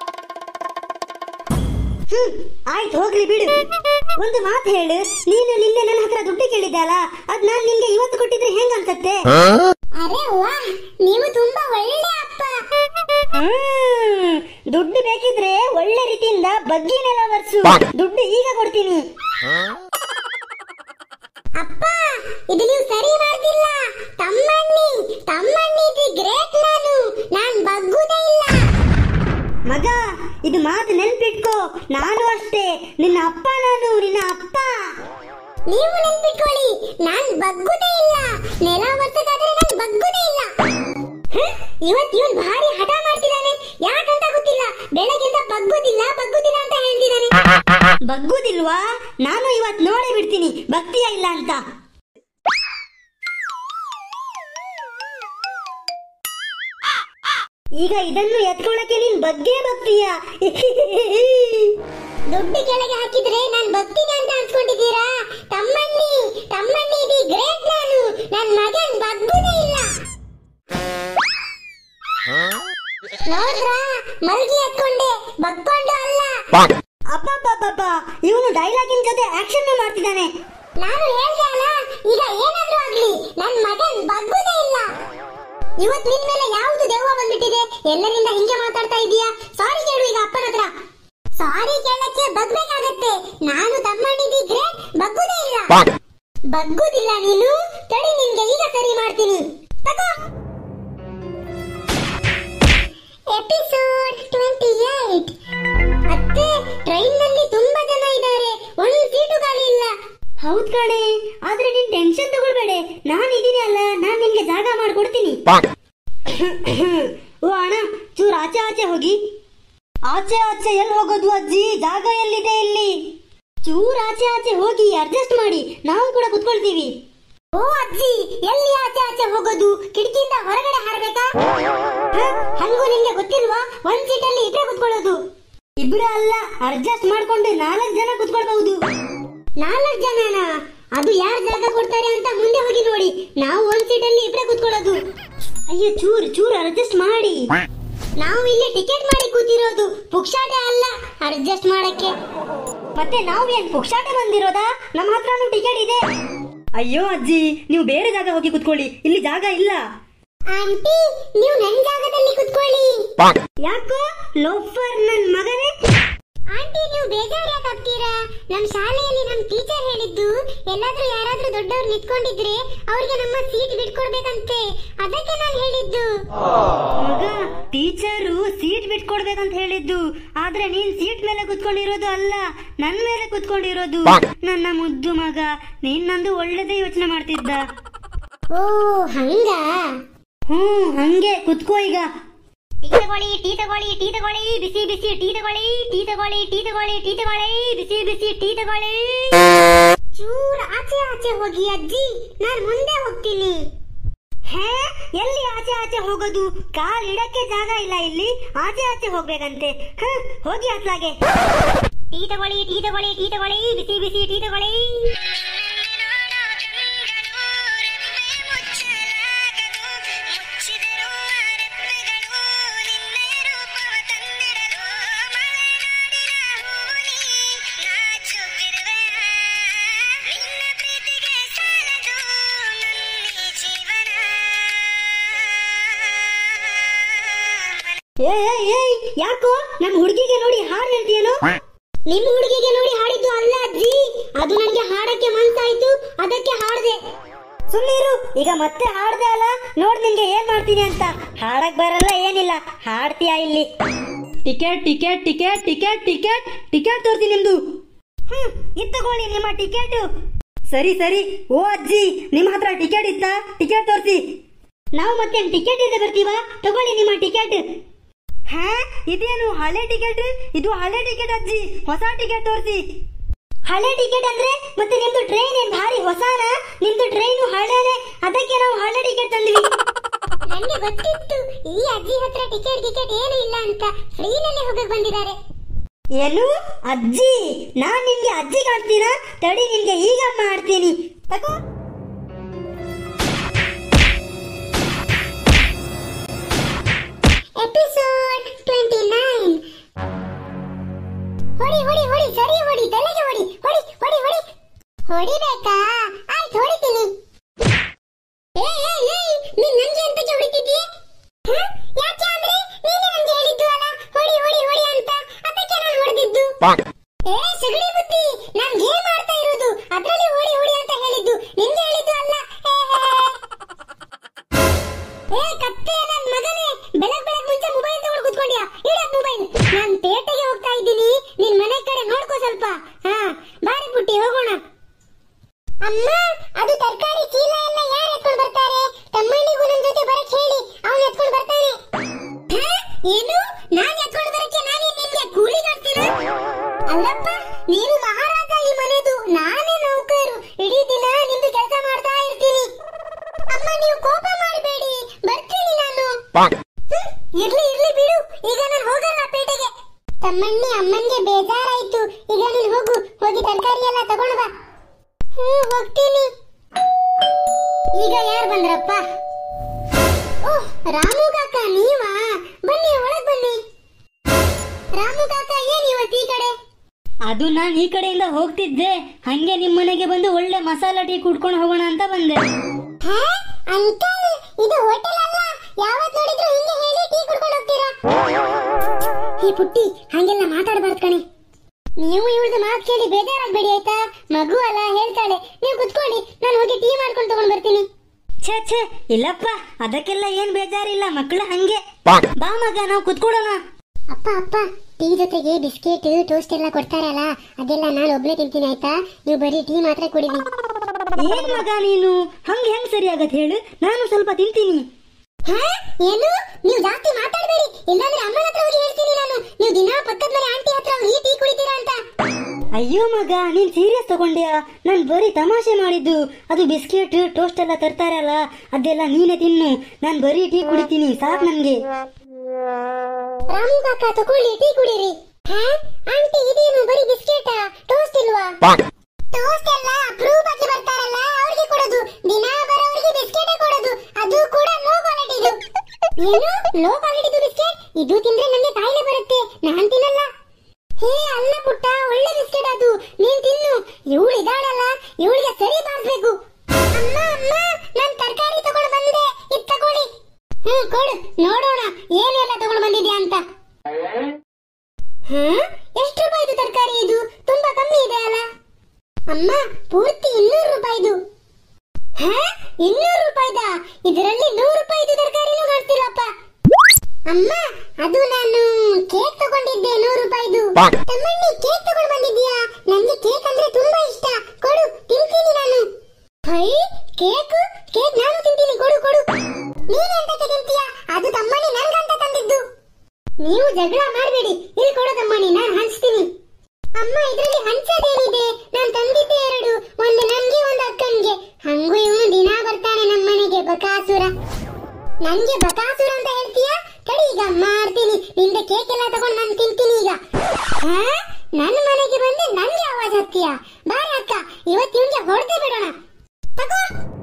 ಹ್ಮ್ ಆಯ್ತು ಹೋಗ್ಲಿ ಬಿಡು ಒಂದು ಮಾತು ಹೇಳು ನೀನು ನಿನ್ನೆ ನನ್ನ ಹತ್ರ ದುಡ್ಡು ಕೇಳಿದ್ದೆ ಅಲ್ಲ ಅದ್ ನಾನ್ ನಿನ್ಗೆ ಇವತ್ತು ಕೊಟ್ಟಿದ್ರೆ ಹೆಂಗ್ ಅನ್ಸತ್ತೆ ಅರೆ ವಾ ನೀವು ತುಂಬಾ ಒಳ್ಳೆ ಅಪ್ಪ ಹ್ಮ್ ದುಡ್ಡು ಬೇಕಿದ್ರೆ ಒಳ್ಳೆ ರೀತಿಯಿಂದ ಬಗ್ಗಿ ನೆಲ ಒರ್ಸು ದುಡ್ಡು ಈಗ ಕೊಡ್ತೀನಿ ಅಪ್ಪ ಇದು ನೀವು ಸರಿ ಮಾಡ್ತಿಲ್ಲ ತಮ್ಮಣ್ಣಿ ತಮ್ಮಣ್ಣಿ ದಿ ಗ್ರೇಟ್ ನಾನು ನಾನ್ ಬಗ್ಗುದೇ ಇಲ್ಲ ಮಗ ಇದು ಮಾತು ನೆನ್ಪಿಟ್ಕೋ ನಾನು ಅಷ್ಟೇ ನಿನ್ನ ಅಪ್ಪ ನಾನು ನಿನ್ನ ಅಪ್ಪ ನೀವು ನೆನ್ಪಿಟ್ಕೊಳ್ಳಿ ನಾನ್ ಬಗ್ಗುದೇ ಇಲ್ಲ ನೆಲ ಒತ್ತದಾದ್ರೆ ನಾನ್ ಬಗ್ಗುದೇ ಇಲ್ಲ ಹ? ಇವತ್ ಇವನ್ ಭಾರಿ ಹಠ ಮಾಡ್ತಿದ್ದಾನೆ ಯಾಕಂತ ಗೊತ್ತಿಲ್ಲ ಬೆಳಗಿಂದ ಬಗ್ಗುದಿಲ್ಲ ಬಗ್ಗುದಿಲ್ಲ ಅಂತ ಹೇಳ್ತಿದ್ದಾನೆ ಬಗ್ಗುದಿಲ್ವಾ ನಾನು ಇವತ್ ನೋಡೇ ಬಿಡ್ತೀನಿ ಭಕ್ತಿಯ ಇಲ್ಲ ಅಂತ ಈಗ ಇದನ್ನು ಎತ್ಕೊಳ್ಳಕ್ಕೆ ನೀನ್ ಬಗ್ಗೇ ಬಗ್ತೀಯ ದುಡ್ಡು ಕೆಳಗೆ ಹಾಕಿದ್ರೆ ನಾನ್ ಬಗ್ತೀನಿ ಅಂತ ಅನ್ಸ್ಕೊಂಡಿದ್ದೀರಾ ತಮ್ಮಣ್ಣಿ ತಮ್ಮಣ್ಣಿ ದಿ ಗ್ರೇಟ್ ನಾನು ನನ್ ಮಗನ್ ಬಗ್ಗುದೇ ಇಲ್ಲ ನೋಡ್ರಾ ಮಲ್ಗಿ ಎತ್ಕೊಂಡೆ ಬಗ್ಕೊಂಡು ಅಲ್ಲ ಅಪ್ಪಪ್ಪಪ್ಪ ಇವನು ಡೈಲಾಗಿನ ಜೊತೆ ಆಕ್ಷನ್ ಮಾಡ್ತಿದ್ದಾನೆ ನಾನು ಹೇಳ್ದೆ ಅಲ್ಲ ಈಗ ಏನಾದ್ರೂ ಆಗ್ಲಿ ನನ್ ಮಗನ್ ಬಗ್ಗುದೇ ಇಲ್ಲ ಇವತ್ ನಿನ್ ಮೇಲೆ ಯಾವ್ದು ದೆವ್ವ ಬಂದ್ಬಿಟ್ಟಿದೆ ಎಲ್ಲರಿಂದ ಹಿಂಗೆ ಮಾತಾಡ್ತಾ ಇದೀಯಾ ಸಾರಿ ಕೇಳು ಈಗ ಅಪ್ಪನ ಹತ್ರ ಸಾರಿ ಕೇಳಕ್ಕೆ ಬಗ್ಬೇಕಾಗತ್ತೆ ನಾನು ತಮ್ಮಣ್ಣಿದಿದ್ರೆ ಬಗ್ಗುದೇ ಇಲ್ಲ ಬಗ್ಗುದಿಲ್ಲ ನೀನು ತಡಿ ನಿನ್ಗೆ ಈಗ ಸರಿ ಮಾಡ್ತೀನಿ ತಗೋ ಎಪಿಸೋಡ್ ಟ್ವೆಂಟಿ ಏಟ್ ಅತ್ತೆ ಟ್ರೈನ್ ನಲ್ಲಿ ತುಂಬಾ ಜನ ಇದ್ದಾರೆ ಒಂದು ಸೀಟು ಖಾಲಿ ಇಲ್ಲ ಹೌದ್ ಕಣೆ ಆದ್ರೆ ನೀನ್ ಟೆನ್ಷನ್ ತಗೊಳ್ಬೇಡ ನಾನ್ ಇದೀನಿ ಅಲ್ಲ ನಾನ್ ನಿನ್ಗೆ ಜಾಗ ಮಾಡ್ಕೊಡ್ತೀನಿ ಓ ಅಣ್ಣ ಚೂರ್ ಆಚೆ ಆಚೆ ಹೋಗಿ ಆಚೆ ಆಚೆ ಎಲ್ಲಿ ಹೋಗೋದು ಅಜ್ಜಿ ಜಾಗ ಎಲ್ಲಿದೆ ಇಲ್ಲಿ ಚೂರ್ ಆಚೆ ಆಚೆ ಹೋಗಿ ಅಡ್ಜಸ್ಟ್ ಮಾಡಿ ನಾವು ಕೂಡ ಕುತ್ಕೊಳ್ತೀವಿ ಓ ಅಜ್ಜಿ ಎಲ್ಲಿ ಆಚೆ ಆಚೆ ಹೋಗೋದು ಕಿಟಕಿಯಿಂದ ಹೊರಗಡೆ ಹಾರ್ಬೇಕಾ ಹ? ಹಂಗೂ ನಿಮ್ಗೆ ಗೊತ್ತಿಲ್ವಾ ಒಂದ್ ಸೀಟಲ್ಲಿ ಇಬ್ರೇ ಕುತ್ಕೊಳ್ಳೋದು ಇಬ್ರು ಅಲ್ಲ ಅಡ್ಜಸ್ಟ್ ಮಾಡ್ಕೊಂಡು ನಾಲ್ಕು ಜನ ಕುತ್ಕೊಳ್ಬಹುದು ನಾಲ್ಕು ಜನನ ಅದು ಯಾರು ಜಾಗ ಕೊಡ್ತಾರೆ ಅಂತ ಮುಂದೆ ಹೋಗಿ ನೋಡಿ ನಾವು ಒಂದ್ ಸೀಟಲ್ಲಿ ಇಬ್ರೇ ಕುತ್ಕೊಳ್ಳೋದು ಅಯ್ಯೋ ಚೂರ್ ಚೂರ್ ಅಡ್ಜಸ್ಟ್ ಮಾಡಿ ನಾವು ಇಲ್ಲಿ ಟಿಕೆಟ್ ಮಾಡಿ ಕೂತಿರೋದು ಪುಕ್ಷಾಟೆ ಅಲ್ಲ ಅಡ್ಜಸ್ಟ್ ಮಾಡಕ್ಕೆ ಮತ್ತೆ ನಾವು ಏನ್ ಪುಕ್ಷಾಟ ಬಂದಿರೋದಾ ನಮ್ಮ ಹತ್ರನೂ ಟಿಕೆಟ್ ಇದೆ ಅಯ್ಯೋ ಅಜ್ಜಿ ನೀವು ಬೇರೆ ಜಾಗ ಹೋಗಿ ಕುತ್ಕೊಳ್ಳಿ ಇಲ್ಲಿ ಜಾಗ ಇಲ್ಲ ಆಂಟಿ ನೀವು ನನ್ ಜಾಗದಲ್ಲಿ ಕುತ್ಕೊಳ್ಳಿ ಯಾಕೋ ಲೋಫರ್ ನನ್ ಮಗನೇ ಆಂಟಿ ನೀವು ಬೇಜಾರ್ ಯಾಕಾಗ್ತೀರಾ ನಮ್ ಶಾಲೆಯಲ್ಲಿ ನಮ್ ಟೀಚರ್ ಹೇಳಿದ್ದು ಎಲ್ಲಾದ್ರೂ ಯಾರಾದ್ರೂ ದೊಡ್ಡವ್ರು ನಿಂತ್ಕೊಂಡಿದ್ರೆ ಅವ್ರಿಗೆ ನಮ್ಮ ಸೀಟ್ ಬಿಟ್ಕೊಡ್ಬೇಕಂತೆ ಅದಕ್ಕೆ ನಾನು ಹೇಳಿದ್ದು ಮಗ ಟೀಚರು ಸೀಟ್ ಬಿಟ್ಕೊಡ್ಬೇಕಂತ ಹೇಳಿದ್ದು ಆದ್ರೆ ನೀನ್ ಸೀಟ್ ಮೇಲೆ ಕುತ್ಕೊಂಡಿರೋದು ಅಲ್ಲ ನನ್ ಮೇಲೆ ಕುತ್ಕೊಂಡಿರೋದು ನನ್ನ ಮುದ್ದು ಮಗ ನೀನ್ ನಂದು ಒಳ್ಳೇದೇ ಯೋಚನೆ ಮಾಡ್ತಿದ್ದ ಓ ಹಂಗ ಹ್ಮ್ ಹಂಗೆ ಕುತ್ಕೋ ಈಗ ಟೀ ತಗೊಳ್ಳಿ ಟೀ ತಗೊಳ್ಳಿ ಟೀ ತಗೊಳ್ಳಿ ಬಿಸಿ ಬಿಸಿ ಟೀ ತಗೊಳ್ಳಿ ಟೀ ತಗೊಳ್ಳಿ ಟೀ ತಗೊಳ್ಳಿ ಟೀ ತಗೊಳ್ಳಿ ಬಿಸಿ ಬಿಸಿ ಟೀ ತಗೊಳ್ಳಿ ಚೂರ್ ಆಚೆ ಆಚೆ ಹೋಗಿ ಅಜ್ಜಿ ನಾನ್ ಮುಂದೆ ಹೋಗ್ತೀನಿ ಹೇ ಎಲ್ಲಿ ಆಚೆ ಆಚೆ ಹೋಗೋದು ಕಾಲ್ ಇಡಕ್ಕೆ ಜಾಗ ಇಲ್ಲ ಇಲ್ಲಿ ಆಚೆ ಆಚೆ ಹೋಗ್ಬೇಕಂತೆ ಹ ಹೋಗಿ ಅತ್ಲಾಗೆ ಟೀ ತಗೊಳ್ಳಿ ಟೀ ತಗೊಳ್ಳಿ ಟೀ ತಗೊಳ್ಳಿ ಬಿಸಿ ಬಿಸಿ ಟೀ ತಗೊಳ್ಳಿ ಏ ಏ, ಏಯ್ ಯಾಕೋ ನಮ್ಮ ಹುಡುಗಿಗೆ ನೋಡಿ ಹಾಡು ಹೇಳ್ತೀಯೇನೋ ನಿಮ್ಮ ಹುಡುಗಿಗೆ ನೋಡಿ ಹಾಡಿದ್ದು ಅಲ್ಲ ಅಜ್ಜಿ ಅದು ನನಗೆ ಹಾಡಕ್ಕೆ ಮನ್ಸಾಯ್ತು ಅದಕ್ಕೆ ಹಾಡ್ದೆ ಸುಮ್ಮನಿರು ಈಗ ಮತ್ತೆ ಹಾಡ್ದೆ ಅಲ್ಲ ನೋಡ್ ನಿನ್ಗೆ ಏನ್ ಮಾಡ್ತೀನಿ ಅಂತ ಹಾಡಕ್ ಬರಲ್ಲ ಏನಿಲ್ಲ ಹಾಡ್ತೀಯ ಇಲ್ಲಿ ticket ticket ticket ticket ticket ticket ತೋರ್ಸಿ ನಿಮ್ದು ಹ್ಮ್ ಇದ್ ತಗೊಳ್ಳಿ ನಿಮ್ಮ ಟಿಕೆಟ್ ಸರಿ ಸರಿ ಓ ಅಜ್ಜಿ ನಿಮ್ಮ ಹತ್ರ ಟಿಕೆಟ್ ಇತ್ತಾ ಟಿಕೆಟ್ ತೋರ್ಸಿ ನಾವು ಮತ್ತೆ ಟಿಕೆಟ್ ಇಲ್ಲದೆ ಬರ್ತೀವಾ ತಗೊಳ್ಳಿ ನಿಮ್ಮ ಟಿಕೆಟ್ ಹಾ ಇದೇನು ಹಳೆ ಟಿಕೆಟ್ ಇದು ಹಳೆ ಟಿಕೆಟ್ ಅಜ್ಜಿ ಹೊಸ ಟಿಕೆಟ್ ತೋರಿಸಿ ಹಳೆ ಟಿಕೆಟ್ ಅಂದ್ರೆ ಮತ್ತೆ ನಿಮ್ದು ಟ್ರೈನ್ ಏನ್ ಭಾರಿ ಹೊಸಾನ ನಿಮ್ದು ಟ್ರೈನ್ ಹಳೇನೆ ಅದಕ್ಕೆ ನಾವು ಹಳೆ ಟಿಕೆಟ್ ತಂದ್ವಿ ನನಗೆ ಗೊತ್ತಿತ್ತು ಈ ಅಜ್ಜಿ ಹತ್ರ ಟಿಕೆಟ್ ಟಿಕೆಟ್ ಏನು ಇಲ್ಲ ಅಂತ ಫ್ರೀನಲ್ಲಿ ಹೋಗಕ್ ಬಂದಿದ್ದಾರೆ ಏನು ಅಜ್ಜಿ ನಾನ್ ನಿಮ್ಗೆ ಅಜ್ಜಿ ಕಾಡ್ತೀನ ತಡಿ ನಿಮ್ಗೆ ಈಗ ಮಾಡ್ತೀನಿ ತಗೋ ಎಪಿಸೋಡ್ ಟ್ವೆಂಟಿ ನೈನ್ ಹೊಡಿ ಹೊಡಿ ಹೊಡಿ ಸರಿ ಹೊಡಿ ತಲೆಗೆ ಹೊಡಿ ಹೊಡಿ ಹೊಡಿ ಹೊಡಿ ಹೊಡಿಬೇಕಾ ಆಯ್ತು ಹೊಡಿತೀನಿ ಏ ಏ ಏ ನೀನ್ ನನ್ಗೆ ಎಂತಕ್ಕೆ ಹೊಡಿತಿದ್ದೀಯ ಹ? ಯಾಕೆ ಅಂದ್ರೆ ನೀನೇ ನನ್ಗೆ ಹೇಳಿದ್ದು ಅಲ್ಲ ಹೊಡಿ ಹೊಡಿ ಹೊಡಿ ಅಂತ ಅದಕ್ಕೆ ನಾನು ಹೊಡೆದಿದ್ದು ಏ ಸಗಳಿ ಬುದ್ಧಿ ನಾನ್ ಗೇಮ್ ಆಡ್ತಾ ಇರೋದು ಅದ್ರಲ್ಲಿ ಹೊಡಿ ಹೊಡಿ ಅಂತ ಹೇಳಿದ್ದು ಸ್ವಲ್ಪ ಹಾ ಬಾರಿ ಪುಟ್ಟಿ ಹೋಗೋಣ ಅಮ್ಮ ಅದು ತರಕಾರಿ ಚೀಲ ಎಲ್ಲ ಯಾರು ಎತ್ಕೊಂಡು ಬರ್ತಾರೆ ತಮ್ಮಣ್ಣಿಗೂ ನನ್ ಜೊತೆ ಬರಕ್ ಹೇಳಿ ಅವನು ಎತ್ಕೊಂಡು ಬರ್ತಾನೆ ಹಾ? ಏನು ನಾನ್ ಎತ್ಕೊಂಡು ಬರಕ್ಕೆ ನಾನೇ ನಿಮ್ಗೆ ಕೂಲಿಗಾಗ್ತೀನ ಅಲ್ಲಪ್ಪ ನೀನು ಮಹಾರಾಜ ಈ ಮನೆದು ನಾನೇ ನೌಕರು ಇಡೀ ದಿನ ನಿಮ್ದು ಕೆಲಸ ಮಾಡ್ತಾ ಇರ್ತೀನಿ ಅಮ್ಮ ನೀವು ಕೋಪ ಮಾಡಬೇಡಿ ಬರ್ತೀನಿ ನಾನು ಹ್ಮ್, ಇರ್ಲಿ ಇರ್ಲಿ ಬಿಡು ಈಗ ನಾನು ಹೋಗಲ್ಲ ಪೇಟೆಗೆ ತಮ್ಮಣ್ಣಿ ಅಮ್ಮನ್ಗೆ ಬೇಜಾರಾಯ್ತು ಈಗ ನೀನ್ ಹೋಗು ಹೋಗಿ ತರಕಾರಿ ಎಲ್ಲ ತಗೊಂಡ್ ಬಾ ಹ್ಮ್ ಹೋಗ್ತೀನಿ ಈಗ ಯಾರು ಬಂದ್ರಪ್ಪ ಓಹ್ ರಾಮು ಕಾಕ ನೀವಾ ಬನ್ನಿ ಒಳಗ್ ಬನ್ನಿ ರಾಮು ಕಾಕ ಏನ್ ಇವತ್ತು ಈ ಕಡೆ ಅದು ನಾನು ಈ ಕಡೆಯಿಂದ ಹೋಗ್ತಿದ್ದೆ ಹಂಗೆ ನಿಮ್ಮ ಮನೆಗೆ ಬಂದು ಒಳ್ಳೆ ಮಸಾಲ ಟೀ ಕುಡ್ಕೊಂಡು ಹೋಗೋಣ ಅಂತ ಬಂದೆ ಹಾ ಅಂಕಲ್ ಇದು ಹೋಟೆಲ್ ಅಲ್ಲ ಯಾವತ್ ನೋಡಿದ್ರು ಹಿಂಗೆ ಹೇಳಿ ಟೀ ಕುಡ್ಕೊಂಡು ಹೋಗ್ತೀರಾ ಈ ಪುಟ್ಟಿ ಹಂಗೆಲ್ಲ ಮಾತಾಡಬಾರ್ದು ಕಣೆ ನೀವು ಇವಳದು ಮಾತು ಕೇಳಿ ಬೇಜಾರಾಗ್ಬೇಡಿ ಆಯ್ತಾ ಮಗು ಅಲ್ಲ ಹೇಳ್ತಾಳೆ ನೀವು ಕುತ್ಕೊಳ್ಳಿ ನಾನು ಹೋಗಿ ಟೀ ಮಾಡ್ಕೊಂಡು ತಗೊಂಡ್ ಬರ್ತೀನಿ ಛೇ ಛೇ ಇಲ್ಲಪ್ಪ ಅದಕ್ಕೆಲ್ಲ ಏನ್ ಬೇಜಾರಿಲ್ಲ ಮಕ್ಕಳ ಹಂಗೆ ಬಾ ಮಗ ನಾವು ಕುತ್ಕೊಡೋಣ ಅಪ್ಪ ಅಪ್ಪ ಟೀ ಜೊತೆಗೆ ಬಿಸ್ಕೆಟ್ ಟೋಸ್ಟ್ ಎಲ್ಲ ಕೊಡ್ತಾರಲ್ಲ ಅದೆಲ್ಲ ನಾನು ಒಬ್ನೇ ತಿಂತೀನಿ ಆಯ್ತಾ ನೀವು ಬರೀ ಟೀ ಮಾತ್ರ ಕುಡಿರಿ ಏನ್ ಮಗ ನೀನು ಹಂಗೆ ಹೆಂಗ್ ಸರಿ ಆಗತ್ ಹೇಳು ನಾನು ಸ್ವಲ್ಪ ತಿಂತೀನಿ ಹಾ ಏನು ನೀವು ಜಾಸ್ತಿ ಮಾತಾಡಬೇಡಿ ಇಲ್ಲಾಂದ್ರೆ ಅಮ್ಮನ ಹತ್ರ ಹೋಗಿ ಹೇಳ್ತೀನಿ ನಾನು ನೀವು ದಿನಾ ಪಕ್ಕದ ಮನೆ ಆಂಟಿ ಹತ್ರ ಹೋಗಿ ಟೀ ಕುಡಿತೀರಾ ಅಂತ ಅಯ್ಯೋ ಮಗ ನೀನ್ ಸೀರಿಯಸ್ ತಗೊಂಡ್ಯಾ ನಾನ್ ಬರೀ ತಮಾಷೆ ಮಾಡಿದ್ದು ಅದು ಬಿಸ್ಕೆಟ್ ಟೋಸ್ಟ್ ಎಲ್ಲ ತರ್ತಾರಲ್ಲ ಅದೆಲ್ಲ ನೀನೇ ತಿನ್ನು ನಾನ್ ಬರೀ ಟೀ ಕುಡಿತೀನಿ ಸಾಕ್ ನನ್ಗೆ ರಾಮು ಕಾಕ ತಗೊಳ್ಳಿ ಟೀ ಕುಡೀರಿ ಹಾ ಆಂಟಿ ಇದೇನು ಬರೀ ಬಿಸ್ಕೆಟ್ ಟೋಸ್ಟ್ ಇಲ್ವಾ ಟೋಸ್ಟ್ ಎಲ್ಲ ಅಪರೂಪಕ್ಕೆ ಬರ್ತಾರಲ್ಲ ಅವ್ರಿಗೆ ಕೊಡೋದು ದಿನಾ ಬರೋರಿಗೆ ಬಿಸ್ಕೆಟ್ ಕೊಡೋದು ಅದು ಕೂಡ ಲೋ ಕ್ವಾಲಿಟಿದು ಏನು ಲೋ ಕ್ವಾಲಿಟಿದು ಬಿಸ್ಕೆಟ್ ಇದು ತಿಂದ್ರೆ ನನಗೆ ಕಾಯಿಲೆ ಬರುತ್ತೆ ನಾನ್ ತಿನ್ನಲ್ಲ ಹೇ ಅಲ್ಲ ಪುಟ್ಟ ಒಳ್ಳೆ ಬಿಸ್ಕೆಟ್ ಅದು ನೀನ್ ತಿನ್ನು ಇವಳು ಇದಾಳಲ್ಲ ಇವಳಿಗೆ ಸರಿ ಬಾರ್ಸ್ಬೇಕು ಅಮ್ಮ ಅಮ್ಮ ನಾನ್ ತರಕಾರಿ ತಗೊಂಡು ಬಂದೆ ಇದ್ ತಗೊಳ್ಳಿ ಹ್ಮ್ ಕೊಡು ನೋಡೋಣ ಏನೆಲ್ಲ ತಗೊಂಡು ಬಂದಿದ್ಯಾ ಅಂತ ಹಾ ಎಷ್ಟು ರೂಪಾಯಿದು ತರಕಾರಿ ಇದು ತುಂಬಾ ಕಮ್ಮಿ ಇದೆ ಅಲ್ಲ ಅಮ್ಮ ಪೂರ್ತಿ ಇನ್ನೂರು ರೂಪಾಯಿದು ಹಾ ಇನ್ನೂರು ರೂಪಾಯಿದ ಇದರಲ್ಲಿ ನೂರು ರೂಪಾಯಿದು ತರಕಾರಿನೂ ಮಾಡ್ತಿಲ್ಲಪ್ಪ ಅಮ್ಮ ಅದು ನಾನು ಕೇಕ್ ತಗೊಂಡಿದ್ದೆ ನೂರು ರೂಪಾಯಿದು ತಮ್ಮಣ್ಣಿ ಕೇಕ್ ತಗೊಂಡು ಬಂದಿದ್ಯಾ ನಂಗೆ ಕೇಕ್ ಅಂದ್ರೆ ತುಂಬಾ ಇಷ್ಟ ಕೊಡು ತಿಂತೀನಿ ನಾನು ಹೈ ಕೇಕ್ ಕೇಕ್ ನಾನು ತಿಂತೀನಿ ಕೊಡು ಕೊಡು ನೀನ್ ಎಂತಕ್ಕೆ ತಿಂತೀಯಾ ಅದು ತಮ್ಮಣ್ಣಿ ನನ್ಗಂತ ತಂದಿದ್ದು ನೀವು ಜಗಳ ಮಾಡಬೇಡಿ ಇಲ್ಲಿ ಕೊಡು ತಮ್ಮಣ್ಣಿ ನಾನು ಹಂಚ್ತೀನಿ ಅಮ್ಮ ಇದರಲ್ಲಿ ಹಂಚೋದೇನಿದೆ ನಾನು ತಂದಿದ್ದೆ ಎರಡು ಒಂದು ನನ್ಗೆ ಒಂದು ಅಕ್ಕನ್ಗೆ ಹಂಗೂ ಇವನು ದಿನ ಬರ್ತಾನೆ ನಮ್ಮ ಮನೆಗೆ ಬಕಾಸುರ ನನ್ಗೆ ಬಕಾಸುರ ಅಂತ ಹೇಳ್ತೀಯಾ ತಡಿ ಈಗ ಮಾಡ್ತೀನಿ ನಿಂದ ಕೇಕ್ ಎಲ್ಲ ತಗೊಂಡು ನಾನು ತಿಂತೀನಿ ಈಗ ಹಾ ನನ್ನ ಮನೆಗೆ ಬಂದು ನನ್ಗೆ ಆವಾಜ್ ಹಾಕ್ತೀಯಾ ಬಾರಿ ಅಕ್ಕ ಇವತ್ತು ಇವ್ನಿಗೆ ಹೊಡೆದೇ ಬಿಡೋಣ ತಗೋ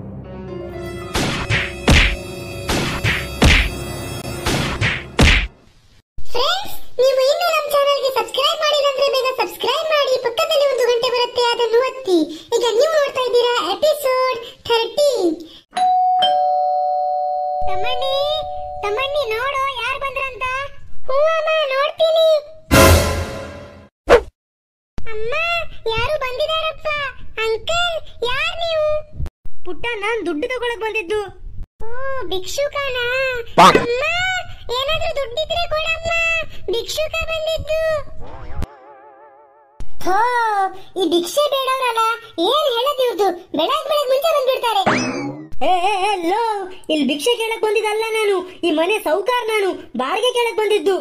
ಫ್ರೆಂಡ್ಸ್ ನೀವು ಇನ್ನೂ ನಮ್ಮ ಚಾನೆಲ್ಗೆ ಸಬ್ಸ್ಕ್ರೈಬ್ ಮಾಡಿಲ್ಲ ಅಂದ್ರೆ ಬೇಗ ಸಬ್ಸ್ಕ್ರೈಬ್ ಮಾಡಿ ಪಕ್ಕದಲ್ಲಿ ಒಂದು ಗಂಟೆ ಬರುತ್ತೆ ಅದನ್ನು ಒತ್ತಿ ಈಗ ನೀವು ನೋಡ್ತಾ ಇದ್ದೀರಾ ಎಪಿಸೋಡ್ ಥರ್ಟೀನ್ ತಮ್ಮಣ್ಣಿ ತಮ್ಮಣ್ಣಿ ನೋಡು ಯಾರು ಬಂದ್ರಂತ ಹ್ಞೂ ಅಮ್ಮ ನೋಡ್ತೀನಿ ಅಮ್ಮ ಯಾರು ಬಂದಿದಾರಪ್ಪ ಅಂಕಲ್ ಯಾರು ನೀವು ಪುಟ್ಟ ನಾನ್ ದುಡ್ಡು ತಗೊಳಕ್ ಬಂದಿದ್ದು ಓ ಭಿಕ್ಷುಕನ ಅಮ್ಮ ಏನಾದ್ರೂ ದುಡ್ಡಿದ್ರೆ ಕೊಡಮ್ಮ ಭಿಕ್ಷುಕ ಬಂದಿದ್ದು ಥೋ ಈ ಭಿಕ್ಷೆ ಬೇಡವ್ರಲ್ಲ ಏನ್ ಹೇಳೋದು ಇವ್ರದ್ದು ಬೆಳಗ್ ಬೆಳಗ್ ಮುಂಚೆ ಬಂದ್ಬಿಡ್ತಾರೆ ಏ ಏ, ಏ, ಲೋ ಇಲ್ಲಿ ಭಿಕ್ಷೆ ಕೇಳಕ್ ಬಂದಿದ್ದಲ್ಲ ನಾನು ಈ ಮನೆ ಸೌಕಾರ್ ನಾನು ಬಾಡಿಗೆ ಕೇಳಕ್ ಬಂದಿದ್ದು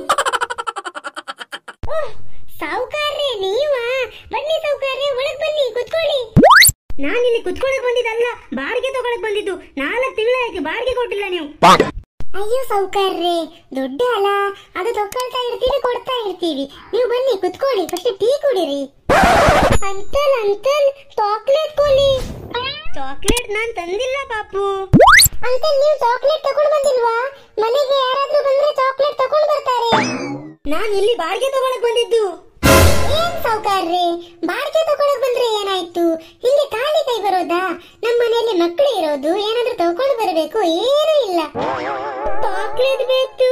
ಸಾವುಕಾರ್ರೆ ನೀವಾ ಬನ್ನಿ ಸಾವುಕಾರ್ರೆ ಒಳಗ್ ಬನ್ನಿ ಕುತ್ಕೊಳ್ಳಿ ನಾನು ಇಲ್ಲಿ ಕುತ್ಕೊಳಕ್ ಬಂದಿದ್ದಲ್ಲ ಬಾಡಿಗೆ ತಗೊಳಕ್ ಬಂದಿದ್ದು ನಾಲ್ಕು ತಿಂಗಳಾಯ್ತು ಬಾಡಿಗೆ ಕೊಟ್ಟಿಲ್ಲ ನೀವು ಅಯ್ಯೋ ಸಾವುಕಾರ್ರೆ ದುಡ್ಡು ಅಲ್ಲ ಅದು ತಗೊಳ್ತಾ ಇರ್ತೀವಿ ಕೊಡ್ತಾ ಇರ್ತೀವಿ ನೀವು ಬನ್ನಿ ಕುತ್ಕೊಳ್ಳಿ ಫಸ್ಟ್ ಟೀ ಕುಡಿರಿ ಅಂಕಲ್ ಅಂಕಲ್ ಚಾಕ್ಲೇಟ್ ಕೊಡಿ ಚಾಕ್ಲೇಟ್ ನಾನ್ ತಂದಿಲ್ಲ ಪಾಪು ಅಂಕಲ್ ನೀವು ಚಾಕ್ಲೇಟ್ ತಗೊಂಡ್ ಬಂದಿಲ್ವಾ ಮನೆಗೆ ಯಾರಾದ್ರೂ ಬಂದ್ರೆ ಚಾಕ್ಲೇಟ್ ತಗೊಂಡ್ ಬರ್ತಾರೆ ನಾನ್ ಇಲ್ಲಿ ಬಾಡಿಗೆ ತಗೊಳಕ್ ಬಂದಿದ್ದು ಏನ್ ಸಾವುಕಾರ್ರೆ ಬಾಡಿಗೆ ತಗೊಳಕ್ ಬಂದ್ರೆ ಏನಾಯ್ತು ಹಿಂಗೆ ಖಾಲಿ ಕೈ ಬರೋದಾ ನಮ್ಮ ಮನೆಯಲ್ಲಿ ಮಕ್ಕಳು ಇರೋದು ಏನಾದ್ರೂ ತಗೊಂಡು ಬರಬೇಕು ಏನೂ ಇಲ್ಲ ಚಾಕ್ಲೇಟ್ ಬೇಕು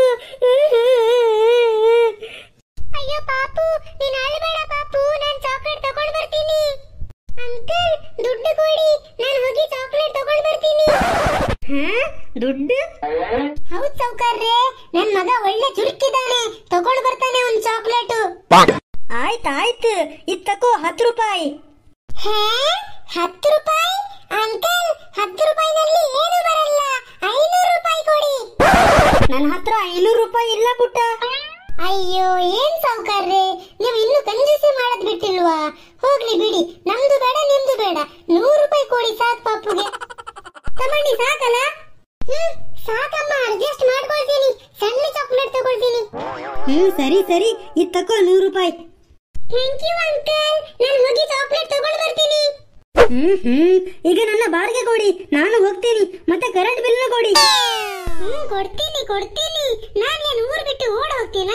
ಅಯ್ಯೋ ಪಾಪು ನೀನ್ ಅಳಬೇಡ ಪಾಪು ನಾನ್ ಚಾಕ್ಲೇಟ್ ತಗೊಂಡ್ ಬರ್ತೀನಿ ಅಂಕಲ್ ದುಡ್ಡು ಕೊಡಿ ನಾನು ಹೋಗಿ ಚಾಕ್ಲೇಟ್ ತಗೊಂಡ್ ಬರ್ತೀನಿ ಹಾ ದುಡ್ಡು ಹೌದ್ ಸಾವುಕಾರ್ರೆ ನನ್ ಮಗ ಒಳ್ಳೆ ಚುರುಕಿದ್ದಾನೆ ತಗೊಂಡ್ ಬರ್ತಾನೆ ಒಂದ್ ಚಾಕ್ಲೇಟು ಆಯ್ತ್ ಆಯ್ತು ಇದ್ ತಕೋ ಹತ್ತು ರೂಪಾಯಿ ಹೇ ಹತ್ತು ರೂಪಾಯಿ ಅಂಕಲ್ ಹತ್ತು ರೂಪಾಯಿನಲ್ಲಿ ಏನು ಬರಲ್ಲ ಐನೂರು ರೂಪಾಯಿ ಕೊಡಿ ನನ್ನ ಹತ್ರ ಐನೂರು ರೂಪಾಯಿ ಇಲ್ಲ ಪುಟ್ಟ ಅಯ್ಯೋ ಏನ್ ಸಾವುಕಾರ್ರೆ ನೀವು ಇನ್ನು ಕಂಜೂಸಿ ಮಾಡೋದ್ ಬಿಟ್ಟಿಲ್ವಾ ಹೋಗ್ಲಿ ಬಿಡಿ ನಮ್ದು ಬೇಡ ನಿಮ್ದು ಬೇಡ ನೂರು ರೂಪಾಯಿ ಕೊಡಿ ಸಾಕ್ ಪಾಪುಗೆ ತಮ್ಮಣ್ಣಿ ಸಾಕಲ್ಲ ಹ್ಮ್ ಸಾಕಮ್ಮ ಅಡ್ಜಸ್ಟ್ ಮಾಡ್ಕೊಳ್ತೀನಿ ಸಣ್ಣ ಚಾಕ್ಲೇಟ್ ತಗೊಳ್ತೀನಿ ಹ್ಮ್ ಸರಿ ಸರಿ ಇದ್ ತಕೋ ನೂರು ರೂಪಾಯಿ ಥ್ಯಾಂಕ್ ಯು ಅಂಕಲ್ ನಾನು ಹೋಗಿ ಚಾಕ್ಲೇಟ್ ತಗೊಂಡು ಬರ್ತೀನಿ ಹ್ಮ್ ಹ್ಮ್ ಈಗ ನನ್ನ ಬಾಡಿಗೆ ಕೊಡಿ ನಾನು ಹೋಗ್ತೀನಿ ಮತ್ತೆ ಕರೆಂಟ್ ಬಿಲ್ನ ಕೊಡಿ ಹ್ಮ್ ಕೊಡ್ತೀನಿ ಕೊಡ್ತೀನಿ ನಾನು ಏನ್ ಊರ್ ಬಿಟ್ಟು ಓಡ್ ಹೋಗ್ತೀನಾ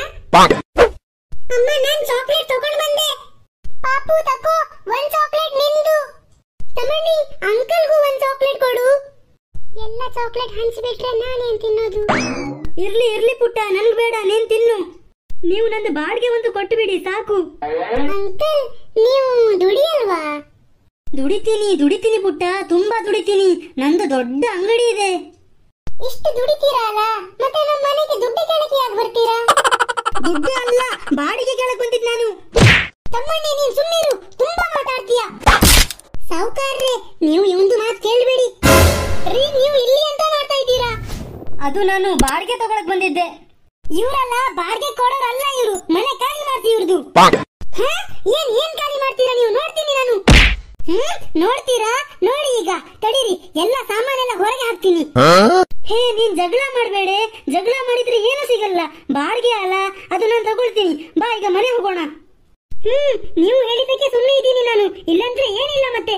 ಅಮ್ಮ ನಾನ್ ಚಾಕ್ಲೇಟ್ ತಗೊಂಡ್ ಬಂದೆ ಪಾಪು ತಕೋ ಒಂದ್ ಚಾಕ್ಲೇಟ್ ನಿಂದು ತಮ್ಮಣ್ಣಿ ಅಂಕಲ್ಗೂ ಒಂದ್ ಚಾಕ್ಲೇಟ್ ಕೊಡು ಎಲ್ಲ ಚಾಕ್ಲೇಟ್ ಹಂಚ್ಬಿಟ್ರೆ ನಾನೇನ್ ತಿನ್ನೋದು ಇರ್ಲಿ ಇರ್ಲಿ ಪುಟ್ಟ ನನ್ಗ್ ಬೇಡ ನೀನ್ ತಿನ್ನು ನೀವು ನನ್ನ ಬಾಡಿಗೆ ಒಂದು ಕೊಟ್ಟು ಬಿಡಿ ಸಾಕು ಅಂಕಲ್ ನೀವು ದುಡಿಯಲ್ವಾ ದುಡಿತೀನಿ ದುಡಿತೀನಿ ಪುಟ್ಟ ತುಂಬಾ ದುಡಿತೀನಿ ನಂದು ದೊಡ್ಡ ಅಂಗಡಿ ಇದೆ ಇಷ್ಟು ದುಡಿತೀರಲ್ಲ ಮತ್ತೆ ನಮ್ಮ ಮನೆಗೆ ದುಡ್ಡು ಕೇಳಕ್ಕೆ ಯಾಕೆ ಬರ್ತೀರಾ ದುಡ್ಡು ಅಲ್ಲ ಬಾಡಿಗೆ ಕೇಳಕ್ ಬಂದಿದ್ ನಾನು ತಮ್ಮಣ್ಣಿ ನೀನ್ ಸುಮ್ಮನಿರು ತುಂಬಾ ಮಾತಾಡ್ತೀಯ ಸಾವುಕಾರ್ರೆ ನೀವು ಇವಂದು ಮಾತು ಕೇಳಬೇಡಿ ರೀ ನೀವು ಇಲ್ಲಿ ಅಂತ ಮಾಡ್ತಾ ಇದ್ದೀರಾ ಅದು ನಾನು ಬಾಡಿಗೆ ತಗೊಳಕ್ ಬಂದಿದ್ದೆ ಇವರಲ್ಲ ಬಾಡಿಗೆ ಕೊಡೋರಲ್ಲ ಇವರು ಮನೆ ಖಾಲಿ ಮಾಡ್ತಿ ಇವ್ರದು ಏನ್ ಏನ್ ಖಾಲಿ ಮಾಡ್ತೀರಾ ನೀವು ನೋಡ್ತೀನಿ ನಾನು ಹ್ಮ್ ನೋಡ್ತೀರಾ ನೋಡಿ ಈಗ ತಡೀರಿ ಎಲ್ಲ ಸಾಮಾನೆಲ್ಲ ಹೊರಗೆ ಹಾಕ್ತೀನಿ ಹೇ ನೀನ್ ಜಗಳ ಮಾಡ್ಬೇಡೆ ಜಗಳ ಮಾಡಿದ್ರೆ ಏನು ಸಿಗಲ್ಲ ಬಾಡಿಗೆ ಅಲ್ಲ ಅದು ನಾನು ತಗೊಳ್ತೀನಿ ಬಾ ಈಗ ಮನೆ ಹೋಗೋಣ ಹ್ಮ್ ನೀವು ಹೇಳಿದ್ದಕ್ಕೆ ಸುಮ್ಮನೆ ಇದ್ದೀನಿ ನಾನು ಇಲ್ಲಂದ್ರೆ ಏನಿಲ್ಲ ಮತ್ತೆ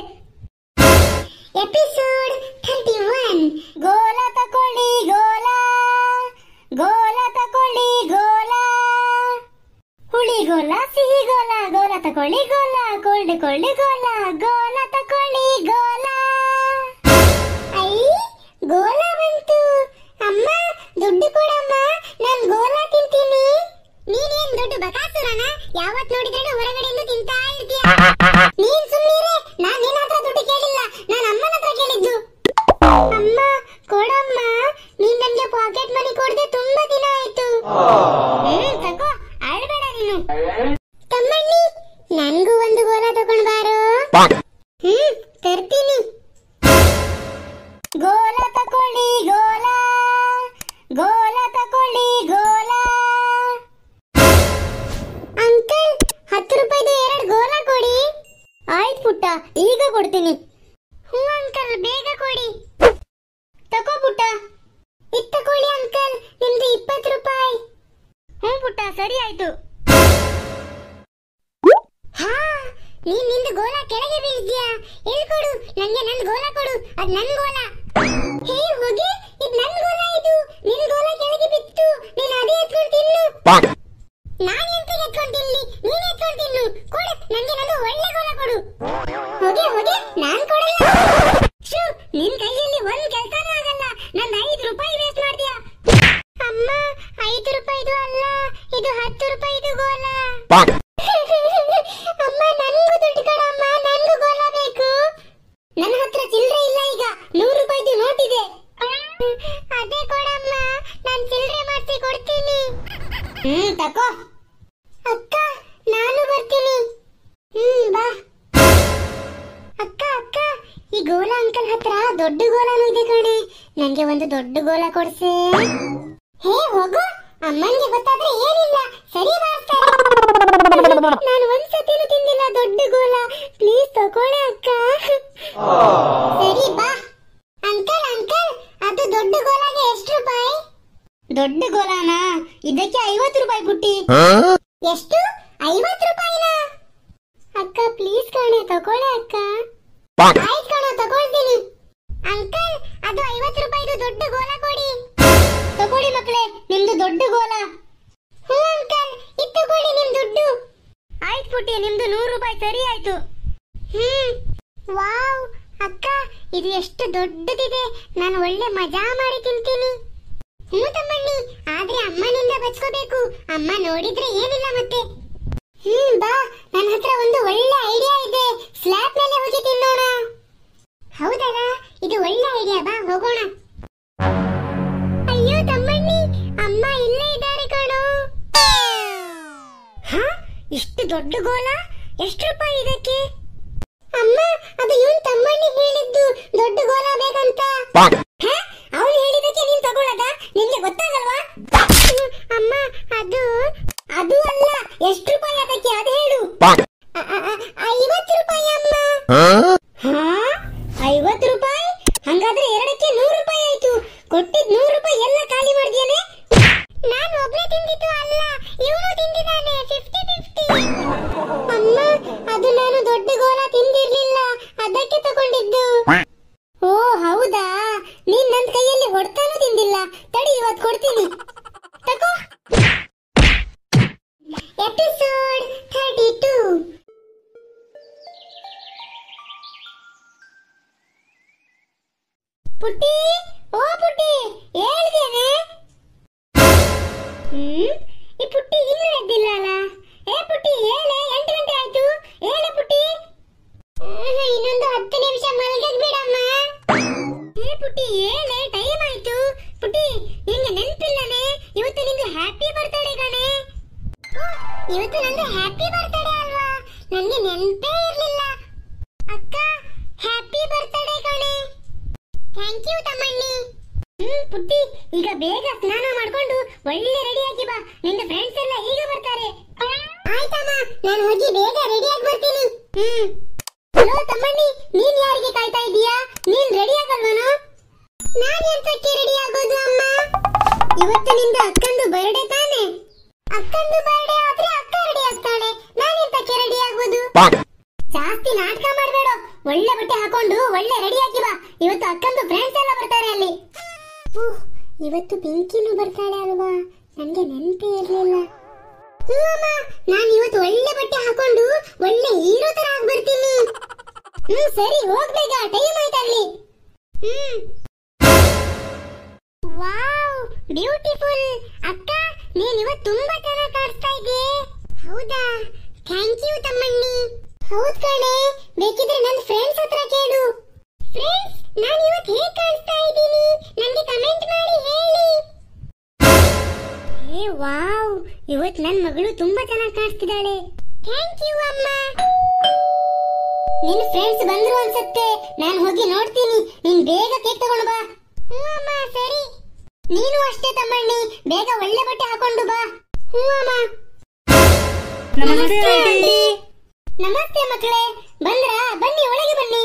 ಎಪಿಸೋಡ್ ಥರ್ಟಿ ಒನ್ ಗೋಲ ತಕೊಳ್ಳಿ ಗೋಲ ಗೋಲ ತಕೊಳ್ಳಿ ಗೋಲ ಹುಳಿ ಗೋಲ ಸಿಹಿ ಗೋಲ ಗೋಲ ತಕೊಳ್ಳಿ ಗೋಲ ಕೋಲ್ಡ್ ಕೊಳ್ಳಿ ಗೋಲ ಗೋಲ ತಕೊಳ್ಳಿ ಗೋಲ ಐ ಗೋಲ ಬಂತು ಅಮ್ಮ ದುಡ್ಡು ಕೊಡಮ್ಮ ನಾನ್ ಗೋಲ ತಿಂತೀನಿ ನೀನೇನ್ ದೊಡ್ಡ ಬಕಾಸುರನ ಯಾವತ್ ನೋಡಿದ್ರೆ ಹೊರಗಡೆಯಿಂದ ತಿಂತಾ ಇರ್ತೀಯ ನೀನ್ ಸುಮ್ಮನಿರೆ ನಾನ್ ನಿನ್ನ ಹತ್ರ ದುಡ್ಡು ಕೇಳಿಲ್ಲ ನಾನ್ ಅಮ್ಮನ ಹತ್ರ ಕೇಳಿದ್ದು ಅಮ್ಮ ಕೊಡಮ್ಮ ನೀನ್ ನನ್ಗೆ ಪಾಕೆಟ್ ಮನಿ ಕೊಡದೆ ತುಂಬಾ ದಿನ ಆಯ್ತು ಹ್ಮ್ ತಗೋ ಅಳ್ಬೇಡ ನೀನು ತಮ್ಮಣ್ಣಿ ನನ್ಗೂ ಒಂದು ಗೋಲ ತಗೊಂಡ್ ಬಾರೋ ಹ್ಮ್ ತರ್ತೀನಿ ಗೋಲ ತಕೊಳ್ಳಿ ಗೋಲ ಗೋಲ ತಕೊಳ್ಳಿ ಗೋಲ ಅಂಕಲ್ ಹತ್ತು ರೂಪಾಯಿದು ಎರಡು ಗೋಲ ಕೊಡಿ ಆಯ್ತು ಪುಟ್ಟ ಈಗ ಕೊಡ್ತೀನಿ ಹ್ಞೂ ಅಂಕಲ್ ಬೇಗ ಕೊಡಿ ತಗೋ ಪುಟ್ಟ ಇದ್ ತಕೊಳ್ಳಿ ಅಂಕಲ್ ನಿಮ್ದು ಇಪ್ಪತ್ತು ರೂಪಾಯಿ ಹ್ಞೂ ಪುಟ್ಟ ಸರಿ ಆಯ್ತು ಹಾ ನೀನ್ ನಿಂದು ಗೋಲ ಕೆಳಗೆ ಬೀಳ್ದ್ಯಾ ಹೇಳ್ಕೊಡು ನಂಗೆ ನನ್ ಗೋಲ ಕೊಡು ಅದ್ ನನ್ ಗೋಲ ಹೇ ಹೋಗಿ ಇದ್ ನನ್ ಗೋಲ ಇದು ನಿನ್ ಗೋಲ ಕೆಳಗೆ ಬಿತ್ತು ನೀನ್ ಅದೇ ಎತ್ಕೊಂಡು ತಿನ್ನು ನಾನ್ ಎಂತ ಎತ್ಕೊಂಡು ತಿನ್ಲಿ ನೀನ್ ಎತ್ಕೊಂಡು ತಿನ್ನು ಕೊಡು ನಂಗೆ ನಂದು ಒಳ್ಳೆ ಗೋಲ ಕೊಡು ಹೋಗಿ ಹೋಗಿ ನಾನ್ ಕೊಡಲ್ಲ ಶೂ ನಿನ್ ಕೈಯಲ್ಲಿ ಒಂದ್ ಕೆಲ್ಸನೂ ಆಗಲ್ಲ ನಂದ್ ಐದು ರೂಪಾಯಿ ವೇಸ್ಟ್ ಮಾಡ್ದ್ಯಾ ಅಮ್ಮ ಐದು ರೂಪಾಯಿದು ಅಲ್ಲ ಇದು ಹತ್ತು ರೂಪಾಯಿದು ಗೋಲ ಅಮ್ಮ ನನ್ಗೂ ದುಡ್ಡು ಕೊಡಮ್ಮ ನನ್ಗೂ ಗೋಲ ಬೇಕು ನನ್ನ ಹತ್ರ ಚಿಲ್ಲರೆ ಇಲ್ಲ ಈಗ ನೂರು ರೂಪಾಯಿದು ನೋಟ್ ಇದೆ ಅದೇ ಕೊಡಮ್ಮ ನಾನ್ ಚಿಲ್ಲರೆ ಮಾಡಿಸಿ ಕೊಡ್ತೀನಿ ಹ್ಮ್ ತಕೋ ಅಕ್ಕ ನಾನು ಬರ್ತೀನಿ ಹ್ಮ್ ಬಾ ಅಕ್ಕ ಅಕ್ಕ ಈ ಗೋಲ ಅಂಕಲ್ ಹತ್ರ ದೊಡ್ಡ ಗೋಲನೂ ಇದೆ ಕಣೆ ನಂಗೆ ಒಂದು ದೊಡ್ಡ ಗೋಲ ಕೊಡ್ಸೆ ಹೇ ಹೋಗು ಅಮ್ಮನ್ಗೆ ಗೊತ್ತಾದ್ರೆ ಏನಿಲ್ಲ ಸರಿ ಮಾಡ್ತಾರೆ ನಾನು ಒಂದ್ಸತಿನೂ ತಿಂದಿಲ್ಲ ದೊಡ್ಡ ಗೋಲ ಪ್ಲೀಸ್ ತಗೊಳ್ಳೆ ಅಕ್ಕ ಸರಿ ಬಾ ಅಂಕಲ್ ಅಂಕಲ್ ಅದು ದೊಡ್ಡ ಗೋಲಾಗೆ ಎಷ್ಟು ರೂಪಾಯಿ ದೊಡ್ಡ ಗೋಲಾನ ಇದಕ್ಕೆ ಐವತ್ತು ರೂಪಾಯಿ ಪುಟ್ಟಿ ಎಷ್ಟು ಐವತ್ತು ರೂಪಾಯಿನಾ ಅಕ್ಕ ಪ್ಲೀಸ್ ಕಣೆ ತಗೊಳ್ಳೆ ಅಕ್ಕ ಆಯ್ತು ಕಣ ತಗೊಳ್ತೀನಿ ಅಂಕಲ್ ಅದು ಐವತ್ತು ರೂಪಾಯಿದು ದೊಡ್ಡ ಗೋಲ ಕೊಡಿ ತಗೊಳ್ಳಿ ಮಕ್ಕಳೇ ನಿಮ್ದು ದೊಡ್ಡ ಗೋಲ ಹ್ಞೂ ಅಂಕಲ್ ಇದು ತಗೊಳ್ಳಿ ನಿಮ್ ದುಡ್ಡು ಆಯ್ತು ಪುಟ್ಟಿ ನಿಮ್ದು ನೂರು ರೂಪಾಯಿ ಸರಿ ಆಯ್ತು ಹ್ಮ್ ವಾವ್ ಅಕ್ಕ ಇದು ಎಷ್ಟು ದೊಡ್ಡದಿದೆ ನಾನು ಒಳ್ಳೆ ಮಜಾ ಮಾಡಿ ತಿಂತೀನಿ ಹ್ಞೂ ತಮ್ಮಣ್ಣಿ ಆದ್ರೆ ಅಮ್ಮನಿಂದ ಬಚ್ಕೋಬೇಕು ಅಮ್ಮ ನೋಡಿದ್ರೆ ಏನಿಲ್ಲ ಮತ್ತೆ ಹ್ಮ್ ಬಾ ನನ್ನ ಹತ್ರ ಒಂದು ಒಳ್ಳೆ ಐಡಿಯಾ ಇದೆ ಸ್ಲ್ಯಾಬ್ ಮೇಲೆ ಹೋಗಿ ತಿನ್ನೋಣ ಹೌದಲ್ಲ ಇದು ಒಳ್ಳೆ ಐಡಿಯಾ ಬಾ ಹೋಗೋಣ ಅಯ್ಯೋ ತಮ್ಮಣ್ಣಿ ಅಮ್ಮ ಇಲ್ಲೇ ಇದ್ದಾರೆ ಕಣೋ ಹಾ ಇಷ್ಟು ದೊಡ್ಡ ಗೋಲ ಎಷ್ಟು ರೂಪಾಯಿ ಇದಕ್ಕೆ ಅಮ್ಮ ಅದು ಇವನ್ ತಮ್ಮಣ್ಣಿ ಹೇಳಿದ್ದು ದೊಡ್ಡ ಗೋಲ ಬೇಕಂತ ಅವನು ಹೇಳಿದಕ್ಕೆ ನೀನ್ ತಗೊಳ್ಳದ ನಿನ್ಗೆ ಗೊತ್ತಾಗಲ್ವಾ ಹ್ಮ್, ಅಮ್ಮ ಅದು ಅದು ಅಲ್ಲ ಎಷ್ಟು ರೂಪಾಯಿ ಅದಕ್ಕೆ ಅದು ಹೇಳು ಅ- ಅ- ಅ- ಐವತ್ತು ರೂಪಾಯಿ ಅಮ್ಮ ಹಾ ಐವತ್ತು ರೂಪಾಯಿ ಹಂಗಾದ್ರೆ ಎರಡಕ್ಕೆ ನೂರು ರೂಪಾಯಿ ಆಯ್ತು ಕೊಟ್ಟಿದ್ ನೂರು ರೂಪಾಯಿ ಎಲ್ಲ ಖಾಲಿ ಮಾಡಿದ್ಯಾನೆ ನಾನು ಒಬ್ನೇ ತಿಂದಿದ್ದು ಅಲ್ಲ ಇವನು ತಿಂದಿದ್ದಾನೆ ಫಿಫ್ಟಿ ಫಿಫ್ಟಿ ಅಮ್ಮ ಅದು ನಾನು ದೊಡ್ಡ ಗೋಲ ತಿಂದಿರ್ಲಿಲ್ಲ ಅದಕ್ಕೆ ತಗೊಂಡಿದ್ದು ಓ ಹೌದಾ ನೀನ್ ನನ್ ಕೈಯಲ್ಲಿ ಹೊಡ್ತಾನು ತಿಂದಿಲ್ಲ ತಡಿ ಇವತ್ ಕೊಡ್ತೀನಿ ತಗೋ ಎಪಿಸೋಡ್ ಥರ್ಟಿ ಟೂ ಪುಟ್ಟಿ ಓ ಪುಟ್ಟಿ ಹೇಳ್ದೇನೆ ಹ್ಮ್ ಈ ಪುಟ್ಟಿ ಇನ್ನೂ ಎದ್ದಿಲ್ಲ ಅಲ್ಲ ಏ ಪುಟ್ಟಿ ಹೇಳೆ ಎಂಟು ಗಂಟೆ ಆಯ್ತು ಹೇಳೆ ಪುಟ್ಟಿ ಆಹ್, ಇನ್ನೊಂದು ಹತ್ತು ನಿಮಿಷ ಮಲಗಕ್ ಬಿಡಮ್ಮ ಏ ಪುಟ್ಟಿ ಹೇಳೆ ಟೈಮ್ ಆಯ್ತು ಪುಟ್ಟಿ ನಿಂಗೆ ನೆನ್ಪಿಲ್ಲನೆ ಇವತ್ತು ನಿಂದು ಹ್ಯಾಪಿ ಬರ್ತ್ಡೇ ಕಣೆ ಓ, ಇವತ್ತು ನಂದು ಹ್ಯಾಪಿ ಬರ್ತ್ಡೇ ಅಲ್ವಾ ನನಗೆ ನೆನ್ಪೇ ಇರ್ಲಿಲ್ಲ ಅಕ್ಕ ಹ್ಯಾಪಿ ಬರ್ತ್ಡೇ ಕಣೆ ಥ್ಯಾಂಕ್ ಯು ತಮ್ಮಣ್ಣಿ ಹ್ಮ್ ಪುಟ್ಟಿ ಈಗ ಬೇಗ ಸ್ನಾನ ಮಾಡ್ಕೊಂಡು ಒಳ್ಳೆ ರೆಡಿ ಆಗಿ ಬಾ ನಿನ್ನ ಫ್ರೆಂಡ್ಸ್ ಎಲ್ಲ ಈಗ ಬರ್ತಾರೆ ಆಯ್ತಮ್ಮ ನಾನು ಹೋಗಿ ಬೇಗ ರೆಡಿ ಆಗಿ ಬರ್ತೀನಿ ಹ್ಮ್ ಹಲೋ ತಮ್ಮಣ್ಣಿ ನೀನ್ ಯಾರಿಗೆ ಕಾಯ್ತಾ ಇದೀಯಾ ನೀನ್ ರೆಡಿ ಆಗಲ್ವನು ನಾನ್ ಎಂತಕ್ಕೆ ರೆಡಿ ಆಗೋದು ಅಮ್ಮ ಇವತ್ತು ನಿಂದ ಅಕ್ಕಂದು ಬರ್ಡೇ ತಾನೆ ಅಕ್ಕಂದು ಬರ್ಡೇ ಆದ್ರೆ ಅಕ್ಕ ರೆಡಿ ಆಗ್ತಾಳೆ ನಾನ್ ಎಂತಕ್ಕೆ ರೆಡಿ ಆಗೋದು ಜಾಸ್ತಿ ನಾಟಕ ಮಾಡಬೇಡ ಒಳ್ಳೆ ಬಟ್ಟೆ ಹಾಕೊಂಡು ಒಳ್ಳೆ ರೆಡಿ ಆಗಿ ಬಾ ಇವತ್ತು ಅಕ್ಕಂದು ಫ್ರೆಂಡ್ಸ್ ಎಲ್ಲ ಬರ್ತಾರೆ ಅಲ್ಲಿ ಉಹ್, ಇವತ್ತು ಪಿಂಕಿನೂ ಬರ್ತಾಳೆ ಅಲ್ವಾ ನನಗೆ ನೆನಪೇ ಇರಲಿಲ್ಲ ಹ್ಞೂ ಅಮ್ಮ ನಾನು ಇವತ್ತು ಒಳ್ಳೆ ಬಟ್ಟೆ ಹಾಕೊಂಡು ಒಳ್ಳೆ ಹೀರೋ ತರ ಆಗಿ ಬರ್ತೀನಿ ಹ್ಮ್ ಸರಿ ಹೋಗ್ಬೇಕ ಟೈಮ್ ಆಯ್ತಲ್ಲಿ ಹ್ಮ್ ವಾವ್ ಬ್ಯೂಟಿಫುಲ್ ಅಕ್ಕ ನೀನ್ ಇವತ್ತು ತುಂಬಾ ಚೆನ್ನಾಗಿ ಕಾಣಿಸ್ತಾ ಇದ್ದೆ ಹೌದಾ ಥ್ಯಾಂಕ್ ಯು ತಮ್ಮಣ್ಣಿ ಹೌದ್ ಕಣೆ ಬೇಕಿದ್ರೆ ನನ್ನ ಫ್ರೆಂಡ್ಸ್ ಹತ್ರ ಕೇಳು ಫ್ರೆಂಡ್ಸ್ ನಾನು ಇವತ್ತು ಹೇಗೆ ಕಾಣಿಸ್ತಾ ಇದ್ದೀನಿ ನನಗೆ ಕಮೆಂಟ್ ಮಾಡಿ ಹೇಳಿ ಏ ವಾವ್ ಇವತ್ತು ನನ್ನ ಮಗಳು ತುಂಬಾ ಚೆನ್ನಾಗಿ ಕಾಣಿಸ್ತಿದ್ದಾಳೆ ಥ್ಯಾಂಕ್ ಯು ಅಮ್ಮ ನಿನ್ ಫ್ರೆಂಡ್ಸ್ ಬಂದ್ರು ಅನ್ಸತ್ತೆ ನಾನು ಹೋಗಿ ನೋಡ್ತೀನಿ ನೀನ್ ಬೇಗ ಕೇಕ್ ತಗೊಂಡು ಬಾ ಹ್ಞೂ ಅಮ್ಮ ಸರಿ ನೀನು ಅಷ್ಟೇ ತಮ್ಮಣ್ಣಿ ಬೇಗ ಒಳ್ಳೆ ಬಟ್ಟೆ ಹಾಕೊಂಡು ಬಾ ಹ್ಞೂ ಅಮ್ಮ ನಮಸ್ತೆ ಆಂಟಿ ನಮಸ್ತೆ ಮಕ್ಕಳೇ ಬಂದ್ರಾ ಬನ್ನಿ ಒಳಗೆ ಬನ್ನಿ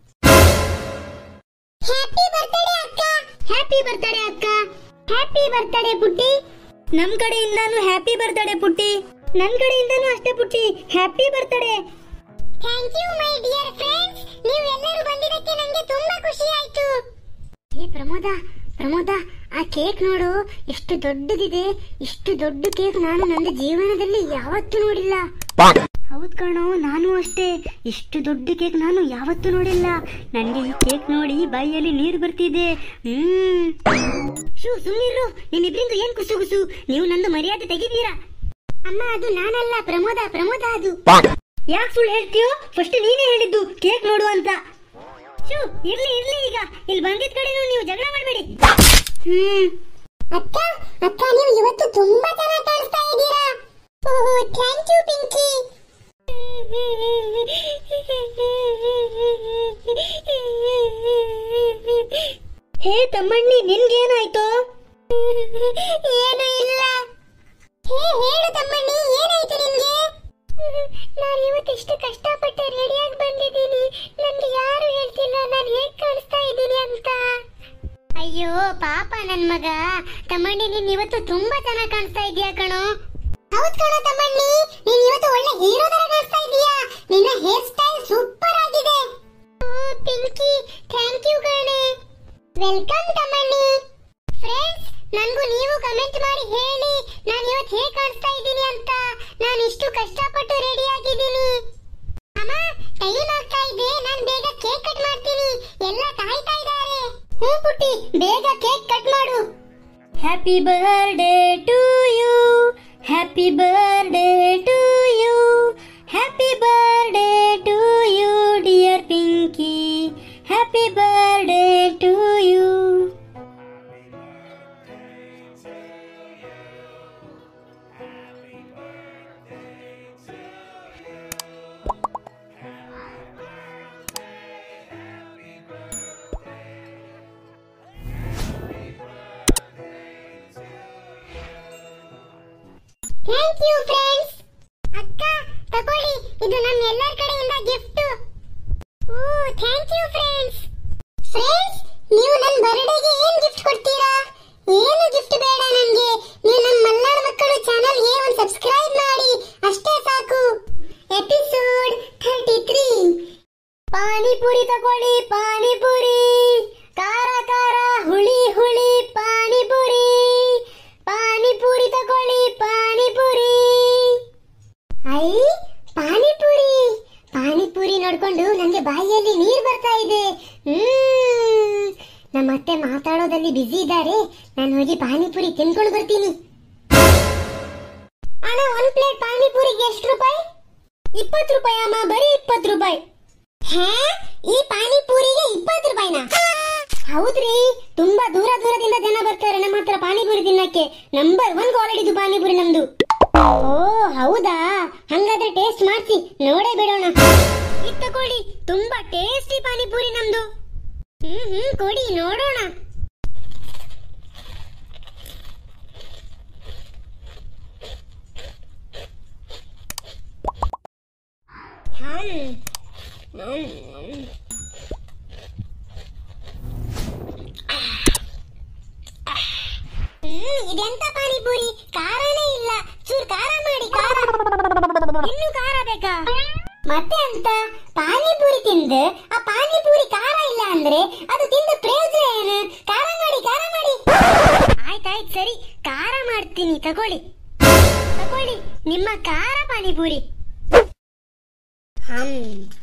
ಹ್ಯಾಪಿ ಬರ್ತ್ಡೇ ಅಕ್ಕ ಹ್ಯಾಪಿ ಬರ್ತ್ಡೇ ಅಕ್ಕ ಹ್ಯಾಪಿ ಬರ್ತ್ಡೇ ಪುಟ್ಟಿ ನಮ್ ಕಡೆಯಿಂದಾನು ಹ್ಯಾಪಿ ಬರ್ತ್ಡೇ ಪುಟ್ಟಿ ನನ್ ಕಡೆಯಿಂದಾನು ಅಷ್ಟೇ ಪುಟ್ಟಿ happy birthday thank you my dear friends ನೀವು ಎಲ್ಲರೂ ಬಂದಿದ್ದಕ್ಕೆ ನನಗೆ ತುಂಬಾ ಖುಷಿ ಆಯ್ತು ಏ ಪ್ರಮೋದ ಪ್ರಮೋದ ಆ ಕೇಕ್ ನೋಡು ಎಷ್ಟು ದೊಡ್ಡದಿದೆ ಇಷ್ಟು ದೊಡ್ಡ ಕೇಕ್ ನಾನು ನನ್ನ ಜೀವನದಲ್ಲಿ ಯಾವತ್ತೂ ನೋಡಿಲ್ಲ ಹೌದ್ ಕಣೋ ನಾನು ಅಷ್ಟೇ ಇಷ್ಟು ದೊಡ್ಡ ಕೇಕ್ ನಾನು ಯಾವತ್ತೂ ನೋಡಿಲ್ಲ ನನಗೆ ಈ ಕೇಕ್ ನೋಡಿ ಬಾಯಿಯಲ್ಲಿ ನೀರು ಬರ್ತಿದೆ ಹ್ಮ್ ಶೂ ಸುಮ್ಮನಿರು ನಿಮ್ಮಿಬ್ರಿಂದ ಏನ್ ಕುಸು ಕುಸು ನೀವು ನಂದು ಮರ್ಯಾದೆ ತೆಗಿದೀರಾ ಅಮ್ಮ ಅದು ನಾನಲ್ಲ ಪ್ರಮೋದ ಪ್ರಮೋದ ಅದು ಯಾಕೆ ಸುಳ್ಳು ಹೇಳ್ತೀಯೋ ಫಸ್ಟ್ ನೀನೇ ಹೇಳಿದ್ದು ಕೇಕ್ ನೋಡು ಅಂತ ಶೂ ಇರ್ಲಿ ಇರ್ಲಿ ಈಗ ಇಲ್ಲಿ ಬಂದಿದ್ ಕಡೆನೂ ನೀವು ಜಗಳ ಮಾಡಬೇಡಿ ಹ್ಮ್ ಅಕ್ಕ ಅಕ್ಕ ನೀವು ಇವತ್ತು ತುಂಬಾ ಚೆನ್ನಾಗಿ ಕಾಣಿಸ್ತಾ ಇದ್ದೀರಾ ಓಹೋ ಥ್ಯಾಂಕ್ ಯು ಪಿಂಕಿ ಹೇ ತಮ್ಮಣ್ಣಿ ನಿನ್ಗೇನಾಯ್ತು ಏನು ಇಲ್ಲ ಹೇ ಹೇಳು ತಮ್ಮಣ್ಣಿ ಏನಾಯ್ತು ನಿಮ್ಗೆ ನಾನು ಇವತ್ತು ಇಷ್ಟು ಕಷ್ಟಪಟ್ಟು ರೆಡಿಯಾಗಿ ಬಂದಿದ್ದೀನಿ ನನ್ಗೆ ಯಾರು ಹೇಳ್ತಿಲ್ಲ ನಾನು ಹೇಗ್ ಕಾಣಿಸ್ತಾ ಇದ್ದೀನಿ ಅಂತ ಅಯ್ಯೋ ಪಾಪ ನನ್ ಮಗ ತಮ್ಮಣ್ಣಿ ನೀನ್ ಇವತ್ತು ತುಂಬಾ ಚೆನ್ನಾಗಿ ಕಾಣಿಸ್ತಾ ಇದೀಯಾ ಕಣೋ ಹೌದ್ ಕಣೋ ತಮ್ಮಣ್ಣಿ ನೀನ್ ಇವತ್ತು ಒಳ್ಳೆ ಹೀರೋ ತರ ಕಾಣಿಸ್ತಾ ಇದೀಯಾ ನಿನ್ನ ಹೇರ್ ಸ್ಟೈಲ್ ಸೂಪರ್ ಆಗಿದೆ ಓ ಪಿಂಕಿ ಥ್ಯಾಂಕ್ ಯು ಕಣೆ ವೆಲ್ಕಮ್ ತಮ್ಮಣ್ಣಿ ಫ್ರೆಂಡ್ಸ್ ನನಗೂ ನೀವು ಕಮೆಂಟ್ ಮಾಡಿ ಹೇಳಿ ನಾನು ಇವತ್ತು ಹೇಗೆ ಕಾಣಿಸ್ತಾ ಇದ್ದೀನಿ ಅಂತ ನಾನು ಇಷ್ಟು ಕಷ್ಟಪಟ್ಟು ರೆಡಿ ಆಗಿದ್ದೀನಿ ಅಮ್ಮ ಟೈಮ್ ಆಗ್ತಾ ಇದೆ ನಾನು ಬೇಗ ಕೇಕ್ ಕಟ್ ಮಾಡ್ತೀನಿ ಎಲ್ಲ ಕಾಯ್ತಾ ಇದ್ದಾರೆ ಹ್ಞೂ ಪುಟ್ಟಿ ಬೇಗ ಕೇಕ್ ಕಟ್ ಮಾಡು happy birthday to you happy birthday to you happy birthday to you dear Pinky happy birthday to you thank you friends ಅಕ್ಕ ತಗೊಳ್ಳಿ ಇದು ನಮ್ಮ ಎಲ್ಲರ ಕಡೆಯಿಂದ ಗಿಫ್ಟ್ ಓ ಥ್ಯಾಂಕ್ ಯು ಫ್ರೆಂಡ್ಸ್ ಫ್ರೆಂಡ್ಸ್ ನೀವು ನನ್ನ ಬರ್ಡೇಗೆ ಏನ್ ಗಿಫ್ಟ್ ಕೊಡ್ತೀರಾ ಏನು ಗಿಫ್ಟ್ ಬೇಡ ನನಗೆ ನೀವು ನಮ್ಮ ಮಲ್ನಾಡ್ ಮಕ್ಕಳು ಚಾನಲ್ಗೆ ಒಂದು ಸಬ್ಸ್ಕ್ರೈಬ್ ಮಾಡಿ ಅಷ್ಟೇ ಸಾಕು ಎಪಿಸೋಡ್ ಥರ್ಟಿ ತ್ರೀ ಪಾನಿಪುರಿ ತಗೊಳ್ಳಿ ಪಾನಿಪುರಿ ಖಾರ ಖಾರ ಹುಳಿ ಹುಳಿ ಪಾನಿಪುರಿ ಪಾನಿಪುರಿ ತಗೊಳ್ಳಿ ಪಾನಿಪುರಿ ಐ ಪಾನಿಪುರಿ ಪಾನಿಪುರಿ ನೋಡ್ಕೊಂಡು ನನಗೆ ಬಾಯಿಯಲ್ಲಿ ನೀರು ಬರ್ತಾ ಇದೆ ಹ್ಮ್ ನಮ್ಮ ಅತ್ತೆ ಮಾತಾಡೋದಲ್ಲಿ ಬಿಸಿ ಇದ್ದಾರೆ ನಾನು ಹೋಗಿ ಪಾನಿಪುರಿ ತಿನ್ಕೊಂಡು ಬರ್ತೀನಿ ಅಣ್ಣ ಒಂದ್ ಪ್ಲೇಟ್ ಪಾನಿಪುರಿಗೆ ಎಷ್ಟು ರೂಪಾಯಿ ಇಪ್ಪತ್ತು ರೂಪಾಯಿ ಅಮ್ಮ ಬರೀ ಇಪ್ಪತ್ತು ರೂಪಾಯಿ ಹೇ ಈ ಪಾನಿಪುರಿಗೆ ಇಪ್ಪತ್ತು ರೂಪಾಯಿನಾ ಹೌದ್ರಿ ತುಂಬಾ ದೂರ ದೂರದಿಂದ ಜನ ಬರ್ತಾರೆ ನಮ್ಮ ಹತ್ರ ಪಾನಿಪುರಿ ತಿನ್ನಕ್ಕೆ ನಂಬರ್ ಒನ್ ಕ್ವಾಲಿಟಿದು ಪಾನಿಪುರಿ ನಮ್ದು ಓ ಹೌದಾ ಹಂಗಾದ್ರೆ ಟೇಸ್ಟ್ ಮಾಡ್ಸಿ ನೋಡೇ ಬಿಡೋಣ ಇದು ತಗೊಳ್ಳಿ ತುಂಬಾ ಟೇಸ್ಟಿ ಪಾನಿಪುರಿ ನಮ್ದು ಹ್ಮ್ ಹ್ಮ್ ಕೊಡಿ ನೋಡೋಣ ಹ್ಮ್ ಇದೆಂತ ಪಾನಿಪುರಿ ಖಾರನೇ ಇಲ್ಲ ಚೂರ್ ಖಾರ ಮಾಡಿ ಖಾರ ಇನ್ನು ಖಾರ ಬೇಕಾ ಮತ್ತೆ ಅಂತ ಪಾನಿಪುರಿ ತಿಂದು ಆ ಪಾನಿಪುರಿ ಖಾರ ಇಲ್ಲ ಅಂದ್ರೆ ಅದು ತಿಂದ ಪ್ರಯೋಜನ ಏನು ಖಾರ ಮಾಡಿ ಖಾರ ಮಾಡಿ ಆಯ್ತಾಯ್ತು ಸರಿ ಖಾರ ಮಾಡ್ತೀನಿ ತಗೊಳ್ಳಿ ತಗೊಳ್ಳಿ ನಿಮ್ಮ ಖಾರ ಪಾನಿಪುರಿ ಹಮ್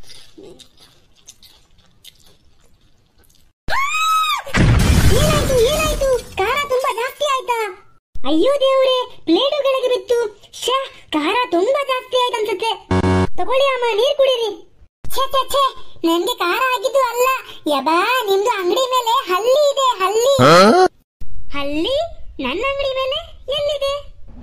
ಏನಾಯ್ತು ಏನಾಯ್ತು ಖಾರ ತುಂಬಾ ಜಾಸ್ತಿ ಆಯ್ತಾ ಅಯ್ಯೋ ದೇವ್ರೆ ಪ್ಲೇಟುಗಳಿಗೆ ಬಿತ್ತು ಶ್ಯಾ ಖಾರ ತುಂಬಾ ಜಾಸ್ತಿ ಆಯ್ತು ಅನ್ಸುತ್ತೆ ತಗೊಳ್ಳಿ ಅಮ್ಮ ನೀರ್ ಕುಡೀರಿ ಛೇ ಛೇ ಛೇ ನನ್ಗೆ ಖಾರ ಆಗಿದ್ದು ಅಲ್ಲ ಯಬಾ ನಿಮ್ದು ಅಂಗಡಿ ಮೇಲೆ ಹಲ್ಲಿ ಇದೆ ಹಲ್ಲಿ ಹಲ್ಲಿ ನನ್ನ ಅಂಗಡಿ ಮೇಲೆ ಎಲ್ಲಿದೆ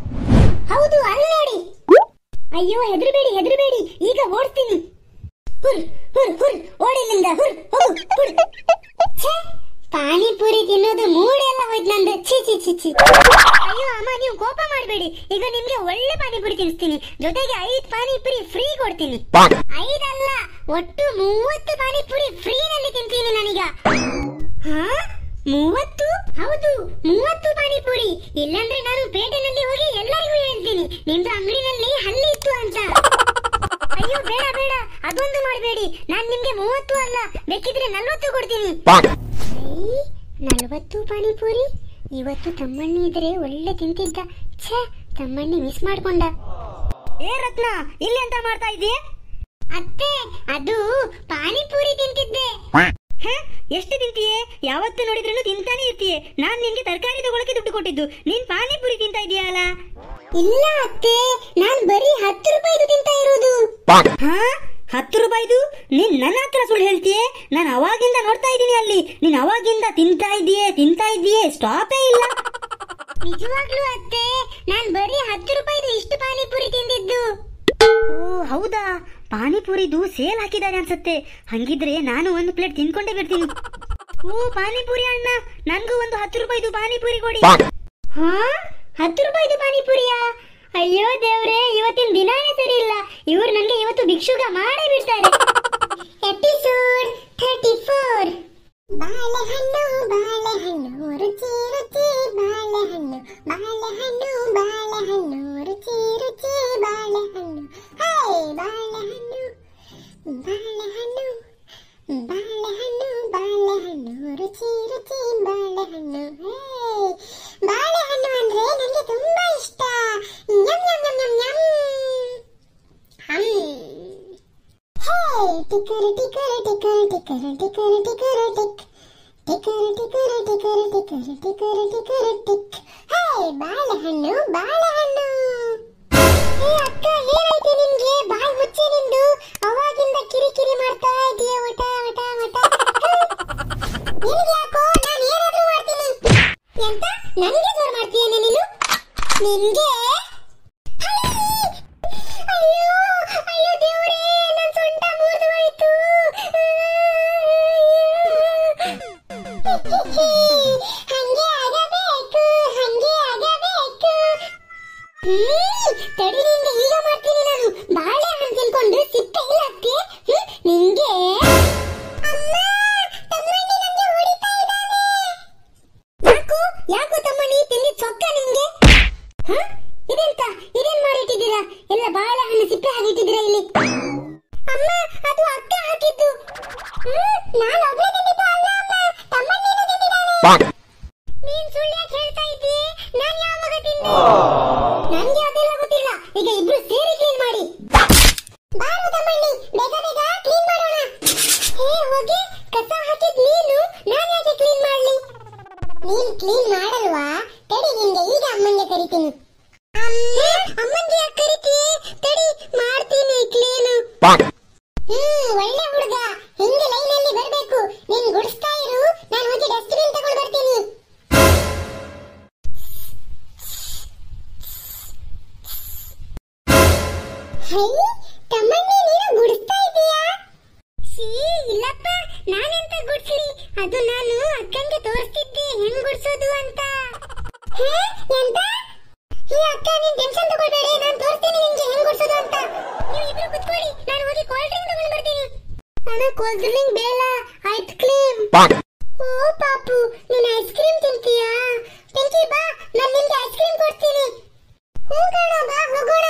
ಹೌದು ಅಲ್ಲಿ ನೋಡಿ ಅಯ್ಯೋ ಹೆದರಬೇಡಿ ಹೆದರಬೇಡಿ ಈಗ ಓಡ್ತೀನಿ ಹುರ್ ಹುರ್ ಹುರ್ ಓಡಿಲ್ಲಿಂದ ಹುರ್ ಹೋಗು ಹುರ್ ಛೇ ಪಾನಿಪುರಿ ತಿನ್ನೋದು ಮೂಡೆಲ್ಲ ಹೋಯ್ತು ನಂದು ಛೀ ಛೀ ಛೀ ಛೀ ಅಯ್ಯೋ ಅಮ್ಮ ನೀವು ಕೋಪ ಮಾಡಬೇಡಿ ಈಗ ನಿಮ್ಗೆ ಒಳ್ಳೆ ಪಾನಿಪುರಿ ತಿನ್ನಿಸ್ತೀನಿ ಜೊತೆಗೆ ಐದ್ ಪಾನಿಪುರಿ ಫ್ರೀ ಕೊಡ್ತೀನಿ ಐದಲ್ಲ ಒಟ್ಟು ಮೂವತ್ತು ಪಾನಿಪುರಿ ಫ್ರೀನಲ್ಲಿ ತಿಂತೀನಿ ನನಗ ಹಾ ಮೂವತ್ತು ಹೌದು ಮೂವತ್ತು ಪಾನಿಪುರಿ ಇಲ್ಲಾಂದ್ರೆ ನಾನು ಪೇಟೆನಲ್ಲಿ ಹೋಗಿ ಎಲ್ಲರಿಗೂ ಹೇಳ್ತೀನಿ ನಿಮ್ದು ಅಂಗಡಿನಲ್ಲಿ ಹಲ್ಲಿ ಇತ್ತು ಅಂತ ಅಯ್ಯೋ ಬೇಡ ಬೇಡ ಅದೊಂದು ಮಾಡಬೇಡಿ ನಾನ್ ನಿಮ್ಗೆ ಮೂವತ್ತು ಅಲ್ಲ ಬೇಕಿದ್ರೆ ನಲ್ವತ್ತು ಕೊಡ್ತೀನಿ ಐ, ನಲ್ವತ್ತು ಪಾನಿಪುರಿ ಇವತ್ತು ತಮ್ಮಣ್ಣಿ ಇದ್ರೆ ಒಳ್ಳೆ ತಿಂತಿದ್ದ ಛೇ ತಮ್ಮಣ್ಣಿ ಮಿಸ್ ಮಾಡ್ಕೊಂಡ ಏ ರತ್ನ ಇಲ್ಲಿ ಎಂತ ಮಾಡ್ತಾ ಇದೀಯ ಅತ್ತೆ ಅದು ಪಾನಿಪುರಿ ತಿಂತಿದ್ದೆ ಹ? ಎಷ್ಟು ತಿಂತೀಯೇ ಯಾವತ್ತು ನೋಡಿದ್ರೂ ತಿಂತಾನೆ ಇರ್ತೀಯೆ ನಾನ್ ನಿನ್ಗೆ ತರಕಾರಿ ತಗೊಳಕ್ಕೆ ದುಡ್ಡು ಕೊಟ್ಟಿದ್ದು ನೀನ್ ಪಾನಿಪುರಿ ತಿಂತಾ ಇದೀಯಲ್ಲ ಇಲ್ಲ ಅತ್ತೆ ನಾನ್ ಬರೀ ಹತ್ತು ರೂಪಾಯಿದು ತಿಂತಾ ಇರೋದು ಹಾ ಹತ್ತು ರೂಪಾಯಿದು ನೀನ್ ನನ್ನ ಹತ್ರ ಸುಳ್ಳು ಹೇಳ್ತೀಯೇ ನಾನು ಅವಾಗಿಂದ ನೋಡ್ತಾ ಇದ್ದೀನಿ ಅಲ್ಲಿ ನೀನ್ ಅವಾಗಿಂದ ತಿಂತಾ ಇದೀಯೇ ತಿಂತಾ ಇದೀಯೇ ಸ್ಟಾಪೇ ಇಲ್ಲ ನಿಜವಾಗ್ಲೂ ಅತ್ತೆ ನಾನ್ ಬರೀ ಹತ್ತು ರೂಪಾಯಿದು ಇಷ್ಟು ಪಾನಿಪುರಿ ತಿಂದಿದ್ದು ಓ ಹೌದಾ ಪಾನಿಪುರಿದು ಸೇಲ್ ಹಾಕಿದ್ದಾರೆ ಅನ್ಸತ್ತೆ ಹಂಗಿದ್ರೆ ನಾನು ಒಂದು ಪ್ಲೇಟ್ ತಿನ್ಕೊಂಡೇ ಬರ್ತೀನಿ ಓ ಪಾನಿಪುರಿ ಅಣ್ಣ ನನ್ಗೂ ಒಂದು ಹತ್ತು ರೂಪಾಯಿದು ಪಾನಿಪುರಿ ಕೊಡಿ ಹಾ ಹತ್ತು ರೂಪಾಯಿದು ಪಾನಿಪುರಿಯಾ ಅಯ್ಯೋ ದೇವ್ರೆ ಇವತ್ತಿನ ದಿನಾನೇ ಸರಿ ಇಲ್ಲ ಇವ್ರು ನನಗೆ ಇವತ್ತು ಭಿಕ್ಷುಕ ಮಾಡೇ ಬಿಡ್ತಾರೆ ಎಪಿಸೋಡ್ ಥರ್ಟಿ ಫೋರ್ ಬಾಳೆಹಣ್ಣು ಬಾಳೆಹಣ್ಣು ರುಚಿ ರುಚಿ ಬಾಳೆಹಣ್ಣು ಬಾಳೆಹಣ್ಣು ಬಾಳೆಹಣ್ಣು ರುಚಿ ರುಚಿ ಬಾಳೆಹಣ್ಣು ಹೇ ಬಾಳೆಹಣ್ಣು ಬಾಳೆಹಣ್ಣು ಬಾಳೆಹಣ್ಣು ಬಾಳೆಹಣ್ಣು ರುಚಿ ರುಚಿ ಬಾಳೆಹಣ್ಣು ಹೇ ಬಾಳೆಹಣ್ಣು ಅಂದ್ರೆ ನನಗೆ ತುಂಬಾ ಇಷ್ಟ ಞಮ್ ಞಮ್ ಞಮ್ ಞಮ್ ಞಮ್ ಹಮ್ ಹೇ ಟಿಕರ್ ಟಿಕರ್ ಟಿಕರ್ ಟಿಕರ್ ಟಿಕರ್ ಟಿಕರ್ ಟಿಕ್ ಟಿಕರ್ ಟಿಕರ್ ಟಿಕರ್ ಟಿಕರ್ ಟಿಕರ್ ಟಿಕರ್ ಟಿಕ್ ಹೇ ಬಾಳೆಹಣ್ಣು ಬಾಳೆಹಣ್ಣು ಹೇ ಅಕ್ಕ ಏನಾಯ್ತು ನಿಮ್ಗೆ ಬಾಯಿ ಮುಚ್ಚೆ ನಿಂದು ಅವಾಗಿಂದ ಕಿರಿಕಿರಿ ಮಾಡ್ತಾ ಇದೀಯ ಒಟ ಒಟ ಒಟ ನಿನ್ಗೆ ಯಾಕೋ ನಾನು ಏನಾದ್ರೂ ಮಾಡ್ತೀನಿ ಎಂತ ನನಗೆ ಜೋರ್ ಮಾಡ್ತೀಯೇನೆ ನೀನು ನಿನ್ಗೆ ಅಯ್ಯೋ ಅಯ್ಯೋ ದೇವ್ರೇ ನನ್ ಸೊಂಟ ಮುರಿದು ಹೋಯ್ತು ಹಂಗೆ ಆಗಬೇಕು ಹಂಗೆ ಆಗಬೇಕು ಹ್ಮ್ ನಿಂಗೆ ಯಾಕೋ ಯಾಕೋ ತಮ್ಮಣ್ಣಿ ತಿಂದಿ ಚೊಕ್ಕ ನಿಮ್ಗೆ ಹ? ಇದೆಂತ ಇದೇನ್ ಮಾಡಿಟ್ಟಿದ್ದೀರಾ ಎಲ್ಲ ಬಾಳೆಹಣ್ಣು ಸಿಪ್ಪೆ ಹಾಕಿಟ್ಟಿದ್ದೀರಾ ಇಲ್ಲಿ ಅಮ್ಮ ಅದು ಅಕ್ಕ ಹಾಕಿದ್ದು ಹ್ಮ್, ನಾನು ಒಬ್ಳೆ ತಿಂದಿದ್ದು ಅಲ್ಲ ಅಮ್ಮ ತಮ್ಮಣ್ಣೀನು ತಿಂದಿದ್ದಾನೆ ನೀನ್ ಸುಳ್ಳು ಯಾಕೆ ಹೇಳ್ತಾ ಇದ್ದೀ ನಾನು ಯಾವಾಗ ತಿಂದೆ ನನ್ಗೆ ಅದೆಲ್ಲ ಗೊತ್ತಿಲ್ಲ ಈಗ ಇಬ್ರು ಸೇರಿ ಕ್ಲೀನ್ ಮಾಡಿ ಬಾರು ತಮ್ಮಣ್ಣಿ ಬೇಗ ಬೇಗ ಕ್ಲೀನ್ ಮಾಡೋಣ ಹೇ ಹೋಗಿ ಕಸ ಹಾಕಿದ್ ನೀನು ನಾನು ಯಾಕೆ ಕ್ಲೀನ್ ಮಾಡ್ಲಿ ನೀನ್ ಕ್ಲೀನ್ ಮಾಡಲ್ವಾ ತಡಿ ನಿಂಗೆ ಈಗ ಅಮ್ಮಂಗೆ ಕರಿತೀನಿ ಹೇ, ಅಮ್ಮಂಗೆ ಯಾಕೆ ಕರಿತೀಯ ತಡಿ ಮಾಡ್ತೀನಿ ಕ್ಲೀನ್ ಹ್ಮ್ ಒಳ್ಳೆ ಹುಡುಗ ಹಿಂಗೆ ಲೈನಲ್ಲಿ ಬರ್ಬೇಕು ನೀನ್ ಗುಡಿಸ್ತಾ ಇರು ನಾನು ಹೋಗಿ ಡಸ್ಟ್ಬಿನ್ ತಗೊಂಡು ಬರ್ತೀನಿ ಹೈ ತಮ್ಮಣ್ಣಿ ನೀನು ಗುಡಿಸ್ತಾ ಇದೀಯಾ ಸಿ ಇಲ್ಲಪ್ಪ ನಾನೆಂತ ಗುಡ್ಸ್ಲಿ ಅದು ನಾನು ಅಕ್ಕಂಗೆ ತೋರಿಸ್ತಿದ್ದೆ ಹೆಂಗ್ ಗುಡ್ಸೋದು ಅಂತ ಹೇ ಎಂತ ಈ ಅಕ್ಕ ನೀನ್ ಟೆನ್ಷನ್ ತಗೊಳ್ಬೇಡಿ ನಾನು ತೋರಿಸ್ತೀನಿ ನಿಮ್ಗೆ ಹೆಂಗ್ ಗುಡ್ಸೋದು ಅಂತ ನೀವು ಇಬ್ರು ಕುತ್ಕೊಳ್ಳಿ ನಾನು ಹೋಗಿ ಕೋಲ್ಡ್ ಡ್ರಿಂಕ್ ತಗೊಂಡು ಬರ್ತೀನಿ ನಾನು ಕೋಲ್ಡ್ ಡ್ರಿಂಕ್ ಬೇಡ ಐಸ್ ಕ್ರೀಮ್ ಓ ಪಾಪು ನೀನ್ ಐಸ್ ಕ್ರೀಮ್ ತಿಂತೀಯಾ ಪಿಂಕಿ ಬಾ ನಾನು ನಿಮ್ಗೆ ಐಸ್ ಕ್ರೀಮ್ ಕೊಡ್ತೀನಿ ಹ್ಞೂ ಕಣ ಬಾ ಹೋಗೋಣ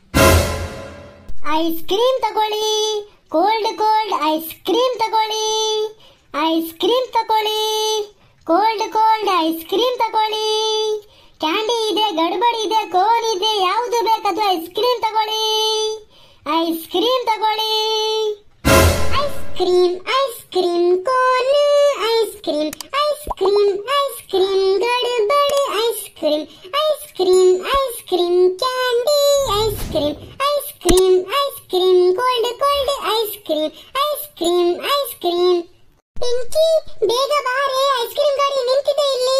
ಐಸ್ ಕ್ರೀಮ್ ತಗೊಳ್ಳಿ ಕೋಲ್ಡ್ ಕೋಲ್ಡ್ ಐಸ್ ಕ್ರೀಮ್ ತಗೊಳ್ಳಿ ಐಸ್ ಕ್ರೀಮ್ ತಗೊಳ್ಳಿ ಕೋಲ್ಡ್ ಕೋಲ್ಡ್ ಐಸ್ ಕ್ರೀಮ್ ತಗೊಳ್ಳಿ ಕ್ಯಾಂಡಿ ಇದೆ ಗಡ್ಬಡಿ ಇದೆ ಕೋನ್ ಇದೆ ಯಾವುದು ಬೇಕಾದ್ರೂ ಐಸ್ ಕ್ರೀಮ್ ತಗೊಳ್ಳಿ ಐಸ್ ಕ್ರೀಮ್ ತಗೊಳ್ಳಿ ice cream ice cream cone ice cream ice cream ice cream ಗಡ್ಬಡಿ ice cream ice cream ice cream candy ice cream ice cream ice cream cold cold ice cream ice cream ice cream Pinky ಬೇಗ ಬಾರೆ ಐಸ್ ಕ್ರೀಮ್ ಗಾಡಿ ನಿಂತಿದೆ ಇಲ್ಲಿ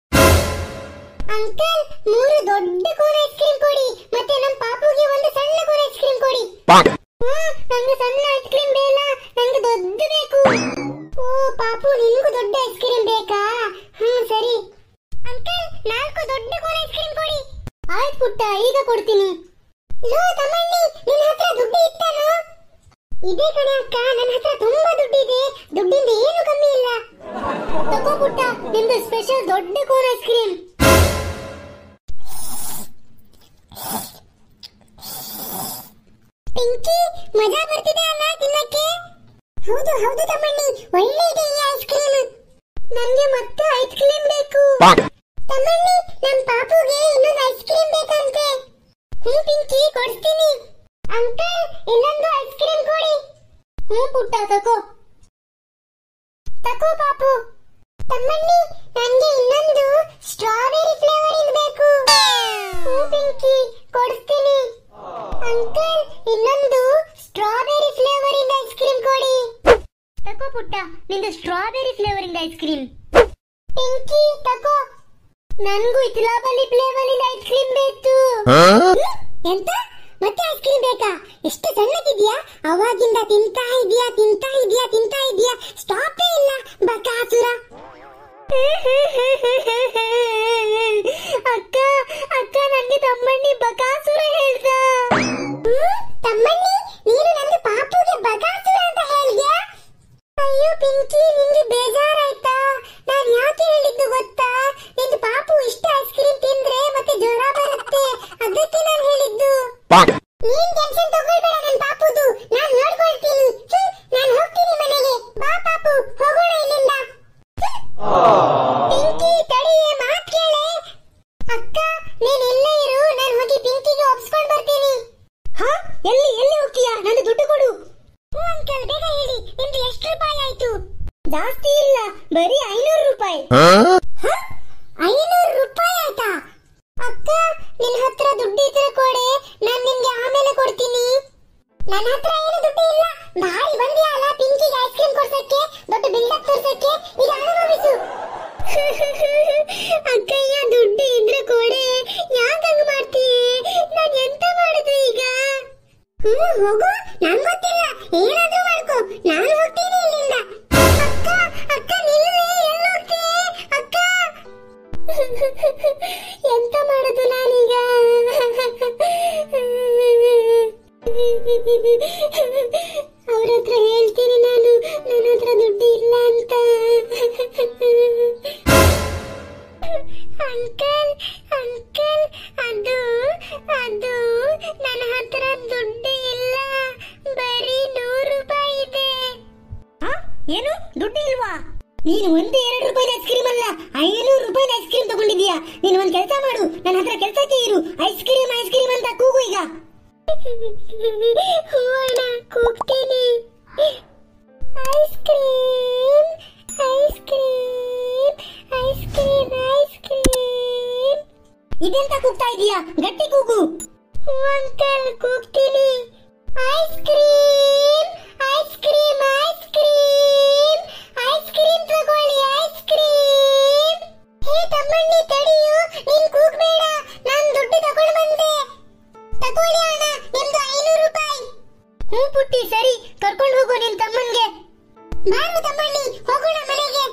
ಅಂಕಲ್ ಮೂರು ದೊಡ್ಡ ಕೋನ್ ಐಸ್ ಕ್ರೀಮ್ ಕೊಡಿ ಮತ್ತೆ ನಮ್ಮ ಪಾಪುಗೆ ಒಂದು ಸಣ್ಣ ಕೋನ್ ಐಸ್ ಕ್ರೀಮ್ ಕೊಡಿ ಹ್ಮ್, ನಂಗೆ ಸಣ್ಣ ಐಸ್ ಕ್ರೀಮ್ ಬೇಡ ನಂಗೆ ದೊಡ್ಡ ಬೇಕು ಓ ಪಾಪು ನಿನ್ಗೂ ದೊಡ್ಡ ಐಸ್ ಕ್ರೀಮ್ ಬೇಕಾ ಹ್ಮ್ ಸರಿ ಅಂಕಲ್ ನಾಲ್ಕು ದೊಡ್ಡ ಕೋನ್ ಐಸ್ ಕ್ರೀಮ್ ಕೊಡಿ ಆಯ್ತು ಪುಟ್ಟ ಈಗ ಕೊಡ್ತೀನಿ ಲೋ ತಮ್ಮಣ್ಣಿ ನಿನ್ನ ಹತ್ರ ದುಡ್ಡು ಇತ್ತನು ಇದೇ ಕಣೆ ಅಕ್ಕ ನನ್ನ ಹತ್ರ ತುಂಬಾ ದುಡ್ಡಿದೆ ದುಡ್ಡಿಂದ ಏನು ಕಮ್ಮಿ ಇಲ್ಲ ತಗೋ ಪುಟ್ಟ ನಿಮ್ದು ಸ್ಪೆಷಲ್ ದೊಡ್ಡ ಕೋನ್ ಐಸ್ ಕ್ರೀಮ್ ಪಿಂಕಿ ಮಜಾ ಬರ್ತಿದೆ ಅಲ್ಲ ತಿನ್ನಕ್ಕೆ ಹೌದು ಹೌದು ತಮ್ಮಣ್ಣಿ ಒಳ್ಳೆ ಇದೆ ಈ ಐಸ್ ಕ್ರೀಮ್ ನನ್ಗೆ ಮತ್ತೆ ಐಸ್ ಕ್ರೀಮ್ ಬೇಕು ತಮ್ಮಣ್ಣಿ ನಮ್ ಪಾಪುಗೆ ಇನ್ನೊಂದು ಐಸ್ ಕ್ರೀಮ್ ಬೇಕಂತೆ ಹ್ಞೂ ಪಿಂಕಿ ಕೊಡ್ತೀನಿ ಅಂಕಲ್ ಇನ್ನೊಂದು ಐಸ್ ಕ್ರೀಮ್ ಕೊಡಿ ಹ್ಞೂ ಪುಟ್ಟ ತಗೋ ತಕೋ ಪಾಪು ತಮ್ಮಣ್ಣಿ ನನ್ಗೆ ಇನ್ನೊಂದು ಸ್ಟ್ರಾಬೆರಿ ಫ್ಲೇವರ್ ಇಂದ ಬೇಕು ಹ್ಞೂ ಪಿಂಕಿ ಕೊಡಿಸ್ತೀನಿ ಅಂಕಲ್ ಇನ್ನೊಂದು ಸ್ಟ್ರಾಬೆರಿ ಫ್ಲೇವರ್ ಇಂದ ಐಸ್ ಕ್ರೀಮ್ ಕೊಡಿ ತಗೋ ಪುಟ್ಟ ನಿಂದು strawberry flavouring ice cream Pinky ತಕೋ ನನ್ಗೂ ಇತ್ಲಾಬಲ್ಲಿ ಫ್ಲೇವರಿಂಗ್ ಐಸ್ ಕ್ರೀಮ್ ಬೇಕು ಎಂತ ಮತ್ತೆ ಐಸ್ ಕ್ರೀಮ್ ಬೇಕಾ ಎಷ್ಟು ಸಣ್ಣಗಿದ್ಯಾ ಅವಾಗಿಂದ ತಿಂತಾ ಇದೀಯಾ ತಿಂತಾ ಇದೀಯಾ ತಿಂತಾ ಇದೀಯಾ ಸ್ಟಾಪೇ ಇಲ್ಲ ಬಕಾಸುರ ಅಕ್ಕ ಅಕ್ಕ ನಂಗೆ ತಮ್ಮಣ್ಣಿ ಬಕಾಸುರ ಹೇಳ್ದ ಹ್ಮ್? ತಮ್ಮಣ್ಣಿ ನೀನು ನನ್ನ ಪಾಪುಗೆ ಬಕಾಸುರ ಅಂತ ಹೇಳಿದ್ಯಾ ಅಯ್ಯೋ ಪಿಂಕಿ ನಿಂಗೆ ಬೇಜಾರಾಯ್ತಾ ನಾನ್ ಯಾಕೆ ಹೇಳಿದ್ದು ಗೊತ್ತಾ ನಿನ್ನ ಪಾಪು ಇಷ್ಟ ಐಸ್ ಕ್ರೀಮ್ ತಿಂದ್ರೆ ಮತ್ತೆ ಜ್ವರ ಬರುತ್ತೆ ಅದಕ್ಕೆ ನಾನು ಹೇಳಿದ್ದು ನೀನ್ ಟೆನ್ಷನ್ ತಗೊಳ್ಬೇಡ ನನ್ ಪಾಪುದು ನಾನ್ ನೋಡ್ಕೊಳ್ತೀನಿ ಹ್ಮ್, ನಾನ್ ಹೋಗ್ತೀನಿ ಮನೆಗೆ ಬಾ ಪಾಪು ಹೋಗೋಣ ಇಲ್ಲಿಂದ ಪಿಂಕಿ ತಡಿಯೇ ಮಾತ್ ಕೇಳೆ ಅಕ್ಕ ನೀನ್ ಇಲ್ಲೇ ಇರು ನಾನು ಹೋಗಿ ಪಿಂಕಿಗೆ ಒಪ್ಸ್ಕೊಂಡ್ ಬರ್ತೀನಿ ಹಾ ಎಲ್ಲಿ ಎಲ್ಲಿ ಹೋಗ್ತೀಯಾ ನಂದು ದುಡ್ಡು ಕೊಡು ಹ್ಞೂ ಅಂಕಲ್ ಬೇಗ ಹೇಳಿ ನಿಮ್ದು ಎಷ್ಟು ರೂಪಾಯಿ ಆಯ್ತು ಜಾಸ್ತಿ ಇಲ್ಲ ಬರೀ ಐನೂರು ರೂಪಾಯಿ ಐನೂರು ರೂಪಾಯಿ ಆಯ್ತಾ ಅಕ್ಕ ನಿನ್ ಹತ್ರ ದುಡ್ಡು ಇದ್ರೆ ಕೊಡೆ ನಾನ್ ನಿಮ್ಗೆ ಆಮೇಲೆ ಕೊಡ್ತೀನಿ ನನ್ನ ಹತ್ರ ಏನು ದುಡ್ಡು ಇಲ್ಲ ಭಾರಿ ಬಂದಿಯಾ ಅಲ್ಲ ಪಿಂಕಿಗೆ ಐಸ್ ಕ್ರೀಮ್ ಕೊಡ್ಸಕ್ಕೆ ದೊಡ್ಡ ಬಿಲ್ಡಪ್ ತೋರ್ಸಕ್ಕೆ ಈಗ ಅನುಭವಿಸು ಅಕ್ಕಯ್ಯ ದುಡ್ಡು ಇದ್ರೆ ಕೊಡೆ ಯಾಕೆ ಹಂಗ್ ಮಾಡ್ತೀಯ ನಾನ್ ಎಂತ ಮಾಡುದು ಈಗ ಹ್ಮ್ ಹೋಗು ನನ್ ಗೊತ್ತಿಲ್ಲ ಏನಾದ್ರೂ ಮಾಡ್ಕೋ ನಾನು ಹೋಗ್ತೀನಿ ಇಲ್ಲಿಂದ ಅಕ್ಕ ಅಕ್ಕ ನಿಲ್ಲೆ ಎಲ್ಲಿ ಹೋಗ್ತೀಯ ಅಕ್ಕ ಎಂತ ಮಾಡುದು ನಾನೀಗ ಅವ್ರ ಹತ್ರ ಹೇಳ್ತೀನಿ ಏನು ದುಡ್ಡು ಇಲ್ವಾ ನೀನು ಒಂದು ಎರಡು ರೂಪಾಯಿ ಐಸ್ ಕ್ರೀಮ್ ಅಲ್ಲ ಐನೂರು ರೂಪಾಯಿ ಐಸ್ ಕ್ರೀಮ್ ತಗೊಂಡಿದ್ಯಾ ನೀನು ಒಂದ್ ಕೆಲಸ ಮಾಡು ನನ್ನ ಹತ್ರ ಕೆಲಸಕ್ಕೆ ಇರು ಐಸ್ ಕ್ರೀಮ್ ಐಸ್ ಕ್ರೀಮ್ ಅಂತ ಕೂಗು ಈಗ ಹೂವಣ್ಣ ಕೂಗ್ತೀನಿ ice cream ice cream ice cream ice cream ಇದೆಂತ ಕೂಗ್ತಾ ಇದೀಯಾ ಗಟ್ಟಿ ಕೂಗು ಅಂಕಲ್ ಕೂಗ್ತೀನಿ ice cream ice cream ice cream ice cream ತಗೊಳ್ಳಿ ಐಸ್ ಕ್ರೀಮ್ ಹೇ ತಮ್ಮಣ್ಣಿ ತಡಿಯು ನೀನ್ ಕೂಗ್ಬೇಡ ನಾನ್ ದುಡ್ಡು ತಗೊಂಡು ಬಂದೆ ತಗೊಳ್ಳಿ ಅಣ್ಣ ನಿಮ್ದು ಐನೂರು ರೂಪಾಯಿ ಹ್ಞೂ ಪುಟ್ಟಿ ಸರಿ ಕರ್ಕೊಂಡು ಹೋಗು ನಿನ್ ತಮ್ಮನ್ಗೆ ಬಾರು ತಮ್ಮಣ್ಣಿ ಹೋಗೋಣ ಮನೆಗೆ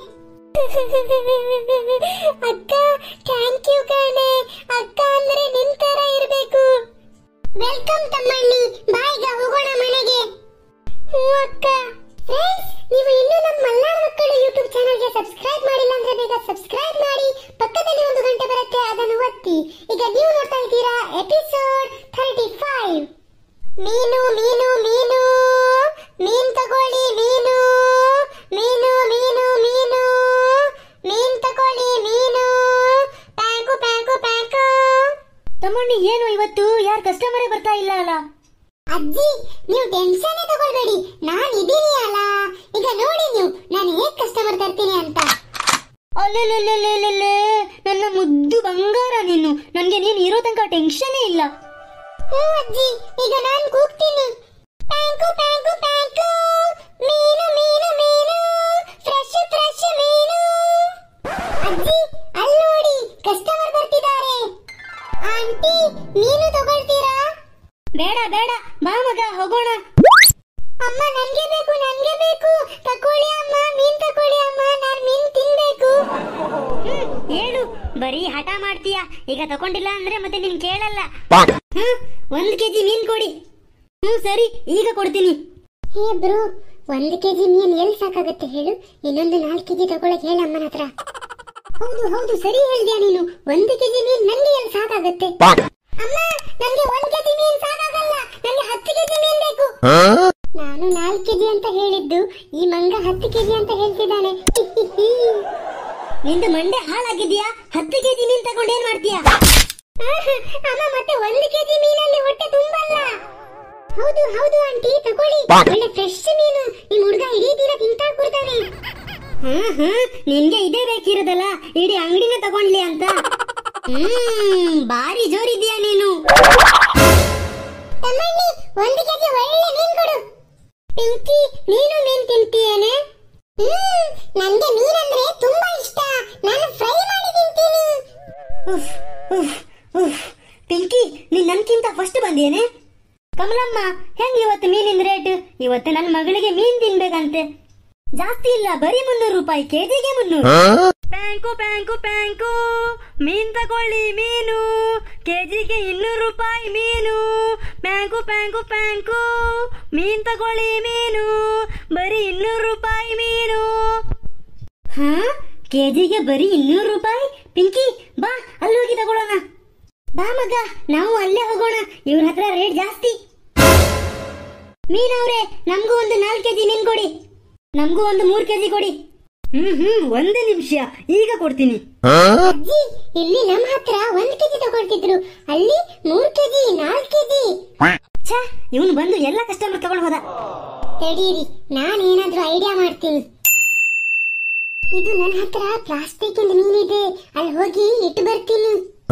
ಅಕ್ಕ ಥ್ಯಾಂಕ್ ಯು ಕಣೆ ಅಕ್ಕ ಅಂದ್ರೆ ನಿನ್ ತರ ಇರ್ಬೇಕು ವೆಲ್ಕಮ್ ತಮ್ಮಣ್ಣಿ ಬಾಯ್ಗ ಹೋಗೋಣ ಮನೆಗೆ ಹ್ಞೂ ಅಕ್ಕ ಫ್ರೆಂಡ್ಸ್ ನೀವು ಇನ್ನೂ ನಮ್ಮ ಮಲ್ನಾಡ್ ಮಕ್ಕಳು ಯೂಟ್ಯೂಬ್ ಚಾನಲ್ಗೆ ಸಬ್ಸ್ಕ್ರೈಬ್ ಮಾಡಿಲ್ಲ ಅಂದ್ರೆ ಬೇಗ ಸಬ್ಸ್ಕ್ರೈಬ್ ಮಾಡಿ ಪಕ್ಕದಲ್ಲಿ ಒಂದು ಗಂಟೆ ಬರುತ್ತೆ ಅದನ್ನು ಒತ್ತಿ ಈಗ ನೀವು ನೋಡ್ತಾ ಇದ್ದೀರಾ ಎಪಿಸೋಡ್ ಥರ್ಟಿ ಫೈವ್ ಮೀನು ಮೀನು ಮೀನು ಮೀನ್ ತಗೊಳ್ಳಿ ಮೀನು ಮೀನು ಮೀನು ಮೀನು ಮೀನ್ ತಗೊಳ್ಳಿ ಮೀನು ಪ್ಯಾಂಕು ಪ್ಯಾಂಕು ಪ್ಯಾಂಕು ತಮ್ಮಣ್ಣಿ ಏನು ಇವತ್ತು ಯಾರು ಕಸ್ಟಮರೇ ಬರ್ತಾ ಇಲ್ಲ ಅಲ್ಲ ಅಜ್ಜಿ ನೀವು ಟೆನ್ಷನ್ ತಗೊಳ್ಬೇಡಿ ನಾನು ಇದೀನಿ ಅಲ್ಲ ಈಗ ನೋಡಿ ನೀವು ನಾನು ಹೇಗ್ ಕಸ್ಟಮರ್ ತರ್ತೀನಿ ಅಂತ ಅಲ್ಲೇ ನನ್ನ ಮುದ್ದು ಬಂಗಾರ ನೀನು ನನ್ಗೆ ನೀನು ಇರೋ ತನಕ ಟೆನ್ಷನೇ ಇಲ್ಲ ಹ್ಞೂ ಅಜ್ಜಿ ಈಗ ನಾನು ಕೂಗ್ತೀನಿ ಪ್ಯಾಂಕು ಪ್ಯಾಂಕು ಪ್ಯಾಂಕು ಮೀನು ಮೀನು ಮೀನು ಫ್ರೆಶ್ ಫ್ರೆಶ್ ಮೀನು ಅಜ್ಜಿ ಅಲ್ಲಿ ನೋಡಿ ಕಸ್ಟಮರ್ ಬರ್ತಿದ್ದಾರೆ ಆಂಟಿ ಮೀನು ತಗೊಳ್ತೀರಾ ಬೇಡ ಬೇಡ ಬಾ ಮಗ ಹೋಗೋಣ ಅಮ್ಮ ನನ್ಗೆ ಬೇಕು ನನ್ಗೆ ಬೇಕು ತಕೊಳ್ಳಿ ಅಮ್ಮ ಮೀನ್ ತಕೊಳ್ಳಿ ಅಮ್ಮ ನಾನ್ ಮೀನ್ ತಿನ್ಬೇಕು ಹ್ಮ್, ಹೇಳು ಬರೀ ಹಠ ಮಾಡ್ತೀಯ ಈಗ ತಗೊಂಡಿಲ್ಲ ಅಂದ್ರೆ ಮತ್ತೆ ನೀನ್ ಕೇಳಲ್ಲ ಹ್ಮ್, ಒಂದ್ ಕೆಜಿ ಮೀನ್ ಕೊಡಿ ಹ್ಮ್ ಸರಿ ಈಗ ಕೊಡ್ತೀನಿ ಹೇ ಬ್ರೋ ಒಂದು ಕೆಜಿ ಮೀನ್ ಎಲ್ಲಿ ಸಾಕಾಗುತ್ತೆ ಹೇಳು ಇನ್ನೊಂದು ನಾಲ್ಕು ಕೆಜಿ ತಗೊಳಕ್ ಹೇಳ ಅಮ್ಮನ ಹತ್ರ ಹೌದು ಹೌದು ಸರಿ ಹೇಳ್ದ್ಯಾ ನೀನು ಒಂದು ಕೆಜಿ ಮೀನ್ ನಂಗೆ ಎಲ್ಲಿ ಸಾಕಾಗುತ್ತೆ ಅಮ್ಮ ನಂಗೆ ಒಂದ್ ಕೆಜಿ ಮೀನ್ ಸಾಕಾಗಲ್ಲ ನಂಗೆ ಹತ್ತು ಕೆಜಿ ಮೀನ್ ಬೇಕು ನಾನು ನಾಲ್ಕು ಕೆಜಿ ಅಂತ ಹೇಳಿದ್ದು ಈ ಮಂಗ ಹತ್ತು ಕೆಜಿ ಅಂತ ಹೇಳ್ತಿದ್ದಾನೆ ನಿಂದು ಮಂಡೆ ಹಾಳಾಗಿದ್ಯಾ ಹತ್ತು ಕೆಜಿ ಮೀನ್ ತಗೊಂಡು ಏನ್ ಮಾಡ್ತೀಯಾ ಅಮ್ಮ ಮತ್ತೆ ಒಂದು ಕೆಜಿ ಮೀನಲ್ಲಿ ಹೊಟ್ಟೆ ತುಂಬಲ್ಲ ಹೌದು ಹೌದು ಆಂಟಿ ತಗೊಳ್ಳಿ ಒಳ್ಳೆ ಫ್ರೆಶ್ ಮೀನು ನಿಮ್ ಹುಡುಗ ಇಡೀ ದಿನ ತಿಂತಾ ಕೂರ್ತಾನೆ ಹ್ಮ್ ಹ್ಮ್ ನಿನ್ಗೆ ಇದೇ ಬೇಕಿರೋದಲ್ಲ ಇಡೀ ಅಂಗಡಿನ ತಗೊಂಡ್ಲಿ ಅಂತ ಹ್ಮ್ ಬಾರಿ ಜೋರಿದ್ಯಾ ನೀನು ತಮ್ಮಣ್ಣಿ ಒಂದು ಕೆಜಿ ಒಳ್ಳೆ ಮೀನ್ ಕೊಡು ಪಿಂಕಿ ನೀನು ಮೀನ್ ತಿಂತೀಯೇನೆ ಹ್ಮ್ ನನ್ಗೆ ಮೀನಂದ್ರೆ ತುಂಬಾ ಇಷ್ಟ ನಾನು ಫ್ರೈ ಮಾಡಿ ತಿಂತೀನಿ ಉಫ್ ಉಫ್ ಉಫ್ ಪಿಂಕಿ ನೀನ್ ನನ್ಕಿಂತ ಫಸ್ಟ್ ಬಂದೇನೆ ಕಮಲಮ್ಮ ಹೆಂಗ್ ಇವತ್ತು ಮೀನಿನ ರೇಟ್ ಇವತ್ತು ನನ್ನ ಮಗಳಿಗೆ ಮೀನ್ ತಿನ್ಬೇಕಂತೆ ಜಾಸ್ತಿ ಇಲ್ಲ ಬರೀ ಮುನ್ನೂರು ರೂಪಾಯಿ ಕೆಜಿಗೆ ಮುನ್ನೂರು ಪ್ಯಾಂಕು ಪ್ಯಾಂಕು ಪ್ಯಾಂಕು ಮೀನ್ ತಗೊಳ್ಳಿ ಮೀನು ಕೆಜಿಗೆ ಇನ್ನೂರು ರೂಪಾಯಿ ಮೀನು ಪ್ಯಾಂಕು ಪ್ಯಾಂಕು ಪ್ಯಾಂಕು ಮೀನ್ ತಗೊಳ್ಳಿ ಮೀನು ಬರೀ ಇನ್ನೂರು ರೂಪಾಯಿ ಮೀನು ಹಾ ಕೆಜಿಗೆ ಬರೀ ಇನ್ನೂರು ರೂಪಾಯಿ ಪಿಂಕಿ ಬಾ ಅಲ್ಲಿ ಹೋಗಿ ತಗೊಳ್ಳೋಣ ಬಾ ಮಗ ನಾವು ಅಲ್ಲೇ ಹೋಗೋಣ ಇವ್ರ ಹತ್ರ ರೇಟ್ ಜಾಸ್ತಿ ಮೀನವ್ರೆ ನಮಗೂ ಒಂದು ನಾಲ್ಕು ಕೆಜಿ ಮೀನ್ ಕೊಡಿ ನಮಗೂ ಒಂದು ಮೂರು ಕೆಜಿ ಕೊಡಿ ಹ್ಮ್ ಹ್ಮ್ ಒಂದೇ ನಿಮಿಷ ಈಗ ಕೊಡ್ತೀನಿ ಅಜ್ಜಿ ಇಲ್ಲಿ ನಮ್ಮ ಹತ್ರ ಒಂದ್ ಕೆಜಿ ತಗೊಳ್ತಿದ್ರು ಅಲ್ಲಿ ಮೂರ್ ಕೆಜಿ ನಾಲ್ಕು ಕೆಜಿ ಛೇ ಇವನು ಬಂದು ಎಲ್ಲ ಕಸ್ಟಮರ್ ತಗೊಂಡು ಹೋದ ತಡೀರಿ ನಾನೇನಾದ್ರೂ ಐಡಿಯಾ ಮಾಡ್ತೀನಿ ಇದು ನನ್ನ ಹತ್ರ ಪ್ಲಾಸ್ಟಿಕ್ ಇಂದ ಮೀನಿದೆ ಅಲ್ಲಿ ಹೋಗಿ ಇಟ್ಟು ಬರ್ತೀನಿ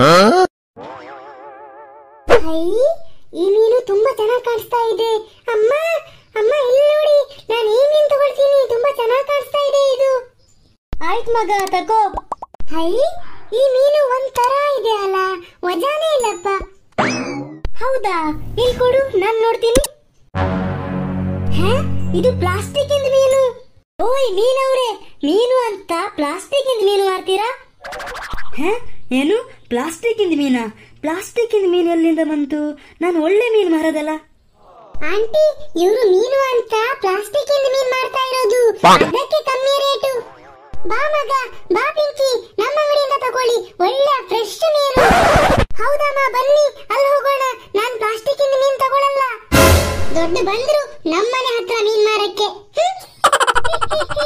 ಹೈ ಈ ಮೀನು ತುಂಬಾ ಚೆನ್ನಾಗಿ ಕಾಣಿಸ್ತಾ ಇದೆ ಅಮ್ಮ ಅಮ್ಮ ಇಲ್ಲಿ ನೋಡಿ ನಾನು ಈ ಮೀನು ತಗೊಳ್ತೀನಿ ತುಂಬಾ ಚೆನ್ನಾಗಿ ಕಾಣಿಸ್ತಾ ಇದೆ ಇದು ಆಯ್ತು ಮಗ ತಗೋ ಹೈ ಈ ಮೀನು ಒಂದ್ ತರ ಇದೆ ಅಲ್ಲ ವಜಾನೇ ಇಲ್ಲಪ್ಪ ಹೌದಾ ಇಲ್ಲಿ ಕೊಡು ನಾನ್ ನೋಡ್ತೀನಿ ಹೇ ಇದು ಪ್ಲಾಸ್ಟಿಕ್ ಇಂದ ಮೀನು ಓಯ್ ಮೀನವ್ರೆ ಮೀನು ಅಂತ ಪ್ಲಾಸ್ಟಿಕ್ ಇಂದ ಮೀನು ಮಾರ್ತೀರಾ ಹೇ ಏನು ಪ್ಲಾಸ್ಟಿಕ್ ಇಂದ ಮೀನಾ ಪ್ಲಾಸ್ಟಿಕ್ ಇಂದ ಮೀನು ಎಲ್ಲಿಂದ ಬಂತು ನಾನು ಒಳ್ಳೆ ಮೀನು ಮಾರೋದಲ್ಲ ಆಂಟಿ ಇವರು ಮೀನು ಅಂತ ಪ್ಲಾಸ್ಟಿಕ್ ಇಂದ ಮೀನ್ ಮಾಡ್ತಾ ಇರೋದು ಅದಕ್ಕೆ ಕಮ್ಮಿ ರೇಟು ಬಾ ಮಗ ಬಾ ಪಿಂಕಿ ನಮ್ಮ ಅಂಗಡಿಯಿಂದ ತಗೊಳ್ಳಿ ಒಳ್ಳೆ ಫ್ರೆಶ್ ಮೀನು ಹೌದಮ್ಮ ಬನ್ನಿ ಅಲ್ಲಿ ಹೋಗೋಣ ನಾನ್ ಪ್ಲಾಸ್ಟಿಕ್ ಇಂದ ಮೀನ್ ತಗೊಳಲ್ಲ ದೊಡ್ಡ ಬಂದ್ರು ನಮ್ಮನೆ ಹತ್ರ ಮೀನ್ ಮಾರಕ್ಕೆ ಹ್ಮ್.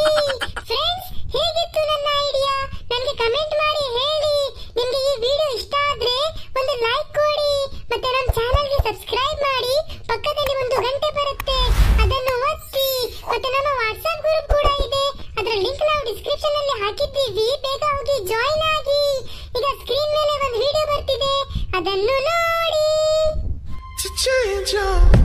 ಲಿಂಕ್ ನಾವು ಡಿಸ್ಕ್ರಿಪ್ಷನ್ ಅಲ್ಲಿ ಹಾಕಿದ್ದೀವಿ ಬೇಗ ಹೋಗಿ ಜಾಯಿನ್ ಆಗಿ ಈಗ ಸ್ಕ್ರೀನ್ ಮೇಲೆ ಒಂದು ವಿಡಿಯೋ ಬರ್ತಿದೆ ಅದನ್ನು ನೋಡಿ to change your